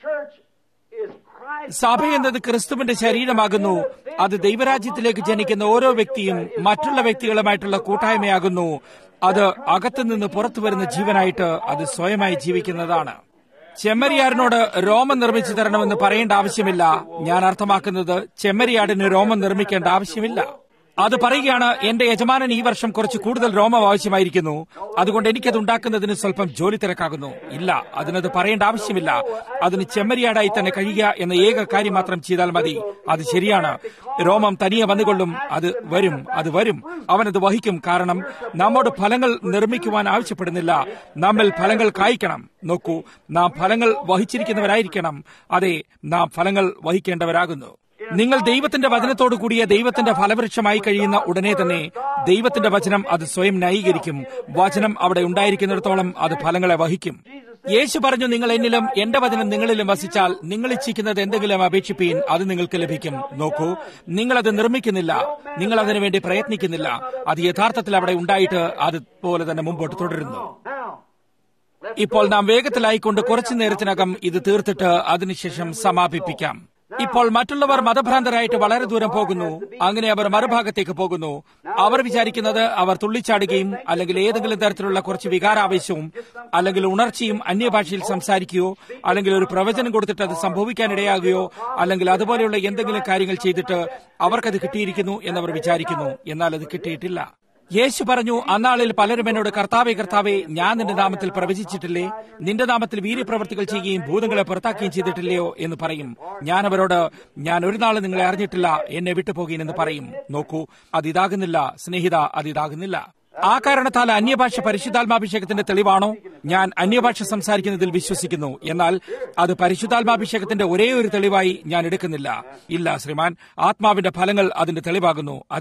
Speaker 2: സഭ എന്നത് ക്രിസ്തുവിന്റെ ശരീരമാകുന്നു അത് ദൈവരാജ്യത്തിലേക്ക് ജനിക്കുന്ന ഓരോ വ്യക്തിയും മറ്റുള്ള വ്യക്തികളുമായിട്ടുള്ള കൂട്ടായ്മയാകുന്നു അത് അകത്തുനിന്ന് പുറത്തു വരുന്ന ജീവനായിട്ട് അത് സ്വയമായി ജീവിക്കുന്നതാണ് ചെമ്മരിയാടിനോട് രോമം നിർമ്മിച്ചു തരണമെന്ന് പറയേണ്ട ആവശ്യമില്ല ഞാൻ അർത്ഥമാക്കുന്നത് ചെമ്മരിയാടിന് രോമം നിർമ്മിക്കേണ്ട ആവശ്യമില്ല അത് പറയുകയാണ് എന്റെ യജമാനൻ ഈ വർഷം കുറച്ച് കൂടുതൽ രോമം ആവശ്യമായിരിക്കുന്നു അതുകൊണ്ട് എനിക്കത് ഉണ്ടാക്കുന്നതിന് സ്വല്പം ജോലി തിരക്കാകുന്നു ഇല്ല അതിനത് പറയേണ്ട ആവശ്യമില്ല അതിന് ചെമ്മരിയാടായി തന്നെ കഴിയുക എന്ന ഏക കാര്യം മാത്രം ചെയ്താൽ മതി അത് ശരിയാണ് രോമം തനിയെ വന്നുകൊള്ളും അത് വരും അത് വരും അവനത് വഹിക്കും കാരണം നമ്മോട് ഫലങ്ങൾ നിർമ്മിക്കുവാൻ ആവശ്യപ്പെടുന്നില്ല നമ്മിൽ ഫലങ്ങൾ കായ്ക്കണം നോക്കൂ നാം ഫലങ്ങൾ വഹിച്ചിരിക്കുന്നവരായിരിക്കണം അതെ നാം ഫലങ്ങൾ വഹിക്കേണ്ടവരാകുന്നു നിങ്ങൾ ദൈവത്തിന്റെ വചനത്തോടു കൂടിയ ദൈവത്തിന്റെ ഫലവൃക്ഷമായി കഴിയുന്ന ഉടനെ തന്നെ ദൈവത്തിന്റെ വചനം അത് സ്വയം ന്യായീകരിക്കും വചനം അവിടെ ഉണ്ടായിരിക്കുന്നിടത്തോളം അത് ഫലങ്ങളെ വഹിക്കും യേശു പറഞ്ഞു നിങ്ങൾ എന്നിലും എന്റെ വചനം നിങ്ങളിലും വസിച്ചാൽ നിങ്ങൾ ഇച്ഛിക്കുന്നത് എന്തെങ്കിലും അപേക്ഷിപ്പീൻ അത് നിങ്ങൾക്ക് ലഭിക്കും നോക്കൂ നിങ്ങൾ അത് നിർമ്മിക്കുന്നില്ല നിങ്ങൾ അതിനു വേണ്ടി പ്രയത്നിക്കുന്നില്ല അത് യഥാർത്ഥത്തിൽ അവിടെ ഉണ്ടായിട്ട് അതുപോലെ തന്നെ മുമ്പോട്ട് തുടരുന്നു ഇപ്പോൾ നാം വേഗത്തിലായിക്കൊണ്ട് കുറച്ചു നേരത്തിനകം ഇത് തീർത്തിട്ട് അതിനുശേഷം സമാപിപ്പിക്കാം ഇപ്പോൾ മറ്റുള്ളവർ മതഭ്രാന്തരായിട്ട് വളരെ ദൂരം പോകുന്നു അങ്ങനെ അവർ മറുഭാഗത്തേക്ക് പോകുന്നു അവർ വിചാരിക്കുന്നത് അവർ തുള്ളിച്ചാടുകയും അല്ലെങ്കിൽ ഏതെങ്കിലും തരത്തിലുള്ള കുറച്ച് വികാരാവേശവും അല്ലെങ്കിൽ ഉണർച്ചയും അന്യഭാഷയിൽ സംസാരിക്കുകയോ അല്ലെങ്കിൽ ഒരു പ്രവചനം കൊടുത്തിട്ട് അത് സംഭവിക്കാനിടയാകുകയോ അല്ലെങ്കിൽ അതുപോലെയുള്ള എന്തെങ്കിലും കാര്യങ്ങൾ ചെയ്തിട്ട് അവർക്കത് കിട്ടിയിരിക്കുന്നു എന്നവർ വിചാരിക്കുന്നു എന്നാൽ അത് കിട്ടിയിട്ടില്ല യേശു പറഞ്ഞു അന്നാളിൽ പലരും എന്നോട് കർത്താവെ കർത്താവെ ഞാൻ നിന്റെ നാമത്തിൽ പ്രവചിച്ചിട്ടില്ലേ നിന്റെ നാമത്തിൽ വീര്യപ്രവർത്തികൾ ചെയ്യുകയും ഭൂതങ്ങളെ പുറത്താക്കുകയും ചെയ്തിട്ടില്ലയോ എന്ന് പറയും ഞാൻ അവരോട് ഞാൻ ഒരു നാൾ നിങ്ങളെ അറിഞ്ഞിട്ടില്ല എന്നെ വിട്ടുപോകുകയും എന്ന് പറയും നോക്കൂ അതിതാകുന്നില്ല സ്നേഹിത അതിതാകുന്നില്ല ആ കാരണത്താൽ അന്യഭാഷ പരിശുദ്ധാത്മാഭിഷേകത്തിന്റെ തെളിവാണോ ഞാൻ അന്യഭാഷ സംസാരിക്കുന്നതിൽ വിശ്വസിക്കുന്നു എന്നാൽ അത് പരിശുദ്ധാത്മാഭിഷേകത്തിന്റെ ഒരേ ഒരു തെളിവായി ഞാൻ എടുക്കുന്നില്ല ഇല്ല ശ്രീമാൻ ആത്മാവിന്റെ ഫലങ്ങൾ അതിന്റെ തെളിവാകുന്നു അതെ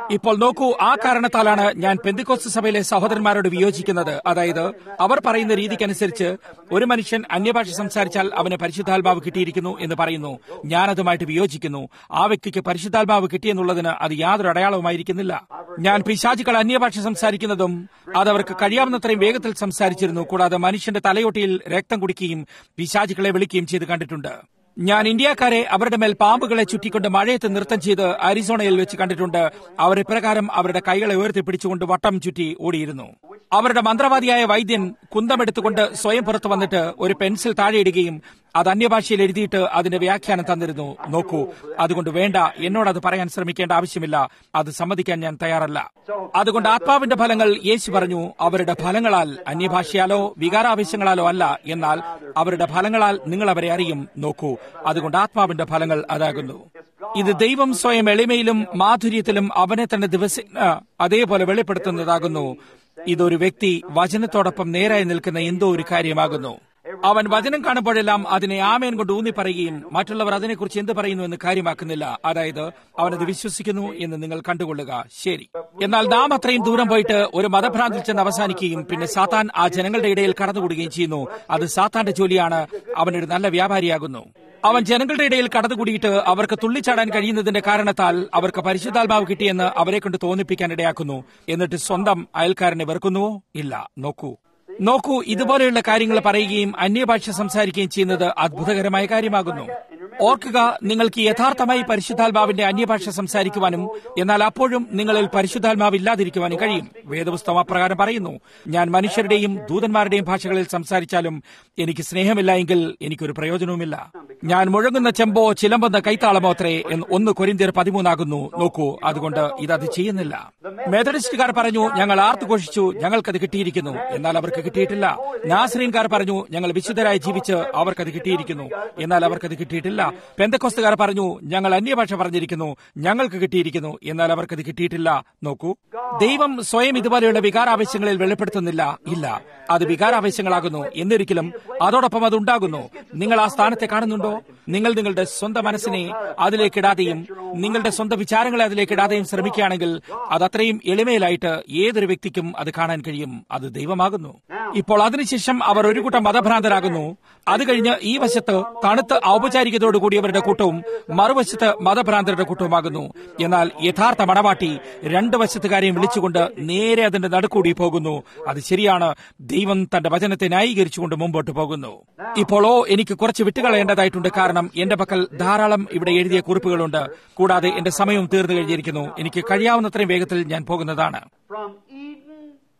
Speaker 2: ഇപ്പോൾ നോക്കൂ ആ കാരണത്താലാണ് ഞാൻ പെന്തിക്കോസ് സഭയിലെ സഹോദരന്മാരോട് വിയോജിക്കുന്നത് അതായത് അവർ പറയുന്ന രീതിക്കനുസരിച്ച് ഒരു മനുഷ്യൻ അന്യഭാഷ സംസാരിച്ചാൽ അവന് പരിശുദ്ധാത്മാവ് കിട്ടിയിരിക്കുന്നു എന്ന് പറയുന്നു ഞാൻ അതുമായിട്ട് വിയോജിക്കുന്നു ആ വ്യക്തിക്ക് പരിശുദ്ധാത്മാവ് കിട്ടിയെന്നുള്ളതിന് അത് യാതൊരു അടയാളവുമായിരിക്കുന്നില്ല ഞാൻ പിശാചുക്കൾ അന്യഭാഷ സംസാരിക്കുന്നതും അത് അവർക്ക് കഴിയാവുന്നത്രയും വേഗത്തിൽ സംസാരിച്ചിരുന്നു കൂടാതെ മനുഷ്യന്റെ തലയോട്ടിയിൽ രക്തം കുടിക്കുകയും പിശാചുക്കളെ വിളിക്കുകയും ചെയ്ത് കണ്ടിട്ടുണ്ട് ഞാൻ ഇന്ത്യക്കാരെ അവരുടെ മേൽ പാമ്പുകളെ ചുറ്റിക്കൊണ്ട് മഴയത്ത് നൃത്തം ചെയ്ത് അരിസോണയിൽ വെച്ച് കണ്ടിട്ടുണ്ട് അവർ ഇപ്രകാരം അവരുടെ കൈകളെ ഉയർത്തിപ്പിടിച്ചുകൊണ്ട് വട്ടം ചുറ്റി ഓടിയിരുന്നു അവരുടെ മന്ത്രവാദിയായ വൈദ്യൻ കുന്തമെടുത്തുകൊണ്ട് സ്വയം പുറത്തു വന്നിട്ട് ഒരു പെൻസിൽ താഴെയിടുകയും അത് അന്യഭാഷയിൽ എഴുതിയിട്ട് അതിന്റെ വ്യാഖ്യാനം തന്നിരുന്നു നോക്കൂ അതുകൊണ്ട് വേണ്ട എന്നോട് അത് പറയാൻ ശ്രമിക്കേണ്ട ആവശ്യമില്ല അത് സമ്മതിക്കാൻ ഞാൻ തയ്യാറല്ല അതുകൊണ്ട് ആത്മാവിന്റെ ഫലങ്ങൾ യേശു പറഞ്ഞു അവരുടെ ഫലങ്ങളാൽ അന്യഭാഷയാലോ വികാരാവേശങ്ങളാലോ അല്ല എന്നാൽ അവരുടെ ഫലങ്ങളാൽ നിങ്ങൾ അവരെ അറിയും നോക്കൂ അതുകൊണ്ട് ആത്മാവിന്റെ ഫലങ്ങൾ അതാകുന്നു ഇത് ദൈവം സ്വയം എളിമയിലും മാധുര്യത്തിലും അവനെ തന്നെ ദിവസേന അതേപോലെ വെളിപ്പെടുത്തുന്നതാകുന്നു ഇതൊരു വ്യക്തി വചനത്തോടൊപ്പം നേരായി നിൽക്കുന്ന എന്തോ ഒരു കാര്യമാകുന്നു അവൻ വചനം കാണുമ്പോഴെല്ലാം അതിനെ ആമേൻ കൊണ്ട് ഊന്നി പറയുകയും മറ്റുള്ളവർ അതിനെക്കുറിച്ച് എന്ത് പറയുന്നു എന്ന് കാര്യമാക്കുന്നില്ല അതായത് അവനത് വിശ്വസിക്കുന്നു എന്ന് നിങ്ങൾ കണ്ടുകൊള്ളുക ശരി എന്നാൽ നാം അത്രയും ദൂരം പോയിട്ട് ഒരു മതഭ്രാന്തിൽ ചെന്ന് അവസാനിക്കുകയും പിന്നെ സാത്താൻ ആ ജനങ്ങളുടെ ഇടയിൽ കടന്നുകൂടുകയും ചെയ്യുന്നു അത് സാത്താന്റെ ജോലിയാണ് അവനൊരു നല്ല വ്യാപാരിയാകുന്നു അവൻ ജനങ്ങളുടെ ഇടയിൽ കടന്നുകൂടിയിട്ട് അവർക്ക് തുള്ളിച്ചാടാൻ കഴിയുന്നതിന്റെ കാരണത്താൽ അവർക്ക് പരിശുദ്ധാത്മാവ് കിട്ടിയെന്ന് അവരെ കൊണ്ട് തോന്നിപ്പിക്കാൻ ഇടയാക്കുന്നു എന്നിട്ട് സ്വന്തം അയൽക്കാരനെ വെറുക്കുന്നുവോ ഇല്ല നോക്കൂ നോക്കൂ ഇതുപോലെയുള്ള കാര്യങ്ങൾ പറയുകയും അന്യഭാഷ സംസാരിക്കുകയും ചെയ്യുന്നത് അത്ഭുതകരമായ കാര്യമാകുന്നു ഓർക്കുക നിങ്ങൾക്ക് യഥാർത്ഥമായി പരിശുദ്ധാത്മാവിന്റെ അന്യഭാഷ സംസാരിക്കുവാനും എന്നാൽ അപ്പോഴും നിങ്ങളിൽ പരിശുദ്ധാത്മാവ് ഇല്ലാതിരിക്കുവാനും കഴിയും വേദപുസ്തകം അപ്രകാരം പറയുന്നു ഞാൻ മനുഷ്യരുടെയും ദൂതന്മാരുടെയും ഭാഷകളിൽ സംസാരിച്ചാലും എനിക്ക് സ്നേഹമില്ല എങ്കിൽ എനിക്കൊരു പ്രയോജനവുമില്ല ഞാൻ മുഴങ്ങുന്ന ചെമ്പോ ചിലമ്പുന്ന കൈത്താളമോ അത്രേ എന്ന് ഒന്ന് കൊരിന്തിയർ പതിമൂന്നാകുന്നു നോക്കൂ അതുകൊണ്ട് ഇതത് ചെയ്യുന്നില്ല മെത്തഡിസ്റ്റുകാർ പറഞ്ഞു ഞങ്ങൾ ആർത്തുഘോഷിച്ചു ഞങ്ങൾക്കത് കിട്ടിയിരിക്കുന്നു എന്നാൽ അവർക്ക് കിട്ടിയിട്ടില്ല നാസറീൻകാർ പറഞ്ഞു ഞങ്ങൾ വിശുദ്ധരായി ജീവിച്ച് അവർക്കത് കിട്ടിയിരിക്കുന്നു എന്നാൽ അവർക്കത് കിട്ടിയിട്ടില്ല പെന്തക്കോസ്തുകാർ പറഞ്ഞു ഞങ്ങൾ അന്യഭാഷ പറഞ്ഞിരിക്കുന്നു ഞങ്ങൾക്ക് കിട്ടിയിരിക്കുന്നു എന്നാൽ അവർക്കത് കിട്ടിയിട്ടില്ല നോക്കൂ ദൈവം സ്വയം ഇതുപോലെയുള്ള വികാരാവശ്യങ്ങളിൽ വെളിപ്പെടുത്തുന്നില്ല ഇല്ല അത് വികാരാവശ്യങ്ങളാകുന്നു എന്നിരിക്കലും അതോടൊപ്പം അത് ഉണ്ടാകുന്നു നിങ്ങൾ ആ സ്ഥാനത്തെ കാണുന്നുണ്ടോ നിങ്ങൾ നിങ്ങളുടെ സ്വന്തം മനസ്സിനെ അതിലേക്കിടാതെയും നിങ്ങളുടെ സ്വന്തം വിചാരങ്ങളെ അതിലേക്കിടാതെയും ശ്രമിക്കുകയാണെങ്കിൽ അത് അത്രയും എളിമയിലായിട്ട് ഏതൊരു വ്യക്തിക്കും അത് കാണാൻ കഴിയും അത് ദൈവമാകുന്നു ഇപ്പോൾ അതിനുശേഷം അവർ ഒരു കൂട്ടം മതഭ്രാന്തരാകുന്നു അത് കഴിഞ്ഞ് ഈ വശത്ത് തണുത്ത ഔപചാരികതയോട് കൂടിയവരുടെ കൂട്ടവും മറുവശത്ത് മതഭ്രാന്തരുടെ കൂട്ടവുമാകുന്നു എന്നാൽ യഥാർത്ഥ മണവാട്ടി രണ്ട് വശത്തുകാരെയും വിളിച്ചുകൊണ്ട് നേരെ അതിന്റെ നടുക്കൂടി പോകുന്നു അത് ശരിയാണ് ദൈവം തന്റെ വചനത്തെ ന്യായീകരിച്ചുകൊണ്ട് മുമ്പോട്ട് പോകുന്നു ഇപ്പോഴോ എനിക്ക് കുറച്ച് വിട്ടുകളയേണ്ടതായിട്ടുണ്ട് കാരണം എന്റെ പക്കൽ ധാരാളം ഇവിടെ എഴുതിയ കുറിപ്പുകളുണ്ട് കൂടാതെ എന്റെ സമയവും തീർന്നു കഴിഞ്ഞിരിക്കുന്നു എനിക്ക് കഴിയാവുന്നത്രയും വേഗത്തിൽ ഞാൻ പോകുന്നതാണ്
Speaker 1: From Eden,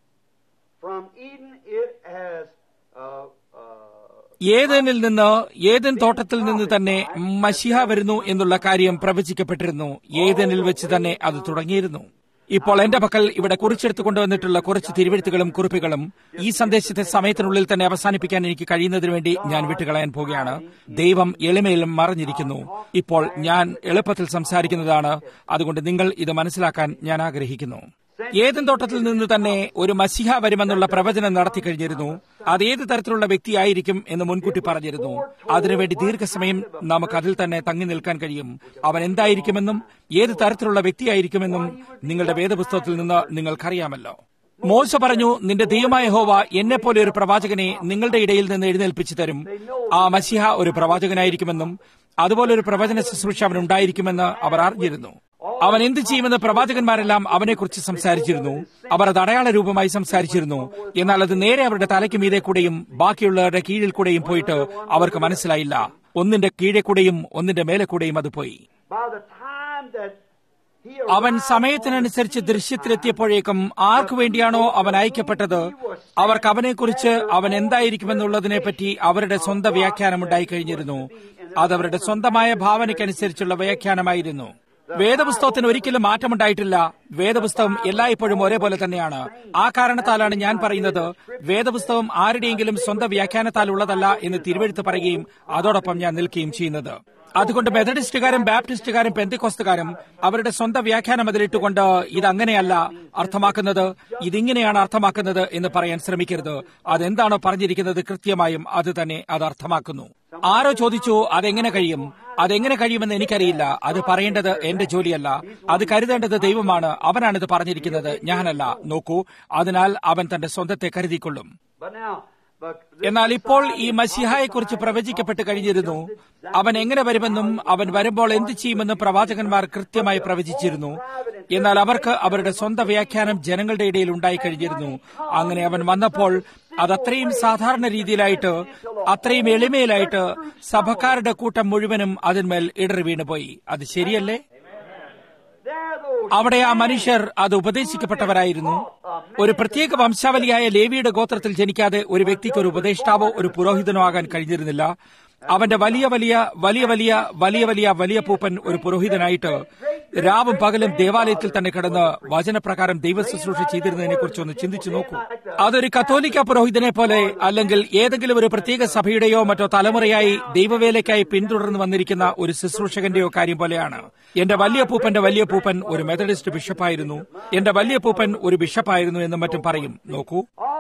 Speaker 1: from Eden it has, uh, uh,
Speaker 2: ഏതനിൽ നിന്ന് ഏതൻ തോട്ടത്തിൽ നിന്ന് തന്നെ മഷിഹ വരുന്നു എന്നുള്ള കാര്യം പ്രവചിക്കപ്പെട്ടിരുന്നു ഏതനിൽ വെച്ച് തന്നെ അത് തുടങ്ങിയിരുന്നു ഇപ്പോൾ എന്റെ പക്കൽ ഇവിടെ കുറിച്ചെടുത്തു കൊണ്ടുവന്നിട്ടുള്ള കുറച്ച് തിരുവെഴുത്തുകളും കുറിപ്പുകളും ഈ സന്ദേശത്തെ സമയത്തിനുള്ളിൽ തന്നെ അവസാനിപ്പിക്കാൻ എനിക്ക് കഴിയുന്നതിന് വേണ്ടി ഞാൻ വിട്ടുകളയാൻ പോവുകയാണ് ദൈവം എളിമയിലും മറഞ്ഞിരിക്കുന്നു ഇപ്പോൾ ഞാൻ എളുപ്പത്തിൽ സംസാരിക്കുന്നതാണ് അതുകൊണ്ട് നിങ്ങൾ ഇത് മനസ്സിലാക്കാൻ ഞാൻ ആഗ്രഹിക്കുന്നു ഏതൻ തോട്ടത്തിൽ നിന്ന് തന്നെ ഒരു മസിഹ വരുമെന്നുള്ള പ്രവചനം നടത്തി കഴിഞ്ഞിരുന്നു അത് ഏത് തരത്തിലുള്ള വ്യക്തിയായിരിക്കും എന്ന് മുൻകൂട്ടി പറഞ്ഞിരുന്നു അതിനുവേണ്ടി ദീർഘസമയം നമുക്ക് അതിൽ തന്നെ തങ്ങി നിൽക്കാൻ കഴിയും അവൻ എന്തായിരിക്കുമെന്നും ഏത് തരത്തിലുള്ള വ്യക്തിയായിരിക്കുമെന്നും നിങ്ങളുടെ വേദപുസ്തകത്തിൽ നിന്ന് നിങ്ങൾക്കറിയാമല്ലോ മോശ പറഞ്ഞു നിന്റെ ദൈവമായ ഹോവ എന്നെ പോലെ ഒരു പ്രവാചകനെ നിങ്ങളുടെ ഇടയിൽ നിന്ന് എഴുന്നേൽപ്പിച്ചു തരും ആ മസിഹ ഒരു പ്രവാചകനായിരിക്കുമെന്നും അതുപോലെ ഒരു പ്രവചന ശുശ്രൂഷ അവൻ ഉണ്ടായിരിക്കുമെന്ന് അവർ അറിഞ്ഞിരുന്നു അവൻ എന്ത് ചെയ്യുമെന്ന് പ്രവാചകന്മാരെല്ലാം അവനെക്കുറിച്ച് സംസാരിച്ചിരുന്നു അവർ അത് അടയാള രൂപമായി സംസാരിച്ചിരുന്നു എന്നാൽ അത് നേരെ അവരുടെ തലയ്ക്ക് മീതെ കൂടെയും ബാക്കിയുള്ളവരുടെ കീഴിൽ കൂടെയും പോയിട്ട് അവർക്ക് മനസ്സിലായില്ല ഒന്നിന്റെ കീഴെ കൂടെയും ഒന്നിന്റെ മേലെ കൂടെയും അത് പോയി
Speaker 1: by the time that he
Speaker 2: അവൻ സമയത്തിനനുസരിച്ച് ദൃശ്യത്തിലെത്തിയപ്പോഴേക്കും ആർക്കു വേണ്ടിയാണോ അവൻ അയക്കപ്പെട്ടത് അവർക്ക് അവനെക്കുറിച്ച് അവൻ എന്തായിരിക്കുമെന്നുള്ളതിനെ പറ്റി അവരുടെ സ്വന്തം വ്യാഖ്യാനം ഉണ്ടായിക്കഴിഞ്ഞിരുന്നു അത് അവരുടെ സ്വന്തമായ ഭാവനയ്ക്കനുസരിച്ചുള്ള വ്യാഖ്യാനമായിരുന്നു വേദപുസ്തകത്തിന് ഒരിക്കലും മാറ്റമുണ്ടായിട്ടില്ല വേദപുസ്തകം എല്ലായ്പ്പോഴും ഒരേപോലെ തന്നെയാണ് ആ കാരണത്താലാണ് ഞാൻ പറയുന്നത് വേദപുസ്തകം ആരുടെയെങ്കിലും സ്വന്തം വ്യാഖ്യാനത്താൽ ഉള്ളതല്ല എന്ന് തിരുവെഴുത്ത് പറയുകയും അതോടൊപ്പം ഞാൻ നിൽക്കുകയും ചെയ്യുന്നത് അതുകൊണ്ട് മെത്തഡിസ്റ്റുകാരും ബാപ്റ്റിസ്റ്റുകാരും പെന്തിക്കോസ്തുകാരും അവരുടെ സ്വന്തം വ്യാഖ്യാനം അതിലിട്ടുകൊണ്ട് ഇതങ്ങനെയല്ല അർത്ഥമാക്കുന്നത് ഇതിങ്ങനെയാണ് അർത്ഥമാക്കുന്നത് എന്ന് പറയാൻ ശ്രമിക്കരുത് അതെന്താണോ പറഞ്ഞിരിക്കുന്നത് കൃത്യമായും അത് തന്നെ അത് അർത്ഥമാക്കുന്നു ആരോ ചോദിച്ചു അതെങ്ങനെ കഴിയും അതെങ്ങനെ കഴിയുമെന്ന് എനിക്കറിയില്ല അത് പറയേണ്ടത് എന്റെ ജോലിയല്ല അത് കരുതേണ്ടത് ദൈവമാണ് അവനാണിത് പറഞ്ഞിരിക്കുന്നത് ഞാനല്ല നോക്കൂ അതിനാൽ അവൻ തന്റെ സ്വന്തത്തെ കരുതിക്കൊള്ളും എന്നാൽ ഇപ്പോൾ ഈ മസിഹായെക്കുറിച്ച് പ്രവചിക്കപ്പെട്ട് കഴിഞ്ഞിരുന്നു അവൻ എങ്ങനെ വരുമെന്നും അവൻ വരുമ്പോൾ എന്ത് ചെയ്യുമെന്നും പ്രവാചകന്മാർ കൃത്യമായി പ്രവചിച്ചിരുന്നു എന്നാൽ അവർക്ക് അവരുടെ സ്വന്തം വ്യാഖ്യാനം ജനങ്ങളുടെ ഇടയിൽ ഉണ്ടായി കഴിഞ്ഞിരുന്നു അങ്ങനെ അവൻ വന്നപ്പോൾ അത് അത്രയും സാധാരണ രീതിയിലായിട്ട് അത്രയും എളിമയിലായിട്ട് സഭക്കാരുടെ കൂട്ടം മുഴുവനും അതിന്മേൽ ഇടറി വീണുപോയി അത് ശരിയല്ലേ അവിടെ ആ മനുഷ്യർ അത് ഉപദേശിക്കപ്പെട്ടവരായിരുന്നു ഒരു പ്രത്യേക വംശാവലിയായ ലേവിയുടെ ഗോത്രത്തിൽ ജനിക്കാതെ ഒരു വ്യക്തിക്ക് ഒരു ഉപദേഷ്ടാവോ ഒരു പുരോഹിതനോ ആകാൻ കഴിഞ്ഞിരുന്നില്ല അവന്റെ വലിയ വലിയ വലിയ വലിയ വലിയ വലിയ വലിയ പൂപ്പൻ ഒരു പുരോഹിതനായിട്ട് രാവും പകലും ദേവാലയത്തിൽ തന്നെ കിടന്ന് വചനപ്രകാരം ദൈവ ശുശ്രൂഷ ചെയ്തിരുന്നതിനെ കുറിച്ച് ഒന്ന് ചിന്തിച്ചു നോക്കൂ അതൊരു കത്തോലിക്ക പുരോഹിതനെ പോലെ അല്ലെങ്കിൽ ഏതെങ്കിലും ഒരു പ്രത്യേക സഭയുടെയോ മറ്റോ തലമുറയായി ദൈവവേലയ്ക്കായി പിന്തുടർന്ന് വന്നിരിക്കുന്ന ഒരു ശുശ്രൂഷകന്റെയോ കാര്യം പോലെയാണ് എന്റെ വലിയ പൂപ്പന്റെ വലിയ പൂപ്പൻ ഒരു മെത്തഡിസ്റ്റ് ബിഷപ്പായിരുന്നു എന്റെ വലിയ പൂപ്പൻ ഒരു ബിഷപ്പായിരുന്നു എന്നും മറ്റും പറയും നോക്കൂ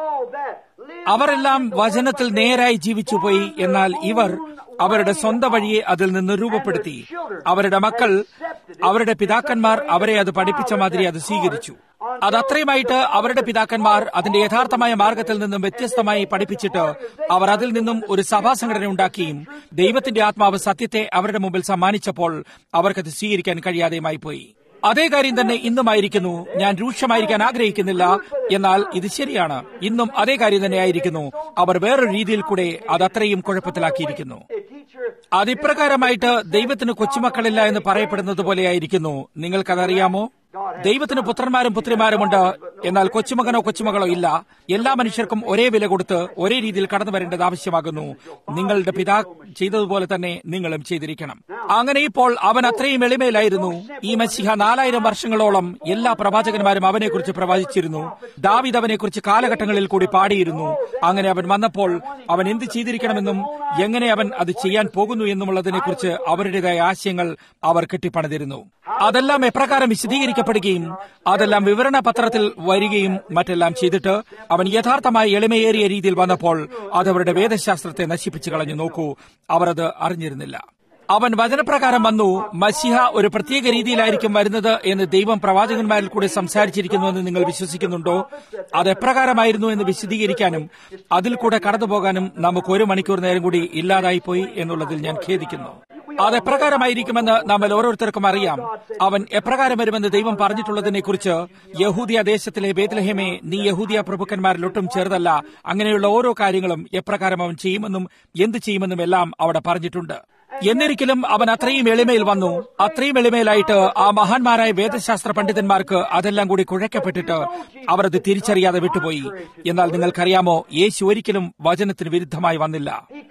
Speaker 2: അവരെല്ലാം വചനത്തിൽ നേരായി ജീവിച്ചുപോയി എന്നാൽ ഇവർ അവരുടെ സ്വന്തം വഴിയെ അതിൽ നിന്ന് രൂപപ്പെടുത്തി അവരുടെ മക്കൾ അവരുടെ പിതാക്കന്മാർ അവരെ അത് പഠിപ്പിച്ച മാതിരി അത് സ്വീകരിച്ചു അത് അത്രയുമായിട്ട് അവരുടെ പിതാക്കന്മാർ അതിന്റെ യഥാർത്ഥമായ മാർഗത്തിൽ നിന്നും വ്യത്യസ്തമായി പഠിപ്പിച്ചിട്ട് അവർ അതിൽ നിന്നും ഒരു സഭാ സംഘടന ഉണ്ടാക്കിയും ദൈവത്തിന്റെ ആത്മാവ് സത്യത്തെ അവരുടെ മുമ്പിൽ സമ്മാനിച്ചപ്പോൾ അവർക്കത് സ്വീകരിക്കാൻ കഴിയാതെയുമായി പോയി അതേ കാര്യം തന്നെ ഇന്നുമായിരിക്കുന്നു ഞാൻ രൂക്ഷമായിരിക്കാൻ ആഗ്രഹിക്കുന്നില്ല എന്നാൽ ഇത് ശരിയാണ് ഇന്നും അതേ കാര്യം തന്നെ ആയിരിക്കുന്നു അവർ വേറൊരു രീതിയിൽ കൂടെ അത് അത്രയും കുഴപ്പത്തിലാക്കിയിരിക്കുന്നു അതിപ്രകാരമായിട്ട് ദൈവത്തിന് കൊച്ചുമക്കളില്ല എന്ന് പറയപ്പെടുന്നത് പോലെയായിരിക്കുന്നു നിങ്ങൾക്കതറിയാമോ ദൈവത്തിന് പുത്രന്മാരും പുത്രിമാരുമുണ്ട് എന്നാൽ കൊച്ചുമകനോ കൊച്ചുമകളോ ഇല്ല എല്ലാ മനുഷ്യർക്കും ഒരേ വില കൊടുത്ത് ഒരേ രീതിയിൽ കടന്നു വരേണ്ടത് ആവശ്യമാകുന്നു നിങ്ങളുടെ പിതാ ചെയ്തതുപോലെ തന്നെ നിങ്ങളും ചെയ്തിരിക്കണം അങ്ങനെ ഇപ്പോൾ അവൻ അത്രയും എളിമയിലായിരുന്നു ഈ മസിഹ നാലായിരം വർഷങ്ങളോളം എല്ലാ പ്രവാചകന്മാരും അവനെക്കുറിച്ച് പ്രവചിച്ചിരുന്നു ദാവിദ് അവനെക്കുറിച്ച് കാലഘട്ടങ്ങളിൽ കൂടി പാടിയിരുന്നു അങ്ങനെ അവൻ വന്നപ്പോൾ അവൻ എന്ത് ചെയ്തിരിക്കണമെന്നും എങ്ങനെ അവൻ അത് ചെയ്യാൻ പോകുന്നു എന്നുമുള്ളതിനെക്കുറിച്ച് അവരുടേതായ ആശയങ്ങൾ അവർ കെട്ടിപ്പണിതിരുന്നു അതെല്ലാം എപ്രകാരം വിശദീകരിക്കപ്പെടുകയും അതെല്ലാം വിവരണ പത്രത്തിൽ വരികയും മറ്റെല്ലാം ചെയ്തിട്ട് അവൻ യഥാർത്ഥമായി എളിമയേറിയ രീതിയിൽ വന്നപ്പോൾ അത് അവരുടെ വേദശാസ്ത്രത്തെ നശിപ്പിച്ചു കളഞ്ഞു നോക്കൂ അവർ അത് അറിഞ്ഞിരുന്നില്ല അവൻ വചനപ്രകാരം വന്നു മസിഹ ഒരു പ്രത്യേക രീതിയിലായിരിക്കും വരുന്നത് എന്ന് ദൈവം പ്രവാചകന്മാരിൽ കൂടി സംസാരിച്ചിരിക്കുന്നുവെന്ന് നിങ്ങൾ വിശ്വസിക്കുന്നുണ്ടോ അത് എപ്രകാരമായിരുന്നു എന്ന് വിശദീകരിക്കാനും അതിൽ കൂടെ കടന്നുപോകാനും നമുക്ക് ഒരു മണിക്കൂർ നേരം കൂടി ഇല്ലാതായിപ്പോയി എന്നുള്ളതിൽ ഞാൻ ഖേദിക്കുന്നു അത് എപ്രകാരമായിരിക്കുമെന്ന് നമ്മൾ ഓരോരുത്തർക്കും അറിയാം അവൻ എപ്രകാരം വരുമെന്ന് ദൈവം പറഞ്ഞിട്ടുള്ളതിനെ കുറിച്ച് യഹൂദിയ ദേശത്തിലെ ബേത്ലഹേമെ നീ യഹൂദിയ പ്രഭുക്കന്മാരിലൊട്ടും ചെറുതല്ല അങ്ങനെയുള്ള ഓരോ കാര്യങ്ങളും എപ്രകാരം അവൻ ചെയ്യുമെന്നും എന്ത് ചെയ്യുമെന്നും എല്ലാം അവിടെ പറഞ്ഞിട്ടുണ്ട് എന്നിരിക്കലും അവൻ അത്രയും എളിമയിൽ വന്നു അത്രയും എളിമയിലായിട്ട് ആ മഹാന്മാരായ വേദശാസ്ത്ര പണ്ഡിതന്മാർക്ക് അതെല്ലാം കൂടി കുഴക്കപ്പെട്ടിട്ട് അവർ അത് തിരിച്ചറിയാതെ വിട്ടുപോയി എന്നാൽ നിങ്ങൾക്കറിയാമോ യേശു ഒരിക്കലും വചനത്തിന് വിരുദ്ധമായി വന്നില്ല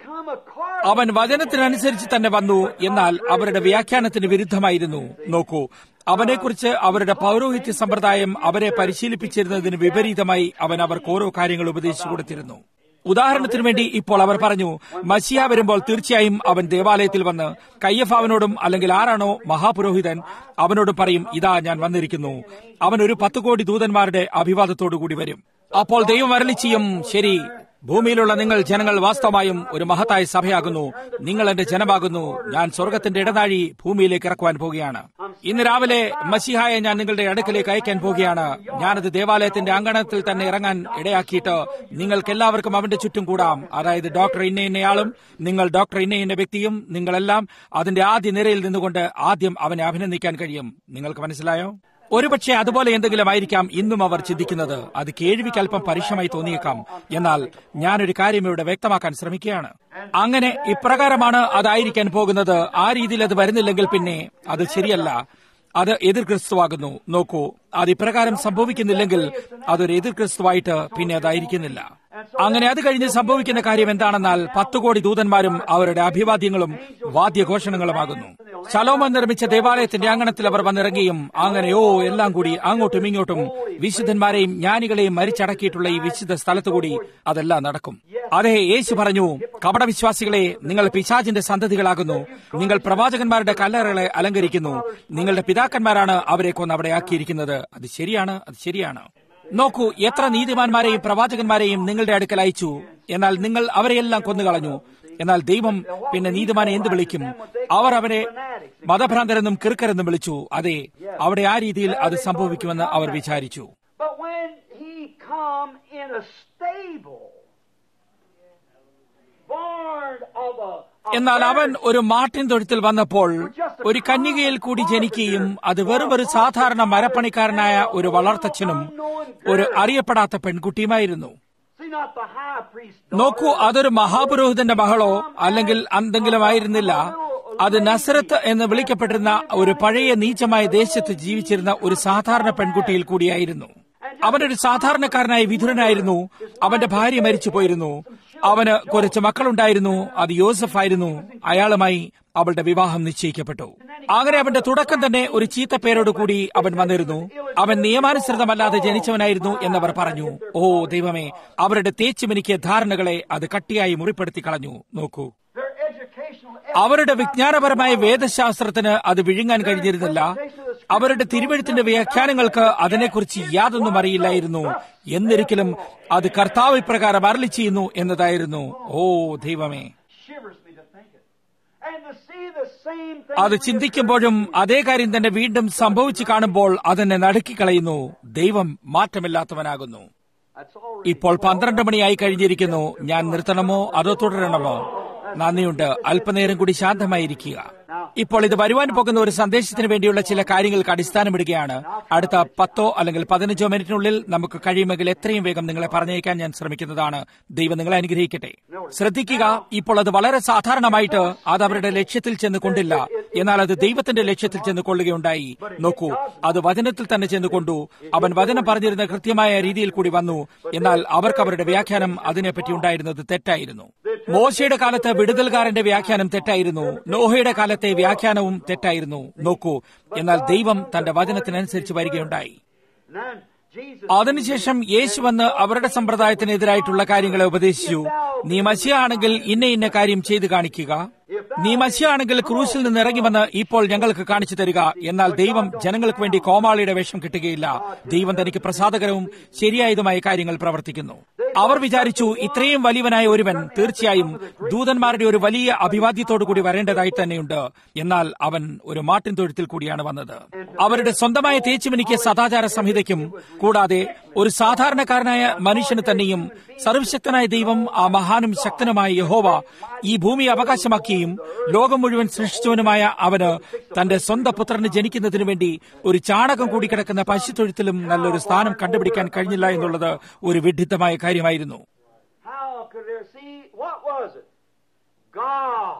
Speaker 2: അവൻ വചനത്തിനനുസരിച്ച് തന്നെ വന്നു എന്നാൽ അവരുടെ വ്യാഖ്യാനത്തിന് വിരുദ്ധമായിരുന്നു നോക്കൂ അവനെക്കുറിച്ച് അവരുടെ പൗരോഹിത്യ സമ്പ്രദായം അവരെ പരിശീലിപ്പിച്ചിരുന്നതിന് വിപരീതമായി അവൻ അവർക്ക് ഓരോ കാര്യങ്ങൾ ഉപദേശിച്ചു കൊടുത്തിരുന്നു ഉദാഹരണത്തിനു വേണ്ടി ഇപ്പോൾ അവർ പറഞ്ഞു മസിയ വരുമ്പോൾ തീർച്ചയായും അവൻ ദേവാലയത്തിൽ വന്ന് കയ്യഫാവിനോടും അല്ലെങ്കിൽ ആരാണോ മഹാപുരോഹിതൻ അവനോടും പറയും ഇതാ ഞാൻ വന്നിരിക്കുന്നു അവൻ ഒരു പത്ത് കോടി ദൂതന്മാരുടെ അഭിവാദത്തോടുകൂടി വരും അപ്പോൾ ദൈവം അരളി ചെയ്യും ശരി ഭൂമിയിലുള്ള നിങ്ങൾ ജനങ്ങൾ വാസ്തവമായും ഒരു മഹത്തായ സഭയാകുന്നു നിങ്ങൾ എന്റെ ജനമാകുന്നു ഞാൻ സ്വർഗത്തിന്റെ ഇടനാഴി ഭൂമിയിലേക്ക് ഇറക്കുവാൻ പോവുകയാണ് ഇന്ന് രാവിലെ മസിഹായെ ഞാൻ നിങ്ങളുടെ അടുക്കലേക്ക് അയക്കാൻ പോവുകയാണ് ഞാനത് ദേവാലയത്തിന്റെ അങ്കണത്തിൽ തന്നെ ഇറങ്ങാൻ ഇടയാക്കിയിട്ട് നിങ്ങൾക്ക് എല്ലാവർക്കും അവന്റെ ചുറ്റും കൂടാം അതായത് ഡോക്ടർ ഇന്ന ഇന്നയാളും നിങ്ങൾ ഡോക്ടർ ഇന്ന ഇന്ന വ്യക്തിയും നിങ്ങളെല്ലാം അതിന്റെ ആദ്യ നിരയിൽ നിന്നുകൊണ്ട് ആദ്യം അവനെ അഭിനന്ദിക്കാൻ കഴിയും നിങ്ങൾക്ക് മനസ്സിലായോ ഒരുപക്ഷെ അതുപോലെ എന്തെങ്കിലും ആയിരിക്കാം ഇന്നും അവർ ചിന്തിക്കുന്നത് അത് കേൾവിക്ക് അല്പം പരുഷമായി തോന്നിയേക്കാം എന്നാൽ ഞാനൊരു കാര്യം ഇവിടെ വ്യക്തമാക്കാൻ ശ്രമിക്കുകയാണ് അങ്ങനെ ഇപ്രകാരമാണ് അതായിരിക്കാൻ പോകുന്നത് ആ രീതിയിൽ അത് വരുന്നില്ലെങ്കിൽ പിന്നെ അത് ശരിയല്ല അത് എതിർ ക്രിസ്തുവാകുന്നു നോക്കൂ അത് ഇപ്രകാരം സംഭവിക്കുന്നില്ലെങ്കിൽ അതൊരു എതിർ ക്രിസ്തുവായിട്ട് പിന്നെ അതായിരിക്കുന്നില്ല അങ്ങനെ അത് കഴിഞ്ഞ് സംഭവിക്കുന്ന കാര്യം എന്താണെന്നാൽ പത്തു കോടി ദൂതന്മാരും അവരുടെ അഭിവാദ്യങ്ങളും വാദ്യഘോഷണങ്ങളുമാകുന്നു ശലോമൻ നിർമ്മിച്ച ദേവാലയത്തിന്റെ അങ്കണത്തിൽ അവർ വന്നിറങ്ങിയും അങ്ങനെ ഓ എല്ലാം കൂടി അങ്ങോട്ടും ഇങ്ങോട്ടും വിശുദ്ധന്മാരെയും ജ്ഞാനികളെയും മരിച്ചടക്കിയിട്ടുള്ള ഈ വിശുദ്ധ സ്ഥലത്തുകൂടി അതെല്ലാം നടക്കും അതെ യേശു പറഞ്ഞു കപടവിശ്വാസികളെ നിങ്ങൾ പിശാചിന്റെ സന്തതികളാകുന്നു നിങ്ങൾ പ്രവാചകന്മാരുടെ കല്ലറകളെ അലങ്കരിക്കുന്നു നിങ്ങളുടെ പിതാക്കന്മാരാണ് അവരെ കൊന്ന് അവിടെ ആക്കിയിരിക്കുന്നത് അത് ശരിയാണ് അത് ശരിയാണ് നോക്കൂ എത്ര നീതിമാന്മാരെയും പ്രവാചകന്മാരെയും നിങ്ങളുടെ അടുക്കൽ അയച്ചു എന്നാൽ നിങ്ങൾ അവരെയെല്ലാം കൊന്നുകളഞ്ഞു എന്നാൽ ദൈവം പിന്നെ നീതിമാനെ എന്ത് വിളിക്കും അവർ അവരെ മതഭ്രാന്തരെന്നും കിറുക്കരെന്നും വിളിച്ചു അതെ അവിടെ ആ രീതിയിൽ അത് സംഭവിക്കുമെന്ന് അവർ വിചാരിച്ചു
Speaker 1: But when he come in a stable, born of a, a
Speaker 2: എന്നാൽ അവൻ
Speaker 1: virgin,
Speaker 2: ഒരു മാട്ടിൻ തൊഴുത്തിൽ വന്നപ്പോൾ ഒരു കന്യകയിൽ കൂടി ജനിക്കുകയും അത് വെറും ഒരു സാധാരണ മരപ്പണിക്കാരനായ ഒരു വളർത്തച്ഛനും ഒരു അറിയപ്പെടാത്ത പെൺകുട്ടിയുമായിരുന്നു
Speaker 1: see not the high priest.
Speaker 2: നോക്കൂ അതൊരു മഹാപുരോഹിതന്റെ മകളോ അല്ലെങ്കിൽ എന്തെങ്കിലും ആയിരുന്നില്ല അത് നസറത്ത് എന്ന് വിളിക്കപ്പെട്ടിരുന്ന ഒരു പഴയ നീചമായ ദേശത്ത് ജീവിച്ചിരുന്ന ഒരു സാധാരണ പെൺകുട്ടിയിൽ കൂടിയായിരുന്നു അവനൊരു സാധാരണക്കാരനായ വിധുരനായിരുന്നു അവന്റെ ഭാര്യ മരിച്ചു പോയിരുന്നു അവന് കുറച്ച് മക്കളുണ്ടായിരുന്നു അത് യോസഫ് ആയിരുന്നു അയാളുമായി അവളുടെ വിവാഹം നിശ്ചയിക്കപ്പെട്ടു അങ്ങനെ അവന്റെ തുടക്കം തന്നെ ഒരു ചീത്തപ്പേരോട് കൂടി അവൻ വന്നിരുന്നു അവൻ നിയമാനുസൃതമല്ലാതെ ജനിച്ചവനായിരുന്നു എന്നവർ പറഞ്ഞു ഓ ദൈവമേ അവരുടെ തേച്ചുമിനിക്ക് ധാരണകളെ അത് കട്ടിയായി മുറിപ്പെടുത്തി കളഞ്ഞു നോക്കൂ
Speaker 1: Their educational
Speaker 2: അവരുടെ വിജ്ഞാനപരമായ വേദശാസ്ത്രത്തിന് അത് വിഴുങ്ങാൻ കഴിഞ്ഞിരുന്നില്ല അവരുടെ തിരുവഴുത്തിന്റെ വ്യാഖ്യാനങ്ങൾക്ക് അതിനെക്കുറിച്ച് യാതൊന്നും അറിയില്ലായിരുന്നു എന്നിരിക്കലും അത് കർത്താവ് ഇപ്രകാരം അരളി ചെയ്യുന്നു എന്നതായിരുന്നു ഓ ദൈവമേ
Speaker 1: shivers me to think it. And to see the same thing.
Speaker 2: അത് ചിന്തിക്കുമ്പോഴും അതേ കാര്യം തന്നെ വീണ്ടും സംഭവിച്ചു കാണുമ്പോൾ അതെന്നെ നടുക്കിക്കളയുന്നു ദൈവം മാറ്റമില്ലാത്തവനാകുന്നു
Speaker 1: That's all.
Speaker 2: ഇപ്പോൾ പന്ത്രണ്ട് മണിയായി കഴിഞ്ഞിരിക്കുന്നു ഞാൻ നിർത്തണമോ അതോ തുടരണമോ നന്ദിയുണ്ട് അല്പനേരം കൂടി ശാന്തമായിരിക്കുക ഇപ്പോൾ ഇത് വരുവാൻ പോകുന്ന ഒരു സന്ദേശത്തിന് വേണ്ടിയുള്ള ചില കാര്യങ്ങൾക്ക് അടിസ്ഥാനമിടുകയാണ് അടുത്ത പത്തോ അല്ലെങ്കിൽ പതിനഞ്ചോ മിനിറ്റിനുള്ളിൽ നമുക്ക് കഴിയുമെങ്കിൽ എത്രയും വേഗം നിങ്ങളെ പറഞ്ഞേക്കാൻ ഞാൻ ശ്രമിക്കുന്നതാണ് ദൈവം നിങ്ങളെ അനുഗ്രഹിക്കട്ടെ ശ്രദ്ധിക്കുക ഇപ്പോൾ അത് വളരെ സാധാരണമായിട്ട് അത് അവരുടെ ലക്ഷ്യത്തിൽ ചെന്ന് കൊണ്ടില്ല എന്നാൽ അത് ദൈവത്തിന്റെ ലക്ഷ്യത്തിൽ ചെന്ന് കൊള്ളുകയുണ്ടായി നോക്കൂ അത് വചനത്തിൽ തന്നെ ചെന്ന് കൊണ്ടു അവൻ വചനം പറഞ്ഞിരുന്ന കൃത്യമായ രീതിയിൽ കൂടി വന്നു എന്നാൽ അവർക്ക് അവരുടെ വ്യാഖ്യാനം അതിനെപ്പറ്റി ഉണ്ടായിരുന്നത് തെറ്റായിരുന്നു മോശയുടെ കാലത്ത് വിടുതൽകാരന്റെ വ്യാഖ്യാനം തെറ്റായിരുന്നു നോഹയുടെ കാലത്തെ വ്യാഖ്യാനവും തെറ്റായിരുന്നു നോക്കൂ എന്നാൽ ദൈവം തന്റെ വചനത്തിനനുസരിച്ച് വരികയുണ്ടായി
Speaker 1: And then Jesus.
Speaker 2: അതിനുശേഷം യേശു വന്ന് അവരുടെ സമ്പ്രദായത്തിനെതിരായിട്ടുള്ള കാര്യങ്ങളെ ഉപദേശിച്ചു നീ മസിയാണെങ്കിൽ ഇന്ന ഇന്ന കാര്യം ചെയ്തു കാണിക്കുക നീ മസിയാണെങ്കിൽ ക്രൂശിൽ നിന്ന് ഇറങ്ങി വന്ന് ഇപ്പോൾ ഞങ്ങൾക്ക് കാണിച്ചു തരിക എന്നാൽ ദൈവം ജനങ്ങൾക്ക് വേണ്ടി കോമാളിയുടെ വേഷം കിട്ടുകയില്ല ദൈവം തനിക്ക് പ്രസാദകരവും ശരിയായതുമായ കാര്യങ്ങൾ പ്രവർത്തിക്കുന്നു അവർ വിചാരിച്ചു ഇത്രയും വലിയവനായ ഒരുവൻ തീർച്ചയായും ദൂതന്മാരുടെ ഒരു വലിയ അഭിവാദ്യത്തോടു കൂടി വരേണ്ടതായി തന്നെയുണ്ട് എന്നാൽ അവൻ ഒരു മാട്ടിൻ തൊഴുത്തിൽ കൂടിയാണ് വന്നത് അവരുടെ സ്വന്തമായ തേച്ചുമിനിക്ക് സദാചാര സംഹിതയ്ക്കും കൂടാതെ ഒരു സാധാരണക്കാരനായ മനുഷ്യന് തന്നെയും സർവശക്തനായ ദൈവം ആ മഹാനും ശക്തനുമായ യഹോവ ഈ ഭൂമി അവകാശമാക്കുകയും ലോകം മുഴുവൻ സൃഷ്ടിച്ചവനുമായ അവന് തന്റെ സ്വന്തം പുത്രന് ജനിക്കുന്നതിനു വേണ്ടി ഒരു ചാണകം കൂടിക്കിടക്കുന്ന പശുത്തൊഴുത്തിലും നല്ലൊരു സ്ഥാനം കണ്ടുപിടിക്കാൻ കഴിഞ്ഞില്ല എന്നുള്ളത് ഒരു വിഡിത്തമായ കാര്യമായിരുന്നു
Speaker 1: How could there see? What was it? God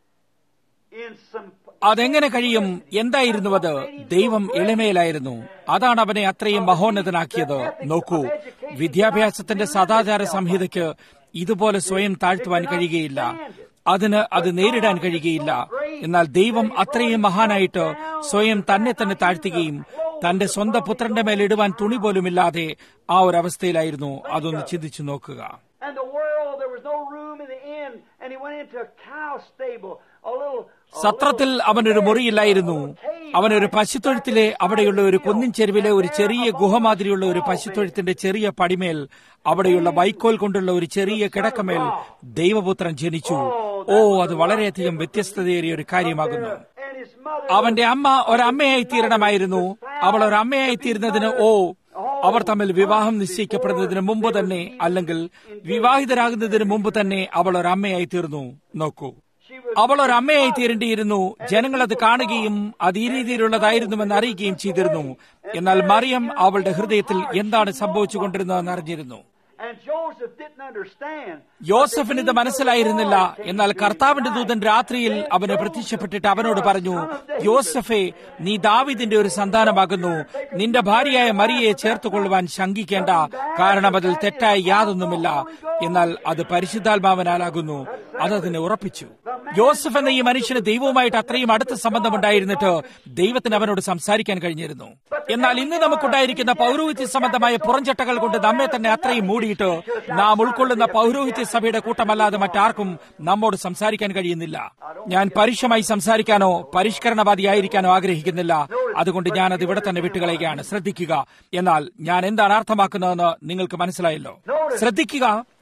Speaker 1: in some.
Speaker 2: അതെങ്ങനെ കഴിയും എന്തായിരുന്നു അത് ദൈവം എളിമയിലായിരുന്നു അതാണ് അവനെ അത്രയും മഹോന്നതനാക്കിയത് നോക്കൂ വിദ്യാഭ്യാസത്തിന്റെ സദാചാര സംഹിതയ്ക്ക് ഇതുപോലെ സ്വയം താഴ്ത്തുവാൻ കഴിയുകയില്ല അതിന് അത് നേരിടാൻ കഴിയുകയില്ല എന്നാൽ ദൈവം അത്രയും മഹാനായിട്ട് സ്വയം തന്നെ തന്നെ താഴ്ത്തുകയും തന്റെ സ്വന്തം പുത്രന്റെ മേലിടുവാൻ തുണി പോലുമില്ലാതെ ആ ഒരു അവസ്ഥയിലായിരുന്നു അതൊന്ന് ചിന്തിച്ചു നോക്കുക
Speaker 1: And the world, there was no room in the inn, and he went into a cow stable, a little. a
Speaker 2: സത്രത്തിൽ
Speaker 1: little
Speaker 2: അവനൊരു മുറിയില്ലായിരുന്നു അവനൊരു പശുത്തൊഴുത്തിലെ അവിടെയുള്ള ഒരു കുന്നിൻ ചെരുവിലെ ഒരു ചെറിയ ഗുഹമാതിരിയുള്ള ഒരു പശുത്തൊഴുത്തിന്റെ ചെറിയ പടിമേൽ അവിടെയുള്ള വൈക്കോൽ കൊണ്ടുള്ള ഒരു ചെറിയ കിടക്കമേൽ ദൈവപുത്രൻ ജനിച്ചു ഓ അത് വളരെയധികം വ്യത്യസ്തതയേറിയ ഒരു കാര്യമാകുന്നു
Speaker 1: And his mother.
Speaker 2: അവന്റെ അമ്മ ഒരമ്മയായി തീരണമായിരുന്നു അവൾ ഒരമ്മയായി തീരുന്നതിന് ഓ അവർ തമ്മിൽ വിവാഹം നിശ്ചയിക്കപ്പെടുന്നതിന് മുമ്പ് തന്നെ അല്ലെങ്കിൽ വിവാഹിതരാകുന്നതിന് മുമ്പ് തന്നെ അവൾ ഒരമ്മയായി തീർന്നു നോക്കൂ
Speaker 1: She was.
Speaker 2: അവൾ ഒരു അമ്മയായി തീരേണ്ടിയിരുന്നു ജനങ്ങൾ അത് കാണുകയും അത് ഈ രീതിയിലുള്ളതായിരുന്നുവെന്ന് അറിയുകയും ചെയ്തിരുന്നു എന്നാൽ മറിയം അവളുടെ ഹൃദയത്തിൽ എന്താണ് സംഭവിച്ചുകൊണ്ടിരുന്നതെന്ന് അറിഞ്ഞിരുന്നു
Speaker 1: And Joseph didn't understand.
Speaker 2: യോസഫിന് ഇത് മനസ്സിലായിരുന്നില്ല എന്നാൽ കർത്താവിന്റെ ദൂതൻ രാത്രിയിൽ അവന് പ്രത്യക്ഷപ്പെട്ടിട്ട് അവനോട് പറഞ്ഞു യോസഫെ നീ ദാവിദിന്റെ ഒരു സന്താനമാകുന്നു നിന്റെ ഭാര്യയായ മരിയെ ചേർത്തുകൊള്ളുവാൻ ശങ്കിക്കേണ്ട കാരണം അതിൽ തെറ്റായ യാതൊന്നുമില്ല എന്നാൽ അത് പരിശുദ്ധാത്മാവനാലാകുന്നു അതതിനെ ഉറപ്പിച്ചു യോസഫ് എന്ന ഈ മനുഷ്യന് ദൈവവുമായിട്ട് അത്രയും അടുത്ത സംബന്ധമുണ്ടായിരുന്നിട്ട് ദൈവത്തിന് അവനോട് സംസാരിക്കാൻ കഴിഞ്ഞിരുന്നു എന്നാൽ ഇന്ന് നമുക്കുണ്ടായിരിക്കുന്ന പൗരോഹിത്യ സംബന്ധമായ പുറംചട്ടകൾ കൊണ്ട് നമ്മെ തന്നെ അത്രയും മൂടിയിട്ട് നാം ഉൾക്കൊള്ളുന്ന പൗരോഹിത്യ സഭയുടെ കൂട്ടമല്ലാതെ മറ്റാർക്കും നമ്മോട് സംസാരിക്കാൻ കഴിയുന്നില്ല ഞാൻ പരുഷമായി സംസാരിക്കാനോ പരിഷ്കരണവാദിയായിരിക്കാനോ ആഗ്രഹിക്കുന്നില്ല അതുകൊണ്ട് ഞാൻ അത് ഇവിടെ തന്നെ വിട്ടുകളയുകയാണ് ശ്രദ്ധിക്കുക എന്നാൽ ഞാൻ എന്താണ് അർത്ഥമാക്കുന്നതെന്ന് നിങ്ങൾക്ക് മനസ്സിലായല്ലോ ശ്രദ്ധിക്കുക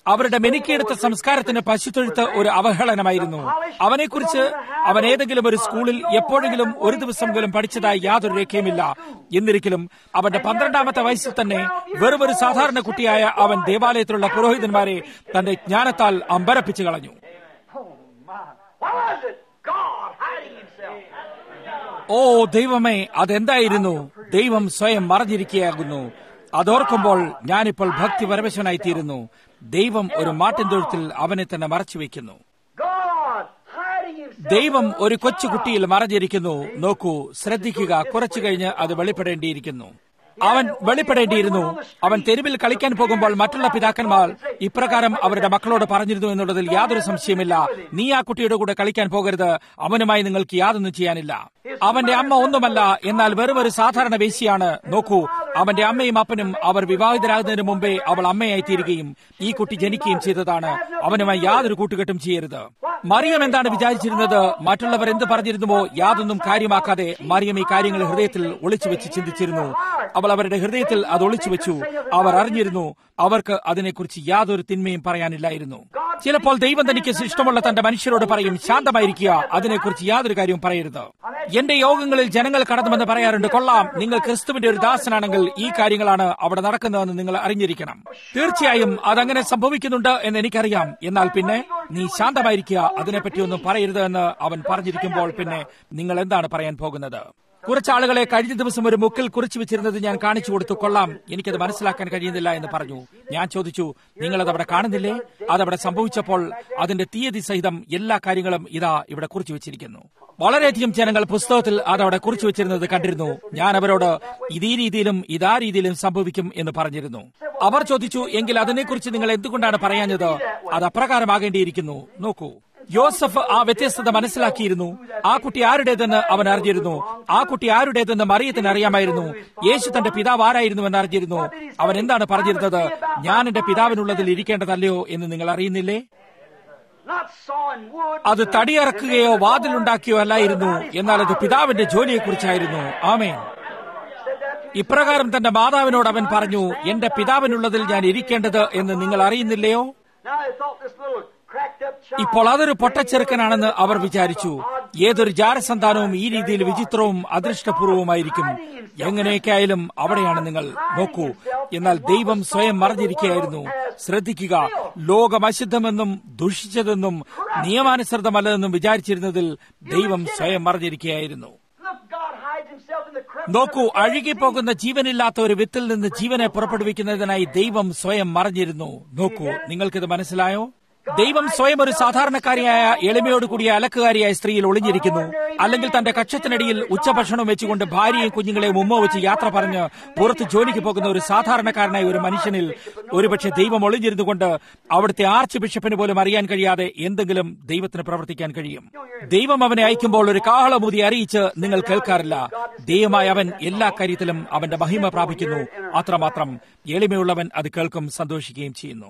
Speaker 2: അവരുടെ മെനുക്കിയെടുത്ത സംസ്കാരത്തിന് പശുത്തൊഴുത്ത് ഒരു അവഹേളനമായിരുന്നു അവനെക്കുറിച്ച് അവൻ ഏതെങ്കിലും ഒരു സ്കൂളിൽ എപ്പോഴെങ്കിലും ഒരു ദിവസമെങ്കിലും പഠിച്ചതായി യാതൊരു രേഖയുമില്ല എന്നിരിക്കലും അവന്റെ പന്ത്രണ്ടാമത്തെ വയസ്സിൽ തന്നെ വെറും ഒരു സാധാരണ കുട്ടിയായ അവൻ ദേവാലയത്തിലുള്ള പുരോഹിതന്മാരെ തന്റെ ജ്ഞാനത്താൽ അമ്പരപ്പിച്ചു കളഞ്ഞു
Speaker 1: Oh, my. What was it? God hiding himself.
Speaker 2: ഓ ദൈവമേ അതെന്തായിരുന്നു ദൈവം സ്വയം മറഞ്ഞിരിക്കുകയാകുന്നു അതോർക്കുമ്പോൾ ഞാനിപ്പോൾ ഭക്തി പരമശനായിത്തീരുന്നു ദൈവം ഒരു മാട്ടിൻ തൊഴുത്തിൽ അവനെ തന്നെ മറച്ചു വെക്കുന്നു
Speaker 1: God hiding himself.
Speaker 2: ദൈവം ഒരു കൊച്ചുകുട്ടിയിൽ മറഞ്ഞിരിക്കുന്നു നോക്കൂ ശ്രദ്ധിക്കുക കുറച്ചു കഴിഞ്ഞ് അത് വെളിപ്പെടേണ്ടിയിരിക്കുന്നു അവൻ വെളിപ്പെടേണ്ടിയിരുന്നു അവൻ തെരുവിൽ കളിക്കാൻ പോകുമ്പോൾ മറ്റുള്ള പിതാക്കന്മാർ ഇപ്രകാരം അവരുടെ മക്കളോട് പറഞ്ഞിരുന്നു എന്നുള്ളതിൽ യാതൊരു സംശയമില്ല നീ ആ കുട്ടിയുടെ കൂടെ കളിക്കാൻ പോകരുത് അവനുമായി നിങ്ങൾക്ക് യാതൊന്നും ചെയ്യാനില്ല അവന്റെ അമ്മ ഒന്നുമല്ല എന്നാൽ വെറും ഒരു സാധാരണ വേശിയാണ് നോക്കൂ അവന്റെ അമ്മയും അപ്പനും അവർ വിവാഹിതരാകുന്നതിന് മുമ്പേ അവൾ അമ്മയായി തീരുകയും ഈ കുട്ടി ജനിക്കുകയും ചെയ്തതാണ് അവനുമായി യാതൊരു കൂട്ടുകെട്ടും ചെയ്യരുത് മറിയം എന്താണ് വിചാരിച്ചിരുന്നത് മറ്റുള്ളവർ എന്ത് പറഞ്ഞിരുന്നുവോ യാതൊന്നും കാര്യമാക്കാതെ മറിയം ഈ കാര്യങ്ങൾ ഹൃദയത്തിൽ ഒളിച്ചു വെച്ച് ചിന്തിച്ചിരുന്നു അവൾ അവരുടെ ഹൃദയത്തിൽ അത് ഒളിച്ചു വെച്ചു അവർ അറിഞ്ഞിരുന്നു അവർക്ക് അതിനെക്കുറിച്ച് യാതൊരു തിന്മയും പറയാനില്ലായിരുന്നു ചിലപ്പോൾ ദൈവം തനിക്ക് ഇഷ്ടമുള്ള തന്റെ മനുഷ്യരോട് പറയും ശാന്തമായിരിക്കുക അതിനെക്കുറിച്ച് യാതൊരു കാര്യവും പറയരുത് എന്റെ യോഗങ്ങളിൽ ജനങ്ങൾ കടന്നുമെന്ന് പറയാറുണ്ട് കൊള്ളാം നിങ്ങൾ ക്രിസ്തുവിന്റെ ഒരു ദാസനാണെങ്കിൽ ഈ കാര്യങ്ങളാണ് അവിടെ നടക്കുന്നതെന്ന് നിങ്ങൾ അറിഞ്ഞിരിക്കണം തീർച്ചയായും അതങ്ങനെ സംഭവിക്കുന്നുണ്ട് എന്ന് എനിക്കറിയാം എന്നാൽ പിന്നെ നീ ശാന്തമായിരിക്കുക അതിനെപ്പറ്റിയൊന്നും പറയരുത് എന്ന് അവൻ പറഞ്ഞിരിക്കുമ്പോൾ പിന്നെ നിങ്ങൾ എന്താണ് പറയാൻ പോകുന്നത് കുറച്ച് ആളുകളെ കഴിഞ്ഞ ദിവസം ഒരു മുക്കിൽ കുറിച്ചു വെച്ചിരുന്നത് ഞാൻ കാണിച്ചു കൊടുത്തു കൊള്ളാം എനിക്കത് മനസ്സിലാക്കാൻ കഴിയുന്നില്ല എന്ന് പറഞ്ഞു ഞാൻ ചോദിച്ചു നിങ്ങളത് അവിടെ കാണുന്നില്ലേ അതവിടെ സംഭവിച്ചപ്പോൾ അതിന്റെ തീയതി സഹിതം എല്ലാ കാര്യങ്ങളും ഇതാ ഇവിടെ കുറിച്ചു വെച്ചിരിക്കുന്നു വളരെയധികം ജനങ്ങൾ പുസ്തകത്തിൽ അതവിടെ കുറിച്ചു വെച്ചിരുന്നത് കണ്ടിരുന്നു ഞാൻ അവരോട് ഇതീ രീതിയിലും ഇതാ രീതിയിലും സംഭവിക്കും എന്ന് പറഞ്ഞിരുന്നു അവർ ചോദിച്ചു എങ്കിൽ അതിനെക്കുറിച്ച് നിങ്ങൾ എന്തുകൊണ്ടാണ് പറയാഞ്ഞത് അത് അപ്രകാരമാകേണ്ടിയിരിക്കുന്നു നോക്കൂ യോസഫ് ആ വ്യത്യസ്തത മനസ്സിലാക്കിയിരുന്നു ആ കുട്ടി ആരുടേതെന്ന് അവൻ അറിഞ്ഞിരുന്നു ആ കുട്ടി ആരുടേതെന്ന് മറിയത്തിന് അറിയാമായിരുന്നു യേശു തന്റെ പിതാവ് ആരായിരുന്നു എന്ന് അറിഞ്ഞിരുന്നു അവൻ എന്താണ് പറഞ്ഞിരുന്നത് ഞാൻ എന്റെ പിതാവിനുള്ളതിൽ ഇരിക്കേണ്ടതല്ലയോ എന്ന് നിങ്ങൾ അറിയുന്നില്ലേ
Speaker 1: Not sawing wood.
Speaker 2: അത് തടിയറക്കുകയോ വാതിലുണ്ടാക്കിയോ അല്ലായിരുന്നു എന്നാൽ അത് പിതാവിന്റെ ജോലിയെക്കുറിച്ചായിരുന്നു ആമേൻ
Speaker 1: Said that to
Speaker 2: ഇപ്രകാരം തന്റെ മാതാവിനോട് അവൻ പറഞ്ഞു എന്റെ പിതാവിനുള്ളതിൽ ഞാൻ ഇരിക്കേണ്ടത് എന്ന് നിങ്ങൾ അറിയുന്നില്ലയോ
Speaker 1: Now they thought this little cracked up child.
Speaker 2: ഇപ്പോൾ അതൊരു പൊട്ടച്ചെറുക്കനാണെന്ന് അവർ വിചാരിച്ചു ഏതൊരു ജാരസന്താനവും ഈ രീതിയിൽ വിചിത്രവും അദൃഷ്ടപൂർവമായിരിക്കും എങ്ങനെയൊക്കെ ആയാലും അവിടെയാണ് നിങ്ങൾ നോക്കൂ എന്നാൽ ദൈവം സ്വയം മറഞ്ഞിരിക്കുകയായിരുന്നു ശ്രദ്ധിക്കുക ലോകം അശുദ്ധമെന്നും ദുഷിച്ചതെന്നും നിയമാനുസൃതമല്ലെന്നും വിചാരിച്ചിരുന്നതിൽ ദൈവം സ്വയം മറഞ്ഞിരിക്കുകയായിരുന്നു
Speaker 1: Look, God hides himself in the crevice.
Speaker 2: നോക്കൂ അഴുകിപ്പോകുന്ന ജീവനില്ലാത്ത ഒരു വിത്തിൽ നിന്ന് ജീവനെ പുറപ്പെടുവിക്കുന്നതിനായി ദൈവം സ്വയം മറഞ്ഞിരുന്നു നോക്കൂ നിങ്ങൾക്കിത് മനസ്സിലായോ ദൈവം സ്വയം ഒരു സാധാരണക്കാരിയായ എളിമയോട് കൂടിയ അലക്കുകാരിയായ സ്ത്രീയിൽ ഒളിഞ്ഞിരിക്കുന്നു അല്ലെങ്കിൽ തന്റെ കക്ഷത്തിനടിയിൽ ഉച്ചഭക്ഷണം വെച്ചുകൊണ്ട് ഭാര്യയും കുഞ്ഞുങ്ങളെയും ഉമ്മ വെച്ച് യാത്ര പറഞ്ഞ് പുറത്ത് ജോലിക്ക് പോകുന്ന ഒരു സാധാരണക്കാരനായ ഒരു മനുഷ്യനിൽ ഒരുപക്ഷെ ദൈവം ഒളിഞ്ഞിരുന്നുകൊണ്ട് അവിടുത്തെ ആർച്ച് ബിഷപ്പിന് പോലും അറിയാൻ കഴിയാതെ എന്തെങ്കിലും ദൈവത്തിന് പ്രവർത്തിക്കാൻ കഴിയും ദൈവം അവനെ അയക്കുമ്പോൾ ഒരു കാഹളമൂതി അറിയിച്ച് നിങ്ങൾ കേൾക്കാറില്ല ദൈവമായ അവൻ എല്ലാ കാര്യത്തിലും അവന്റെ മഹിമ പ്രാപിക്കുന്നു അത്രമാത്രം എളിമയുള്ളവൻ അത് കേൾക്കും സന്തോഷിക്കുകയും ചെയ്യുന്നു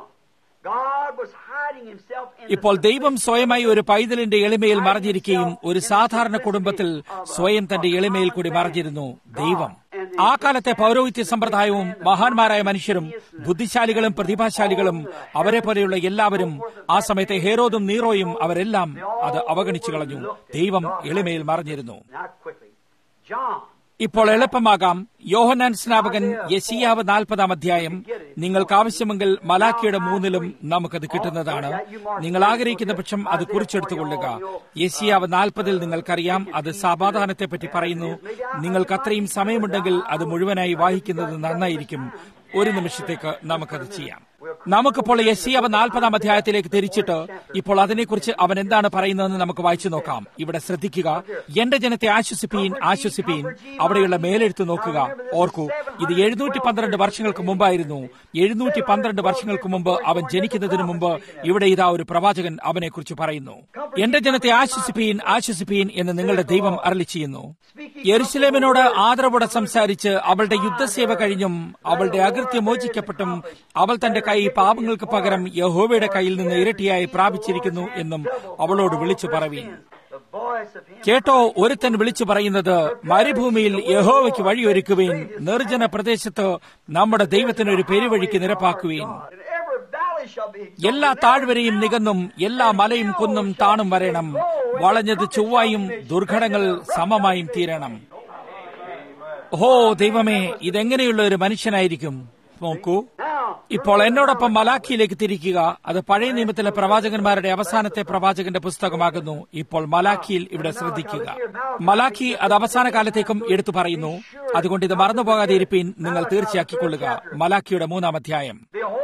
Speaker 1: Now, God was hiding himself in the
Speaker 2: ഇപ്പോൾ ദൈവം സ്വയമായി ഒരു പൈതലിന്റെ എളിമയിൽ മറഞ്ഞിരിക്കുകയും ഒരു സാധാരണ കുടുംബത്തിൽ സ്വയം തന്റെ എളിമയിൽ കൂടി മറഞ്ഞിരുന്നു ദൈവം ആ കാലത്തെ പൗരോഹിത്യ സമ്പ്രദായവും മഹാന്മാരായ മനുഷ്യരും ബുദ്ധിശാലികളും പ്രതിഭാശാലികളും അവരെ പോലെയുള്ള എല്ലാവരും ആ സമയത്തെ ഹേരോദും നീറോയും അവരെല്ലാം അത് അവഗണിച്ചു കളഞ്ഞു ദൈവം എളിമയിൽ മറഞ്ഞിരുന്നു
Speaker 1: Now, quickly. John.
Speaker 2: ഇപ്പോൾ എളുപ്പമാകാം യോഹനാൻ സ്നാപകൻ യശിയാവ് നാൽപ്പതാം അധ്യായം നിങ്ങൾക്ക് ആവശ്യമെങ്കിൽ മലാക്കിയുടെ മൂന്നിലും നമുക്കത് കിട്ടുന്നതാണ് നിങ്ങൾ ആഗ്രഹിക്കുന്ന പക്ഷം അത് കുറിച്ചെടുത്തുകൊള്ളുക യശിയാവ് നാൽപ്പതിൽ നിങ്ങൾക്കറിയാം അത് സമാധാനത്തെപ്പറ്റി പറയുന്നു നിങ്ങൾക്ക് അത്രയും സമയമുണ്ടെങ്കിൽ അത് മുഴുവനായി വായിക്കുന്നത് നന്നായിരിക്കും ഒരു നിമിഷത്തേക്ക് നമുക്കത് ചെയ്യാം നമുക്കിപ്പോൾ യശിയാവ് നാൽപ്പതാം അധ്യായത്തിലേക്ക് തിരിച്ചിട്ട് ഇപ്പോൾ അതിനെക്കുറിച്ച് അവൻ എന്താണ് പറയുന്നതെന്ന് നമുക്ക് വായിച്ചു നോക്കാം ഇവിടെ ശ്രദ്ധിക്കുക എന്റെ ജനത്തെ ആശ്വസിപ്പീൻ ആശ്വസിപ്പീൻ അവിടെയുള്ള മേലെഴുത്ത് നോക്കുക ഓർക്കൂ ഇത് എഴുന്നൂറ്റി പന്ത്രണ്ട് വർഷങ്ങൾക്ക് മുമ്പായിരുന്നു എഴുന്നൂറ്റി പന്ത്രണ്ട് വർഷങ്ങൾക്ക് മുമ്പ് അവൻ ജനിക്കുന്നതിന് മുമ്പ് ഇവിടെ ഇതാ ഒരു പ്രവാചകൻ അവനെക്കുറിച്ച് പറയുന്നു എന്റെ ജനത്തെ ആശ്വസിപ്പീൻ ആശ്വസിപ്പീൻ എന്ന് നിങ്ങളുടെ ദൈവം അരളി ചെയ്യുന്നു യെരുസലേമിനോട് ആദരവോടെ സംസാരിച്ച് അവളുടെ യുദ്ധസേവ കഴിഞ്ഞും അവളുടെ അകൃത്യം മോചിക്കപ്പെട്ടും അവൾ തന്റെ കൈ പാപങ്ങൾക്ക് പകരം യഹോവയുടെ കയ്യിൽ നിന്ന് ഇരട്ടിയായി പ്രാപിച്ചിരിക്കുന്നു എന്നും അവളോട് വിളിച്ചു പറവീൻ
Speaker 1: The voice of him.
Speaker 2: കേട്ടോ ഒരുത്തൻ വിളിച്ചു പറയുന്നത് മരുഭൂമിയിൽ യഹോവയ്ക്ക് വഴിയൊരുക്കുവീൻ നിർജ്ജന പ്രദേശത്ത് നമ്മുടെ ദൈവത്തിന് ഒരു പെരുവഴിക്ക് നിരപ്പാക്കുവീൻ
Speaker 1: In every valley
Speaker 2: എല്ലാ താഴ്വരയും നികന്നും എല്ലാ മലയും കുന്നും താണും വരണം വളഞ്ഞത് ചൊവ്വായും ദുർഘടങ്ങൾ സമമായും തീരണം ഓ ദൈവമേ ഇതെങ്ങനെയുള്ള ഒരു മനുഷ്യനായിരിക്കും നോക്കൂ ഇപ്പോൾ എന്നോടൊപ്പം മലാഖിയിലേക്ക് തിരിക്കുക അത് പഴയ നിയമത്തിലെ പ്രവാചകന്മാരുടെ അവസാനത്തെ പ്രവാചകന്റെ പുസ്തകമാകുന്നു ഇപ്പോൾ മലാഖിയിൽ ഇവിടെ ശ്രദ്ധിക്കുക മലാഖി അത് അവസാന കാലത്തേക്കും എടുത്തു പറയുന്നു അതുകൊണ്ട് ഇത് മറന്നുപോകാതെ ഇരിപ്പീൻ നിങ്ങൾ തീർച്ചയാക്കിക്കൊള്ളുക മലാഖിയുടെ മൂന്നാം അധ്യായം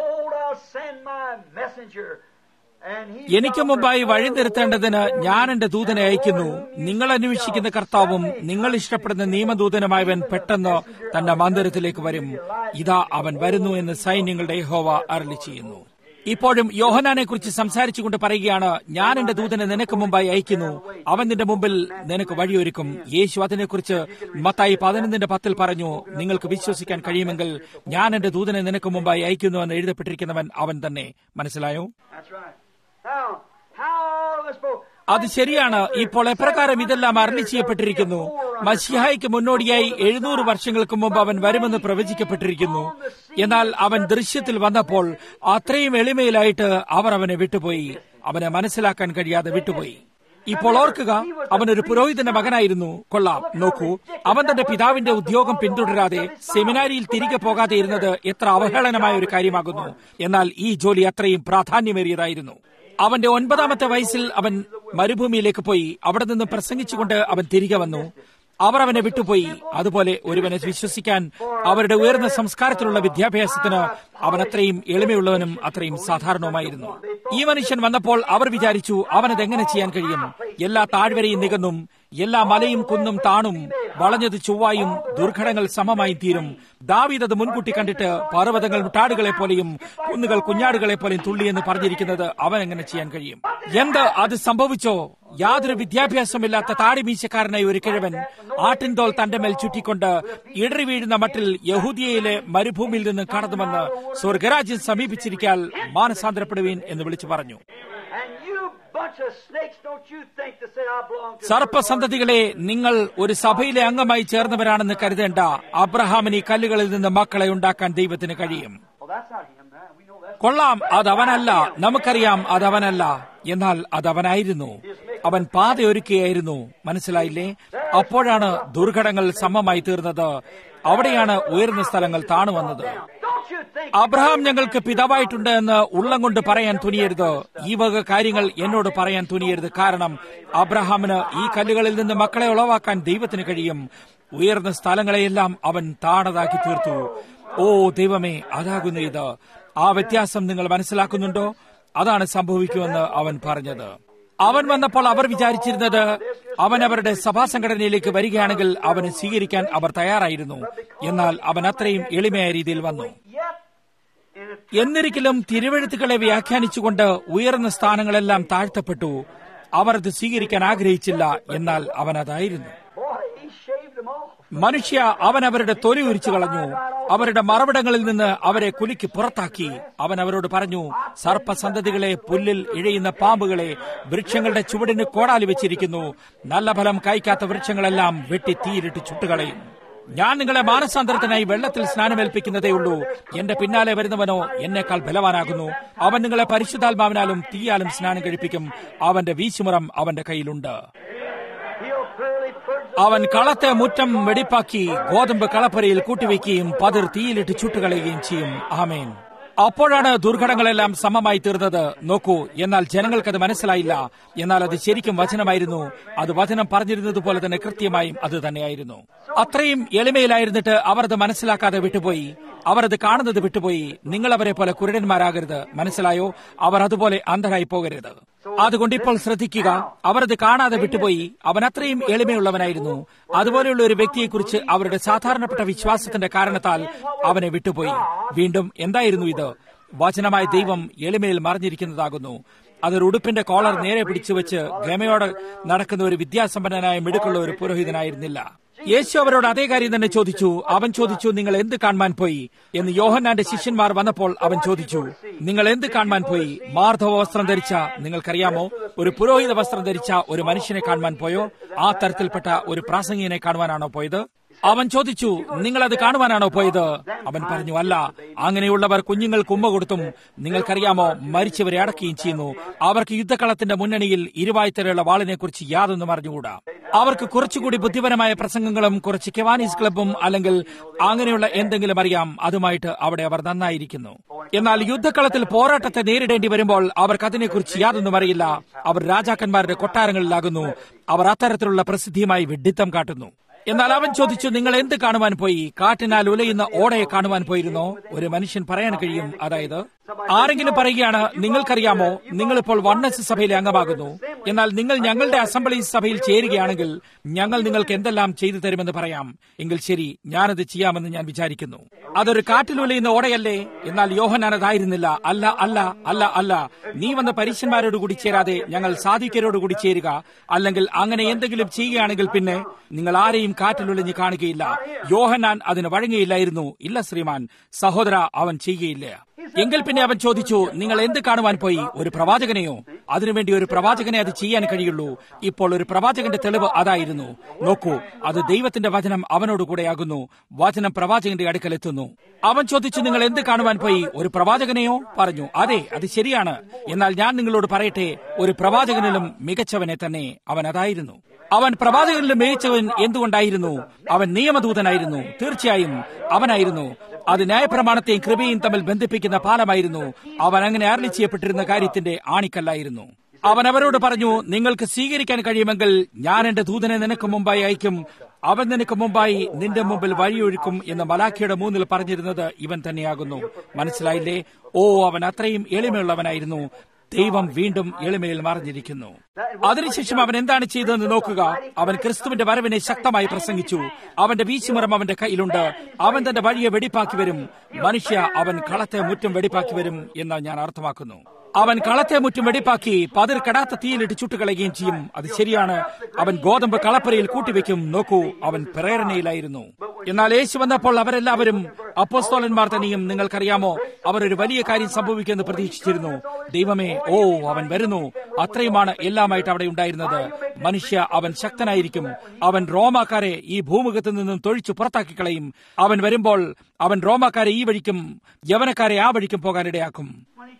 Speaker 2: എനിക്ക് മുമ്പായി വഴി നിർത്തേണ്ടതിന് ഞാൻ എന്റെ ദൂതനെ അയക്കുന്നു നിങ്ങൾ അന്വേഷിക്കുന്ന കർത്താവും നിങ്ങൾ ഇഷ്ടപ്പെടുന്ന നിയമദൂതനുമായവൻ പെട്ടെന്ന് തന്റെ മന്ദിരത്തിലേക്ക് വരും ഇതാ അവൻ വരുന്നു എന്ന് സൈന്യങ്ങളുടെ ഹോവ അരളി ചെയ്യുന്നു ഇപ്പോഴും യോഹനാനെ കുറിച്ച് സംസാരിച്ചുകൊണ്ട് പറയുകയാണ് ഞാൻ എന്റെ ദൂതനെ നിനക്ക് മുമ്പായി അയക്കുന്നു അവൻ നിന്റെ മുമ്പിൽ നിനക്ക് വഴിയൊരുക്കും യേശു അതിനെക്കുറിച്ച് മത്തായി പതിനൊന്നിന്റെ പത്തിൽ പറഞ്ഞു നിങ്ങൾക്ക് വിശ്വസിക്കാൻ കഴിയുമെങ്കിൽ ഞാൻ എന്റെ ദൂതനെ നിനക്ക് മുമ്പായി അയക്കുന്നു എന്ന് എഴുതപ്പെട്ടിരിക്കുന്നവൻ അവൻ തന്നെ മനസ്സിലായോ അത് ശരിയാണ് ഇപ്പോൾ എപ്രകാരം ഇതെല്ലാം അരളി ചെയ്യപ്പെട്ടിരിക്കുന്നു മഷിഹായ്ക്ക് മുന്നോടിയായി എഴുന്നൂറ് വർഷങ്ങൾക്ക് മുമ്പ് അവൻ വരുമെന്ന് പ്രവചിക്കപ്പെട്ടിരിക്കുന്നു എന്നാൽ അവൻ ദൃശ്യത്തിൽ വന്നപ്പോൾ അത്രയും എളിമയിലായിട്ട് അവർ അവനെ വിട്ടുപോയി അവനെ മനസ്സിലാക്കാൻ കഴിയാതെ വിട്ടുപോയി ഇപ്പോൾ ഓർക്കുക അവനൊരു പുരോഹിതന്റെ മകനായിരുന്നു കൊള്ളാം നോക്കൂ അവൻ തന്റെ പിതാവിന്റെ ഉദ്യോഗം പിന്തുടരാതെ സെമിനാരിയിൽ തിരികെ പോകാതെ ഇരുന്നത് എത്ര അവഹേളനമായ ഒരു കാര്യമാകുന്നു എന്നാൽ ഈ ജോലി അത്രയും പ്രാധാന്യമേറിയതായിരുന്നു അവന്റെ ഒൻപതാമത്തെ വയസ്സിൽ അവൻ മരുഭൂമിയിലേക്ക് പോയി അവിടെ നിന്ന് പ്രസംഗിച്ചുകൊണ്ട് അവൻ തിരികെ വന്നു അവർ അവനെ വിട്ടുപോയി അതുപോലെ ഒരുവനെ വിശ്വസിക്കാൻ അവരുടെ ഉയർന്ന സംസ്കാരത്തിലുള്ള വിദ്യാഭ്യാസത്തിന് അവൻ അത്രയും എളിമയുള്ളവനും അത്രയും സാധാരണവുമായിരുന്നു ഈ മനുഷ്യൻ വന്നപ്പോൾ അവർ വിചാരിച്ചു അവനത് എങ്ങനെ ചെയ്യാൻ കഴിയും എല്ലാ താഴ്വരയും നികന്നും എല്ലാ മലയും കുന്നും താണും വളഞ്ഞത് ചൊവ്വായും ദുർഘടങ്ങൾ സമമായി തീരും ദാവീദ് അത് മുൻകൂട്ടി കണ്ടിട്ട് പർവ്വതങ്ങൾ മുട്ടാടുകളെ പോലെയും കുന്നുകൾ കുഞ്ഞാടുകളെ പോലെയും തുള്ളിയെന്ന് പറഞ്ഞിരിക്കുന്നത് അവൻ എങ്ങനെ ചെയ്യാൻ കഴിയും എന്ത് അത് സംഭവിച്ചോ യാതൊരു വിദ്യാഭ്യാസമില്ലാത്ത താടി മീശക്കാരനായ ഒരു കിഴവൻ ആട്ടിൻതോൽ തന്റെ മേൽ ചുറ്റിക്കൊണ്ട് ഇടറി വീഴുന്ന മട്ടിൽ യഹൂദിയയിലെ മരുഭൂമിയിൽ നിന്ന് കടന്നുവന്ന് സ്വർഗരാജ്യം സമീപിച്ചിരിക്കാൽ മാനസാന്തരപ്പെടുവീൻ എന്ന് വിളിച്ചു പറഞ്ഞു സർപ്പസന്തതികളെ നിങ്ങൾ ഒരു സഭയിലെ അംഗമായി ചേർന്നവരാണെന്ന് കരുതേണ്ട അബ്രഹാമിന് ഈ കല്ലുകളിൽ നിന്ന് മക്കളെ ഉണ്ടാക്കാൻ ദൈവത്തിന് കഴിയും കൊള്ളാം അതവനല്ല നമുക്കറിയാം അതവനല്ല എന്നാൽ അതവനായിരുന്നു അവൻ പാതയൊരുക്കുകയായിരുന്നു മനസ്സിലായില്ലേ അപ്പോഴാണ് ദുർഘടങ്ങൾ സമമായി തീർന്നത് അവിടെയാണ് ഉയർന്ന സ്ഥലങ്ങൾ താണുവന്നത് അബ്രഹാം ഞങ്ങൾക്ക് പിതാവായിട്ടുണ്ട് എന്ന് ഉള്ളം കൊണ്ട് പറയാൻ തുനിയരുത് ഈ വക കാര്യങ്ങൾ എന്നോട് പറയാൻ തുനിയരുത് കാരണം അബ്രഹാമിന് ഈ കല്ലുകളിൽ നിന്ന് മക്കളെ ഉളവാക്കാൻ ദൈവത്തിന് കഴിയും ഉയർന്ന സ്ഥലങ്ങളെയെല്ലാം അവൻ താണതാക്കി തീർത്തു ഓ ദൈവമേ അതാകുന്നു ഇത് ആ വ്യത്യാസം നിങ്ങൾ മനസ്സിലാക്കുന്നുണ്ടോ അതാണ് സംഭവിക്കുമെന്ന് അവൻ പറഞ്ഞത് അവൻ വന്നപ്പോൾ അവർ വിചാരിച്ചിരുന്നത് അവൻ അവരുടെ സഭാ സംഘടനയിലേക്ക് വരികയാണെങ്കിൽ അവനെ സ്വീകരിക്കാൻ അവർ തയ്യാറായിരുന്നു എന്നാൽ അവൻ അത്രയും എളിമയായ രീതിയിൽ വന്നു എന്നിരിക്കലും തിരുവഴുത്തുകളെ വ്യാഖ്യാനിച്ചുകൊണ്ട് ഉയർന്ന സ്ഥാനങ്ങളെല്ലാം താഴ്ത്തപ്പെട്ടു അവർ അത് സ്വീകരിക്കാൻ ആഗ്രഹിച്ചില്ല എന്നാൽ അവൻ അതായിരുന്നു മനുഷ്യ അവൻ അവരുടെ തൊലി ഉരിച്ചു കളഞ്ഞു അവരുടെ മറവിടങ്ങളിൽ നിന്ന് അവരെ കുലുക്കി പുറത്താക്കി അവൻ അവരോട് പറഞ്ഞു സർപ്പസന്തതികളെ പുല്ലിൽ ഇഴയുന്ന പാമ്പുകളെ വൃക്ഷങ്ങളുടെ ചുവടിന് കോടാലി വെച്ചിരിക്കുന്നു നല്ല ഫലം കായ്ക്കാത്ത വൃക്ഷങ്ങളെല്ലാം വെട്ടി തീയിലിട്ട് ചുട്ടുകളയും ഞാൻ നിങ്ങളെ മാനസാന്തരത്തിനായി വെള്ളത്തിൽ സ്നാനമേൽപ്പിക്കുന്നതേ ഉള്ളൂ എന്റെ പിന്നാലെ വരുന്നവനോ എന്നേക്കാൾ ബലവാനാകുന്നു അവൻ നിങ്ങളെ പരിശുദ്ധാത്മാവിനാലും തീയാലും സ്നാനം കഴിപ്പിക്കും അവന്റെ വീശുമുറം അവന്റെ കയ്യിലുണ്ട് അവൻ കളത്തെ മുറ്റം വെടിപ്പാക്കി ഗോതമ്പ് കളപ്പരയിൽ കൂട്ടിവെക്കുകയും പതിർ തീയിലിട്ട് ചുട്ടുകളയുകയും ചെയ്യും ആമേൻ അപ്പോഴാണ് ദുർഘടങ്ങളെല്ലാം സമമായി തീർന്നത് നോക്കൂ എന്നാൽ ജനങ്ങൾക്കത് മനസ്സിലായില്ല എന്നാൽ അത് ശരിക്കും വചനമായിരുന്നു അത് വചനം പറഞ്ഞിരുന്നത് പോലെ തന്നെ കൃത്യമായും അത് തന്നെയായിരുന്നു അത്രയും എളിമയിലായിരുന്നിട്ട് അവർ അത് മനസ്സിലാക്കാതെ വിട്ടുപോയി അവർ അത് കാണുന്നത് വിട്ടുപോയി നിങ്ങൾ അവരെ പോലെ കുരുടന്മാരാകരുത് മനസ്സിലായോ അവർ അതുപോലെ അന്ധരായി പോകരുത് അതുകൊണ്ട് ഇപ്പോൾ ശ്രദ്ധിക്കുക അവർ അത് കാണാതെ വിട്ടുപോയി അവൻ അത്രയും എളിമയുള്ളവനായിരുന്നു അതുപോലെയുള്ള ഒരു വ്യക്തിയെക്കുറിച്ച് അവരുടെ സാധാരണപ്പെട്ട വിശ്വാസത്തിന്റെ കാരണത്താൽ അവനെ വിട്ടുപോയി വീണ്ടും എന്തായിരുന്നു ഇത് വചനമായ ദൈവം എളിമയിൽ മറിഞ്ഞിരിക്കുന്നതാകുന്നു അതൊരു ഉടുപ്പിന്റെ കോളർ നേരെ പിടിച്ചു വെച്ച് ഗമയോടെ നടക്കുന്ന ഒരു വിദ്യാസമ്പന്നനായ മിടുക്കുള്ള ഒരു പുരോഹിതനായിരുന്നില്ല യേശു അവരോട് അതേ കാര്യം തന്നെ ചോദിച്ചു അവൻ ചോദിച്ചു നിങ്ങൾ എന്ത് കാണുവാൻ പോയി എന്ന് യോഹന്നാന്റെ ശിഷ്യന്മാർ വന്നപ്പോൾ അവൻ ചോദിച്ചു നിങ്ങൾ എന്ത് കാണുവാൻ പോയി മാർദ്ധവ വസ്ത്രം ധരിച്ച നിങ്ങൾക്കറിയാമോ ഒരു പുരോഹിത വസ്ത്രം ധരിച്ച ഒരു മനുഷ്യനെ കാണുവാൻ പോയോ ആ തരത്തിൽപ്പെട്ട ഒരു പ്രാസംഗികനെ കാണുവാനാണോ പോയത് അവൻ ചോദിച്ചു നിങ്ങൾ അത് കാണുവാനാണോ പോയത് അവൻ പറഞ്ഞു അല്ല അങ്ങനെയുള്ളവർ കുഞ്ഞുങ്ങൾക്ക് ഉമ്മ കൊടുത്തും നിങ്ങൾക്കറിയാമോ മരിച്ചവരെ അടക്കുകയും ചെയ്യുന്നു അവർക്ക് യുദ്ധക്കളത്തിന്റെ മുന്നണിയിൽ ഇരുവായ്ത്തരയുള്ള വാളിനെ കുറിച്ച് യാതൊന്നും അറിഞ്ഞുകൂടാ അവർക്ക് കുറച്ചുകൂടി ബുദ്ധിപരമായ പ്രസംഗങ്ങളും കുറച്ച് കെവാനീസ് ക്ലബും അല്ലെങ്കിൽ അങ്ങനെയുള്ള എന്തെങ്കിലും അറിയാം അതുമായിട്ട് അവിടെ അവർ നന്നായിരിക്കുന്നു എന്നാൽ യുദ്ധക്കളത്തിൽ പോരാട്ടത്തെ നേരിടേണ്ടി വരുമ്പോൾ അവർക്ക് അതിനെക്കുറിച്ച് യാതൊന്നും അറിയില്ല അവർ രാജാക്കന്മാരുടെ കൊട്ടാരങ്ങളിലാകുന്നു അവർ അത്തരത്തിലുള്ള പ്രസിദ്ധിയുമായി വിഡ്ഢിത്തം കാട്ടുന്നു എന്നാൽ അവൻ ചോദിച്ചു നിങ്ങൾ എന്ത് കാണുവാൻ പോയി കാറ്റിനാൽ ഉലയുന്ന ഓടയെ കാണുവാൻ പോയിരുന്നോ ഒരു മനുഷ്യൻ പറയാൻ കഴിയും അതായത് ആരെങ്കിലും പറയുകയാണ് നിങ്ങൾക്കറിയാമോ നിങ്ങളിപ്പോൾ വണ്ണസ് സഭയിലെ അംഗമാകുന്നു എന്നാൽ നിങ്ങൾ ഞങ്ങളുടെ അസംബ്ലി സഭയിൽ ചേരുകയാണെങ്കിൽ ഞങ്ങൾ നിങ്ങൾക്ക് എന്തെല്ലാം ചെയ്തു തരുമെന്ന് പറയാം എങ്കിൽ ശരി ഞാനത് ചെയ്യാമെന്ന് ഞാൻ വിചാരിക്കുന്നു അതൊരു കാറ്റിലുലയുന്ന ഓടയല്ലേ എന്നാൽ യോഹനാൻ അതായിരുന്നില്ല അല്ല അല്ല അല്ല അല്ല നീ വന്ന പരീക്ഷന്മാരോട് കൂടി ചേരാതെ ഞങ്ങൾ സാധിക്കരോട് കൂടി ചേരുക അല്ലെങ്കിൽ അങ്ങനെ എന്തെങ്കിലും ചെയ്യുകയാണെങ്കിൽ പിന്നെ നിങ്ങൾ ആരെയും കാറ്റിലുലഞ്ഞ് കാണുകയില്ല യോഹനാൻ അതിന് വഴങ്ങിയില്ലായിരുന്നു ഇല്ല ശ്രീമാൻ സഹോദര അവൻ ചെയ്യുകയില്ല എങ്കിൽ പിന്നെ അവൻ ചോദിച്ചു നിങ്ങൾ എന്ത് കാണുവാൻ പോയി ഒരു പ്രവാചകനെയോ അതിനുവേണ്ടി ഒരു പ്രവാചകനെ അത് ചെയ്യാൻ കഴിയുള്ളൂ ഇപ്പോൾ ഒരു പ്രവാചകന്റെ തെളിവ് അതായിരുന്നു നോക്കൂ അത് ദൈവത്തിന്റെ വചനം അവനോട് കൂടെയാകുന്നു വചനം പ്രവാചകന്റെ അടുക്കൽ എത്തുന്നു അവൻ ചോദിച്ചു നിങ്ങൾ എന്ത് കാണുവാൻ പോയി ഒരു പ്രവാചകനെയോ പറഞ്ഞു അതെ അത് ശരിയാണ് എന്നാൽ ഞാൻ നിങ്ങളോട് പറയട്ടെ ഒരു പ്രവാചകനിലും മികച്ചവനെ തന്നെ അവൻ അതായിരുന്നു അവൻ പ്രവാചകനിലും മികച്ചവൻ എന്തുകൊണ്ടായിരുന്നു അവൻ നിയമദൂതനായിരുന്നു തീർച്ചയായും അവനായിരുന്നു അത് ന്യായപ്രമാണത്തെയും കൃപയും തമ്മിൽ ബന്ധിപ്പിക്കുന്ന പാലമായിരുന്നു അവൻ അങ്ങനെ അരളി ചെയ്യപ്പെട്ടിരുന്ന കാര്യത്തിന്റെ ആണിക്കല്ലായിരുന്നു അവൻ അവരോട് പറഞ്ഞു നിങ്ങൾക്ക് സ്വീകരിക്കാൻ കഴിയുമെങ്കിൽ ഞാൻ എന്റെ ദൂതനെ നിനക്ക് മുമ്പായി അയക്കും അവൻ നിനക്ക് മുമ്പായി നിന്റെ മുമ്പിൽ വഴിയൊഴുക്കും എന്ന് മലാഖിയുടെ മൂന്നിൽ പറഞ്ഞിരുന്നത് ഇവൻ തന്നെയാകുന്നു മനസ്സിലായില്ലേ ഓ അവൻ അത്രയും എളിമയുള്ളവനായിരുന്നു ദൈവം വീണ്ടും എളിമയിൽ മറിഞ്ഞിരിക്കുന്നു അതിനുശേഷം അവൻ എന്താണ് ചെയ്തതെന്ന് നോക്കുക അവൻ ക്രിസ്തുവിന്റെ വരവിനെ ശക്തമായി പ്രസംഗിച്ചു അവന്റെ വീശുമരം അവന്റെ കയ്യിലുണ്ട് അവൻ തന്റെ വഴിയെ വെടിപ്പാക്കി വരും മനുഷ്യ അവൻ കളത്തെ മുറ്റും വെടിപ്പാക്കി വരും എന്ന് ഞാൻ അർത്ഥമാക്കുന്നു അവൻ കളത്തെ മുറ്റും വെടിപ്പാക്കി പതിർ കടാത്ത തീയിലിട്ട് ചുട്ടുകളയുകയും ചെയ്യും അത് ശരിയാണ് അവൻ ഗോതമ്പ് കളപ്പരയിൽ കൂട്ടിവെക്കും നോക്കൂ അവൻ പ്രേരണയിലായിരുന്നു എന്നാൽ യേശു വന്നപ്പോൾ അവരെല്ലാവരും അപ്പോസ്തോലന്മാർ തന്നെയും നിങ്ങൾക്കറിയാമോ അവർ ഒരു വലിയ കാര്യം സംഭവിക്കുമെന്ന് പ്രതീക്ഷിച്ചിരുന്നു ദൈവമേ ഓ അവൻ വരുന്നു അത്രയുമാണ് എല്ലാമായിട്ട് അവിടെ ഉണ്ടായിരുന്നത് മനുഷ്യ അവൻ ശക്തനായിരിക്കും അവൻ റോമാക്കാരെ ഈ ഭൂമുഖത്ത് നിന്നും തൊഴിച്ചു പുറത്താക്കി കളയും അവൻ വരുമ്പോൾ അവൻ റോമാക്കാരെ ഈ വഴിക്കും യവനക്കാരെ ആ വഴിക്കും പോകാനിടയാക്കും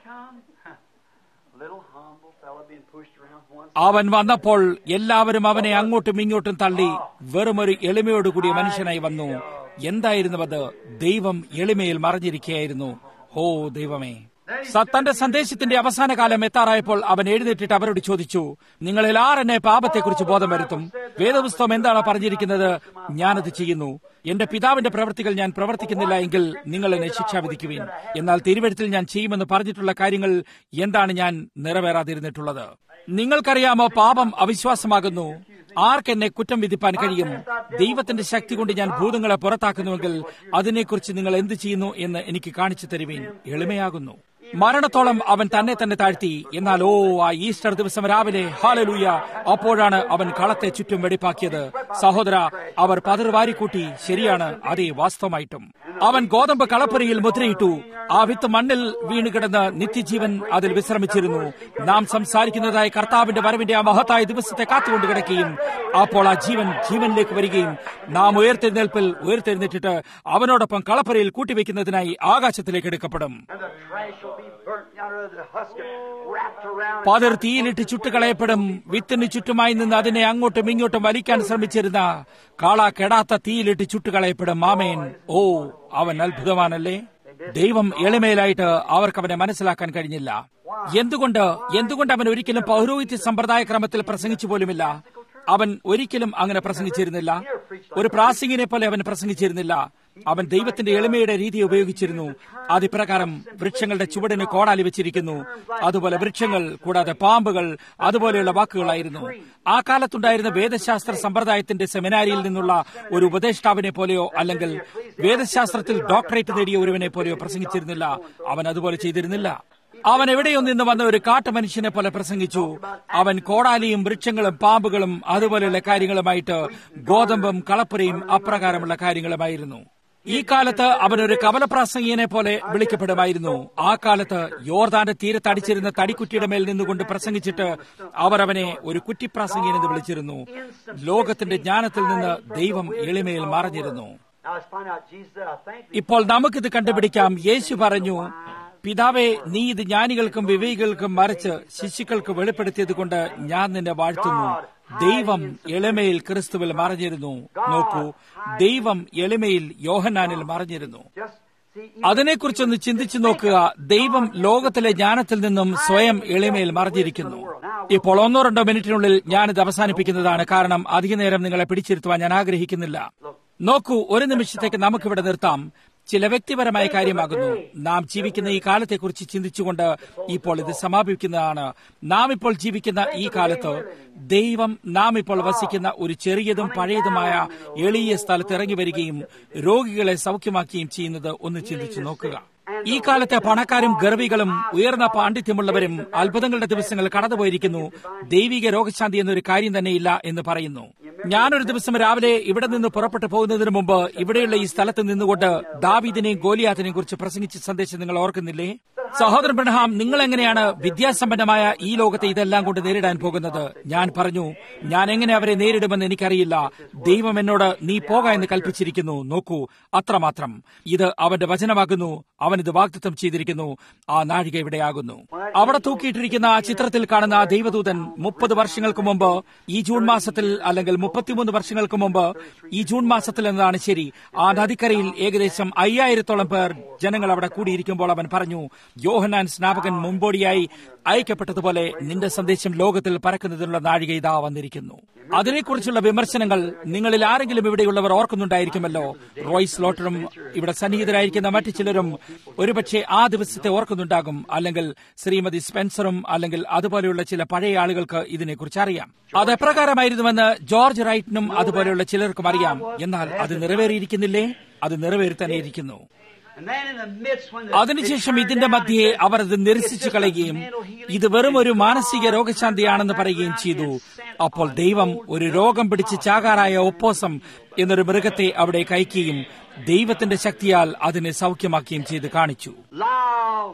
Speaker 2: അവൻ വന്നപ്പോൾ എല്ലാവരും അവനെ അങ്ങോട്ടും ഇങ്ങോട്ടും തള്ളി വെറുമൊരു എളിമയോടുകൂടിയ മനുഷ്യനായി വന്നു എന്തായിരുന്നു അത് ദൈവം എളിമയിൽ മറഞ്ഞിരിക്കുകയായിരുന്നു ഹോ ദൈവമേ തന്റെ സന്ദേശത്തിന്റെ അവസാന കാലം എത്താറായപ്പോൾ അവൻ എഴുന്നേറ്റിട്ട് അവരോട് ചോദിച്ചു നിങ്ങളിൽ ആർ എന്നെ പാപത്തെക്കുറിച്ച് ബോധം വരുത്തും വേദപുസ്തകം എന്താണ് പറഞ്ഞിരിക്കുന്നത് ഞാനത് ചെയ്യുന്നു എന്റെ പിതാവിന്റെ പ്രവൃത്തികൾ ഞാൻ പ്രവർത്തിക്കുന്നില്ല എങ്കിൽ നിങ്ങൾ എന്നെ ശിക്ഷ വിധിക്കുവിൻ എന്നാൽ തിരുവഴുത്തിൽ ഞാൻ ചെയ്യുമെന്ന് പറഞ്ഞിട്ടുള്ള കാര്യങ്ങൾ എന്താണ് ഞാൻ നിറവേറാതിരുന്നിട്ടുള്ളത് നിങ്ങൾക്കറിയാമോ പാപം അവിശ്വാസമാകുന്നു ആർക്കെന്നെ കുറ്റം വിധിപ്പാൻ കഴിയും ദൈവത്തിന്റെ ശക്തി കൊണ്ട് ഞാൻ ഭൂതങ്ങളെ പുറത്താക്കുന്നുവെങ്കിൽ അതിനെക്കുറിച്ച് നിങ്ങൾ എന്ത് ചെയ്യുന്നു എന്ന് എനിക്ക് കാണിച്ചു തരുവീൻ എളിമയാകുന്നു മരണത്തോളം അവൻ തന്നെ തന്നെ താഴ്ത്തി എന്നാൽ ഓ ആ ഈസ്റ്റർ ദിവസം രാവിലെ ഹാലലൂയ അപ്പോഴാണ് അവൻ കളത്തെ ചുറ്റും വെടിപ്പാക്കിയത് സഹോദര അവർ പതിർ വാരിക്കൂട്ടി ശരിയാണ് അതെ വാസ്തവമായിട്ടും അവൻ ഗോതമ്പ് കളപ്പുരയിൽ മുദ്രയിട്ടു ആ വിത്ത് മണ്ണിൽ വീണ് കിടന്ന് നിത്യജീവൻ അതിൽ വിശ്രമിച്ചിരുന്നു നാം സംസാരിക്കുന്നതായ കർത്താവിന്റെ വരവിന്റെ ആ മഹത്തായ ദിവസത്തെ കാത്തുകൊണ്ട് കിടക്കുകയും അപ്പോൾ ആ ജീവൻ ജീവനിലേക്ക് വരികയും നാം ഉയർത്തെഴുന്നേൽപ്പിൽ ഉയർത്തെഴുന്നേറ്റിട്ട് അവനോടൊപ്പം കളപ്പുരയിൽ കൂട്ടിവെക്കുന്നതിനായി ആകാശത്തിലേക്ക് എടുക്കപ്പെടും പതിർ തീയിലിട്ട് ചുട്ടുകളയപ്പെടും വിത്തിന് ചുറ്റുമായി നിന്ന് അതിനെ അങ്ങോട്ടും ഇങ്ങോട്ടും വലിക്കാൻ ശ്രമിച്ചിരുന്ന കാള കെടാത്ത തീയിലിട്ട് ചുട്ടുകളയപ്പെടും മാമേൻ ഓ അവൻ അത്ഭുതമാണല്ലേ ദൈവം എളിമയിലായിട്ട് അവർക്ക് അവനെ മനസ്സിലാക്കാൻ കഴിഞ്ഞില്ല എന്തുകൊണ്ട് എന്തുകൊണ്ട് അവൻ ഒരിക്കലും പൗരോഹിത്യ സമ്പ്രദായ ക്രമത്തിൽ പ്രസംഗിച്ചു പോലുമില്ല അവൻ ഒരിക്കലും അങ്ങനെ പ്രസംഗിച്ചിരുന്നില്ല ഒരു പ്രാസംഗിനെ പോലെ അവൻ പ്രസംഗിച്ചിരുന്നില്ല അവൻ ദൈവത്തിന്റെ എളിമയുടെ രീതി ഉപയോഗിച്ചിരുന്നു അതിപ്രകാരം വൃക്ഷങ്ങളുടെ ചുവടിന് കോടാലി വെച്ചിരിക്കുന്നു അതുപോലെ വൃക്ഷങ്ങൾ കൂടാതെ പാമ്പുകൾ അതുപോലെയുള്ള വാക്കുകളായിരുന്നു ആ കാലത്തുണ്ടായിരുന്ന വേദശാസ്ത്ര സമ്പ്രദായത്തിന്റെ സെമിനാരിയിൽ നിന്നുള്ള ഒരു ഉപദേഷ്ടാവിനെ പോലെയോ അല്ലെങ്കിൽ വേദശാസ്ത്രത്തിൽ ഡോക്ടറേറ്റ് നേടിയ ഒരുവനെ പോലെയോ പ്രസംഗിച്ചിരുന്നില്ല അവൻ അതുപോലെ ചെയ്തിരുന്നില്ല അവൻ എവിടെയോ നിന്ന് വന്ന ഒരു കാട്ടുമനുഷ്യനെ പോലെ പ്രസംഗിച്ചു അവൻ കോടാലിയും വൃക്ഷങ്ങളും പാമ്പുകളും അതുപോലെയുള്ള കാര്യങ്ങളുമായിട്ട് ഗോതമ്പും കളപ്പുരയും അപ്രകാരമുള്ള കാര്യങ്ങളുമായിരുന്നു ഈ കാലത്ത് അവൻ ഒരു കവലപ്രാസംഗികനെ പോലെ വിളിക്കപ്പെടുമായിരുന്നു ആ കാലത്ത് യോർദാന്റെ തീരത്തടിച്ചിരുന്ന തടിക്കുറ്റിയുടെ മേൽ നിന്നുകൊണ്ട് പ്രസംഗിച്ചിട്ട് അവർ അവനെ ഒരു കുറ്റിപ്രാസംഗികൻ എന്ന് വിളിച്ചിരുന്നു ലോകത്തിന്റെ ജ്ഞാനത്തിൽ നിന്ന് ദൈവം എളിമയിൽ മറഞ്ഞിരുന്നു
Speaker 1: Now let's find out. Jesus said, I thank thee.
Speaker 2: ഇപ്പോൾ നമുക്കിത് കണ്ടുപിടിക്കാം യേശു പറഞ്ഞു പിതാവേ നീ ഇത് ജ്ഞാനികൾക്കും വിവേകികൾക്കും മറിച്ച് ശിശുക്കൾക്ക് വെളിപ്പെടുത്തിയത് കൊണ്ട് ഞാൻ നിന്നെ വാഴ്ത്തുന്നു ദൈവം എളിമയിൽ ക്രിസ്തുവിൽ മറഞ്ഞിരുന്നു നോക്കൂ ദൈവം എളിമയിൽ യോഹന്നാനിൽ മറഞ്ഞിരുന്നു
Speaker 1: Just see,
Speaker 2: അതിനെക്കുറിച്ചൊന്ന് ചിന്തിച്ചു നോക്കുക ദൈവം ലോകത്തിലെ ജ്ഞാനത്തിൽ നിന്നും സ്വയം എളിമയിൽ മറിഞ്ഞിരിക്കുന്നു ഇപ്പോൾ ഒന്നോ രണ്ടോ മിനിറ്റിനുള്ളിൽ ഞാനിത് അവസാനിപ്പിക്കുന്നതാണ് കാരണം അധികനേരം നിങ്ങളെ പിടിച്ചിരുത്തുവാൻ ഞാൻ ആഗ്രഹിക്കുന്നില്ല നോക്കൂ ഒരു നിമിഷത്തേക്ക് നമുക്കിവിടെ നിർത്താം ചില വ്യക്തിപരമായ കാര്യമാകുന്നു നാം ജീവിക്കുന്ന ഈ കാലത്തെക്കുറിച്ച് ചിന്തിച്ചുകൊണ്ട് ഇപ്പോൾ ഇത് സമാപിക്കുന്നതാണ് നാം ഇപ്പോൾ ജീവിക്കുന്ന ഈ കാലത്ത് ദൈവം നാം ഇപ്പോൾ വസിക്കുന്ന ഒരു ചെറിയതും പഴയതുമായ എളിയ സ്ഥലത്ത് ഇറങ്ങി വരികയും രോഗികളെ സൗഖ്യമാക്കുകയും ചെയ്യുന്നത് ഒന്ന് ചിന്തിച്ചു നോക്കുക ഈ കാലത്തെ പണക്കാരും ഗർവികളും ഉയർന്ന പാണ്ഡിത്യമുള്ളവരും അത്ഭുതങ്ങളുടെ ദിവസങ്ങൾ കടന്നുപോയിരിക്കുന്നു ദൈവിക രോഗശാന്തി എന്നൊരു കാര്യം തന്നെയില്ല എന്ന് പറയുന്നു ഞാനൊരു ദിവസം രാവിലെ ഇവിടെ നിന്ന് പുറപ്പെട്ടു പോകുന്നതിന് മുമ്പ് ഇവിടെയുള്ള ഈ സ്ഥലത്ത് നിന്നുകൊണ്ട് ദാവീദിനെയും ഗോലിയാത്തിനെയും കുറിച്ച് പ്രസംഗിച്ച സന്ദേശം നിങ്ങൾ ഓർക്കുന്നില്ലേ സഹോദരൻ ബ്രഹ്ഹാം നിങ്ങൾ എങ്ങനെയാണ് വിദ്യാസമ്പന്നമായ ഈ ലോകത്തെ ഇതെല്ലാം കൊണ്ട് നേരിടാൻ പോകുന്നത് ഞാൻ പറഞ്ഞു ഞാൻ എങ്ങനെ അവരെ നേരിടുമെന്ന് എനിക്കറിയില്ല ദൈവം എന്നോട് നീ പോക എന്ന് കൽപ്പിച്ചിരിക്കുന്നു നോക്കൂ അത്രമാത്രം ഇത് അവന്റെ വചനമാകുന്നു അവൻ ഇത് വാഗ്ദത്തം ചെയ്തിരിക്കുന്നു ആ നാഴിക ഇവിടെയാകുന്നു അവിടെ തൂക്കിയിട്ടിരിക്കുന്ന ആ ചിത്രത്തിൽ കാണുന്ന ആ ദൈവദൂതൻ മുപ്പത് വർഷങ്ങൾക്ക് മുമ്പ് ഈ ജൂൺ മാസത്തിൽ അല്ലെങ്കിൽ മുപ്പത്തിമൂന്ന് വർഷങ്ങൾക്ക് മുമ്പ് ഈ ജൂൺ മാസത്തിൽ എന്നതാണ് ശരി ആ നദിക്കരയിൽ ഏകദേശം അയ്യായിരത്തോളം പേർ ജനങ്ങൾ അവിടെ കൂടിയിരിക്കുമ്പോൾ അവൻ പറഞ്ഞു യോഹന്നാൻ സ്നാപകൻ മുമ്പോടിയായി അയക്കപ്പെട്ടതുപോലെ നിന്റെ സന്ദേശം ലോകത്തിൽ പരക്കുന്നതിനുള്ള നാഴിക ഇതാ വന്നിരിക്കുന്നു അതിനെക്കുറിച്ചുള്ള വിമർശനങ്ങൾ നിങ്ങളിൽ ആരെങ്കിലും ഇവിടെയുള്ളവർ ഓർക്കുന്നുണ്ടായിരിക്കുമല്ലോ റോയ്സ് ലോട്ടറും ഇവിടെ സന്നിഹിതരായിരിക്കുന്ന മറ്റു ചിലരും ഒരുപക്ഷെ ആ ദിവസത്തെ ഓർക്കുന്നുണ്ടാകും അല്ലെങ്കിൽ ശ്രീമതി സ്പെൻസറും അല്ലെങ്കിൽ അതുപോലെയുള്ള ചില പഴയ ആളുകൾക്ക് ഇതിനെക്കുറിച്ച് അറിയാം അത് എപ്രകാരമായിരുന്നുവെന്ന് ജോർജ് റൈറ്റിനും അതുപോലെയുള്ള ചിലർക്കും അറിയാം എന്നാൽ അത് നിറവേറിയിരിക്കുന്നില്ലേ അത് നിറവേറി തന്നെ ഇരിക്കുന്നു
Speaker 1: and then in the midst when the
Speaker 2: അതിനുശേഷം ഇതിന്റെ മധ്യേ അവർ അത് നിരസിച്ചു കളയുകയും ഇത് വെറും ഒരു മാനസിക രോഗശാന്തിയാണെന്ന് പറയുകയും ചെയ്തു അപ്പോൾ ദൈവം ഒരു രോഗം പിടിച്ച് ചാകാറായ ഒപ്പോസം എന്നൊരു മൃഗത്തെ അവിടെ കയക്കുകയും ദൈവത്തിന്റെ ശക്തിയാൽ അതിനെ സൗഖ്യമാക്കുകയും ചെയ്ത് കാണിച്ചു
Speaker 1: Lyle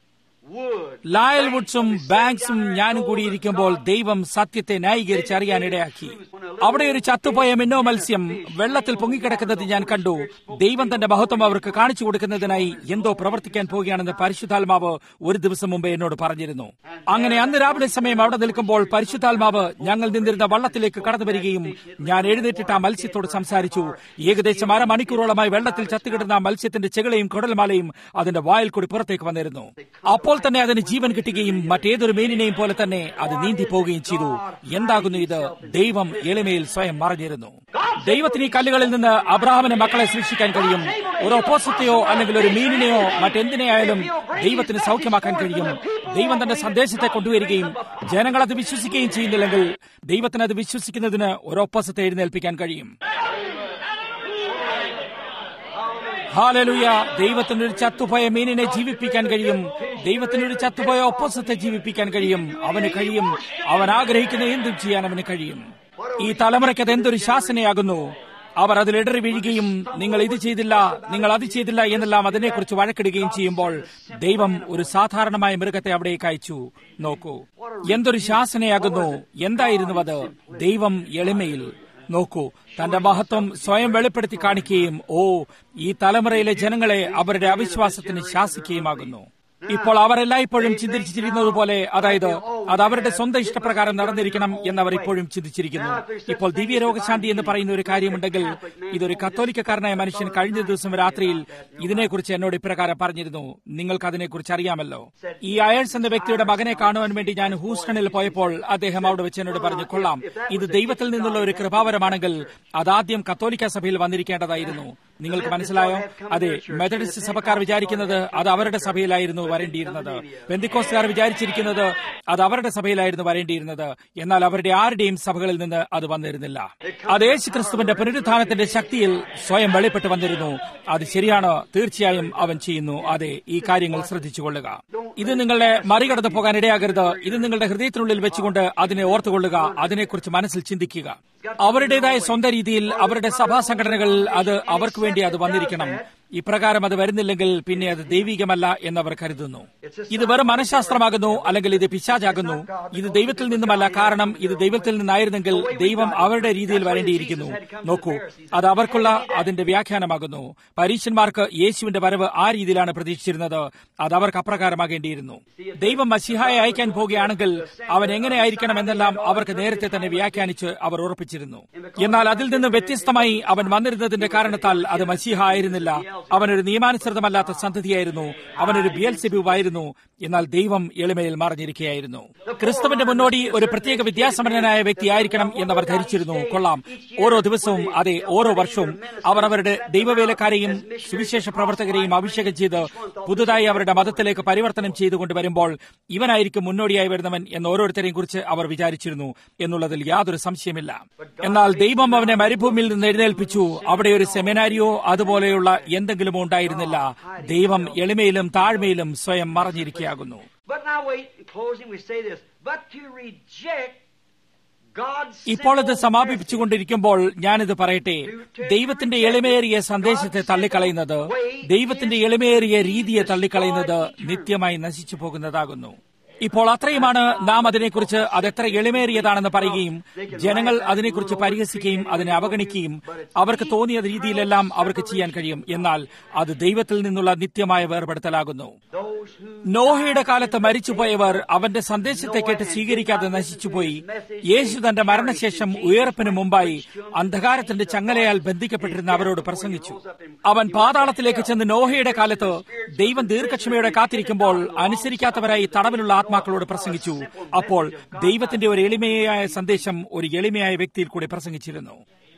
Speaker 1: Wood.
Speaker 2: ലായൽ വുഡ്സും ബാങ്ക്സും ഞാനും കൂടിയിരിക്കുമ്പോൾ ദൈവം സത്യത്തെ ന്യായീകരിച്ച് അറിയാനിടയാക്കി അവിടെ ഒരു ചത്തുപോയ മിന്നോ മത്സ്യം വെള്ളത്തിൽ പൊങ്ങിക്കിടക്കുന്നത് ഞാൻ കണ്ടു ദൈവം തന്റെ മഹത്വം അവർക്ക് കാണിച്ചു കൊടുക്കുന്നതിനായി എന്തോ പ്രവർത്തിക്കാൻ പോവുകയാണെന്ന് പരിശുദ്ധാത്മാവ് ഒരു ദിവസം മുമ്പ് എന്നോട് പറഞ്ഞിരുന്നു അങ്ങനെ അന്ന് രാവിലെ സമയം അവിടെ നിൽക്കുമ്പോൾ പരിശുദ്ധാത്മാവ് ഞങ്ങൾ നിന്നിരുന്ന വള്ളത്തിലേക്ക് കടന്നു വരികയും ഞാൻ എഴുന്നേറ്റിട്ട് ആ മത്സ്യത്തോട് സംസാരിച്ചു ഏകദേശം അരമണിക്കൂറോളമായി വെള്ളത്തിൽ ചത്തുകിടന്ന ആ മത്സ്യത്തിന്റെ ചെകളയും കുടൽമാലയും അതിന്റെ വായിൽ കൂടി പുറത്തേക്ക് വന്നിരുന്നു അപ്പോൾ തന്നെ അതിന് ജീവൻ കിട്ടുകയും മറ്റേതൊരു മീനിനെയും പോലെ തന്നെ അത് നീന്തി പോവുകയും ചെയ്തു എന്താകുന്നു ഇത് ദൈവം എളിമയിൽ സ്വയം മറഞ്ഞിരുന്നു ദൈവത്തിന് ഈ കല്ലുകളിൽ നിന്ന് അബ്രാഹമിന് മക്കളെ സൃഷ്ടിക്കാൻ കഴിയും ഒരു ഒപ്പോസത്തെയോ അല്ലെങ്കിൽ ഒരു മീനിനെയോ മറ്റെന്തിനെയായാലും ദൈവത്തിന് സൗഖ്യമാക്കാൻ കഴിയും ദൈവം തന്റെ സന്ദേശത്തെ കൊണ്ടുവരികയും ജനങ്ങൾ അത് വിശ്വസിക്കുകയും ചെയ്യുന്നില്ലെങ്കിൽ ദൈവത്തിന് അത് വിശ്വസിക്കുന്നതിന് ഒരു ഒപ്പോസത്തെ എഴുന്നേൽപ്പിക്കാൻ കഴിയും ഹാലലുയ ദൈവത്തിന് ഒരു ചത്തുപോയ മീനിനെ ജീവിപ്പിക്കാൻ കഴിയും ദൈവത്തിന് ഒരു ചത്തുപോയ ഒപ്പോസത്തെ ജീവിപ്പിക്കാൻ കഴിയും അവന് കഴിയും അവൻ ആഗ്രഹിക്കുന്ന എന്തും ചെയ്യാൻ അവന് കഴിയും ഈ തലമുറയ്ക്ക് അത് എന്തൊരു ശാസനയാകുന്നു അവർ അതിൽ ഇടറി വീഴുകയും നിങ്ങൾ ഇത് ചെയ്തില്ല നിങ്ങൾ അത് ചെയ്തില്ല എന്നെല്ലാം അതിനെക്കുറിച്ച് വഴക്കിടുകയും ചെയ്യുമ്പോൾ ദൈവം ഒരു സാധാരണമായ മൃഗത്തെ അവിടേക്ക് അയച്ചു നോക്കൂ എന്തൊരു ശാസനയാകുന്നു എന്തായിരുന്നു അത് ദൈവം എളിമയിൽ നോക്കൂ തന്റെ മഹത്വം സ്വയം വെളിപ്പെടുത്തി കാണിക്കുകയും ഓ ഈ തലമുറയിലെ ജനങ്ങളെ അവരുടെ അവിശ്വാസത്തിന് ശാസിക്കുകയുമാകുന്നു ഇപ്പോൾ അവരെല്ലായ്പ്പോഴും ചിന്തിച്ചിരിക്കുന്നത് പോലെ അതായത് അത് അവരുടെ സ്വന്തം ഇഷ്ടപ്രകാരം നടന്നിരിക്കണം എന്നവർ ഇപ്പോഴും ചിന്തിച്ചിരിക്കുന്നു ഇപ്പോൾ ദിവ്യ രോഗശാന്തി എന്ന് പറയുന്ന ഒരു കാര്യമുണ്ടെങ്കിൽ ഇതൊരു കത്തോലിക്കക്കാരനായ മനുഷ്യൻ കഴിഞ്ഞ ദിവസം രാത്രിയിൽ ഇതിനെക്കുറിച്ച് എന്നോട് ഇപ്രകാരം പറഞ്ഞിരുന്നു നിങ്ങൾക്ക് അതിനെക്കുറിച്ച് അറിയാമല്ലോ ഈ അയേഴ്സ് എന്ന വ്യക്തിയുടെ മകനെ കാണുവാൻ വേണ്ടി ഞാൻ ഹൂസ്റ്റണിൽ പോയപ്പോൾ അദ്ദേഹം അവിടെ വെച്ച് എന്നോട് പറഞ്ഞു കൊള്ളാം ഇത് ദൈവത്തിൽ നിന്നുള്ള ഒരു കൃപാവരമാണെങ്കിൽ അതാദ്യം കത്തോലിക്ക സഭയിൽ വന്നിരിക്കേണ്ടതായിരുന്നു നിങ്ങൾക്ക് മനസ്സിലായോ അതെ മെത്തഡിസ്റ്റ് സഭക്കാർ വിചാരിക്കുന്നത് അത് അവരുടെ സഭയിലായിരുന്നു വരേണ്ടിയിരുന്നത് ബന്ധിക്കോസ്റ്റുകാർ വിചാരിച്ചിരിക്കുന്നത് അത് അവരുടെ അവരുടെ സഭയിലായിരുന്നു വരേണ്ടിയിരുന്നത് എന്നാൽ അവരുടെ ആരുടെയും സഭകളിൽ നിന്ന് അത് വന്നിരുന്നില്ല അത് യേശു ക്രിസ്തുവിന്റെ പുനരുത്ഥാനത്തിന്റെ ശക്തിയിൽ സ്വയം വെളിപ്പെട്ട് വന്നിരുന്നു അത് ശരിയാണ് തീർച്ചയായും അവൻ ചെയ്യുന്നു അതെ ഈ കാര്യങ്ങൾ ശ്രദ്ധിച്ചുകൊള്ളുക ഇത് നിങ്ങളുടെ മറികടന്നു പോകാൻ ഇടയാകരുത് ഇത് നിങ്ങളുടെ ഹൃദയത്തിനുള്ളിൽ വെച്ചുകൊണ്ട് അതിനെ ഓർത്തുകൊള്ളുക അതിനെക്കുറിച്ച് മനസ്സിൽ ചിന്തിക്കുക അവരുടേതായ സ്വന്തം രീതിയിൽ അവരുടെ സഭാ സംഘടനകൾ അത് അവർക്ക് വേണ്ടി അത് വന്നിരിക്കണം ഇപ്രകാരം അത് വരുന്നില്ലെങ്കിൽ പിന്നെ അത് ദൈവികമല്ല എന്നവർ കരുതുന്നു ഇത് വെറും മനഃശാസ്ത്രമാകുന്നു അല്ലെങ്കിൽ ഇത് പിശാചാകുന്നു ഇത് ദൈവത്തിൽ നിന്നുമല്ല കാരണം ഇത് ദൈവത്തിൽ നിന്നായിരുന്നെങ്കിൽ ദൈവം അവരുടെ രീതിയിൽ വരേണ്ടിയിരിക്കുന്നു നോക്കൂ അത് അവർക്കുള്ള അതിന്റെ വ്യാഖ്യാനമാകുന്നു പരീക്ഷന്മാർക്ക് യേശുവിന്റെ വരവ് ആ രീതിയിലാണ് പ്രതീക്ഷിച്ചിരുന്നത് അത് അവർക്ക് അപ്രകാരമാകേണ്ടിയിരുന്നു ദൈവം മസിഹായെ അയക്കാൻ പോകുകയാണെങ്കിൽ അവൻ എങ്ങനെയായിരിക്കണം എന്നെല്ലാം അവർക്ക് നേരത്തെ തന്നെ വ്യാഖ്യാനിച്ച് അവർ ഉറപ്പിച്ചിരുന്നു എന്നാൽ അതിൽ നിന്ന് വ്യത്യസ്തമായി അവൻ വന്നിരുന്നതിന്റെ കാരണത്താൽ അത് മസിഹ ആയിരുന്നില്ല അവനൊരു നിയമാനുസൃതമല്ലാത്ത സന്തതിയായിരുന്നു അവനൊരു ബിയൽ സിബുവായിരുന്നു എന്നാൽ ദൈവം എളിമയിൽ മറിഞ്ഞിരിക്കുകയായിരുന്നു ക്രിസ്തുവിന്റെ മുന്നോടി ഒരു പ്രത്യേക വിദ്യാസമ്പന്നനായ വ്യക്തിയായിരിക്കണം എന്നവർ ധരിച്ചിരുന്നു കൊള്ളാം ഓരോ ദിവസവും അതെ ഓരോ വർഷവും അവർ അവരുടെ ദൈവവേലക്കാരെയും സുവിശേഷ പ്രവർത്തകരെയും അഭിഷേകം ചെയ്ത് പുതുതായി അവരുടെ മതത്തിലേക്ക് പരിവർത്തനം ചെയ്തുകൊണ്ട് വരുമ്പോൾ ഇവനായിരിക്കും മുന്നോടിയായി വരുന്നവൻ എന്ന് ഓരോരുത്തരെയും കുറിച്ച് അവർ വിചാരിച്ചിരുന്നു എന്നുള്ളതിൽ യാതൊരു സംശയമില്ല എന്നാൽ ദൈവം അവനെ മരുഭൂമിയിൽ നിന്ന് എഴുന്നേൽപ്പിച്ചു അവിടെ ഒരു സെമിനാരിയോ അതുപോലെയുള്ള എന്തെങ്കിലുമോ ഉണ്ടായിരുന്നില്ല ദൈവം എളിമയിലും താഴ്മയിലും സ്വയം മറഞ്ഞിരിക്കുകയാകുന്നു
Speaker 3: But now wait, in closing we say this, but to reject God's
Speaker 2: ഇപ്പോൾ ഇത്
Speaker 3: simple
Speaker 2: സമാപിപ്പിച്ചുകൊണ്ടിരിക്കുമ്പോൾ ഞാനിത് പറയട്ടെ ദൈവത്തിന്റെ എളിമയേറിയ സന്ദേശത്തെ തള്ളിക്കളയുന്നത് ദൈവത്തിന്റെ എളിമയേറിയ രീതിയെ തള്ളിക്കളയുന്നത് നിത്യമായി നശിച്ചു പോകുന്നതാകുന്നു ഇപ്പോൾ അത്രയുമാണ് നാം അതിനെക്കുറിച്ച് അതെത്ര എളിമേറിയതാണെന്ന് പറയുകയും ജനങ്ങൾ അതിനെക്കുറിച്ച് പരിഹസിക്കുകയും അതിനെ അവഗണിക്കുകയും അവർക്ക് തോന്നിയ രീതിയിലെല്ലാം അവർക്ക് ചെയ്യാൻ കഴിയും എന്നാൽ അത് ദൈവത്തിൽ നിന്നുള്ള നിത്യമായ വേർപെടുത്തലാകുന്നു
Speaker 3: those who
Speaker 2: നോഹയുടെ കാലത്ത് മരിച്ചുപോയവർ അവന്റെ സന്ദേശത്തെ കേട്ട് സ്വീകരിക്കാതെ നശിച്ചുപോയി യേശു തന്റെ മരണശേഷം ഉയർപ്പിന് മുമ്പായി അന്ധകാരത്തിന്റെ ചങ്ങലയാൽ ബന്ധിക്കപ്പെട്ടിരുന്ന അവരോട് പ്രസംഗിച്ചു അവൻ പാതാളത്തിലേക്ക് ചെന്ന് നോഹയുടെ കാലത്ത് ദൈവം ദീർഘക്ഷമയോടെ കാത്തിരിക്കുമ്പോൾ അനുസരിക്കാത്തവരായി തടവിലുള്ള ആത്മാക്കളോട് പ്രസംഗിച്ചു അപ്പോൾ ദൈവത്തിന്റെ ഒരു എളിമയായ സന്ദേശം ഒരു എളിമയായ വ്യക്തിയിൽ കൂടി പ്രസംഗിച്ചിരുന്നു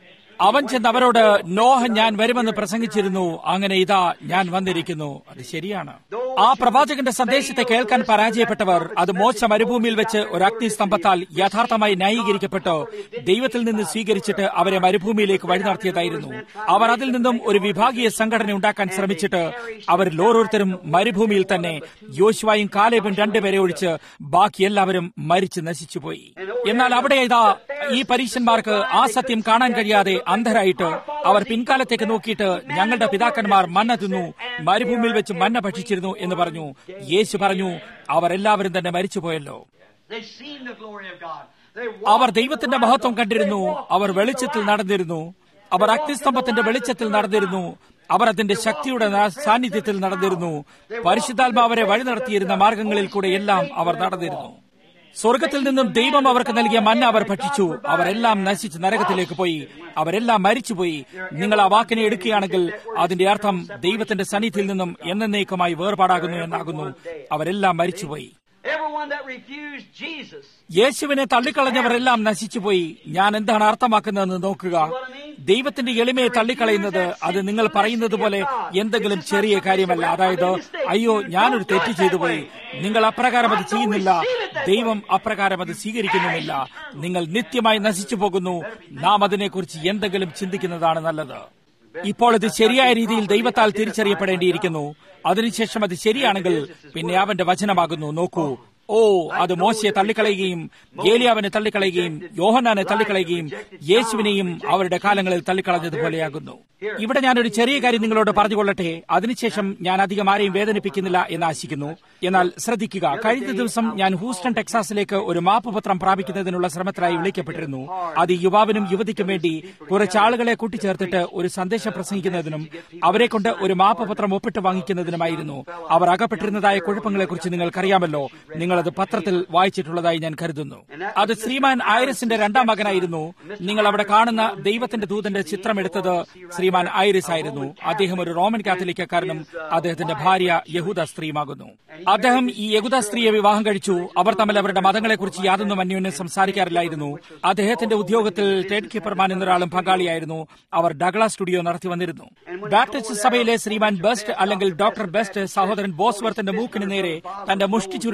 Speaker 2: അവൻ ചെന്ന് അവരോട് നോഹ ഞാൻ വരുമെന്ന് പ്രസംഗിച്ചിരുന്നു അങ്ങനെ ഇതാ ഞാൻ വന്നിരിക്കുന്നു അത് ശരിയാണ് ആ പ്രവാചകന്റെ സന്ദേശത്തെ കേൾക്കാൻ പരാജയപ്പെട്ടവർ അത് മോശ മരുഭൂമിയിൽ വെച്ച് ഒരു അഗ്നിസ്തംഭത്താൽ യഥാർത്ഥമായി ന്യായീകരിക്കപ്പെട്ട് ദൈവത്തിൽ നിന്ന് സ്വീകരിച്ചിട്ട് അവരെ മരുഭൂമിയിലേക്ക് വഴി നടത്തിയതായിരുന്നു അവർ അതിൽ നിന്നും ഒരു വിഭാഗീയ സംഘടന ഉണ്ടാക്കാൻ ശ്രമിച്ചിട്ട് അവരിൽ ഓരോരുത്തരും മരുഭൂമിയിൽ തന്നെ യോശുവായും കാലേബും രണ്ടുപേരെ ഒഴിച്ച് ബാക്കി എല്ലാവരും മരിച്ച് നശിച്ചുപോയി എന്നാൽ അവിടെ ഇതാ ഈ പരീക്ഷന്മാർക്ക് ആ സത്യം കാണാൻ കഴിയാതെ അന്ധരായിട്ട് അവർ പിൻകാലത്തേക്ക് നോക്കിയിട്ട് ഞങ്ങളുടെ പിതാക്കന്മാർ മന്ന തിന്നു മരുഭൂമിയിൽ വെച്ച് മന്ന ഭക്ഷിച്ചിരുന്നു എന്ന് പറഞ്ഞു യേശു പറഞ്ഞു അവർ എല്ലാവരും തന്നെ മരിച്ചുപോയല്ലോ
Speaker 3: they seen the glory of God. They
Speaker 2: our
Speaker 3: walked
Speaker 2: ദൈവത്തിന്റെ
Speaker 3: around
Speaker 2: മഹത്വം
Speaker 3: the-
Speaker 2: കണ്ടിരുന്നു
Speaker 3: they walked
Speaker 2: അവർ വെളിച്ചത്തിൽ നടന്നിരുന്നു അവർ അഗ്നിസ്തംഭത്തിന്റെ വെളിച്ചത്തിൽ നടന്നിരുന്നു അവർ അതിന്റെ ശക്തിയുടെ നാ- സാന്നിധ്യത്തിൽ നടന്നിരുന്നു പരിശുദ്ധാത്മ അവരെ വഴി നടത്തിയിരുന്ന മാർഗങ്ങളിൽ കൂടെ എല്ലാം അവർ നടന്നിരുന്നു സ്വർഗത്തിൽ നിന്നും ദൈവം അവർക്ക് നൽകിയ മന്ന അവർ ഭക്ഷിച്ചു അവരെല്ലാം നശിച്ച് നരകത്തിലേക്ക് പോയി അവരെല്ലാം മരിച്ചുപോയി നിങ്ങൾ ആ വാക്കിനെ എടുക്കുകയാണെങ്കിൽ അതിന്റെ അർത്ഥം ദൈവത്തിന്റെ സന്നിധിയിൽ നിന്നും എന്നേക്കുമായി വേർപാടാകുന്നു എന്നാകുന്നു അവരെല്ലാം മരിച്ചുപോയി
Speaker 3: Everyone that refused Jesus.
Speaker 2: യേശുവിനെ തള്ളിക്കളഞ്ഞവരെല്ലാം നശിച്ചുപോയി ഞാൻ എന്താണ് അർത്ഥമാക്കുന്നതെന്ന് നോക്കുക ദൈവത്തിന്റെ എളിമയെ തള്ളിക്കളയുന്നത് അത് നിങ്ങൾ പറയുന്നത് പോലെ എന്തെങ്കിലും ചെറിയ കാര്യമല്ല അതായത് അയ്യോ ഞാനൊരു തെറ്റ് ചെയ്തു പോയി നിങ്ങൾ അപ്രകാരം അത് ചെയ്യുന്നില്ല ദൈവം അപ്രകാരം അത് സ്വീകരിക്കുന്നുമില്ല നിങ്ങൾ നിത്യമായി നശിച്ചു പോകുന്നു നാം അതിനെക്കുറിച്ച് എന്തെങ്കിലും ചിന്തിക്കുന്നതാണ് നല്ലത് ഇപ്പോൾ ഇത് ശരിയായ രീതിയിൽ ദൈവത്താൽ തിരിച്ചറിയപ്പെടേണ്ടിയിരിക്കുന്നു അതിനുശേഷം അത് ശരിയാണെങ്കിൽ പിന്നെ അവന്റെ വചനമാകുന്നു നോക്കൂ ഓ അത് മോശയെ തള്ളിക്കളയുകയും ഏലിയാവിനെ തള്ളിക്കളയുകയും യോഹന്നാനെ തള്ളിക്കളയുകയും യേശുവിനെയും അവരുടെ കാലങ്ങളിൽ തള്ളിക്കളഞ്ഞതുപോലെയാകുന്നു ഇവിടെ ഞാനൊരു ചെറിയ കാര്യം നിങ്ങളോട് പറഞ്ഞുകൊള്ളട്ടെ അതിനുശേഷം ഞാൻ അധികം ആരെയും വേദനിപ്പിക്കുന്നില്ല എന്ന് ആശിക്കുന്നു എന്നാൽ ശ്രദ്ധിക്കുക കഴിഞ്ഞ ദിവസം ഞാൻ ഹൂസ്റ്റൺ ടെക്സാസിലേക്ക് ഒരു മാപ്പുപത്രം പ്രാപിക്കുന്നതിനുള്ള ശ്രമത്തിനായി വിളിക്കപ്പെട്ടിരുന്നു അത് ഈ യുവാവിനും യുവതിക്കും വേണ്ടി കുറച്ച് ആളുകളെ കൂട്ടിച്ചേർത്തിട്ട് ഒരു സന്ദേശം പ്രസംഗിക്കുന്നതിനും അവരെ കൊണ്ട് ഒരു മാപ്പുപത്രം ഒപ്പിട്ട് വാങ്ങിക്കുന്നതിനുമായിരുന്നു അവർ അകപ്പെട്ടിരുന്നതായ കുഴപ്പങ്ങളെക്കുറിച്ച് നിങ്ങൾക്കറിയാമല്ലോ നിങ്ങളത് പത്രത്തിൽ വായിച്ചിട്ടുള്ളതായി ഞാൻ കരുതുന്നു അത് ശ്രീമാൻ ഐറിസിന്റെ രണ്ടാം മകനായിരുന്നു നിങ്ങൾ അവിടെ കാണുന്ന ദൈവത്തിന്റെ ദൂതന്റെ ചിത്രം എടുത്തത് ശ്രീമാൻ ഐറിസ് ആയിരുന്നു അദ്ദേഹം ഒരു റോമൻ കാത്തലിക്കക്കാരനും അദ്ദേഹത്തിന്റെ ഭാര്യ യഹൂദ സ്ത്രീയുമാകുന്നു അദ്ദേഹം ഈ യഹൂദ സ്ത്രീയെ വിവാഹം കഴിച്ചു അവർ തമ്മിൽ അവരുടെ മതങ്ങളെക്കുറിച്ച് യാതൊന്നും അന്യോന്യം സംസാരിക്കാറില്ലായിരുന്നു അദ്ദേഹത്തിന്റെ ഉദ്യോഗത്തിൽ ടെഡ് കീപ്പർമാൻ എന്നൊരാളും പങ്കാളിയായിരുന്നു അവർ ഡഗ്ല സ്റ്റുഡിയോ നടത്തി വന്നിരുന്നു ബാപ്റ്റിസ്റ്റ് സഭയിലെ ശ്രീമാൻ ബെസ്റ്റ് അല്ലെങ്കിൽ ഡോക്ടർ ബെസ്റ്റ് സഹോദരൻ ബോസ്വർത്തിന്റെ മൂക്കിന് നേരെ തന്റെ മുഷ്ടി ചുരുട്ടിക്കൊണ്ട്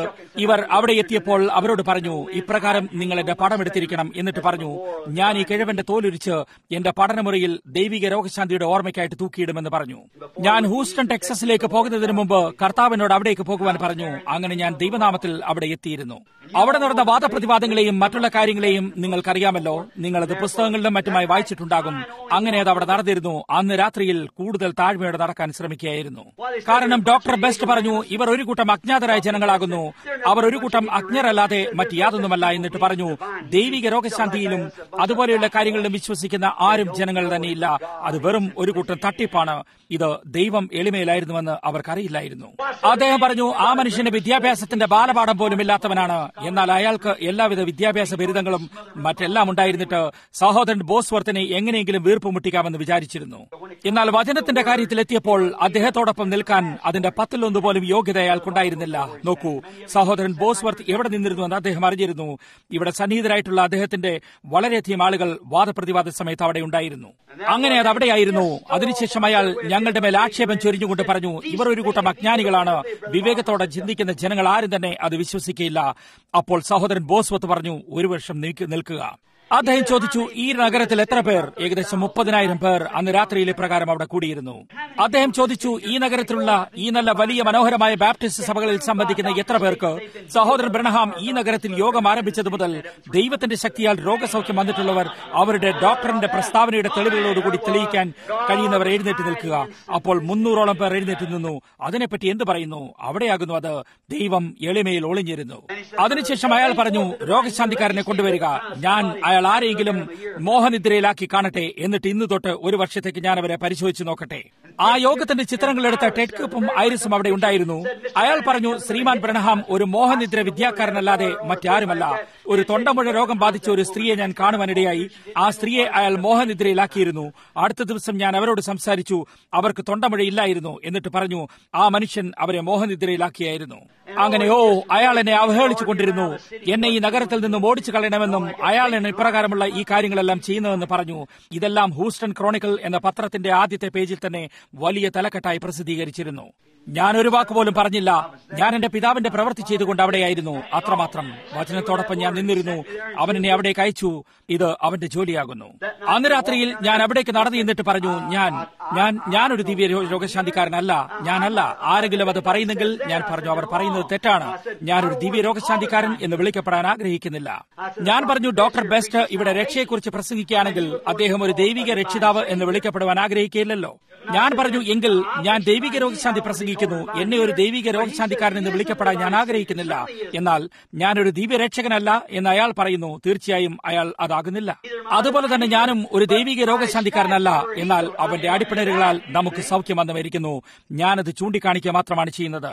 Speaker 2: ഇവർ അവിടെ എത്തിയപ്പോൾ അവരോട് പറഞ്ഞു ഇപ്രകാരം നിങ്ങൾ എന്റെ പടം എടുത്തിരിക്കണം എന്നിട്ട് പറഞ്ഞു ഞാൻ ഈ കിഴവന്റെ തോലുരിച്ച് എന്റെ പഠനമുറിയിൽ ദൈവിക രോഗശാന്തിയുടെ ഓർമ്മയ്ക്കായിട്ട് തൂക്കിയിടുമെന്ന് പറഞ്ഞു ഞാൻ ഹൂസ്റ്റൺ ടെക്സസിലേക്ക് പോകുന്നതിന് മുമ്പ് കർത്താവിനോട് അവിടേക്ക് പോകുവാൻ പറഞ്ഞു അങ്ങനെ ഞാൻ ദൈവനാമത്തിൽ അവിടെ എത്തിയിരുന്നു അവിടെ നടന്ന വാദപ്രതിവാദങ്ങളെയും മറ്റുള്ള കാര്യങ്ങളെയും നിങ്ങൾക്കറിയാമല്ലോ നിങ്ങളത് പുസ്തകങ്ങളിലും മറ്റുമായി വായിച്ചിട്ടുണ്ടാകും അങ്ങനെ അത് അവിടെ നടന്നിരുന്നു അന്ന് രാത്രിയിൽ കൂടുതൽ താഴ്മയോടെ നടക്കാൻ ശ്രമിക്കുകയായിരുന്നു കാരണം ഡോക്ടർ ബെസ്റ്റ് പറഞ്ഞു ഇവർ ഒരു കൂട്ടം അജ്ഞാതരായ ജനങ്ങളാകുന്നു അവർ ഒരു കൂട്ടം അജ്ഞരല്ലാതെ മറ്റ് യാതൊന്നുമല്ല എന്നിട്ട് പറഞ്ഞു ദൈവിക രോഗശാന്തിയിലും അതുപോലെയുള്ള കാര്യങ്ങളിലും വിശ്വസിക്കുന്ന ആരും ജനങ്ങൾ തന്നെയില്ല അത് വെറും ഒരു കൂട്ടം തട്ടിപ്പാണ് ഇത് ദൈവം എളിമയിലായിരുന്നുവെന്ന് അവർക്കറിയില്ലായിരുന്നു അദ്ദേഹം പറഞ്ഞു ആ മനുഷ്യന് വിദ്യാഭ്യാസത്തിന്റെ ബാലപാഠം പോലും ഇല്ലാത്തവനാണ് എന്നാൽ അയാൾക്ക് എല്ലാവിധ വിദ്യാഭ്യാസ ബിരുദങ്ങളും മറ്റെല്ലാം ഉണ്ടായിരുന്നിട്ട് സഹോദരൻ ബോസ്വർത്തിനെ എങ്ങനെയെങ്കിലും വീർപ്പ് മുട്ടിക്കാമെന്ന് വിചാരിച്ചിരുന്നു എന്നാൽ വചനത്തിന്റെ കാര്യത്തിൽ എത്തിയപ്പോൾ അദ്ദേഹത്തോടൊപ്പം നിൽക്കാൻ അതിന്റെ പത്തിലൊന്ന് പോലും യോഗ്യത അയാൾക്കുണ്ടായിരുന്നില്ല നോക്കൂ സഹോദരൻ ബോസ്വർത്ത് എവിടെ നിന്നിരുന്നു എന്ന് അദ്ദേഹം അറിഞ്ഞിരുന്നു ഇവിടെ സന്നിഹിതരായിട്ടുള്ള അദ്ദേഹത്തിന്റെ വളരെയധികം ആളുകൾ വാദപ്രതിവാദ സമയത്ത് അവിടെ ഉണ്ടായിരുന്നു അങ്ങനെ അത് അവിടെയായിരുന്നു അതിനുശേഷം അയാൾ ഞങ്ങളുടെ മേൽ ആക്ഷേപം ചൊരിഞ്ഞുകൊണ്ട് പറഞ്ഞു ഇവർ ഒരു കൂട്ടം അജ്ഞാനികളാണ് വിവേകത്തോടെ ചിന്തിക്കുന്ന ജനങ്ങൾ ആരും തന്നെ അത് വിശ്വസിക്കുകയില്ല അപ്പോൾ സഹോദരൻ ബോസ്വത്ത് പറഞ്ഞു ഒരു വർഷം നിൽക്കുക അദ്ദേഹം ചോദിച്ചു ഈ നഗരത്തിൽ എത്ര പേർ ഏകദേശം മുപ്പതിനായിരം പേർ അന്ന് രാത്രിയിലെ പ്രകാരം അവിടെ കൂടിയിരുന്നു അദ്ദേഹം ചോദിച്ചു ഈ നഗരത്തിലുള്ള ഈ നല്ല വലിയ മനോഹരമായ ബാപ്റ്റിസ്റ്റ് സഭകളിൽ സംബന്ധിക്കുന്ന എത്ര പേർക്ക് സഹോദരൻ ബ്രണഹാം ഈ നഗരത്തിൽ യോഗം ആരംഭിച്ചതു മുതൽ ദൈവത്തിന്റെ ശക്തിയാൽ രോഗസൗഖ്യം വന്നിട്ടുള്ളവർ അവരുടെ ഡോക്ടറിന്റെ പ്രസ്താവനയുടെ തെളിവുകളോടുകൂടി തെളിയിക്കാൻ കഴിയുന്നവർ എഴുന്നേറ്റ് നിൽക്കുക അപ്പോൾ മുന്നൂറോളം പേർ എഴുന്നേറ്റ് നിന്നു അതിനെപ്പറ്റി എന്ത് പറയുന്നു അവിടെയാകുന്നു അത് ദൈവം എളിമയിൽ ഒളിഞ്ഞിരുന്നു അതിനുശേഷം അയാൾ പറഞ്ഞു രോഗശാന്തിക്കാരനെ കൊണ്ടുവരിക ഞാൻ അയാൾ ആരെങ്കിലും മോഹനിദ്രയിലാക്കി കാണട്ടെ എന്നിട്ട് ഇന്ന് തൊട്ട് ഒരു വർഷത്തേക്ക് ഞാൻ അവരെ പരിശോധിച്ച് നോക്കട്ടെ ആ യോഗത്തിന്റെ ചിത്രങ്ങളെടുത്ത ടെഡ് കപ്പും ഐറിസും അവിടെ ഉണ്ടായിരുന്നു അയാൾ പറഞ്ഞു ശ്രീമാൻ ബ്രണഹാം ഒരു മോഹനിദ്ര വിദ്യാക്കാരനല്ലാതെ മറ്റാരുമല്ല ഒരു തൊണ്ടമുഴ രോഗം ബാധിച്ച ഒരു സ്ത്രീയെ ഞാൻ കാണുവാനിടയായി ആ സ്ത്രീയെ അയാൾ മോഹനിദ്രയിലാക്കിയിരുന്നു അടുത്ത ദിവസം ഞാൻ അവരോട് സംസാരിച്ചു അവർക്ക് തൊണ്ടമുഴ ഇല്ലായിരുന്നു എന്നിട്ട് പറഞ്ഞു ആ മനുഷ്യൻ അവരെ മോഹനിദ്രയിലാക്കിയായിരുന്നു അങ്ങനെ ഓ അയാൾ എന്നെ അവഹേളിച്ചു കൊണ്ടിരുന്നു എന്നെ ഈ നഗരത്തിൽ നിന്നും ഓടിച്ചു കളയണമെന്നും അയാൾ എന്നെ ഇപ്രകാരമുള്ള ഈ കാര്യങ്ങളെല്ലാം ചെയ്യുന്നതെന്ന് പറഞ്ഞു ഇതെല്ലാം ഹൂസ്റ്റൺ ക്രോണിക്കൽ എന്ന പത്രത്തിന്റെ ആദ്യത്തെ പേജിൽ തന്നെ വലിയ തലക്കെട്ടായി പ്രസിദ്ധീകരിച്ചിരുന്നു ഞാൻ ഒരു വാക്ക് പോലും പറഞ്ഞില്ല ഞാൻ എന്റെ പിതാവിന്റെ പ്രവൃത്തി ചെയ്തുകൊണ്ട് അവിടെയായിരുന്നു അത്രമാത്രം വചനത്തോടൊപ്പം ഞാൻ നിന്നിരുന്നു അവൻ എന്നെ അവിടേക്ക് അയച്ചു ഇത് അവന്റെ ജോലിയാകുന്നു അന്ന് രാത്രിയിൽ ഞാൻ അവിടേക്ക് നടന്നു എന്നിട്ട് പറഞ്ഞു ഞാൻ ഞാൻ ഞാനൊരു ദിവ്യ രോഗശാന്തിക്കാരനല്ല ഞാനല്ല ആരെങ്കിലും അത് പറയുന്നെങ്കിൽ ഞാൻ പറഞ്ഞു അവർ പറയുന്നത് തെറ്റാണ് ഞാനൊരു ദിവ്യ രോഗശാന്തിക്കാരൻ എന്ന് വിളിക്കപ്പെടാൻ ആഗ്രഹിക്കുന്നില്ല ഞാൻ പറഞ്ഞു ഡോക്ടർ ബെസ്റ്റ് ഇവിടെ രക്ഷയെക്കുറിച്ച് പ്രസംഗിക്കുകയാണെങ്കിൽ അദ്ദേഹം ഒരു ദൈവിക രക്ഷിതാവ് എന്ന് വിളിക്കപ്പെടുവാൻ ആഗ്രഹിക്കില്ലല്ലോ ഞാൻ പറഞ്ഞു എങ്കിൽ ഞാൻ ദൈവിക രോഗശാന്തി പ്രസംഗിക്കുന്നു എന്നെ ഒരു ദൈവിക രോഗശാന്തിക്കാരൻ എന്ന് വിളിക്കപ്പെടാൻ ഞാൻ ആഗ്രഹിക്കുന്നില്ല എന്നാൽ ഞാനൊരു ദിവ്യരക്ഷകനല്ല എന്ന് അയാൾ പറയുന്നു തീർച്ചയായും അയാൾ അതാകുന്നില്ല അതുപോലെ തന്നെ ഞാനും ഒരു ദൈവിക രോഗശാന്തിക്കാരനല്ല എന്നാൽ അവന്റെ അടിപ്പിണരുകളാൽ നമുക്ക് സൗഖ്യം വന്നു മരിക്കുന്നു ഞാനത് ചൂണ്ടിക്കാണിക്കുക മാത്രമാണ് ചെയ്യുന്നത്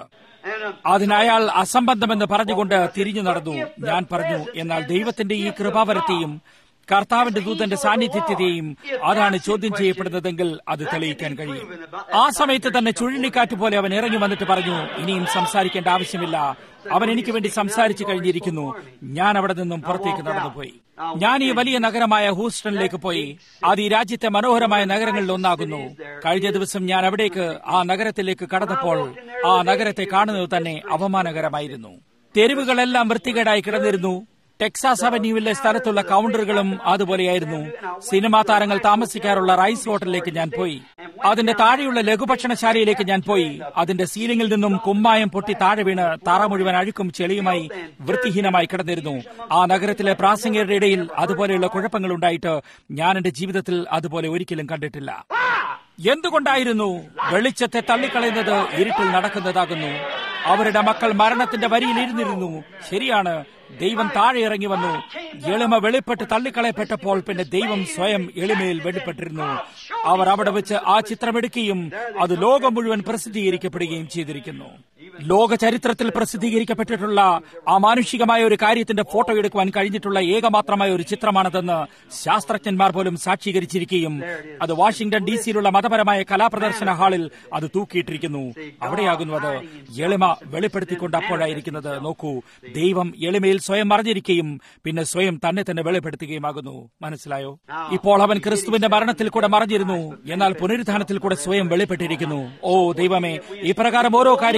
Speaker 2: അതിനയാൾ അസംബന്ധമെന്ന് പറഞ്ഞുകൊണ്ട് തിരിഞ്ഞു നടന്നു ഞാൻ പറഞ്ഞു എന്നാൽ ദൈവത്തിന്റെ ഈ കൃപാവരത്തെയും കർത്താവിന്റെ ദൂതന്റെ സാന്നിധ്യത്തെയും അതാണ് ചോദ്യം ചെയ്യപ്പെടുന്നതെങ്കിൽ അത് തെളിയിക്കാൻ കഴിയും ആ സമയത്ത് തന്നെ ചുഴലിക്കാറ്റ് പോലെ അവൻ ഇറങ്ങി വന്നിട്ട് പറഞ്ഞു ഇനിയും സംസാരിക്കേണ്ട ആവശ്യമില്ല അവൻ എനിക്ക് വേണ്ടി സംസാരിച്ചു കഴിഞ്ഞിരിക്കുന്നു ഞാൻ അവിടെ നിന്നും പുറത്തേക്ക് നടന്നുപോയി ഞാൻ ഈ വലിയ നഗരമായ ഹൂസ്റ്റണിലേക്ക് പോയി അത് ഈ രാജ്യത്തെ മനോഹരമായ നഗരങ്ങളിൽ ഒന്നാകുന്നു കഴിഞ്ഞ ദിവസം ഞാൻ അവിടേക്ക് ആ നഗരത്തിലേക്ക് കടന്നപ്പോൾ ആ നഗരത്തെ കാണുന്നത് തന്നെ അപമാനകരമായിരുന്നു തെരുവുകളെല്ലാം വൃത്തികേടായി കിടന്നിരുന്നു ടെക്സാസ് അവന്യൂവിലെ സ്ഥലത്തുള്ള കൗണ്ടറുകളും അതുപോലെയായിരുന്നു സിനിമാ താരങ്ങൾ താമസിക്കാറുള്ള റൈസ് ഹോട്ടലിലേക്ക് ഞാൻ പോയി അതിന്റെ താഴെയുള്ള ലഘുഭക്ഷണശാലയിലേക്ക് ഞാൻ പോയി അതിന്റെ സീലിംഗിൽ നിന്നും കുമ്മായം പൊട്ടി താഴെ വീണ് തറ മുഴുവൻ അഴുക്കും ചെളിയുമായി വൃത്തിഹീനമായി കിടന്നിരുന്നു ആ നഗരത്തിലെ പ്രാസംഗികരുടെ ഇടയിൽ അതുപോലെയുള്ള കുഴപ്പങ്ങൾ ഉണ്ടായിട്ട് ഞാൻ എന്റെ ജീവിതത്തിൽ അതുപോലെ ഒരിക്കലും കണ്ടിട്ടില്ല എന്തുകൊണ്ടായിരുന്നു വെളിച്ചത്തെ തള്ളിക്കളയുന്നത് ഇരുട്ടിൽ നടക്കുന്നതാകുന്നു അവരുടെ മക്കൾ മരണത്തിന്റെ വരിയിൽ ഇരുന്നിരുന്നു ശരിയാണ് ദൈവം താഴെ ഇറങ്ങി വന്നു എളിമ വെളിപ്പെട്ട് തള്ളിക്കളയപ്പെട്ടപ്പോൾ പിന്നെ ദൈവം സ്വയം എളിമയിൽ വെളിപ്പെട്ടിരുന്നു അവർ അവിടെ വെച്ച് ആ ചിത്രമെടുക്കുകയും അത് ലോകം മുഴുവൻ പ്രസിദ്ധീകരിക്കപ്പെടുകയും ചെയ്തിരിക്കുന്നു ലോക ചരിത്രത്തിൽ പ്രസിദ്ധീകരിക്കപ്പെട്ടിട്ടുള്ള ആ മാനുഷികമായ ഒരു കാര്യത്തിന്റെ ഫോട്ടോ എടുക്കുവാൻ കഴിഞ്ഞിട്ടുള്ള ഏകമാത്രമായ ഒരു ചിത്രമാണതെന്ന് ശാസ്ത്രജ്ഞന്മാർ പോലും സാക്ഷീകരിച്ചിരിക്കുകയും അത് വാഷിംഗ്ടൺ ഡി സിയിലുള്ള മതപരമായ കലാപ്രദർശന ഹാളിൽ അത് തൂക്കിയിട്ടിരിക്കുന്നു അവിടെയാകുന്നു അത് എളിമ വെളിപ്പെടുത്തിക്കൊണ്ട് അപ്പോഴായിരിക്കുന്നത് നോക്കൂ ദൈവം എളിമയിൽ സ്വയം മറിഞ്ഞിരിക്കുകയും പിന്നെ സ്വയം തന്നെ തന്നെ വെളിപ്പെടുത്തുകയുമാകുന്നു മനസ്സിലായോ ഇപ്പോൾ അവൻ ക്രിസ്തുവിന്റെ മരണത്തിൽ കൂടെ മറിഞ്ഞിരുന്നു എന്നാൽ പുനരുദ്ധാനത്തിൽ കൂടെ സ്വയം വെളിപ്പെട്ടിരിക്കുന്നു ഓ ദൈവമേ ഇപ്രകാരം ഓരോ കാര്യങ്ങളായിട്ട് നമ്മൾ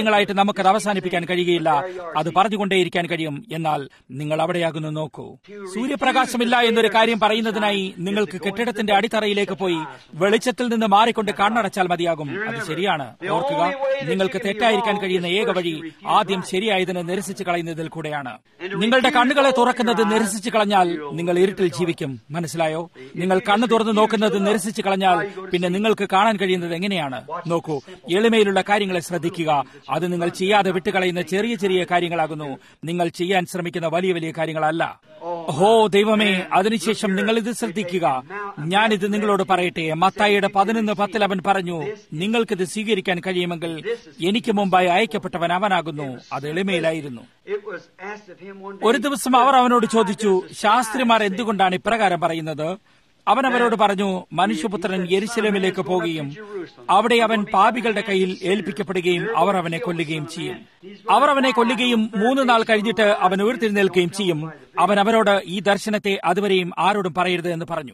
Speaker 2: നമുക്കത് അവസാനിപ്പിക്കാൻ കഴിയുകയില്ല അത് പറഞ്ഞുകൊണ്ടേയിരിക്കാൻ കഴിയും എന്നാൽ നിങ്ങൾ അവിടെയാകുന്നു നോക്കൂ സൂര്യപ്രകാശമില്ല എന്നൊരു കാര്യം പറയുന്നതിനായി നിങ്ങൾക്ക് കെട്ടിടത്തിന്റെ അടിത്തറയിലേക്ക് പോയി വെളിച്ചത്തിൽ നിന്ന് മാറിക്കൊണ്ട് കണ്ണടച്ചാൽ മതിയാകും അത് ശരിയാണ് ഓർക്കുക നിങ്ങൾക്ക് തെറ്റായിരിക്കാൻ കഴിയുന്ന ഏക വഴി ആദ്യം ശരിയായതിനെ നിരസിച്ചു കളയുന്നതിൽ കൂടെയാണ് നിങ്ങളുടെ കണ്ണുകളെ തുറക്കുന്നത് നിരസിച്ചു കളഞ്ഞാൽ നിങ്ങൾ ഇരുട്ടിൽ ജീവിക്കും മനസ്സിലായോ നിങ്ങൾ കണ്ണു തുറന്നു നോക്കുന്നത് നിരസിച്ചു കളഞ്ഞാൽ പിന്നെ നിങ്ങൾക്ക് കാണാൻ കഴിയുന്നത് എങ്ങനെയാണ് നോക്കൂ എളിമയിലുള്ള കാര്യങ്ങളെ ശ്രദ്ധിക്കുക അത് നിങ്ങൾ ചെയ്യാതെ വിട്ടുകളയുന്ന ചെറിയ ചെറിയ കാര്യങ്ങളാകുന്നു നിങ്ങൾ ചെയ്യാൻ ശ്രമിക്കുന്ന വലിയ വലിയ കാര്യങ്ങളല്ല ഹോ ദൈവമേ അതിനുശേഷം നിങ്ങൾ ഇത് ശ്രദ്ധിക്കുക ഞാനിത് നിങ്ങളോട് പറയട്ടെ മത്തായിയുടെ പതിനൊന്ന് പത്തിൽ അവൻ പറഞ്ഞു നിങ്ങൾക്കിത് സ്വീകരിക്കാൻ കഴിയുമെങ്കിൽ എനിക്ക് മുമ്പായി അയക്കപ്പെട്ടവൻ അവനാകുന്നു അത് എളിമയിലായിരുന്നു ഒരു ദിവസം അവർ അവനോട് ചോദിച്ചു ശാസ്ത്രിമാർ എന്തുകൊണ്ടാണ് ഇപ്രകാരം പറയുന്നത് അവൻ അവരോട് പറഞ്ഞു മനുഷ്യപുത്രൻ യെരുശലമിലേക്ക് പോകുകയും അവിടെ അവൻ പാപികളുടെ കയ്യിൽ ഏൽപ്പിക്കപ്പെടുകയും അവർ അവനെ കൊല്ലുകയും ചെയ്യും അവർ അവനെ കൊല്ലുകയും മൂന്ന് നാൾ കഴിഞ്ഞിട്ട് അവൻ ഉയർത്തെഴുന്നേൽക്കുകയും ചെയ്യും അവൻ അവരോട് ഈ ദർശനത്തെ അതുവരെയും ആരോടും പറയരുത് എന്ന് പറഞ്ഞു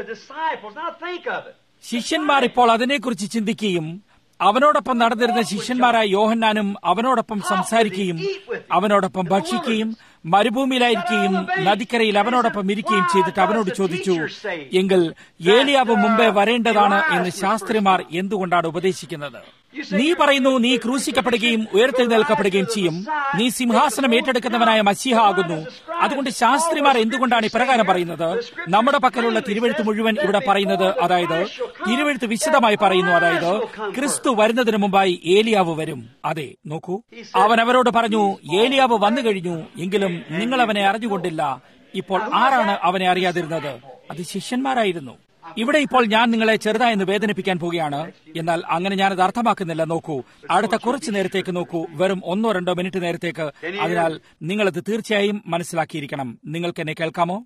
Speaker 2: ശിഷ്യന്മാർ ഇപ്പോൾ അതിനെക്കുറിച്ച് ചിന്തിക്കുകയും അവനോടൊപ്പം നടന്നിരുന്ന ശിഷ്യന്മാരായ യോഹന്നാനും അവനോടൊപ്പം സംസാരിക്കുകയും അവനോടൊപ്പം ഭക്ഷിക്കുകയും മരുഭൂമിയിലായിരിക്കുകയും നദിക്കരയിൽ അവനോടൊപ്പം ഇരിക്കുകയും ചെയ്തിട്ട് അവനോട് ചോദിച്ചു എങ്കിൽ ഏലിയാവ് മുമ്പേ വരേണ്ടതാണ് എന്ന് ശാസ്ത്രിമാർ എന്തുകൊണ്ടാണ് ഉപദേശിക്കുന്നത് നീ പറയുന്നു നീ ക്രൂശിക്കപ്പെടുകയും ഉയർത്തെഴുന്നേൽക്കപ്പെടുകയും ചെയ്യും നീ സിംഹാസനം ഏറ്റെടുക്കുന്നവനായ മസിഹ ആകുന്നു അതുകൊണ്ട് ശാസ്ത്രിമാർ എന്തുകൊണ്ടാണ് ഇപ്രകാരം പറയുന്നത് നമ്മുടെ പക്കലുള്ള തിരുവഴുത്ത് മുഴുവൻ ഇവിടെ പറയുന്നത് അതായത് തിരുവഴുത്ത് വിശദമായി പറയുന്നു അതായത് ക്രിസ്തു വരുന്നതിന് മുമ്പായി ഏലിയാവ് വരും അതെ നോക്കൂ അവൻ അവരോട് പറഞ്ഞു ഏലിയാവ് വന്നു കഴിഞ്ഞു എങ്കിലും നിങ്ങൾ അവനെ അറിഞ്ഞുകൊണ്ടില്ല ഇപ്പോൾ ആരാണ് അവനെ അറിയാതിരുന്നത് അത് ശിഷ്യന്മാരായിരുന്നു ഇവിടെ ഇപ്പോൾ ഞാൻ നിങ്ങളെ ചെറുതായെന്ന് വേദനിപ്പിക്കാൻ പോവുകയാണ് എന്നാൽ അങ്ങനെ ഞാനത് അർത്ഥമാക്കുന്നില്ല നോക്കൂ അടുത്ത കുറച്ചു നേരത്തേക്ക് നോക്കൂ വെറും ഒന്നോ രണ്ടോ മിനിറ്റ് നേരത്തേക്ക് അതിനാൽ നിങ്ങളത് തീർച്ചയായും മനസ്സിലാക്കിയിരിക്കണം നിങ്ങൾക്ക് എന്നെ കേൾക്കാമോ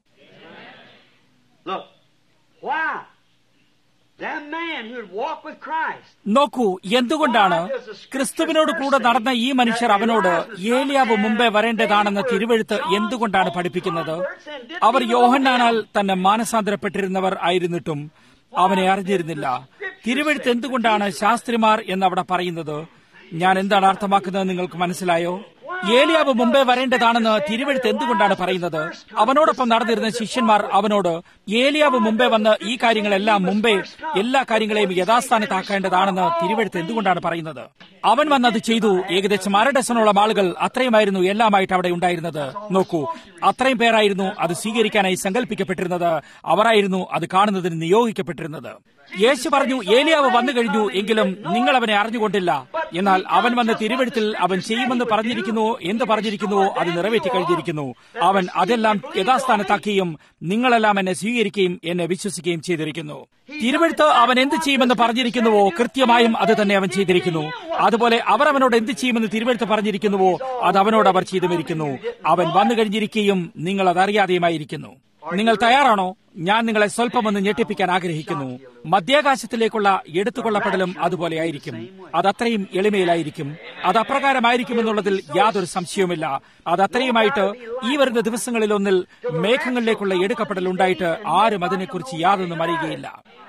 Speaker 2: നോക്കൂ എന്തുകൊണ്ടാണ് ക്രിസ്തുവിനോട് കൂടെ നടന്ന ഈ മനുഷ്യർ അവനോട് ഏലിയാവ് മുമ്പേ വരേണ്ടതാണെന്ന തിരുവഴുത്ത് എന്തുകൊണ്ടാണ് പഠിപ്പിക്കുന്നത് അവർ യോഹന്നാനാൽ തന്നെ മാനസാന്തരപ്പെട്ടിരുന്നവർ ആയിരുന്നിട്ടും അവനെ അറിഞ്ഞിരുന്നില്ല തിരുവഴുത്ത് എന്തുകൊണ്ടാണ് ശാസ്ത്രിമാർ എന്നവിടെ പറയുന്നത് ഞാൻ എന്താണ് അർത്ഥമാക്കുന്നത് നിങ്ങൾക്ക് മനസ്സിലായോ ഏലിയാവ് മുമ്പേ വരേണ്ടതാണെന്ന് തിരുവഴുത്ത് എന്തുകൊണ്ടാണ് പറയുന്നത് അവനോടൊപ്പം നടന്നിരുന്ന ശിഷ്യന്മാർ അവനോട് ഏലിയാവ് മുമ്പേ വന്ന് ഈ കാര്യങ്ങളെല്ലാം മുമ്പേ എല്ലാ കാര്യങ്ങളെയും യഥാസ്ഥാനത്താക്കേണ്ടതാണെന്ന് തിരുവഴുത്ത് എന്തുകൊണ്ടാണ് പറയുന്നത് അവൻ വന്നത് ചെയ്തു ഏകദേശം അര ഡസനോളം ആളുകൾ അത്രയുമായിരുന്നു എല്ലാമായിട്ട് അവിടെ ഉണ്ടായിരുന്നത് നോക്കൂ അത്രയും പേരായിരുന്നു അത് സ്വീകരിക്കാനായി സങ്കല്പിക്കപ്പെട്ടിരുന്നത് അവരായിരുന്നു അത് കാണുന്നതിന് നിയോഗിക്കപ്പെട്ടിരുന്നത് യേശു പറഞ്ഞു ഏലിയാവ് വന്നു കഴിഞ്ഞു എങ്കിലും നിങ്ങൾ അവനെ അറിഞ്ഞുകൊണ്ടില്ല എന്നാൽ അവൻ വന്ന് തിരുവഴുത്തിൽ അവൻ ചെയ്യുമെന്ന് പറഞ്ഞിരിക്കുന്നുവോ എന്ത് പറഞ്ഞിരിക്കുന്നുവോ അത് നിറവേറ്റി കഴിഞ്ഞിരിക്കുന്നു അവൻ അതെല്ലാം യഥാസ്ഥാനത്താക്കുകയും നിങ്ങളെല്ലാം എന്നെ സ്വീകരിക്കുകയും എന്നെ വിശ്വസിക്കുകയും ചെയ്തിരിക്കുന്നു തിരുവഴുത്ത് അവൻ എന്ത് ചെയ്യുമെന്ന് പറഞ്ഞിരിക്കുന്നുവോ കൃത്യമായും അത് തന്നെ അവൻ ചെയ്തിരിക്കുന്നു അതുപോലെ അവർ അവനോട് എന്ത് ചെയ്യുമെന്ന് തിരുവഴുത്ത് പറഞ്ഞിരിക്കുന്നുവോ അത് അവനോട് അവർ ചെയ്തുമിരിക്കുന്നു അവൻ വന്നു കഴിഞ്ഞിരിക്കുകയും നിങ്ങൾ അതറിയാതെയുമായിരിക്കുന്നു നിങ്ങൾ തയ്യാറാണോ ഞാൻ നിങ്ങളെ സ്വല്പമൊന്ന് ഞെട്ടിപ്പിക്കാൻ ആഗ്രഹിക്കുന്നു മധ്യാകാശത്തിലേക്കുള്ള എടുത്തുകൊള്ളപ്പെടലും അതുപോലെ ആയിരിക്കും അത് അത്രയും എളിമയിലായിരിക്കും അത് അപ്രകാരമായിരിക്കുമെന്നുള്ളതിൽ യാതൊരു സംശയവുമില്ല അത് അത്രയുമായിട്ട് ഈ വരുന്ന ദിവസങ്ങളിലൊന്നിൽ മേഘങ്ങളിലേക്കുള്ള എടുക്കപ്പെടൽ ഉണ്ടായിട്ട് ആരും അതിനെക്കുറിച്ച് യാതൊന്നും അറിയുകയില്ല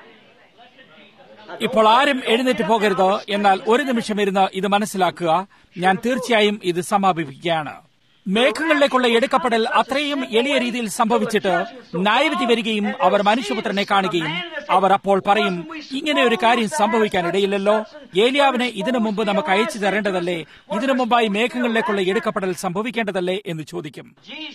Speaker 2: ഇപ്പോൾ ആരും എഴുന്നേറ്റ് പോകരുത് എന്നാൽ ഒരു നിമിഷം ഇരുന്ന് ഇത് മനസ്സിലാക്കുക ഞാൻ തീർച്ചയായും ഇത് സമാപിക്കുകയാണ് മേഘങ്ങളിലേക്കുള്ള എടുക്കപ്പെടൽ അത്രയും എളിയ രീതിയിൽ സംഭവിച്ചിട്ട് ന്യായവിധി വരികയും അവർ മനുഷ്യപുത്രനെ കാണുകയും അവർ അപ്പോൾ പറയും ഇങ്ങനെ ഒരു കാര്യം സംഭവിക്കാനിടയില്ലല്ലോ ഏലിയാവിനെ ഇതിനു മുമ്പ് നമുക്ക് അയച്ചു തരേണ്ടതല്ലേ ഇതിനു മുമ്പായി മേഘങ്ങളിലേക്കുള്ള എടുക്കപ്പെടൽ സംഭവിക്കേണ്ടതല്ലേ എന്ന് ചോദിക്കും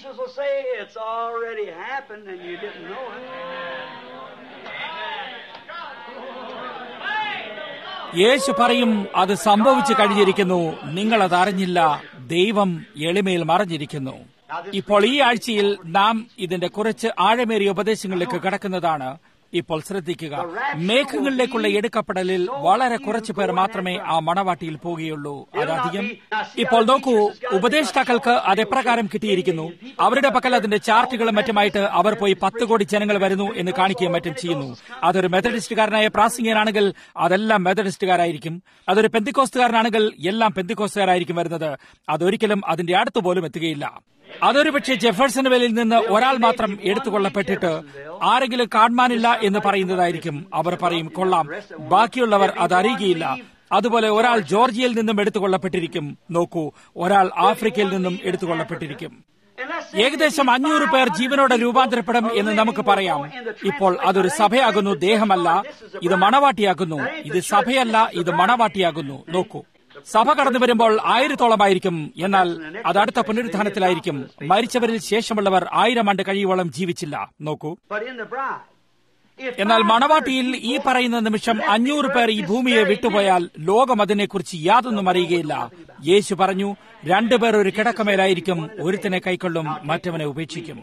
Speaker 2: യേശു പറയും അത് സംഭവിച്ചു കഴിഞ്ഞിരിക്കുന്നു നിങ്ങൾ അത് അറിഞ്ഞില്ല ദൈവം എളിമയിൽ മറഞ്ഞിരിക്കുന്നു ഇപ്പോൾ ഈ ആഴ്ചയിൽ നാം ഇതിന്റെ കുറച്ച് ആഴമേറിയ ഉപദേശങ്ങളിലേക്ക് കടക്കുന്നതാണ് ഇപ്പോൾ ശ്രദ്ധിക്കുക മേഘങ്ങളിലേക്കുള്ള എടുക്കപ്പെടലിൽ വളരെ കുറച്ചു പേർ മാത്രമേ ആ മണവാട്ടിയിൽ പോവുകയുള്ളൂ അതധികം ഇപ്പോൾ നോക്കൂ ഉപദേഷ്ടാക്കൾക്ക് അത് എപ്രകാരം കിട്ടിയിരിക്കുന്നു അവരുടെ പക്കൽ അതിന്റെ ചാർട്ടുകളും മറ്റുമായിട്ട് അവർ പോയി പത്ത് കോടി ജനങ്ങൾ വരുന്നു എന്ന് കാണിക്കുകയും മറ്റും ചെയ്യുന്നു അതൊരു മെത്തഡിസ്റ്റുകാരനായ പ്രാസംഗികനാണെങ്കിൽ അതെല്ലാം മെത്തഡിസ്റ്റുകാരായിരിക്കും അതൊരു പെന്തിക്കോസ്തുകാരനാണെങ്കിൽ എല്ലാം പെന്തിക്കോസ്തുകാരായിരിക്കും വരുന്നത് അതൊരിക്കലും അതിന്റെ അടുത്ത് പോലും എത്തുകയില്ല അതൊരു പക്ഷേ ജെഫേഴ്സൺ വെല്ലിൽ നിന്ന് ഒരാൾ മാത്രം എടുത്തുകൊള്ളപ്പെട്ടിട്ട് ആരെങ്കിലും കാണാനില്ല എന്ന് പറയുന്നതായിരിക്കും അവർ പറയും കൊള്ളാം ബാക്കിയുള്ളവർ അത് അറിയുകയില്ല അതുപോലെ ഒരാൾ ജോർജിയയിൽ നിന്നും എടുത്തുകൊള്ളപ്പെട്ടിരിക്കും നോക്കൂ ഒരാൾ ആഫ്രിക്കയിൽ നിന്നും എടുത്തുകൊള്ളപ്പെട്ടിരിക്കും ഏകദേശം അഞ്ഞൂറ് പേർ ജീവനോടെ രൂപാന്തരപ്പെടും എന്ന് നമുക്ക് പറയാം ഇപ്പോൾ അതൊരു സഭയാകുന്നു ദേഹമല്ല ഇത് മണവാട്ടിയാകുന്നു ഇത് സഭയല്ല ഇത് മണവാട്ടിയാകുന്നു നോക്കൂ സഭ കടന്നു വരുമ്പോൾ ആയിരത്തോളമായിരിക്കും എന്നാൽ അത് അടുത്ത പുനരുത്ഥാനത്തിലായിരിക്കും മരിച്ചവരിൽ ശേഷമുള്ളവർ ആയിരം ആണ്ട് കഴിയുവോളം ജീവിച്ചില്ല നോക്കൂ എന്നാൽ മണവാട്ടിയിൽ ഈ പറയുന്ന നിമിഷം അഞ്ഞൂറ് പേർ ഈ ഭൂമിയെ വിട്ടുപോയാൽ ലോകം അതിനെക്കുറിച്ച് യാതൊന്നും അറിയുകയില്ല യേശു പറഞ്ഞു രണ്ടുപേർ ഒരു കിടക്കമേലായിരിക്കും ഒരുത്തിനെ കൈക്കൊള്ളും മറ്റവനെ ഉപേക്ഷിക്കും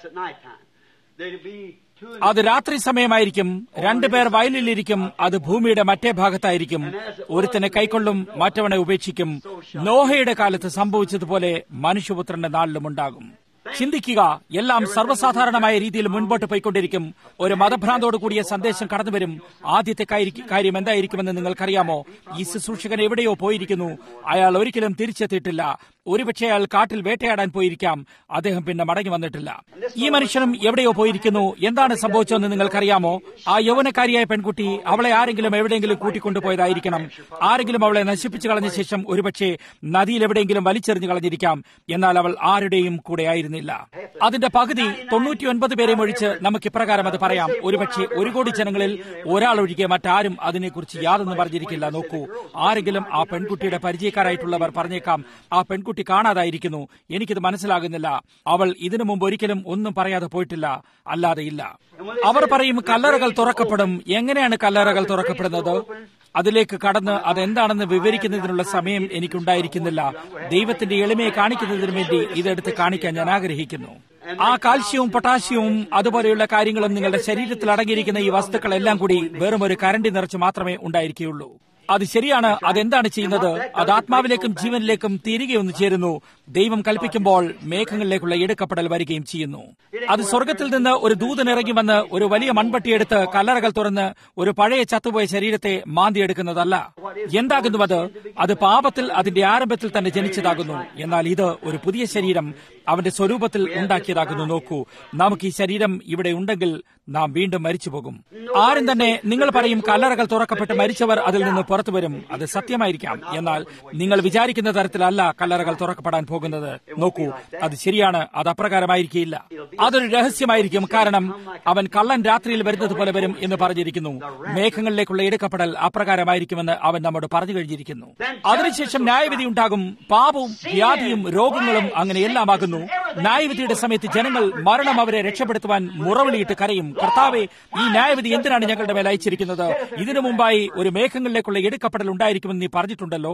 Speaker 2: അത് രാത്രി സമയമായിരിക്കും രണ്ടുപേർ വയലിലിരിക്കും അത് ഭൂമിയുടെ മറ്റേ ഭാഗത്തായിരിക്കും ഒരുത്തനെ കൈക്കൊള്ളും മറ്റവനെ ഉപേക്ഷിക്കും നോഹയുടെ കാലത്ത് സംഭവിച്ചതുപോലെ മനുഷ്യപുത്രന്റെ നാളിലും ഉണ്ടാകും ചിന്തിക്കുക എല്ലാം സർവ്വസാധാരണമായ രീതിയിൽ മുൻപോട്ട് പോയിക്കൊണ്ടിരിക്കും ഒരു മതഭ്രാന്തോട് കൂടിയ സന്ദേശം കടന്നുവരും ആദ്യത്തെ കാര്യം എന്തായിരിക്കുമെന്ന് നിങ്ങൾക്കറിയാമോ ഈ ശുശ്രൂഷകൻ എവിടെയോ പോയിരിക്കുന്നു അയാൾ ഒരിക്കലും തിരിച്ചെത്തിയിട്ടില്ല ഒരുപക്ഷെ അയാൾ കാട്ടിൽ വേട്ടയാടാൻ പോയിരിക്കാം അദ്ദേഹം പിന്നെ മടങ്ങി വന്നിട്ടില്ല ഈ മനുഷ്യനും എവിടെയോ പോയിരിക്കുന്നു എന്താണ് സംഭവിച്ചതെന്ന് നിങ്ങൾക്കറിയാമോ ആ യൗവനക്കാരിയായ പെൺകുട്ടി അവളെ ആരെങ്കിലും എവിടെയെങ്കിലും കൂട്ടിക്കൊണ്ടുപോയതായിരിക്കണം ആരെങ്കിലും അവളെ നശിപ്പിച്ചു കളഞ്ഞ ശേഷം ഒരുപക്ഷെ നദിയിൽ എവിടെയെങ്കിലും വലിച്ചെറിഞ്ഞു കളഞ്ഞിരിക്കാം എന്നാൽ അവൾ ആരുടെയും കൂടെ ആയിരുന്നില്ല അതിന്റെ പകുതി തൊണ്ണൂറ്റിയൊൻപത് പേരെയും ഒഴിച്ച് നമുക്ക് ഇപ്രകാരം അത് പറയാം ഒരുപക്ഷെ ഒരു കോടി ജനങ്ങളിൽ ഒരാൾ ഒഴികെ മറ്റാരും അതിനെക്കുറിച്ച് യാതൊന്നും പറഞ്ഞിരിക്കില്ല നോക്കൂ ആരെങ്കിലും ആ പെൺകുട്ടിയുടെ പരിചയക്കാരായിട്ടുള്ളവർ പറഞ്ഞേക്കാം ആ പെൺകുട്ടി കുട്ടി കാണാതായിരിക്കുന്നു എനിക്കിത് മനസ്സിലാകുന്നില്ല അവൾ ഇതിനു മുമ്പ് ഒരിക്കലും ഒന്നും പറയാതെ പോയിട്ടില്ല അല്ലാതെ ഇല്ല അവർ പറയും കല്ലറകൾ തുറക്കപ്പെടും എങ്ങനെയാണ് കല്ലറകൾ തുറക്കപ്പെടുന്നത് അതിലേക്ക് കടന്ന് അതെന്താണെന്ന് വിവരിക്കുന്നതിനുള്ള സമയം എനിക്കുണ്ടായിരിക്കുന്നില്ല ദൈവത്തിന്റെ എളിമയെ കാണിക്കുന്നതിന് വേണ്ടി ഇതെടുത്ത് കാണിക്കാൻ ഞാൻ ആഗ്രഹിക്കുന്നു ആ കാൽസ്യവും പൊട്ടാസ്യവും അതുപോലെയുള്ള കാര്യങ്ങളും നിങ്ങളുടെ ശരീരത്തിൽ അടങ്ങിയിരിക്കുന്ന ഈ വസ്തുക്കളെല്ലാം കൂടി വെറും ഒരു കരണ്ടി നിറച്ച് മാത്രമേ ഉണ്ടായിരിക്കുകയുള്ളൂ അത് ശരിയാണ് അതെന്താണ് ചെയ്യുന്നത് അത് ആത്മാവിലേക്കും ജീവനിലേക്കും തിരികെ ഒന്ന് ചേരുന്നു ദൈവം കൽപ്പിക്കുമ്പോൾ മേഘങ്ങളിലേക്കുള്ള എടുക്കപ്പെടൽ വരികയും ചെയ്യുന്നു അത് സ്വർഗത്തിൽ നിന്ന് ഒരു ദൂതൻ ഇറങ്ങി വന്ന് ഒരു വലിയ മൺപട്ടിയെടുത്ത് കല്ലറകൾ തുറന്ന് ഒരു പഴയ ചത്തുപോയ ശരീരത്തെ മാന്തിയെടുക്കുന്നതല്ല എന്താകുന്നു അത് അത് പാപത്തിൽ അതിന്റെ ആരംഭത്തിൽ തന്നെ ജനിച്ചതാകുന്നു എന്നാൽ ഇത് ഒരു പുതിയ ശരീരം അവന്റെ സ്വരൂപത്തിൽ ഉണ്ടാക്കിയതാകുന്നു നോക്കൂ നമുക്ക് ഈ ശരീരം ഇവിടെ ഉണ്ടെങ്കിൽ നാം വീണ്ടും മരിച്ചു പോകും ആരും തന്നെ നിങ്ങൾ പറയും കല്ലറകൾ തുറക്കപ്പെട്ട് മരിച്ചവർ അതിൽ നിന്ന് പുറത്തു വരും അത് സത്യമായിരിക്കാം എന്നാൽ നിങ്ങൾ വിചാരിക്കുന്ന തരത്തിലല്ല കല്ലറകൾ തുറക്കപ്പെടാൻ പോകുന്നത് നോക്കൂ അത് ശരിയാണ് അത് അപ്രകാരമായിരിക്കില്ല അതൊരു രഹസ്യമായിരിക്കും കാരണം അവൻ കള്ളൻ രാത്രിയിൽ വരുന്നത് പോലെ വരും എന്ന് പറഞ്ഞിരിക്കുന്നു മേഘങ്ങളിലേക്കുള്ള എടുക്കപ്പെടൽ അപ്രകാരമായിരിക്കുമെന്ന് അവൻ നമ്മോട് പറഞ്ഞു കഴിഞ്ഞിരിക്കുന്നു അതിനുശേഷം ന്യായവിധി ഉണ്ടാകും പാപവും വ്യാധിയും രോഗങ്ങളും അങ്ങനെ എല്ലാമാകുന്നു ന്യായവിധിയുടെ സമയത്ത് ജനങ്ങൾ മരണം അവരെ രക്ഷപ്പെടുത്തുവാൻ മുറവിളിയിട്ട് കരയും കർത്താവെ ഈ ന്യായവിധി എന്തിനാണ് ഞങ്ങളുടെ മേൽ അയച്ചിരിക്കുന്നത് ഇതിനു മുമ്പായി ഒരു മേഘങ്ങളിലേക്കുള്ള എടുക്കപ്പെടൽ ഉണ്ടായിരിക്കുമെന്ന് നീ പറഞ്ഞിട്ടുണ്ടല്ലോ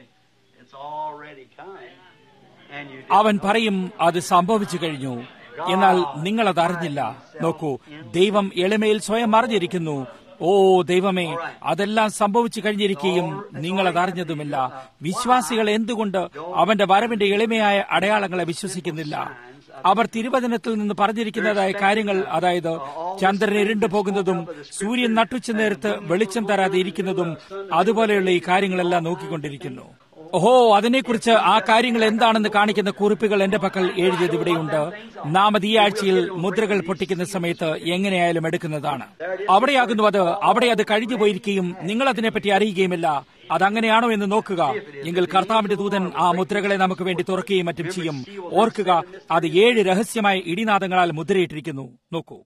Speaker 2: അവൻ പറയും അത് സംഭവിച്ചു കഴിഞ്ഞു എന്നാൽ നിങ്ങൾ അത് അറിഞ്ഞില്ല നോക്കൂ ദൈവം എളിമയിൽ സ്വയം അറിഞ്ഞിരിക്കുന്നു ഓ ദൈവമേ അതെല്ലാം സംഭവിച്ചു കഴിഞ്ഞിരിക്കുകയും നിങ്ങൾ അത് അറിഞ്ഞതുമില്ല വിശ്വാസികൾ എന്തുകൊണ്ട് അവന്റെ വരവിന്റെ എളിമയായ അടയാളങ്ങളെ വിശ്വസിക്കുന്നില്ല അവർ തിരുവചനത്തിൽ നിന്ന് പറഞ്ഞിരിക്കുന്നതായ കാര്യങ്ങൾ അതായത് ചന്ദ്രൻ ഇരുണ്ടു പോകുന്നതും സൂര്യൻ നട്ടുച്ച നേരത്ത് വെളിച്ചം തരാതെ ഇരിക്കുന്നതും അതുപോലെയുള്ള ഈ കാര്യങ്ങളെല്ലാം നോക്കിക്കൊണ്ടിരിക്കുന്നു ഓഹോ അതിനെക്കുറിച്ച് ആ കാര്യങ്ങൾ എന്താണെന്ന് കാണിക്കുന്ന കുറിപ്പുകൾ എന്റെ പക്കൽ എഴുതിയത് ഇവിടെയുണ്ട് നാം അത് ഈ ആഴ്ചയിൽ മുദ്രകൾ പൊട്ടിക്കുന്ന സമയത്ത് എങ്ങനെയായാലും എടുക്കുന്നതാണ് അവിടെയാകുന്നു അത് അവിടെ അത് കഴിഞ്ഞു പോയിരിക്കുകയും നിങ്ങൾ അതിനെപ്പറ്റി അറിയുകയുമില്ല അതങ്ങനെയാണോ എന്ന് നോക്കുക എങ്കിൽ കർത്താവിന്റെ ദൂതൻ ആ മുദ്രകളെ നമുക്ക് വേണ്ടി തുറക്കുകയും മറ്റും ചെയ്യും ഓർക്കുക അത് ഏഴ് രഹസ്യമായ ഇടിനാദങ്ങളാൽ മുദ്രയിട്ടിരിക്കുന്നു നോക്കൂ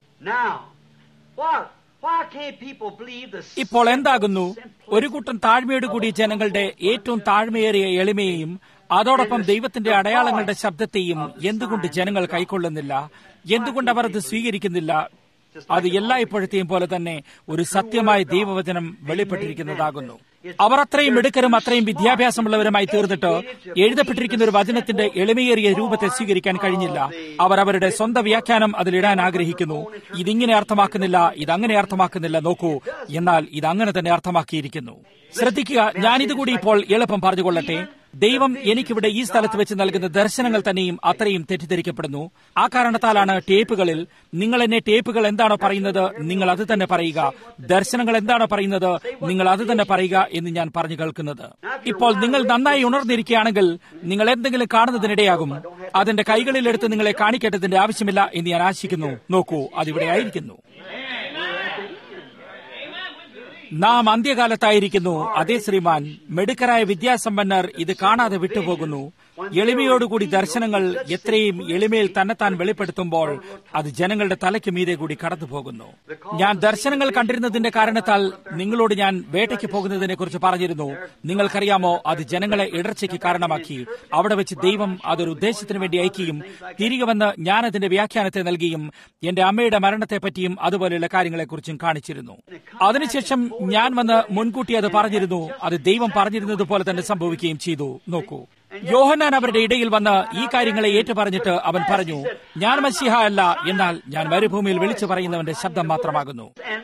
Speaker 2: ഇപ്പോൾ എന്താകുന്നു ഒരു കൂട്ടം താഴ്മയോട് കൂടി ജനങ്ങളുടെ ഏറ്റവും താഴ്മയേറിയ എളിമയെയും അതോടൊപ്പം ദൈവത്തിന്റെ അടയാളങ്ങളുടെ ശബ്ദത്തെയും എന്തുകൊണ്ട് ജനങ്ങൾ കൈക്കൊള്ളുന്നില്ല എന്തുകൊണ്ട് അവർ അത് സ്വീകരിക്കുന്നില്ല അത് എല്ലാ ഇപ്പോഴത്തെയും പോലെ തന്നെ ഒരു സത്യമായ ദൈവവചനം വെളിപ്പെട്ടിരിക്കുന്നതാകുന്നു അവർ അത്രയും മിടുക്കരും അത്രയും വിദ്യാഭ്യാസമുള്ളവരുമായി തീർന്നിട്ട് എഴുതപ്പെട്ടിരിക്കുന്ന ഒരു വചനത്തിന്റെ എളിമയേറിയ രൂപത്തെ സ്വീകരിക്കാൻ കഴിഞ്ഞില്ല അവർ അവരുടെ സ്വന്തം വ്യാഖ്യാനം അതിലിടാൻ ആഗ്രഹിക്കുന്നു ഇതിങ്ങനെ അർത്ഥമാക്കുന്നില്ല ഇതങ്ങനെ അർത്ഥമാക്കുന്നില്ല നോക്കൂ എന്നാൽ ഇതങ്ങനെ തന്നെ അർത്ഥമാക്കിയിരിക്കുന്നു ശ്രദ്ധിക്കുക ഞാനിതുകൂടി ഇപ്പോൾ എളുപ്പം പറഞ്ഞുകൊള്ളട്ടെ ദൈവം എനിക്കിവിടെ ഈ സ്ഥലത്ത് വെച്ച് നൽകുന്ന ദർശനങ്ങൾ തന്നെയും അത്രയും തെറ്റിദ്ധരിക്കപ്പെടുന്നു ആ കാരണത്താലാണ് ടേപ്പുകളിൽ നിങ്ങൾ എന്നെ ടേപ്പുകൾ എന്താണോ പറയുന്നത് നിങ്ങൾ അത് തന്നെ പറയുക ദർശനങ്ങൾ എന്താണോ പറയുന്നത് നിങ്ങൾ അത് തന്നെ പറയുക എന്ന് ഞാൻ പറഞ്ഞു കേൾക്കുന്നത് ഇപ്പോൾ നിങ്ങൾ നന്നായി ഉണർന്നിരിക്കുകയാണെങ്കിൽ നിങ്ങൾ എന്തെങ്കിലും കാണുന്നതിനിടയാകും അതിന്റെ കൈകളിലെടുത്ത് നിങ്ങളെ കാണിക്കേണ്ടതിന്റെ ആവശ്യമില്ല എന്ന് ഞാൻ ആശിക്കുന്നു നോക്കൂ അതിവിടെ ആയിരിക്കുന്നു നാം അന്ത്യകാലത്തായിരിക്കുന്നു അതേ ശ്രീമാൻ മെടുക്കരായ വിദ്യാസമ്പന്നർ ഇത് കാണാതെ വിട്ടുപോകുന്നു എളിമയോടുകൂടി ദർശനങ്ങൾ എത്രയും എളിമയിൽ തന്നെത്താൻ വെളിപ്പെടുത്തുമ്പോൾ അത് ജനങ്ങളുടെ തലയ്ക്ക് മീതെ കൂടി കടന്നു പോകുന്നു ഞാൻ ദർശനങ്ങൾ കണ്ടിരുന്നതിന്റെ കാരണത്താൽ നിങ്ങളോട് ഞാൻ വേട്ടയ്ക്ക് പോകുന്നതിനെ കുറിച്ച് പറഞ്ഞിരുന്നു നിങ്ങൾക്കറിയാമോ അത് ജനങ്ങളെ ഇടർച്ചയ്ക്ക് കാരണമാക്കി അവിടെ വെച്ച് ദൈവം അതൊരു ഉദ്ദേശത്തിന് വേണ്ടി അയക്കുകയും തിരികെ വന്ന് ഞാൻ അതിന്റെ വ്യാഖ്യാനത്തെ നൽകിയും എന്റെ അമ്മയുടെ മരണത്തെപ്പറ്റിയും അതുപോലെയുള്ള കാര്യങ്ങളെക്കുറിച്ചും കാണിച്ചിരുന്നു അതിനുശേഷം ഞാൻ വന്ന് മുൻകൂട്ടി അത് പറഞ്ഞിരുന്നു അത് ദൈവം പറഞ്ഞിരുന്നത് പോലെ തന്നെ സംഭവിക്കുകയും ചെയ്തു നോക്കൂ യോഹന്നാൻ അവരുടെ ഇടയിൽ വന്ന് ഈ കാര്യങ്ങളെ ഏറ്റുപറഞ്ഞിട്ട് അവൻ പറഞ്ഞു ഞാൻ മസിഹ അല്ല എന്നാൽ ഞാൻ മരുഭൂമിയിൽ വിളിച്ചു പറയുന്നവന്റെ ശബ്ദം മാത്രമാകുന്നു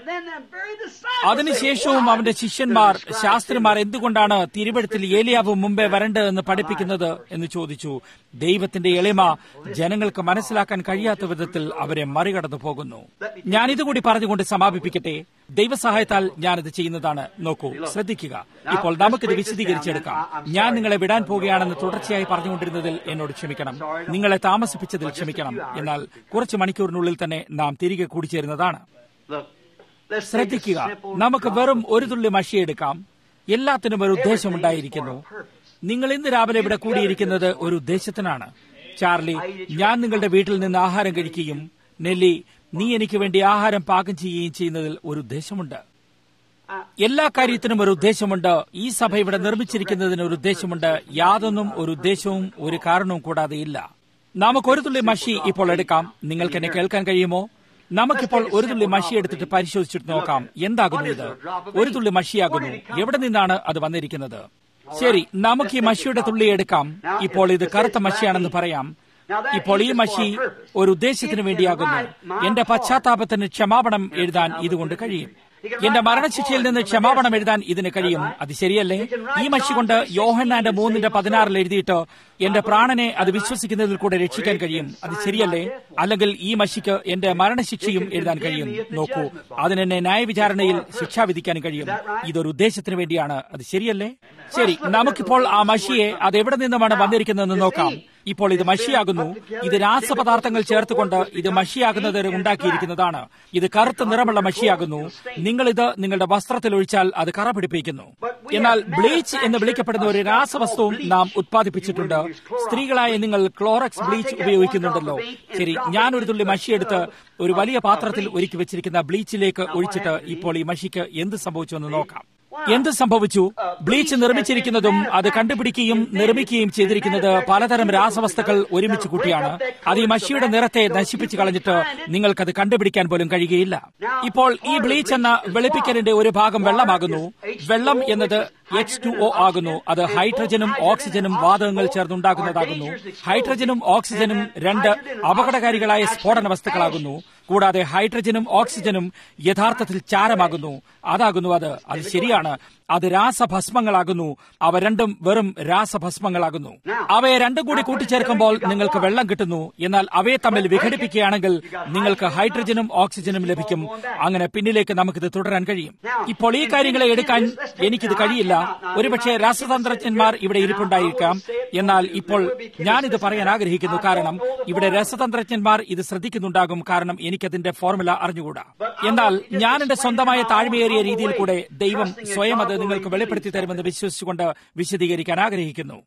Speaker 2: അതിനുശേഷവും അവന്റെ ശിഷ്യന്മാർ ശാസ്ത്രിമാർ എന്തുകൊണ്ടാണ് തിരുവഴുത്തിൽ ഏലിയാവ് മുമ്പേ വരേണ്ടതെന്ന് പഠിപ്പിക്കുന്നത് എന്ന് ചോദിച്ചു ദൈവത്തിന്റെ എളിമ ജനങ്ങൾക്ക് മനസ്സിലാക്കാൻ കഴിയാത്ത വിധത്തിൽ അവരെ മറികടന്നു പോകുന്നു ഞാൻ ഇതുകൂടി പറഞ്ഞുകൊണ്ട് സമാപിപ്പിക്കട്ടെ ദൈവസഹായത്താൽ ഞാനിത് ചെയ്യുന്നതാണ് നോക്കൂ ശ്രദ്ധിക്കുക ഇപ്പോൾ നമുക്കിത് വിശദീകരിച്ചെടുക്കാം ഞാൻ നിങ്ങളെ വിടാൻ പോവുകയാണെന്ന് തുടർച്ചയായി പറഞ്ഞുകൊണ്ടിരുന്നതിൽ എന്നോട് ക്ഷമിക്കണം നിങ്ങളെ താമസിപ്പിച്ചതിൽ ക്ഷമിക്കണം എന്നാൽ കുറച്ച് മണിക്കൂറിനുള്ളിൽ തന്നെ നാം തിരികെ കൂടിച്ചേരുന്നതാണ് ശ്രദ്ധിക്കുക നമുക്ക് വെറും ഒരു തുള്ളി മഷിയെടുക്കാം എല്ലാത്തിനും ഒരു ഉദ്ദേശമുണ്ടായിരിക്കുന്നു നിങ്ങൾ ഇന്ന് രാവിലെ ഇവിടെ കൂടിയിരിക്കുന്നത് ഒരു ഉദ്ദേശത്തിനാണ് ചാർലി ഞാൻ നിങ്ങളുടെ വീട്ടിൽ നിന്ന് ആഹാരം കഴിക്കുകയും നെല്ലി നീ എനിക്ക് വേണ്ടി ആഹാരം പാകം ചെയ്യുകയും ചെയ്യുന്നതിൽ ഒരു ഉദ്ദേശമുണ്ട് എല്ലാ കാര്യത്തിനും ഒരു ഉദ്ദേശമുണ്ട് ഈ സഭ ഇവിടെ നിർമ്മിച്ചിരിക്കുന്നതിന് ഒരു ഉദ്ദേശമുണ്ട് യാതൊന്നും ഒരു ഉദ്ദേശവും ഒരു കാരണവും കൂടാതെ ഇല്ല നമുക്ക് ഒരു തുള്ളി മഷി ഇപ്പോൾ എടുക്കാം നിങ്ങൾക്ക് എന്നെ കേൾക്കാൻ കഴിയുമോ നമുക്കിപ്പോൾ ഒരു തുള്ളി മഷി എടുത്തിട്ട് പരിശോധിച്ചിട്ട് നോക്കാം എന്താകുന്നു ഇത് ഒരു തുള്ളി മഷിയാകുന്നു എവിടെ നിന്നാണ് അത് വന്നിരിക്കുന്നത് ശരി നമുക്ക് ഈ മഷിയുടെ തുള്ളി എടുക്കാം ഇപ്പോൾ ഇത് കറുത്ത മഷിയാണെന്ന് പറയാം ഇപ്പോൾ ഈ മഷി ഒരു ഉദ്ദേശത്തിന് വേണ്ടിയാകുന്നു എന്റെ പശ്ചാത്താപത്തിന് ക്ഷമാപണം എഴുതാൻ ഇതുകൊണ്ട് കഴിയും എന്റെ മരണശിക്ഷയിൽ നിന്ന് ക്ഷമാപണം എഴുതാൻ ഇതിന് കഴിയും അത് ശരിയല്ലേ ഈ മഷി കൊണ്ട് യോഹന്നാന്റെ മൂന്നിന്റെ പതിനാറിൽ എഴുതിയിട്ട് എന്റെ പ്രാണനെ അത് വിശ്വസിക്കുന്നതിൽ കൂടെ രക്ഷിക്കാൻ കഴിയും അത് ശരിയല്ലേ അല്ലെങ്കിൽ ഈ മഷിക്ക് എന്റെ മരണശിക്ഷയും എഴുതാൻ കഴിയും നോക്കൂ അതിനെന്നെ ന്യായവിചാരണയിൽ ശിക്ഷ വിധിക്കാൻ കഴിയും ഇതൊരു ഉദ്ദേശത്തിന് വേണ്ടിയാണ് അത് ശരിയല്ലേ ശരി നമുക്കിപ്പോൾ ആ മഷിയെ അത് എവിടെ നിന്നുമാണ് വന്നിരിക്കുന്നതെന്ന് നോക്കാം ഇപ്പോൾ ഇത് മഷിയാകുന്നു ഇത് രാസപദാർത്ഥങ്ങൾ ചേർത്തുകൊണ്ട് ഇത് മഷിയാകുന്നത് ഉണ്ടാക്കിയിരിക്കുന്നതാണ് ഇത് കറുത്ത നിറമുള്ള മഷിയാകുന്നു നിങ്ങൾ ഇത് നിങ്ങളുടെ വസ്ത്രത്തിൽ ഒഴിച്ചാൽ അത് കറ പിടിപ്പിക്കുന്നു എന്നാൽ ബ്ലീച്ച് എന്ന് വിളിക്കപ്പെടുന്ന ഒരു രാസവസ്തുവും നാം ഉത്പാദിപ്പിച്ചിട്ടുണ്ട് സ്ത്രീകളായ നിങ്ങൾ ക്ലോറക്സ് ബ്ലീച്ച് ഉപയോഗിക്കുന്നുണ്ടല്ലോ ശരി ഞാൻ ഒരു തുള്ളി മഷിയെടുത്ത് ഒരു വലിയ പാത്രത്തിൽ ഒരുക്കി വെച്ചിരിക്കുന്ന ബ്ലീച്ചിലേക്ക് ഒഴിച്ചിട്ട് ഇപ്പോൾ ഈ മഷിക്ക് എന്ത് സംഭവിച്ചുവെന്ന് നോക്കാം എന്ത് സംഭവിച്ചു ബ്ലീച്ച് നിർമ്മിച്ചിരിക്കുന്നതും അത് കണ്ടുപിടിക്കുകയും നിർമ്മിക്കുകയും ചെയ്തിരിക്കുന്നത് പലതരം രാസവസ്തുക്കൾ ഒരുമിച്ച് കൂട്ടിയാണ് അത് ഈ മഷിയുടെ നിറത്തെ നശിപ്പിച്ചു കളഞ്ഞിട്ട് നിങ്ങൾക്കത് കണ്ടുപിടിക്കാൻ പോലും കഴിയുകയില്ല ഇപ്പോൾ ഈ ബ്ലീച്ച് എന്ന വെളുപ്പിക്കലിന്റെ ഒരു ഭാഗം വെള്ളമാകുന്നു വെള്ളം എന്നത് എച്ച് ടു ഒ ആകുന്നു അത് ഹൈഡ്രജനും ഓക്സിജനും വാതകങ്ങൾ ചേർന്നുണ്ടാക്കുന്നതാകുന്നു ഹൈഡ്രജനും ഓക്സിജനും രണ്ട് അപകടകാരികളായ സ്ഫോടന വസ്തുക്കളാകുന്നു കൂടാതെ ഹൈഡ്രജനും ഓക്സിജനും യഥാർത്ഥത്തിൽ ചാരമാകുന്നു അതാകുന്നു അത് അത് ശരിയാണ് അത് രാസഭസ്മങ്ങളാകുന്നു അവ രണ്ടും വെറും രാസഭസ്മങ്ങളാകുന്നു അവയെ രണ്ടും കൂടി കൂട്ടിച്ചേർക്കുമ്പോൾ നിങ്ങൾക്ക് വെള്ളം കിട്ടുന്നു എന്നാൽ അവയെ തമ്മിൽ വിഘടിപ്പിക്കുകയാണെങ്കിൽ നിങ്ങൾക്ക് ഹൈഡ്രജനും ഓക്സിജനും ലഭിക്കും അങ്ങനെ പിന്നിലേക്ക് നമുക്കിത് തുടരാൻ കഴിയും ഇപ്പോൾ ഈ കാര്യങ്ങളെ എടുക്കാൻ എനിക്കിത് കഴിയില്ല ഒരുപക്ഷെ രാസതന്ത്രജ്ഞന്മാർ ഇവിടെ ഇരിപ്പുണ്ടായിരിക്കാം എന്നാൽ ഇപ്പോൾ ഞാനിത് പറയാൻ ആഗ്രഹിക്കുന്നു കാരണം ഇവിടെ രസതന്ത്രജ്ഞന്മാർ ഇത് ശ്രദ്ധിക്കുന്നുണ്ടാകും കാരണം എനിക്കതിന്റെ ഫോർമുല അറിഞ്ഞുകൂടാ എന്നാൽ ഞാൻ എന്റെ സ്വന്തമായ താഴ്മയേറിയ രീതിയിൽ കൂടെ ദൈവം സ്വയം അത് നിങ്ങൾക്ക് വെളിപ്പെടുത്തി തരുമെന്ന് വിശ്വസിച്ചുകൊണ്ട് വിശദീകരിക്കാൻ ആഗ്രഹിക്കുന്നു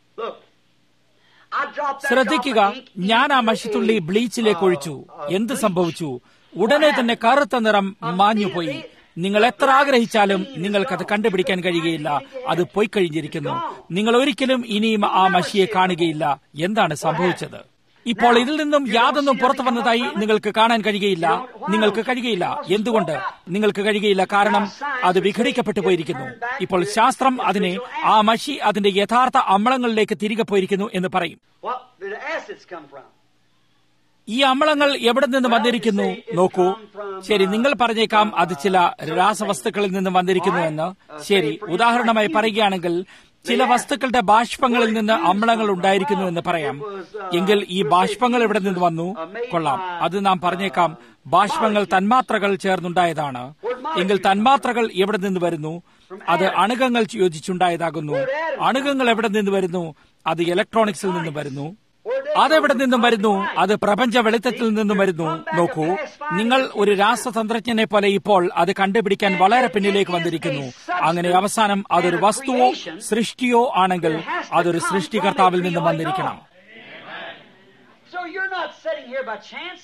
Speaker 2: ശ്രദ്ധിക്കുക ഞാൻ ആ മഷിത്തുള്ളി ബ്ലീച്ചിലേക്ക് ഒഴിച്ചു എന്ത് സംഭവിച്ചു ഉടനെ തന്നെ കറുത്ത നിറം മാഞ്ഞുപോയി നിങ്ങൾ എത്ര ആഗ്രഹിച്ചാലും നിങ്ങൾക്കത് കണ്ടുപിടിക്കാൻ കഴിയുകയില്ല അത് പോയി കഴിഞ്ഞിരിക്കുന്നു നിങ്ങൾ ഒരിക്കലും ഇനിയും ആ മഷിയെ കാണുകയില്ല എന്താണ് സംഭവിച്ചത് ഇപ്പോൾ ഇതിൽ നിന്നും യാതൊന്നും പുറത്തു വന്നതായി നിങ്ങൾക്ക് കാണാൻ കഴിയുകയില്ല നിങ്ങൾക്ക് കഴിയുകയില്ല എന്തുകൊണ്ട് നിങ്ങൾക്ക് കഴിയുകയില്ല കാരണം അത് വിഘടിക്കപ്പെട്ടു പോയിരിക്കുന്നു ഇപ്പോൾ ശാസ്ത്രം അതിനെ ആ മഷി അതിന്റെ യഥാർത്ഥ അമ്ലങ്ങളിലേക്ക് തിരികെ പോയിരിക്കുന്നു എന്ന് പറയും ഈ അമ്ലങ്ങൾ എവിടെ നിന്ന് വന്നിരിക്കുന്നു നോക്കൂ ശരി നിങ്ങൾ പറഞ്ഞേക്കാം അത് ചില രാസവസ്തുക്കളിൽ നിന്ന് വന്നിരിക്കുന്നു എന്ന് ശരി ഉദാഹരണമായി പറയുകയാണെങ്കിൽ ചില വസ്തുക്കളുടെ ബാഷ്പങ്ങളിൽ നിന്ന് അമ്ലങ്ങൾ ഉണ്ടായിരിക്കുന്നു എന്ന് പറയാം എങ്കിൽ ഈ ബാഷ്പങ്ങൾ എവിടെ നിന്ന് വന്നു കൊള്ളാം അത് നാം പറഞ്ഞേക്കാം ബാഷ്പങ്ങൾ തന്മാത്രകൾ ചേർന്നുണ്ടായതാണ് എങ്കിൽ തന്മാത്രകൾ എവിടെ നിന്ന് വരുന്നു അത് അണുകങ്ങൾ യോജിച്ചുണ്ടായതാകുന്നു അണുകങ്ങൾ എവിടെ നിന്ന് വരുന്നു അത് ഇലക്ട്രോണിക്സിൽ നിന്ന് വരുന്നു അതെവിടെ നിന്നും വരുന്നു അത് പ്രപഞ്ച വെളിച്ചത്തിൽ നിന്നും വരുന്നു നോക്കൂ നിങ്ങൾ ഒരു രാസതന്ത്രജ്ഞനെ പോലെ ഇപ്പോൾ അത് കണ്ടുപിടിക്കാൻ വളരെ പിന്നിലേക്ക് വന്നിരിക്കുന്നു അങ്ങനെ അവസാനം അതൊരു വസ്തുവോ സൃഷ്ടിയോ ആണെങ്കിൽ അതൊരു സൃഷ്ടികർത്താവിൽ നിന്നും വന്നിരിക്കണം
Speaker 3: So you're not sitting here by chance.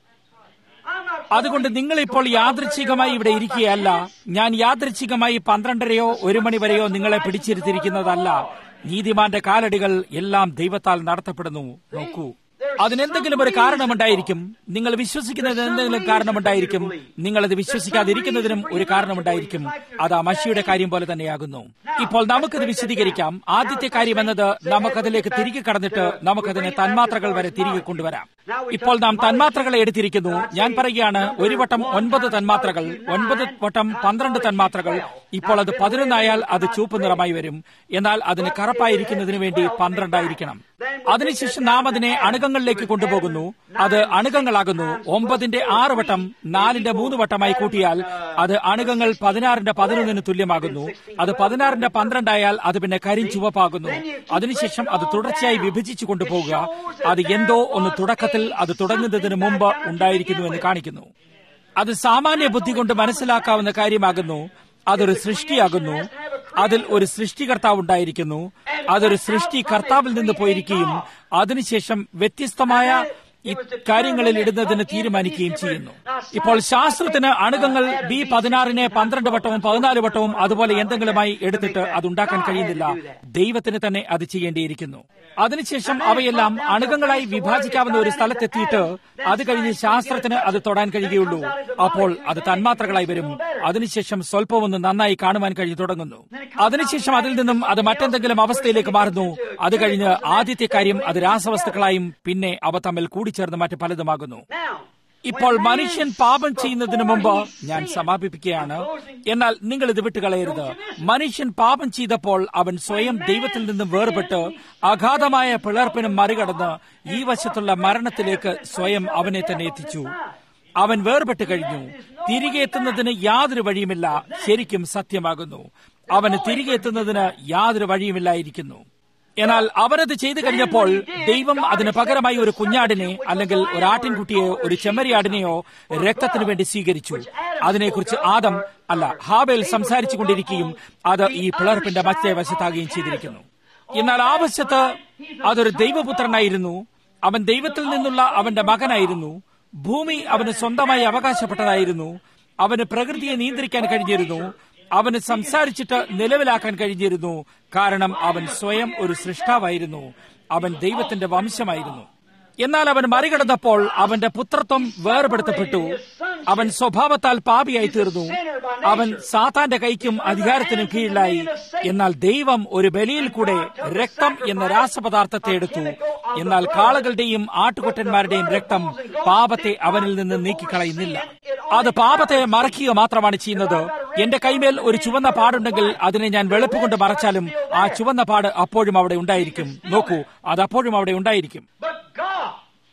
Speaker 3: I'm not
Speaker 2: അതുകൊണ്ട് നിങ്ങൾ ഇപ്പോൾ യാദൃച്ഛികമായി ഇവിടെ ഇരിക്കുകയല്ല ഞാൻ യാദൃച്ഛികമായി പന്ത്രണ്ടരയോ ഒരു മണിവരെയോ നിങ്ങളെ പിടിച്ചിരുത്തിയിരിക്കുന്നതല്ല നീതിമാന്റെ കാലടികൾ എല്ലാം ദൈവത്താൽ നടത്തപ്പെടുന്നു നോക്കൂ അതിനെന്തെങ്കിലും ഒരു കാരണമുണ്ടായിരിക്കും നിങ്ങൾ വിശ്വസിക്കുന്നതിന് എന്തെങ്കിലും കാരണമുണ്ടായിരിക്കും നിങ്ങൾ അത് വിശ്വസിക്കാതിരിക്കുന്നതിനും ഒരു കാരണമുണ്ടായിരിക്കും അത് ആ മഷിയുടെ കാര്യം പോലെ തന്നെയാകുന്നു ഇപ്പോൾ നമുക്കത് വിശദീകരിക്കാം ആദ്യത്തെ കാര്യം എന്നത് നമുക്കതിലേക്ക് തിരികെ കടന്നിട്ട് നമുക്കതിനെ തന്മാത്രകൾ വരെ തിരികെ കൊണ്ടുവരാം ഇപ്പോൾ നാം തന്മാത്രകളെ എടുത്തിരിക്കുന്നു ഞാൻ പറയുകയാണ് ഒരു വട്ടം ഒൻപത് തന്മാത്രകൾ ഒൻപത് വട്ടം പന്ത്രണ്ട് തന്മാത്രകൾ ഇപ്പോൾ അത് പതിനൊന്നായാൽ അത് ചുവപ്പ് നിറമായി വരും എന്നാൽ അതിന് കറുപ്പായിരിക്കുന്നതിന് വേണ്ടി പന്ത്രണ്ടായിരിക്കണം അതിനുശേഷം നാം അതിനെ അണുകങ്ങളിലേക്ക് കൊണ്ടുപോകുന്നു അത് അണുകങ്ങളാകുന്നു ഒമ്പതിന്റെ ആറ് വട്ടം നാലിന്റെ മൂന്ന് വട്ടമായി കൂട്ടിയാൽ അത് അണുകങ്ങൾ പതിനാറിന്റെ പതിനൊന്നിന് തുല്യമാകുന്നു അത് പതിനാറിന്റെ പന്ത്രണ്ടായാൽ അത് പിന്നെ കരിഞ്ചുവപ്പാകുന്നു അതിനുശേഷം അത് തുടർച്ചയായി വിഭജിച്ചു കൊണ്ടുപോകുക അത് എന്തോ ഒന്ന് തുടക്കത്തിൽ അത് തുടങ്ങുന്നതിന് മുമ്പ് ഉണ്ടായിരിക്കുന്നുവെന്ന് കാണിക്കുന്നു അത് സാമാന്യ ബുദ്ധി കൊണ്ട് മനസ്സിലാക്കാവുന്ന കാര്യമാകുന്നു അതൊരു സൃഷ്ടിയാകുന്നു അതിൽ ഒരു സൃഷ്ടികർത്താവ് ഉണ്ടായിരിക്കുന്നു അതൊരു സൃഷ്ടി കർത്താവിൽ നിന്ന് പോയിരിക്കുകയും അതിനുശേഷം വ്യത്യസ്തമായ ഈ കാര്യങ്ങളിൽ ഇടുന്നതിന് തീരുമാനിക്കുകയും ചെയ്യുന്നു ഇപ്പോൾ ശാസ്ത്രത്തിന് അണുകങ്ങൾ ബി പതിനാറിനെ പന്ത്രണ്ട് വട്ടവും പതിനാല് വട്ടവും അതുപോലെ എന്തെങ്കിലുമായി എടുത്തിട്ട് അത് ഉണ്ടാക്കാൻ കഴിയുന്നില്ല ദൈവത്തിന് തന്നെ അത് ചെയ്യേണ്ടിയിരിക്കുന്നു അതിനുശേഷം അവയെല്ലാം അണുകങ്ങളായി വിഭാജിക്കാവുന്ന ഒരു സ്ഥലത്തെത്തിയിട്ട് അത് കഴിഞ്ഞ് ശാസ്ത്രത്തിന് അത് തൊടാൻ കഴിയുകയുള്ളൂ അപ്പോൾ അത് തന്മാത്രകളായി വരും അതിനുശേഷം സ്വല്പമൊന്ന് നന്നായി കാണുവാൻ കഴിഞ്ഞു തുടങ്ങുന്നു അതിനുശേഷം അതിൽ നിന്നും അത് മറ്റെന്തെങ്കിലും അവസ്ഥയിലേക്ക് മാറുന്നു അത് കഴിഞ്ഞ് ആദ്യത്തെ കാര്യം അത് രാസവസ്തുക്കളായും പിന്നെ അവ തമ്മിൽ കൂടിച്ചേർന്ന് മറ്റു പലതുമാകുന്നു ഇപ്പോൾ മനുഷ്യൻ പാപം ചെയ്യുന്നതിന് മുമ്പ് ഞാൻ സമാപിപ്പിക്കുകയാണ് എന്നാൽ നിങ്ങൾ ഇത് വിട്ടുകളയരുത് മനുഷ്യൻ പാപം ചെയ്തപ്പോൾ അവൻ സ്വയം ദൈവത്തിൽ നിന്നും വേർപെട്ട് അഗാധമായ പിളർപ്പിനും മറികടന്ന് ഈ വശത്തുള്ള മരണത്തിലേക്ക് സ്വയം അവനെ തന്നെ എത്തിച്ചു അവൻ വേർപെട്ട് കഴിഞ്ഞു തിരികെ എത്തുന്നതിന് യാതൊരു വഴിയുമില്ല ശരിക്കും സത്യമാകുന്നു അവന് തിരികെ എത്തുന്നതിന് യാതൊരു വഴിയുമില്ലായിരിക്കുന്നു എന്നാൽ അവരത് ചെയ്തു കഴിഞ്ഞപ്പോൾ ദൈവം അതിന് പകരമായി ഒരു കുഞ്ഞാടിനെ അല്ലെങ്കിൽ ഒരു ആട്ടിൻകുട്ടിയെയോ ഒരു ചെമ്മരിയാടിനെയോ രക്തത്തിനു വേണ്ടി സ്വീകരിച്ചു അതിനെക്കുറിച്ച് ആദം അല്ല ഹാബേൽ സംസാരിച്ചു കൊണ്ടിരിക്കുകയും അത് ഈ പിളർപ്പിന്റെ മറ്റേ വശത്താകുകയും ചെയ്തിരിക്കുന്നു എന്നാൽ ആ വശത്ത് അതൊരു ദൈവപുത്രനായിരുന്നു അവൻ ദൈവത്തിൽ നിന്നുള്ള അവന്റെ മകനായിരുന്നു ഭൂമി അവന് സ്വന്തമായി അവകാശപ്പെട്ടതായിരുന്നു അവന് പ്രകൃതിയെ നിയന്ത്രിക്കാൻ കഴിഞ്ഞിരുന്നു അവന് സംസാരിച്ചിട്ട് നിലവിലാക്കാൻ കഴിഞ്ഞിരുന്നു കാരണം അവൻ സ്വയം ഒരു സൃഷ്ടാവായിരുന്നു അവൻ ദൈവത്തിന്റെ വംശമായിരുന്നു എന്നാൽ അവൻ മറികടന്നപ്പോൾ അവന്റെ പുത്രത്വം വേർപെടുത്തപ്പെട്ടു അവൻ സ്വഭാവത്താൽ പാപിയായി തീർന്നു അവൻ സാത്താന്റെ കൈക്കും അധികാരത്തിനും കീഴിലായി എന്നാൽ ദൈവം ഒരു ബലിയിൽ കൂടെ രക്തം എന്ന രാസപദാർത്ഥത്തെ എടുത്തു എന്നാൽ കാളകളുടെയും ആട്ടുകൊറ്റന്മാരുടെയും രക്തം പാപത്തെ അവനിൽ നിന്ന് നീക്കിക്കളയുന്നില്ല അത് പാപത്തെ മറയ്ക്കുക മാത്രമാണ് ചെയ്യുന്നത് എന്റെ കൈമേൽ ഒരു ചുവന്ന പാടുണ്ടെങ്കിൽ അതിനെ ഞാൻ വെളുപ്പ് കൊണ്ട് മറച്ചാലും ആ ചുവന്ന പാട് അപ്പോഴും അവിടെ ഉണ്ടായിരിക്കും നോക്കൂ അത് അപ്പോഴും അവിടെ ഉണ്ടായിരിക്കും
Speaker 3: But God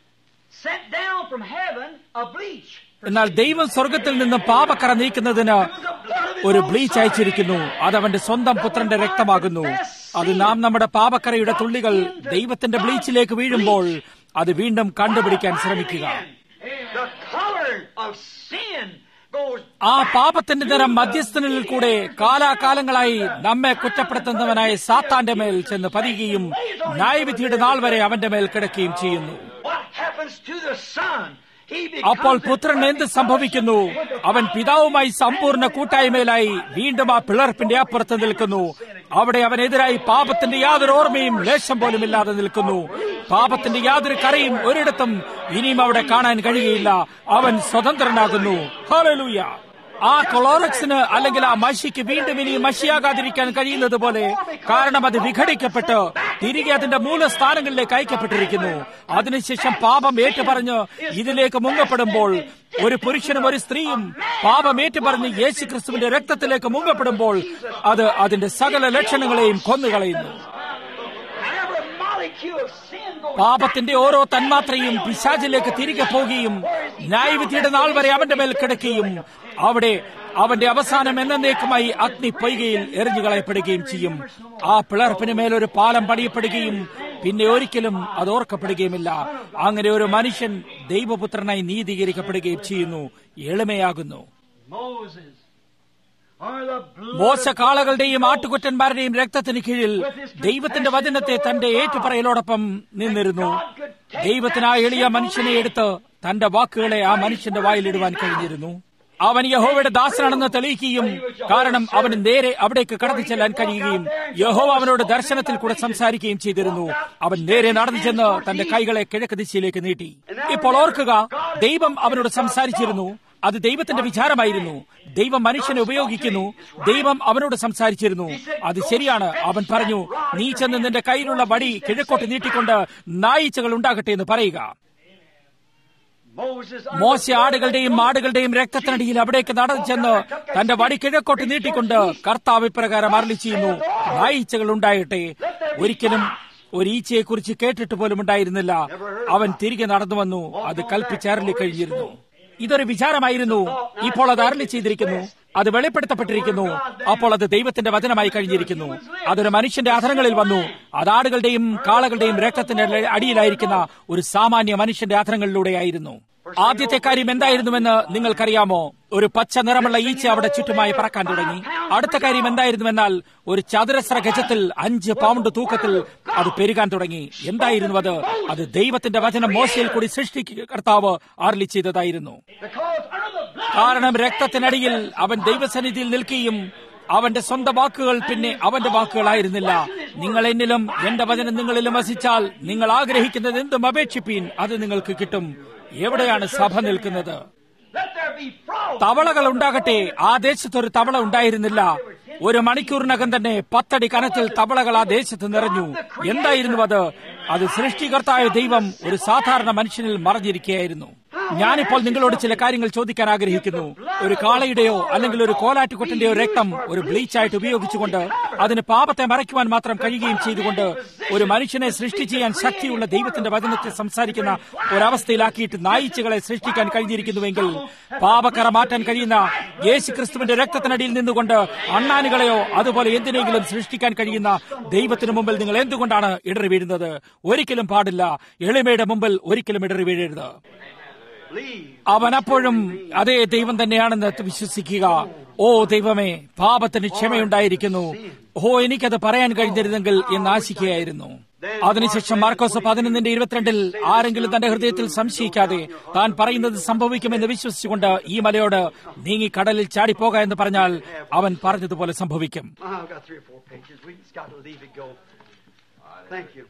Speaker 3: sent down from heaven a bleach.
Speaker 2: എന്നാൽ ദൈവം സ്വർഗത്തിൽ നിന്നും പാപക്കറ നീക്കുന്നതിന് ഒരു ബ്ലീച്ച് അയച്ചിരിക്കുന്നു അത് അവന്റെ സ്വന്തം പുത്രന്റെ രക്തമാകുന്നു അത് നാം നമ്മുടെ പാപക്കറയുടെ തുള്ളികൾ ദൈവത്തിന്റെ ബ്ലീച്ചിലേക്ക് വീഴുമ്പോൾ അത് വീണ്ടും കണ്ടുപിടിക്കാൻ ശ്രമിക്കുക
Speaker 3: The color of sin goes
Speaker 2: ആ പാപത്തിന്റെ നിറം മധ്യസ്ഥനിൽ കൂടെ കാലാകാലങ്ങളായി നമ്മെ കുറ്റപ്പെടുത്തുന്നവനായ സാത്താന്റെ മേൽ ചെന്ന് പതിയുകയും ന്യായവിധിയുടെ നാൾ വരെ അവന്റെ മേൽ കിടക്കുകയും ചെയ്യുന്നു
Speaker 3: What happens to the son? He
Speaker 2: അപ്പോൾ
Speaker 3: becomes
Speaker 2: പുത്രൻ എന്ത് സംഭവിക്കുന്നു അവൻ പിതാവുമായി സമ്പൂർണ്ണ കൂട്ടായ്മയിലായി വീണ്ടും ആ പിളർപ്പിന്റെ അപ്പുറത്ത് നിൽക്കുന്നു അവിടെ അവനെതിരായി പാപത്തിന്റെ യാതൊരു ഓർമ്മയും ലേശം പോലും ഇല്ലാതെ നിൽക്കുന്നു പാപത്തിന്റെ യാതൊരു കരയും ഒരിടത്തും ഇനിയും അവിടെ കാണാൻ കഴിയുകയില്ല അവൻ സ്വതന്ത്രനാകുന്നു ഹല്ലേലൂയ ആ ക്ലോറക്സിന് അല്ലെങ്കിൽ ആ മഷിക്ക് വീണ്ടും ഇനി മഷിയാകാതിരിക്കാൻ കഴിയുന്നത് പോലെ കാരണം അത് വിഘടിക്കപ്പെട്ട് തിരികെ അതിന്റെ മൂലസ്ഥാനങ്ങളിലേക്ക് അയക്കപ്പെട്ടിരിക്കുന്നു അതിനുശേഷം പാപം ഏറ്റുപറഞ്ഞ് ഇതിലേക്ക് മുങ്ങപ്പെടുമ്പോൾ ഒരു പുരുഷനും ഒരു സ്ത്രീയും പാപം ഏറ്റുപറഞ്ഞ് യേശു ക്രിസ്തുവിന്റെ രക്തത്തിലേക്ക് മുങ്ങപ്പെടുമ്പോൾ അത് അതിന്റെ സകല ലക്ഷണങ്ങളെയും കൊന്നുകളയുന്നു
Speaker 3: every molecule of sin goes
Speaker 2: പാപത്തിന്റെ ഓരോ തന്മാത്രയും പിശാചിലേക്ക് തിരികെ പോകുകയും ന്യായവിധിയുടെ നാൾ വരെ അവന്റെ മേൽ കിടക്കുകയും അവിടെ അവന്റെ അവസാനം എന്നേക്കുമായി അഗ്നി പൊയ്കയിൽ എറിഞ്ഞു കളയപ്പെടുകയും ചെയ്യും ആ പിളർപ്പിന് മേലൊരു പാലം പണിയപ്പെടുകയും പിന്നെ ഒരിക്കലും അത് ഓർക്കപ്പെടുകയുമില്ല അങ്ങനെ ഒരു മനുഷ്യൻ ദൈവപുത്രനായി നീതീകരിക്കപ്പെടുകയും ചെയ്യുന്നു എളിമയാകുന്നു
Speaker 3: Moses. Or the blood
Speaker 2: മോശ കാളകളുടെയും ആട്ടുകുറ്റന്മാരുടെയും രക്തത്തിന് കീഴിൽ ദൈവത്തിന്റെ വചനത്തെ തന്റെ ഏറ്റുപറയലോടൊപ്പം നിന്നിരുന്നു ദൈവത്തിന് ആ എളിയ മനുഷ്യനെ എടുത്ത് തന്റെ വാക്കുകളെ ആ മനുഷ്യന്റെ വായിലിടുവാൻ കഴിഞ്ഞിരുന്നു അവൻ യഹോവയുടെ ദാസനാണെന്ന് തെളിയിക്കുകയും കാരണം അവന് നേരെ അവിടേക്ക് കടന്നു ചെല്ലാൻ കഴിയുകയും യഹോവ അവനോട് ദർശനത്തിൽ കൂടെ സംസാരിക്കുകയും ചെയ്തിരുന്നു അവൻ നേരെ നടന്നു ചെന്ന് തന്റെ കൈകളെ കിഴക്ക് ദിശയിലേക്ക് നീട്ടി ഇപ്പോൾ ഓർക്കുക ദൈവം അവനോട് സംസാരിച്ചിരുന്നു അത് ദൈവത്തിന്റെ വിചാരമായിരുന്നു ദൈവം മനുഷ്യനെ ഉപയോഗിക്കുന്നു ദൈവം അവനോട് സംസാരിച്ചിരുന്നു അത് ശരിയാണ് അവൻ പറഞ്ഞു നീ ചെന്ന് നിന്റെ കയ്യിലുള്ള വടി കിഴക്കോട്ട് നീട്ടിക്കൊണ്ട് നായിച്ചകൾ ഉണ്ടാകട്ടെ എന്ന് പറയുക
Speaker 3: Moses
Speaker 2: മോശ ആടുകളുടെയും മാടുകളുടെയും രക്തത്തിനടിയിൽ അവിടേക്ക് നടന്നു ചെന്ന് തന്റെ വടി കിഴക്കോട്ട് നീട്ടിക്കൊണ്ട് കർത്താവ് ഇപ്രകാരം അരളി ചെയ്യുന്നു നായിച്ചകൾ ഉണ്ടായിട്ടെ ഒരിക്കലും ഒരു ഈച്ചയെക്കുറിച്ച് കേട്ടിട്ട് പോലും ഉണ്ടായിരുന്നില്ല അവൻ തിരികെ നടന്നു വന്നു അത് കൽപ്പിച്ചരളി കഴിഞ്ഞിരുന്നു ഇതൊരു വിചാരമായിരുന്നു ഇപ്പോൾ അത് അരളി ചെയ്തിരിക്കുന്നു അത് വെളിപ്പെടുത്തപ്പെട്ടിരിക്കുന്നു അപ്പോൾ അത് ദൈവത്തിന്റെ വചനമായി കഴിഞ്ഞിരിക്കുന്നു അതൊരു മനുഷ്യന്റെ അധരങ്ങളിൽ വന്നു അത് ആടുകളുടെയും കാളകളുടെയും രക്തത്തിന്റെ അടിയിലായിരിക്കുന്ന ഒരു സാമാന്യ മനുഷ്യന്റെ അധരങ്ങളിലൂടെയായിരുന്നു ആദ്യത്തെ കാര്യം എന്തായിരുന്നുവെന്ന് നിങ്ങൾക്കറിയാമോ ഒരു പച്ച നിറമുള്ള ഈച്ച അവിടെ ചുറ്റുമായി പറക്കാൻ തുടങ്ങി അടുത്ത കാര്യം എന്തായിരുന്നുവെന്നാൽ ഒരു ചതുരശ്ര ഗജത്തിൽ അഞ്ച് പൗണ്ട് തൂക്കത്തിൽ അത് പെരുകാൻ തുടങ്ങി എന്തായിരുന്നു അത് അത് ദൈവത്തിന്റെ വചനം മോശയിൽ കൂടി സൃഷ്ടിക്കുക കർത്താവ് ആർലി ചെയ്തതായിരുന്നു
Speaker 3: because under the blood
Speaker 2: കാരണം രക്തത്തിനടിയിൽ അവൻ ദൈവസന്നിധിയിൽ നിൽക്കുകയും അവന്റെ സ്വന്തം വാക്കുകൾ പിന്നെ അവന്റെ വാക്കുകളായിരുന്നില്ല നിങ്ങൾ എന്നിലും എന്റെ വചനം നിങ്ങളിലും വസിച്ചാൽ നിങ്ങൾ ആഗ്രഹിക്കുന്നത് എന്തും അപേക്ഷിപ്പീൻ അത് നിങ്ങൾക്ക് കിട്ടും എവിടെയാണ് സഭ നിൽക്കുന്നത്
Speaker 3: let there be frogs.
Speaker 2: തവളകൾ ഉണ്ടാകട്ടെ ആ ദേശത്ത് ഒരു തവള ഉണ്ടായിരുന്നില്ല ഒരു മണിക്കൂറിനകം തന്നെ പത്തടി കനത്തിൽ തവളകൾ ആ ദേശത്ത് നിറഞ്ഞു എന്തായിരുന്നു അത് അത് സൃഷ്ടികർത്തായ ദൈവം ഒരു സാധാരണ മനുഷ്യനിൽ മറഞ്ഞിരിക്കുകയായിരുന്നു ഞാനിപ്പോൾ നിങ്ങളോട് ചില കാര്യങ്ങൾ ചോദിക്കാൻ ആഗ്രഹിക്കുന്നു ഒരു കാളയുടെയോ അല്ലെങ്കിൽ ഒരു കോലാറ്റുകുട്ടന്റെയോ രക്തം ഒരു ബ്ലീച്ചായിട്ട് ഉപയോഗിച്ചുകൊണ്ട് അതിന് പാപത്തെ മറയ്ക്കുവാൻ മാത്രം കഴിയുകയും ചെയ്തുകൊണ്ട് ഒരു മനുഷ്യനെ സൃഷ്ടി ചെയ്യാൻ ശക്തിയുള്ള ദൈവത്തിന്റെ വചനത്തെ സംസാരിക്കുന്ന ഒരവസ്ഥയിലാക്കിയിട്ട് നായിച്ചുകളെ സൃഷ്ടിക്കാൻ കഴിഞ്ഞിരിക്കുന്നുവെങ്കിൽ പാപക്കറ മാറ്റാൻ കഴിയുന്ന യേശു ക്രിസ്തുവിന്റെ രക്തത്തിനടിയിൽ നിന്നുകൊണ്ട് അണ്ണാനുകളെയോ അതുപോലെ എന്തിനെങ്കിലും സൃഷ്ടിക്കാൻ കഴിയുന്ന ദൈവത്തിന് മുമ്പിൽ നിങ്ങൾ എന്തുകൊണ്ടാണ് ഇടറി വീഴുന്നത് ഒരിക്കലും പാടില്ല എളിമയുടെ മുമ്പിൽ ഒരിക്കലും ഇടറി വീഴരുത്
Speaker 3: Leave.
Speaker 2: അവൻ അപ്പോഴും അതേ ദൈവം തന്നെയാണെന്ന് വിശ്വസിക്കുക ഓ ദൈവമേ പാപത്തിന് ക്ഷമയുണ്ടായിരിക്കുന്നു ഓ എനിക്കത് പറയാൻ കഴിഞ്ഞിരുന്നെങ്കിൽ എന്ന് ആശിക്കുകയായിരുന്നു അതിനുശേഷം മാർക്കോസ് പതിനൊന്നിന്റെ ഇരുപത്തിരണ്ടിൽ ആരെങ്കിലും തന്റെ ഹൃദയത്തിൽ സംശയിക്കാതെ താൻ പറയുന്നത് സംഭവിക്കുമെന്ന് വിശ്വസിച്ചുകൊണ്ട് ഈ മലയോട് നീങ്ങി കടലിൽ ചാടിപ്പോക എന്ന് പറഞ്ഞാൽ അവൻ പറഞ്ഞതുപോലെ സംഭവിക്കും
Speaker 3: Oh, I've got three or four pages. We just got to leave it go. Thank you.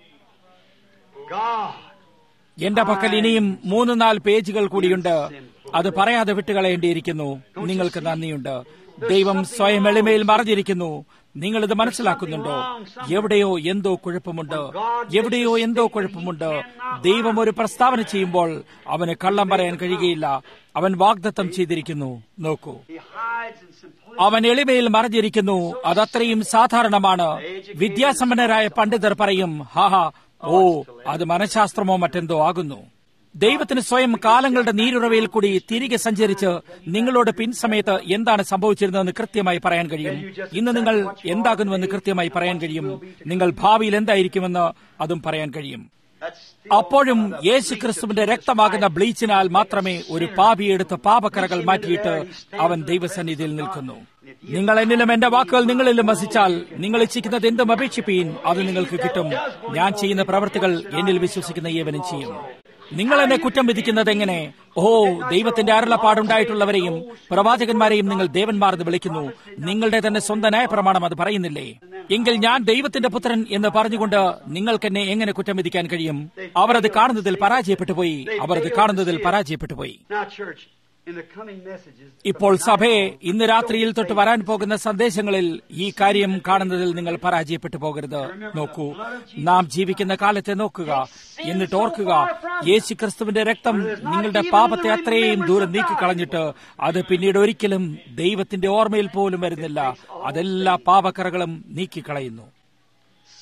Speaker 3: God.
Speaker 2: എന്റെ പക്കൽ ഇനിയും മൂന്ന് നാല് പേജുകൾ കൂടിയുണ്ട് അത് പറയാതെ വിട്ടുകളയേണ്ടിയിരിക്കുന്നു നിങ്ങൾക്ക് നന്ദിയുണ്ട് ദൈവം സ്വയം എളിമയിൽ മറഞ്ഞിരിക്കുന്നു നിങ്ങൾ ഇത് മനസ്സിലാക്കുന്നുണ്ടോ എവിടെയോ എന്തോ കുഴപ്പമുണ്ട് എവിടെയോ എന്തോ കുഴപ്പമുണ്ട് ദൈവം ഒരു പ്രസ്താവന ചെയ്യുമ്പോൾ അവന് കള്ളം പറയാൻ കഴിയുകയില്ല അവൻ വാഗ്ദത്തം ചെയ്തിരിക്കുന്നു നോക്കൂ
Speaker 3: He hides in simplicity.
Speaker 2: അവൻ എളിമയിൽ മറഞ്ഞിരിക്കുന്നു അതത്രയും സാധാരണമാണ് വിദ്യാസമ്പന്നരായ പണ്ഡിതർ പറയും ഹാഹാ ഓ അത് മനഃശാസ്ത്രമോ മറ്റെന്തോ ആകുന്നു ദൈവത്തിന് സ്വയം കാലങ്ങളുടെ നീരുറവയിൽ കൂടി തിരികെ സഞ്ചരിച്ച് നിങ്ങളോട് പിൻസമയത്ത് എന്താണ് സംഭവിച്ചിരുന്നതെന്ന് കൃത്യമായി പറയാൻ കഴിയും ഇന്ന് നിങ്ങൾ എന്താകുന്നുവെന്ന് കൃത്യമായി പറയാൻ കഴിയും നിങ്ങൾ ഭാവിയിൽ എന്തായിരിക്കുമെന്ന് അതും പറയാൻ കഴിയും
Speaker 3: That's
Speaker 2: അപ്പോഴും യേശു ക്രിസ്തുവിന്റെ രക്തമാകുന്ന ബ്ലീച്ചിനാൽ മാത്രമേ ഒരു പാപിയെടുത്ത് പാപക്കറകൾ മാറ്റിയിട്ട് അവൻ ദൈവസന്നിധിയിൽ നിൽക്കുന്നു നിങ്ങൾ എന്നിലും എന്റെ വാക്കുകൾ നിങ്ങളിലും വസിച്ചാൽ നിങ്ങൾ ഇച്ഛിക്കുന്നത് എന്തും അപേക്ഷിപ്പീൻ അത് നിങ്ങൾക്ക് കിട്ടും ഞാൻ ചെയ്യുന്ന പ്രവർത്തികൾ എന്നിൽ വിശ്വസിക്കുന്ന ഏവനും ചെയ്യും നിങ്ങൾ എന്നെ കുറ്റം വിധിക്കുന്നത് എങ്ങനെ ഓ ദൈവത്തിന്റെ അരുളപ്പാടുണ്ടായിട്ടുള്ളവരെയും പ്രവാചകന്മാരെയും നിങ്ങൾ ദേവന്മാർ എന്ന് വിളിക്കുന്നു നിങ്ങളുടെ തന്നെ സ്വന്തം ന്യായപ്രമാണം അത് പറയുന്നില്ലേ എങ്കിൽ ഞാൻ ദൈവത്തിന്റെ പുത്രൻ എന്ന് പറഞ്ഞുകൊണ്ട് നിങ്ങൾക്ക് എന്നെ എങ്ങനെ കുറ്റം വിധിക്കാൻ കഴിയും അവർ അത് കാണുന്നതിൽ പരാജയപ്പെട്ടു പോയി അവർ അത് കാണുന്നതിൽ പരാജയപ്പെട്ടു പോയി
Speaker 3: now, church. In the coming messages.
Speaker 2: ഇപ്പോൾ സഭയെ ഇന്ന് രാത്രിയിൽ തൊട്ട് വരാൻ പോകുന്ന സന്ദേശങ്ങളിൽ ഈ കാര്യം കാണുന്നതിൽ നിങ്ങൾ പരാജയപ്പെട്ടു പോകരുത് നോക്കൂ നാം ജീവിക്കുന്ന കാലത്തെ നോക്കുക എന്നിട്ട് ഓർക്കുക യേശു ക്രിസ്തുവിന്റെ രക്തം നിങ്ങളുടെ പാപത്തെ അത്രയും ദൂരം നീക്കിക്കളഞ്ഞിട്ട് അത് പിന്നീട് ഒരിക്കലും ദൈവത്തിന്റെ ഓർമ്മയിൽ പോലും വരുന്നില്ല അതെല്ലാ പാപക്കറകളും നീക്കിക്കളയുന്നു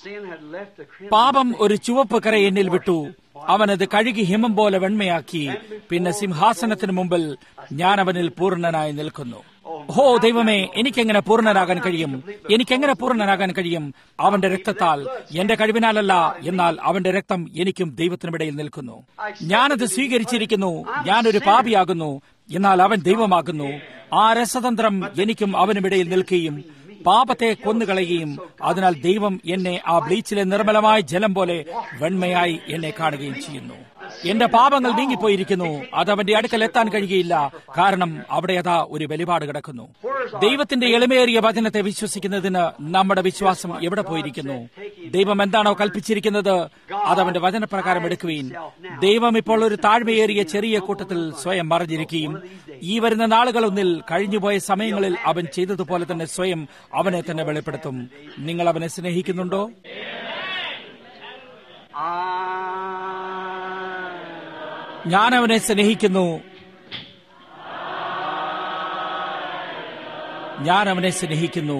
Speaker 2: പാപം ഒരു ചുവപ്പ് കര എന്നിൽ വിട്ടു അവനത് കഴുകി ഹിമം പോലെ വെണ്മയാക്കി പിന്നെ സിംഹാസനത്തിന് മുമ്പിൽ ഞാൻ അവനിൽ പൂർണ്ണനായി നിൽക്കുന്നു ഹോ ദൈവമേ എനിക്കെങ്ങനെ പൂർണ്ണനാകാൻ കഴിയും എനിക്കെങ്ങനെ പൂർണ്ണനാകാൻ കഴിയും അവന്റെ രക്തത്താൽ എന്റെ കഴിവിനാലല്ല എന്നാൽ അവന്റെ രക്തം എനിക്കും ദൈവത്തിനുമിടയിൽ നിൽക്കുന്നു ഞാനത് സ്വീകരിച്ചിരിക്കുന്നു ഞാനൊരു പാപിയാകുന്നു എന്നാൽ അവൻ ദൈവമാകുന്നു ആ രസതന്ത്രം എനിക്കും അവനുമിടയിൽ നിൽക്കുകയും പാപത്തെ കൊന്നുകളയുകയും അതിനാൽ ദൈവം എന്നെ ആ ബ്ലീച്ചിലെ നിർമ്മലമായ ജലം പോലെ വെണ്മയായി എന്നെ കാണുകയും ചെയ്യുന്നു എന്റെ പാപങ്ങൾ നീങ്ങിപ്പോയിരിക്കുന്നു അത് അവന്റെ അടുക്കൽ എത്താൻ കഴിയുകയില്ല കാരണം അവിടെ അതാ ഒരു വെളിപാട് കിടക്കുന്നു ദൈവത്തിന്റെ എളിമയേറിയ വചനത്തെ വിശ്വസിക്കുന്നതിന് നമ്മുടെ വിശ്വാസം എവിടെ പോയിരിക്കുന്നു ദൈവം എന്താണോ കൽപ്പിച്ചിരിക്കുന്നത് അത് അവന്റെ വചനപ്രകാരം എടുക്കുവീൻ ദൈവം ഇപ്പോൾ ഒരു താഴ്മയേറിയ ചെറിയ കൂട്ടത്തിൽ സ്വയം മറിഞ്ഞിരിക്കുകയും ഈ വരുന്ന നാളുകളൊന്നിൽ കഴിഞ്ഞുപോയ സമയങ്ങളിൽ അവൻ ചെയ്തതുപോലെ തന്നെ സ്വയം അവനെ തന്നെ വെളിപ്പെടുത്തും നിങ്ങൾ അവനെ സ്നേഹിക്കുന്നുണ്ടോ ഞാൻ അവനെ സ്നേഹിക്കുന്നു ഞാൻ അവനെ സ്നേഹിക്കുന്നു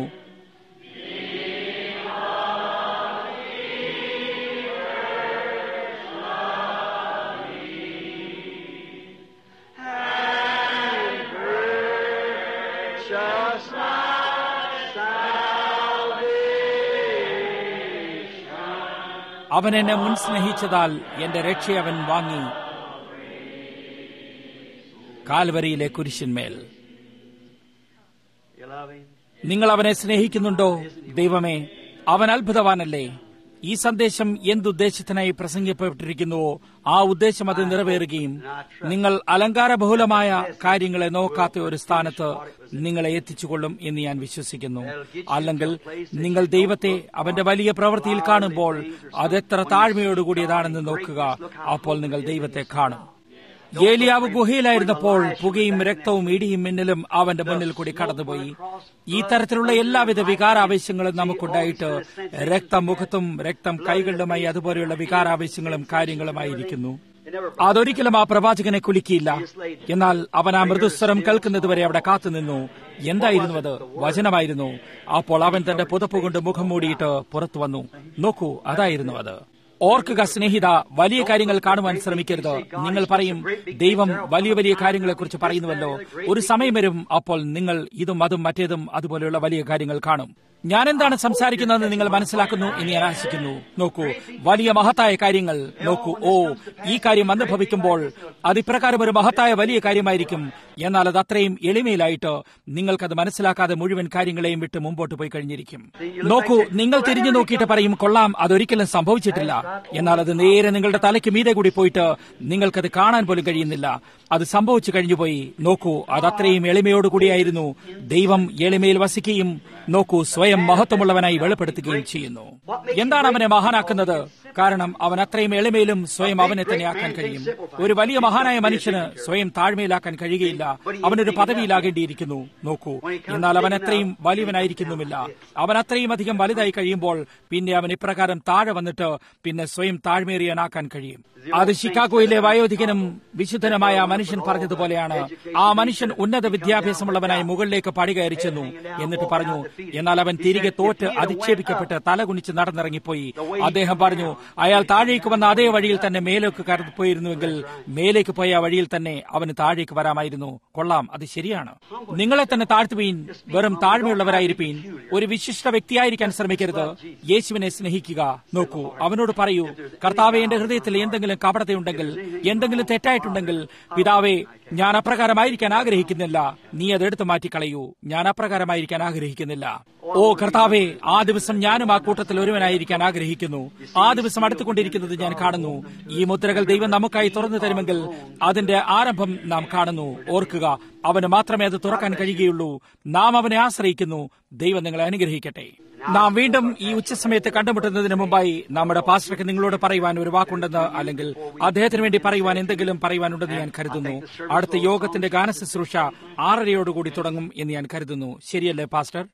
Speaker 2: അവൻ എന്നെ മുൻ സ്നേഹിച്ചതാൽ എന്റെ രക്ഷ അവൻ വാങ്ങി കാൽവരിയിലെ കുരിശിന്മേൽ നിങ്ങൾ അവനെ സ്നേഹിക്കുന്നുണ്ടോ ദൈവമേ അവൻ അത്ഭുതവാനല്ലേ ഈ സന്ദേശം എന്തുദ്ദേശത്തിനായി പ്രസംഗിക്കപ്പെട്ടിരിക്കുന്നുവോ ആ ഉദ്ദേശം അത് നിറവേറുകയും നിങ്ങൾ അലങ്കാരബഹുലമായ കാര്യങ്ങളെ നോക്കാത്ത ഒരു സ്ഥാനത്ത് നിങ്ങളെ എത്തിച്ചുകൊള്ളും എന്ന് ഞാൻ വിശ്വസിക്കുന്നു അല്ലെങ്കിൽ നിങ്ങൾ ദൈവത്തെ അവന്റെ വലിയ പ്രവൃത്തിയിൽ കാണുമ്പോൾ അതെത്ര താഴ്മയോടുകൂടിയതാണെന്ന് നോക്കുക അപ്പോൾ നിങ്ങൾ ദൈവത്തെ കാണും ഏലിയാവ് ഗുഹയിലായിരുന്നപ്പോൾ പുകയും രക്തവും ഇടിയും മിന്നലും അവന്റെ മുന്നിൽ കൂടി കടന്നുപോയി ഈ തരത്തിലുള്ള എല്ലാവിധ വികാരാവേശങ്ങളും നമുക്കുണ്ടായിട്ട് രക്തം മുഖത്തും രക്തം കൈകളിലുമായി അതുപോലെയുള്ള വികാരാവേശങ്ങളും കാര്യങ്ങളുമായിരിക്കുന്നു അതൊരിക്കലും ആ പ്രവാചകനെ കുലുക്കിയില്ല എന്നാൽ അവൻ ആ മൃദുസ്വരം കേൾക്കുന്നതുവരെ അവിടെ കാത്തുനിന്നു എന്തായിരുന്നു അത് വചനമായിരുന്നു അപ്പോൾ അവൻ തന്റെ പുതപ്പ് കൊണ്ട് മുഖം മൂടിയിട്ട് പുറത്തു വന്നു നോക്കൂ അതായിരുന്നു അത് ഓർക്കുക സ്നേഹിത വലിയ കാര്യങ്ങൾ കാണുവാൻ ശ്രമിക്കരുത് നിങ്ങൾ പറയും ദൈവം വലിയ വലിയ കാര്യങ്ങളെക്കുറിച്ച് പറയുന്നുവല്ലോ ഒരു സമയം വരും അപ്പോൾ നിങ്ങൾ ഇതും അതും മറ്റേതും അതുപോലെയുള്ള വലിയ കാര്യങ്ങൾ കാണും ഞാൻ എന്താണ് സംസാരിക്കുന്നതെന്ന് നിങ്ങൾ മനസ്സിലാക്കുന്നു എന്ന് ഞാൻ ആശിക്കുന്നു നോക്കൂ വലിയ മഹത്തായ കാര്യങ്ങൾ നോക്കൂ ഓ ഈ കാര്യം അനുഭവിക്കുമ്പോൾ അത് ഇപ്രകാരം ഒരു മഹത്തായ വലിയ കാര്യമായിരിക്കും എന്നാൽ അത് അത്രയും എളിമയിലായിട്ട് നിങ്ങൾക്കത് മനസ്സിലാക്കാതെ മുഴുവൻ കാര്യങ്ങളെയും വിട്ട് മുമ്പോട്ട് പോയി കഴിഞ്ഞിരിക്കും നോക്കൂ നിങ്ങൾ തിരിഞ്ഞു നോക്കിയിട്ട് പറയും കൊള്ളാം അതൊരിക്കലും സംഭവിച്ചിട്ടില്ല എന്നാൽ അത് നേരെ നിങ്ങളുടെ തലയ്ക്ക് മീതെ കൂടി പോയിട്ട് നിങ്ങൾക്കത് കാണാൻ പോലും കഴിയുന്നില്ല അത് സംഭവിച്ചു കഴിഞ്ഞുപോയി നോക്കൂ അത് അത്രയും എളിമയോടുകൂടിയായിരുന്നു ദൈവം എളിമയിൽ വസിക്കുകയും നോക്കൂ സ്വയം മഹത്വമുള്ളവനായി വെളിപ്പെടുത്തുകയും ചെയ്യുന്നു എന്താണ് അവനെ മഹാനാക്കുന്നത് കാരണം അവൻ അത്രയും എളിമയിലും സ്വയം അവനെ തന്നെ ആക്കാൻ കഴിയും ഒരു വലിയ മഹാനായ മനുഷ്യന് സ്വയം താഴ്മയിലാക്കാൻ കഴിയുകയില്ല അവനൊരു പദവിയിലാകേണ്ടിയിരിക്കുന്നു നോക്കൂ എന്നാൽ അവൻ അത്രയും വലിയവനായിരിക്കുന്നുമില്ല അവൻ അത്രയും അധികം വലുതായി കഴിയുമ്പോൾ പിന്നെ അവൻ ഇപ്രകാരം താഴെ വന്നിട്ട് പിന്നെ സ്വയം താഴ്മേറിയനാക്കാൻ കഴിയും അത് ഷിക്കാഗോയിലെ വയോധികനും വിശുദ്ധനുമായ മനുഷ്യൻ പറഞ്ഞതുപോലെയാണ് ആ മനുഷ്യൻ ഉന്നത വിദ്യാഭ്യാസമുള്ളവനായി മുകളിലേക്ക് പടി കയറി ചെന്നു എന്നിട്ട് പറഞ്ഞു എന്നാൽ അവൻ തിരികെ തോറ്റ് അധിക്ഷേപിക്കപ്പെട്ട് തലകുനിച്ച് നടന്നിറങ്ങിപ്പോയി അദ്ദേഹം പറഞ്ഞു അയാൾ താഴേക്ക് വന്ന അതേ വഴിയിൽ തന്നെ മേലേക്ക് കടന്നുപോയിരുന്നുവെങ്കിൽ മേലേക്ക് പോയ വഴിയിൽ തന്നെ അവന് താഴേക്ക് വരാമായിരുന്നു കൊള്ളാം അത് ശരിയാണ് നിങ്ങളെ തന്നെ താഴ്ത്തുവീൻ വെറും താഴ്മയുള്ളവരായിരിപ്പീൻ ഒരു വിശിഷ്ട വ്യക്തിയായിരിക്കാൻ ശ്രമിക്കരുത് യേശുവിനെ സ്നേഹിക്കുക നോക്കൂ അവനോട് പറയൂ കർത്താവെ എന്റെ ഹൃദയത്തിൽ എന്തെങ്കിലും കപടതയുണ്ടെങ്കിൽ എന്തെങ്കിലും തെറ്റായിട്ടുണ്ടെങ്കിൽ പിതാവേ ഞാൻ അപ്രകാരമായിരിക്കാൻ ആഗ്രഹിക്കുന്നില്ല നീ അത് എടുത്തു മാറ്റിക്കളയൂ ഞാൻ അപ്രകാരമായിരിക്കാൻ ആഗ്രഹിക്കുന്നില്ല ഓ കർത്താവെ ആ ദിവസം ഞാനും ആ കൂട്ടത്തിൽ ഒരുവനായിരിക്കാൻ ആഗ്രഹിക്കുന്നു ആ ദിവസം അടുത്തുകൊണ്ടിരിക്കുന്നത് ഞാൻ കാണുന്നു ഈ മുദ്രകൾ ദൈവം നമുക്കായി തുറന്നു തരുമെങ്കിൽ അതിന്റെ ആരംഭം നാം കാണുന്നു ഓർക്കുക അവന് മാത്രമേ അത് തുറക്കാൻ കഴിയുകയുള്ളൂ നാം അവനെ ആശ്രയിക്കുന്നു ദൈവം നിങ്ങളെ അനുഗ്രഹിക്കട്ടെ നാം വീണ്ടും ഈ ഉച്ചസമയത്ത് കണ്ടുമുട്ടുന്നതിന് മുമ്പായി നമ്മുടെ പാസ്റ്റർക്ക് നിങ്ങളോട് പറയുവാൻ ഒരു വാക്കുണ്ടെന്ന് അല്ലെങ്കിൽ അദ്ദേഹത്തിന് വേണ്ടി പറയുവാൻ എന്തെങ്കിലും പറയുവാനുണ്ടെന്ന് ഞാൻ കരുതുന്നു അടുത്ത യോഗത്തിന്റെ ഗാനശുശ്രൂഷ ആറരയോടുകൂടി തുടങ്ങും എന്ന് ഞാൻ കരുതുന്നു ശരിയല്ലേ പാസ്റ്റർ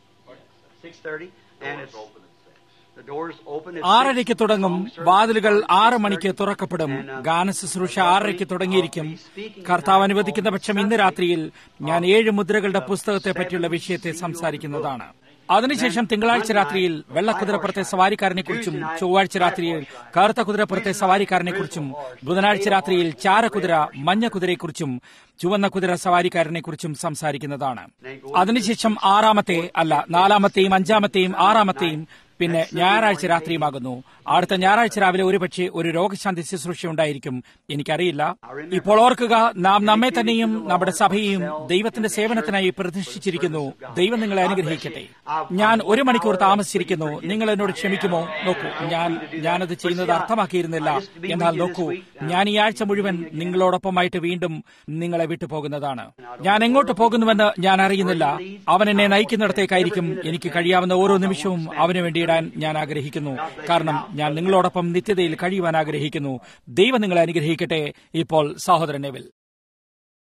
Speaker 2: ആറരയ്ക്ക് തുടങ്ങും വാതിലുകൾ ആറ് മണിക്ക് തുറക്കപ്പെടും ഗാനശുശ്രൂഷ ആറരയ്ക്ക് തുടങ്ങിയിരിക്കും കർത്താവ് അനുവദിക്കുന്ന പക്ഷം ഇന്ന് രാത്രിയിൽ ഞാൻ ഏഴ് മുദ്രകളുടെ പുസ്തകത്തെ പറ്റിയുള്ള വിഷയത്തെ സംസാരിക്കുന്നതാണ് അതിനുശേഷം തിങ്കളാഴ്ച രാത്രിയിൽ വെള്ളക്കുതിരപ്പുറത്തെ സവാരിക്കാരനെ കുറിച്ചും ചൊവ്വാഴ്ച രാത്രിയിൽ കറുത്ത കുതിരപ്പുറത്തെ സവാരിക്കാരനെ കുറിച്ചും ബുധനാഴ്ച രാത്രിയിൽ ചാരക്കുതിര മഞ്ഞ കുതിരയെക്കുറിച്ചും ചുവന്ന കുതിര സവാരിക്കാരനെ കുറിച്ചും സംസാരിക്കുന്നതാണ് അതിനുശേഷം ആറാമത്തെ അല്ല നാലാമത്തെയും അഞ്ചാമത്തെയും ആറാമത്തെയും പിന്നെ ഞായറാഴ്ച രാത്രിയുമാകുന്നു അടുത്ത ഞായറാഴ്ച രാവിലെ ഒരുപക്ഷെ ഒരു രോഗശാന്തി ശുശ്രൂഷ ഉണ്ടായിരിക്കും എനിക്കറിയില്ല ഇപ്പോൾ ഓർക്കുക നാം നമ്മെ തന്നെയും നമ്മുടെ സഭയെയും ദൈവത്തിന്റെ സേവനത്തിനായി പ്രതിഷ്ഠിച്ചിരിക്കുന്നു ദൈവം നിങ്ങളെ അനുഗ്രഹിക്കട്ടെ ഞാൻ ഒരു മണിക്കൂർ താമസിച്ചിരിക്കുന്നു നിങ്ങൾ എന്നോട് ക്ഷമിക്കുമോ നോക്കൂ ഞാൻ ഞാനത് ചെയ്യുന്നത് അർത്ഥമാക്കിയിരുന്നില്ല എന്നാൽ നോക്കൂ ഞാൻ ഈ ആഴ്ച മുഴുവൻ നിങ്ങളോടൊപ്പമായിട്ട് വീണ്ടും നിങ്ങളെ വിട്ടു പോകുന്നതാണ് ഞാൻ എങ്ങോട്ട് പോകുന്നുവെന്ന് ഞാൻ അറിയുന്നില്ല അവൻ എന്നെ നയിക്കുന്നിടത്തേക്കായിരിക്കും എനിക്ക് കഴിയാവുന്ന ഓരോ നിമിഷവും അവന് വേണ്ടി ഇടാൻ ഞാൻ ആഗ്രഹിക്കുന്നു കാരണം ഞാൻ നിങ്ങളോടൊപ്പം നിത്യതയിൽ കഴിയുവാൻ ആഗ്രഹിക്കുന്നു ദൈവം നിങ്ങളെ അനുഗ്രഹിക്കട്ടെ ഇപ്പോൾ സഹോദരൻ നെവിൽ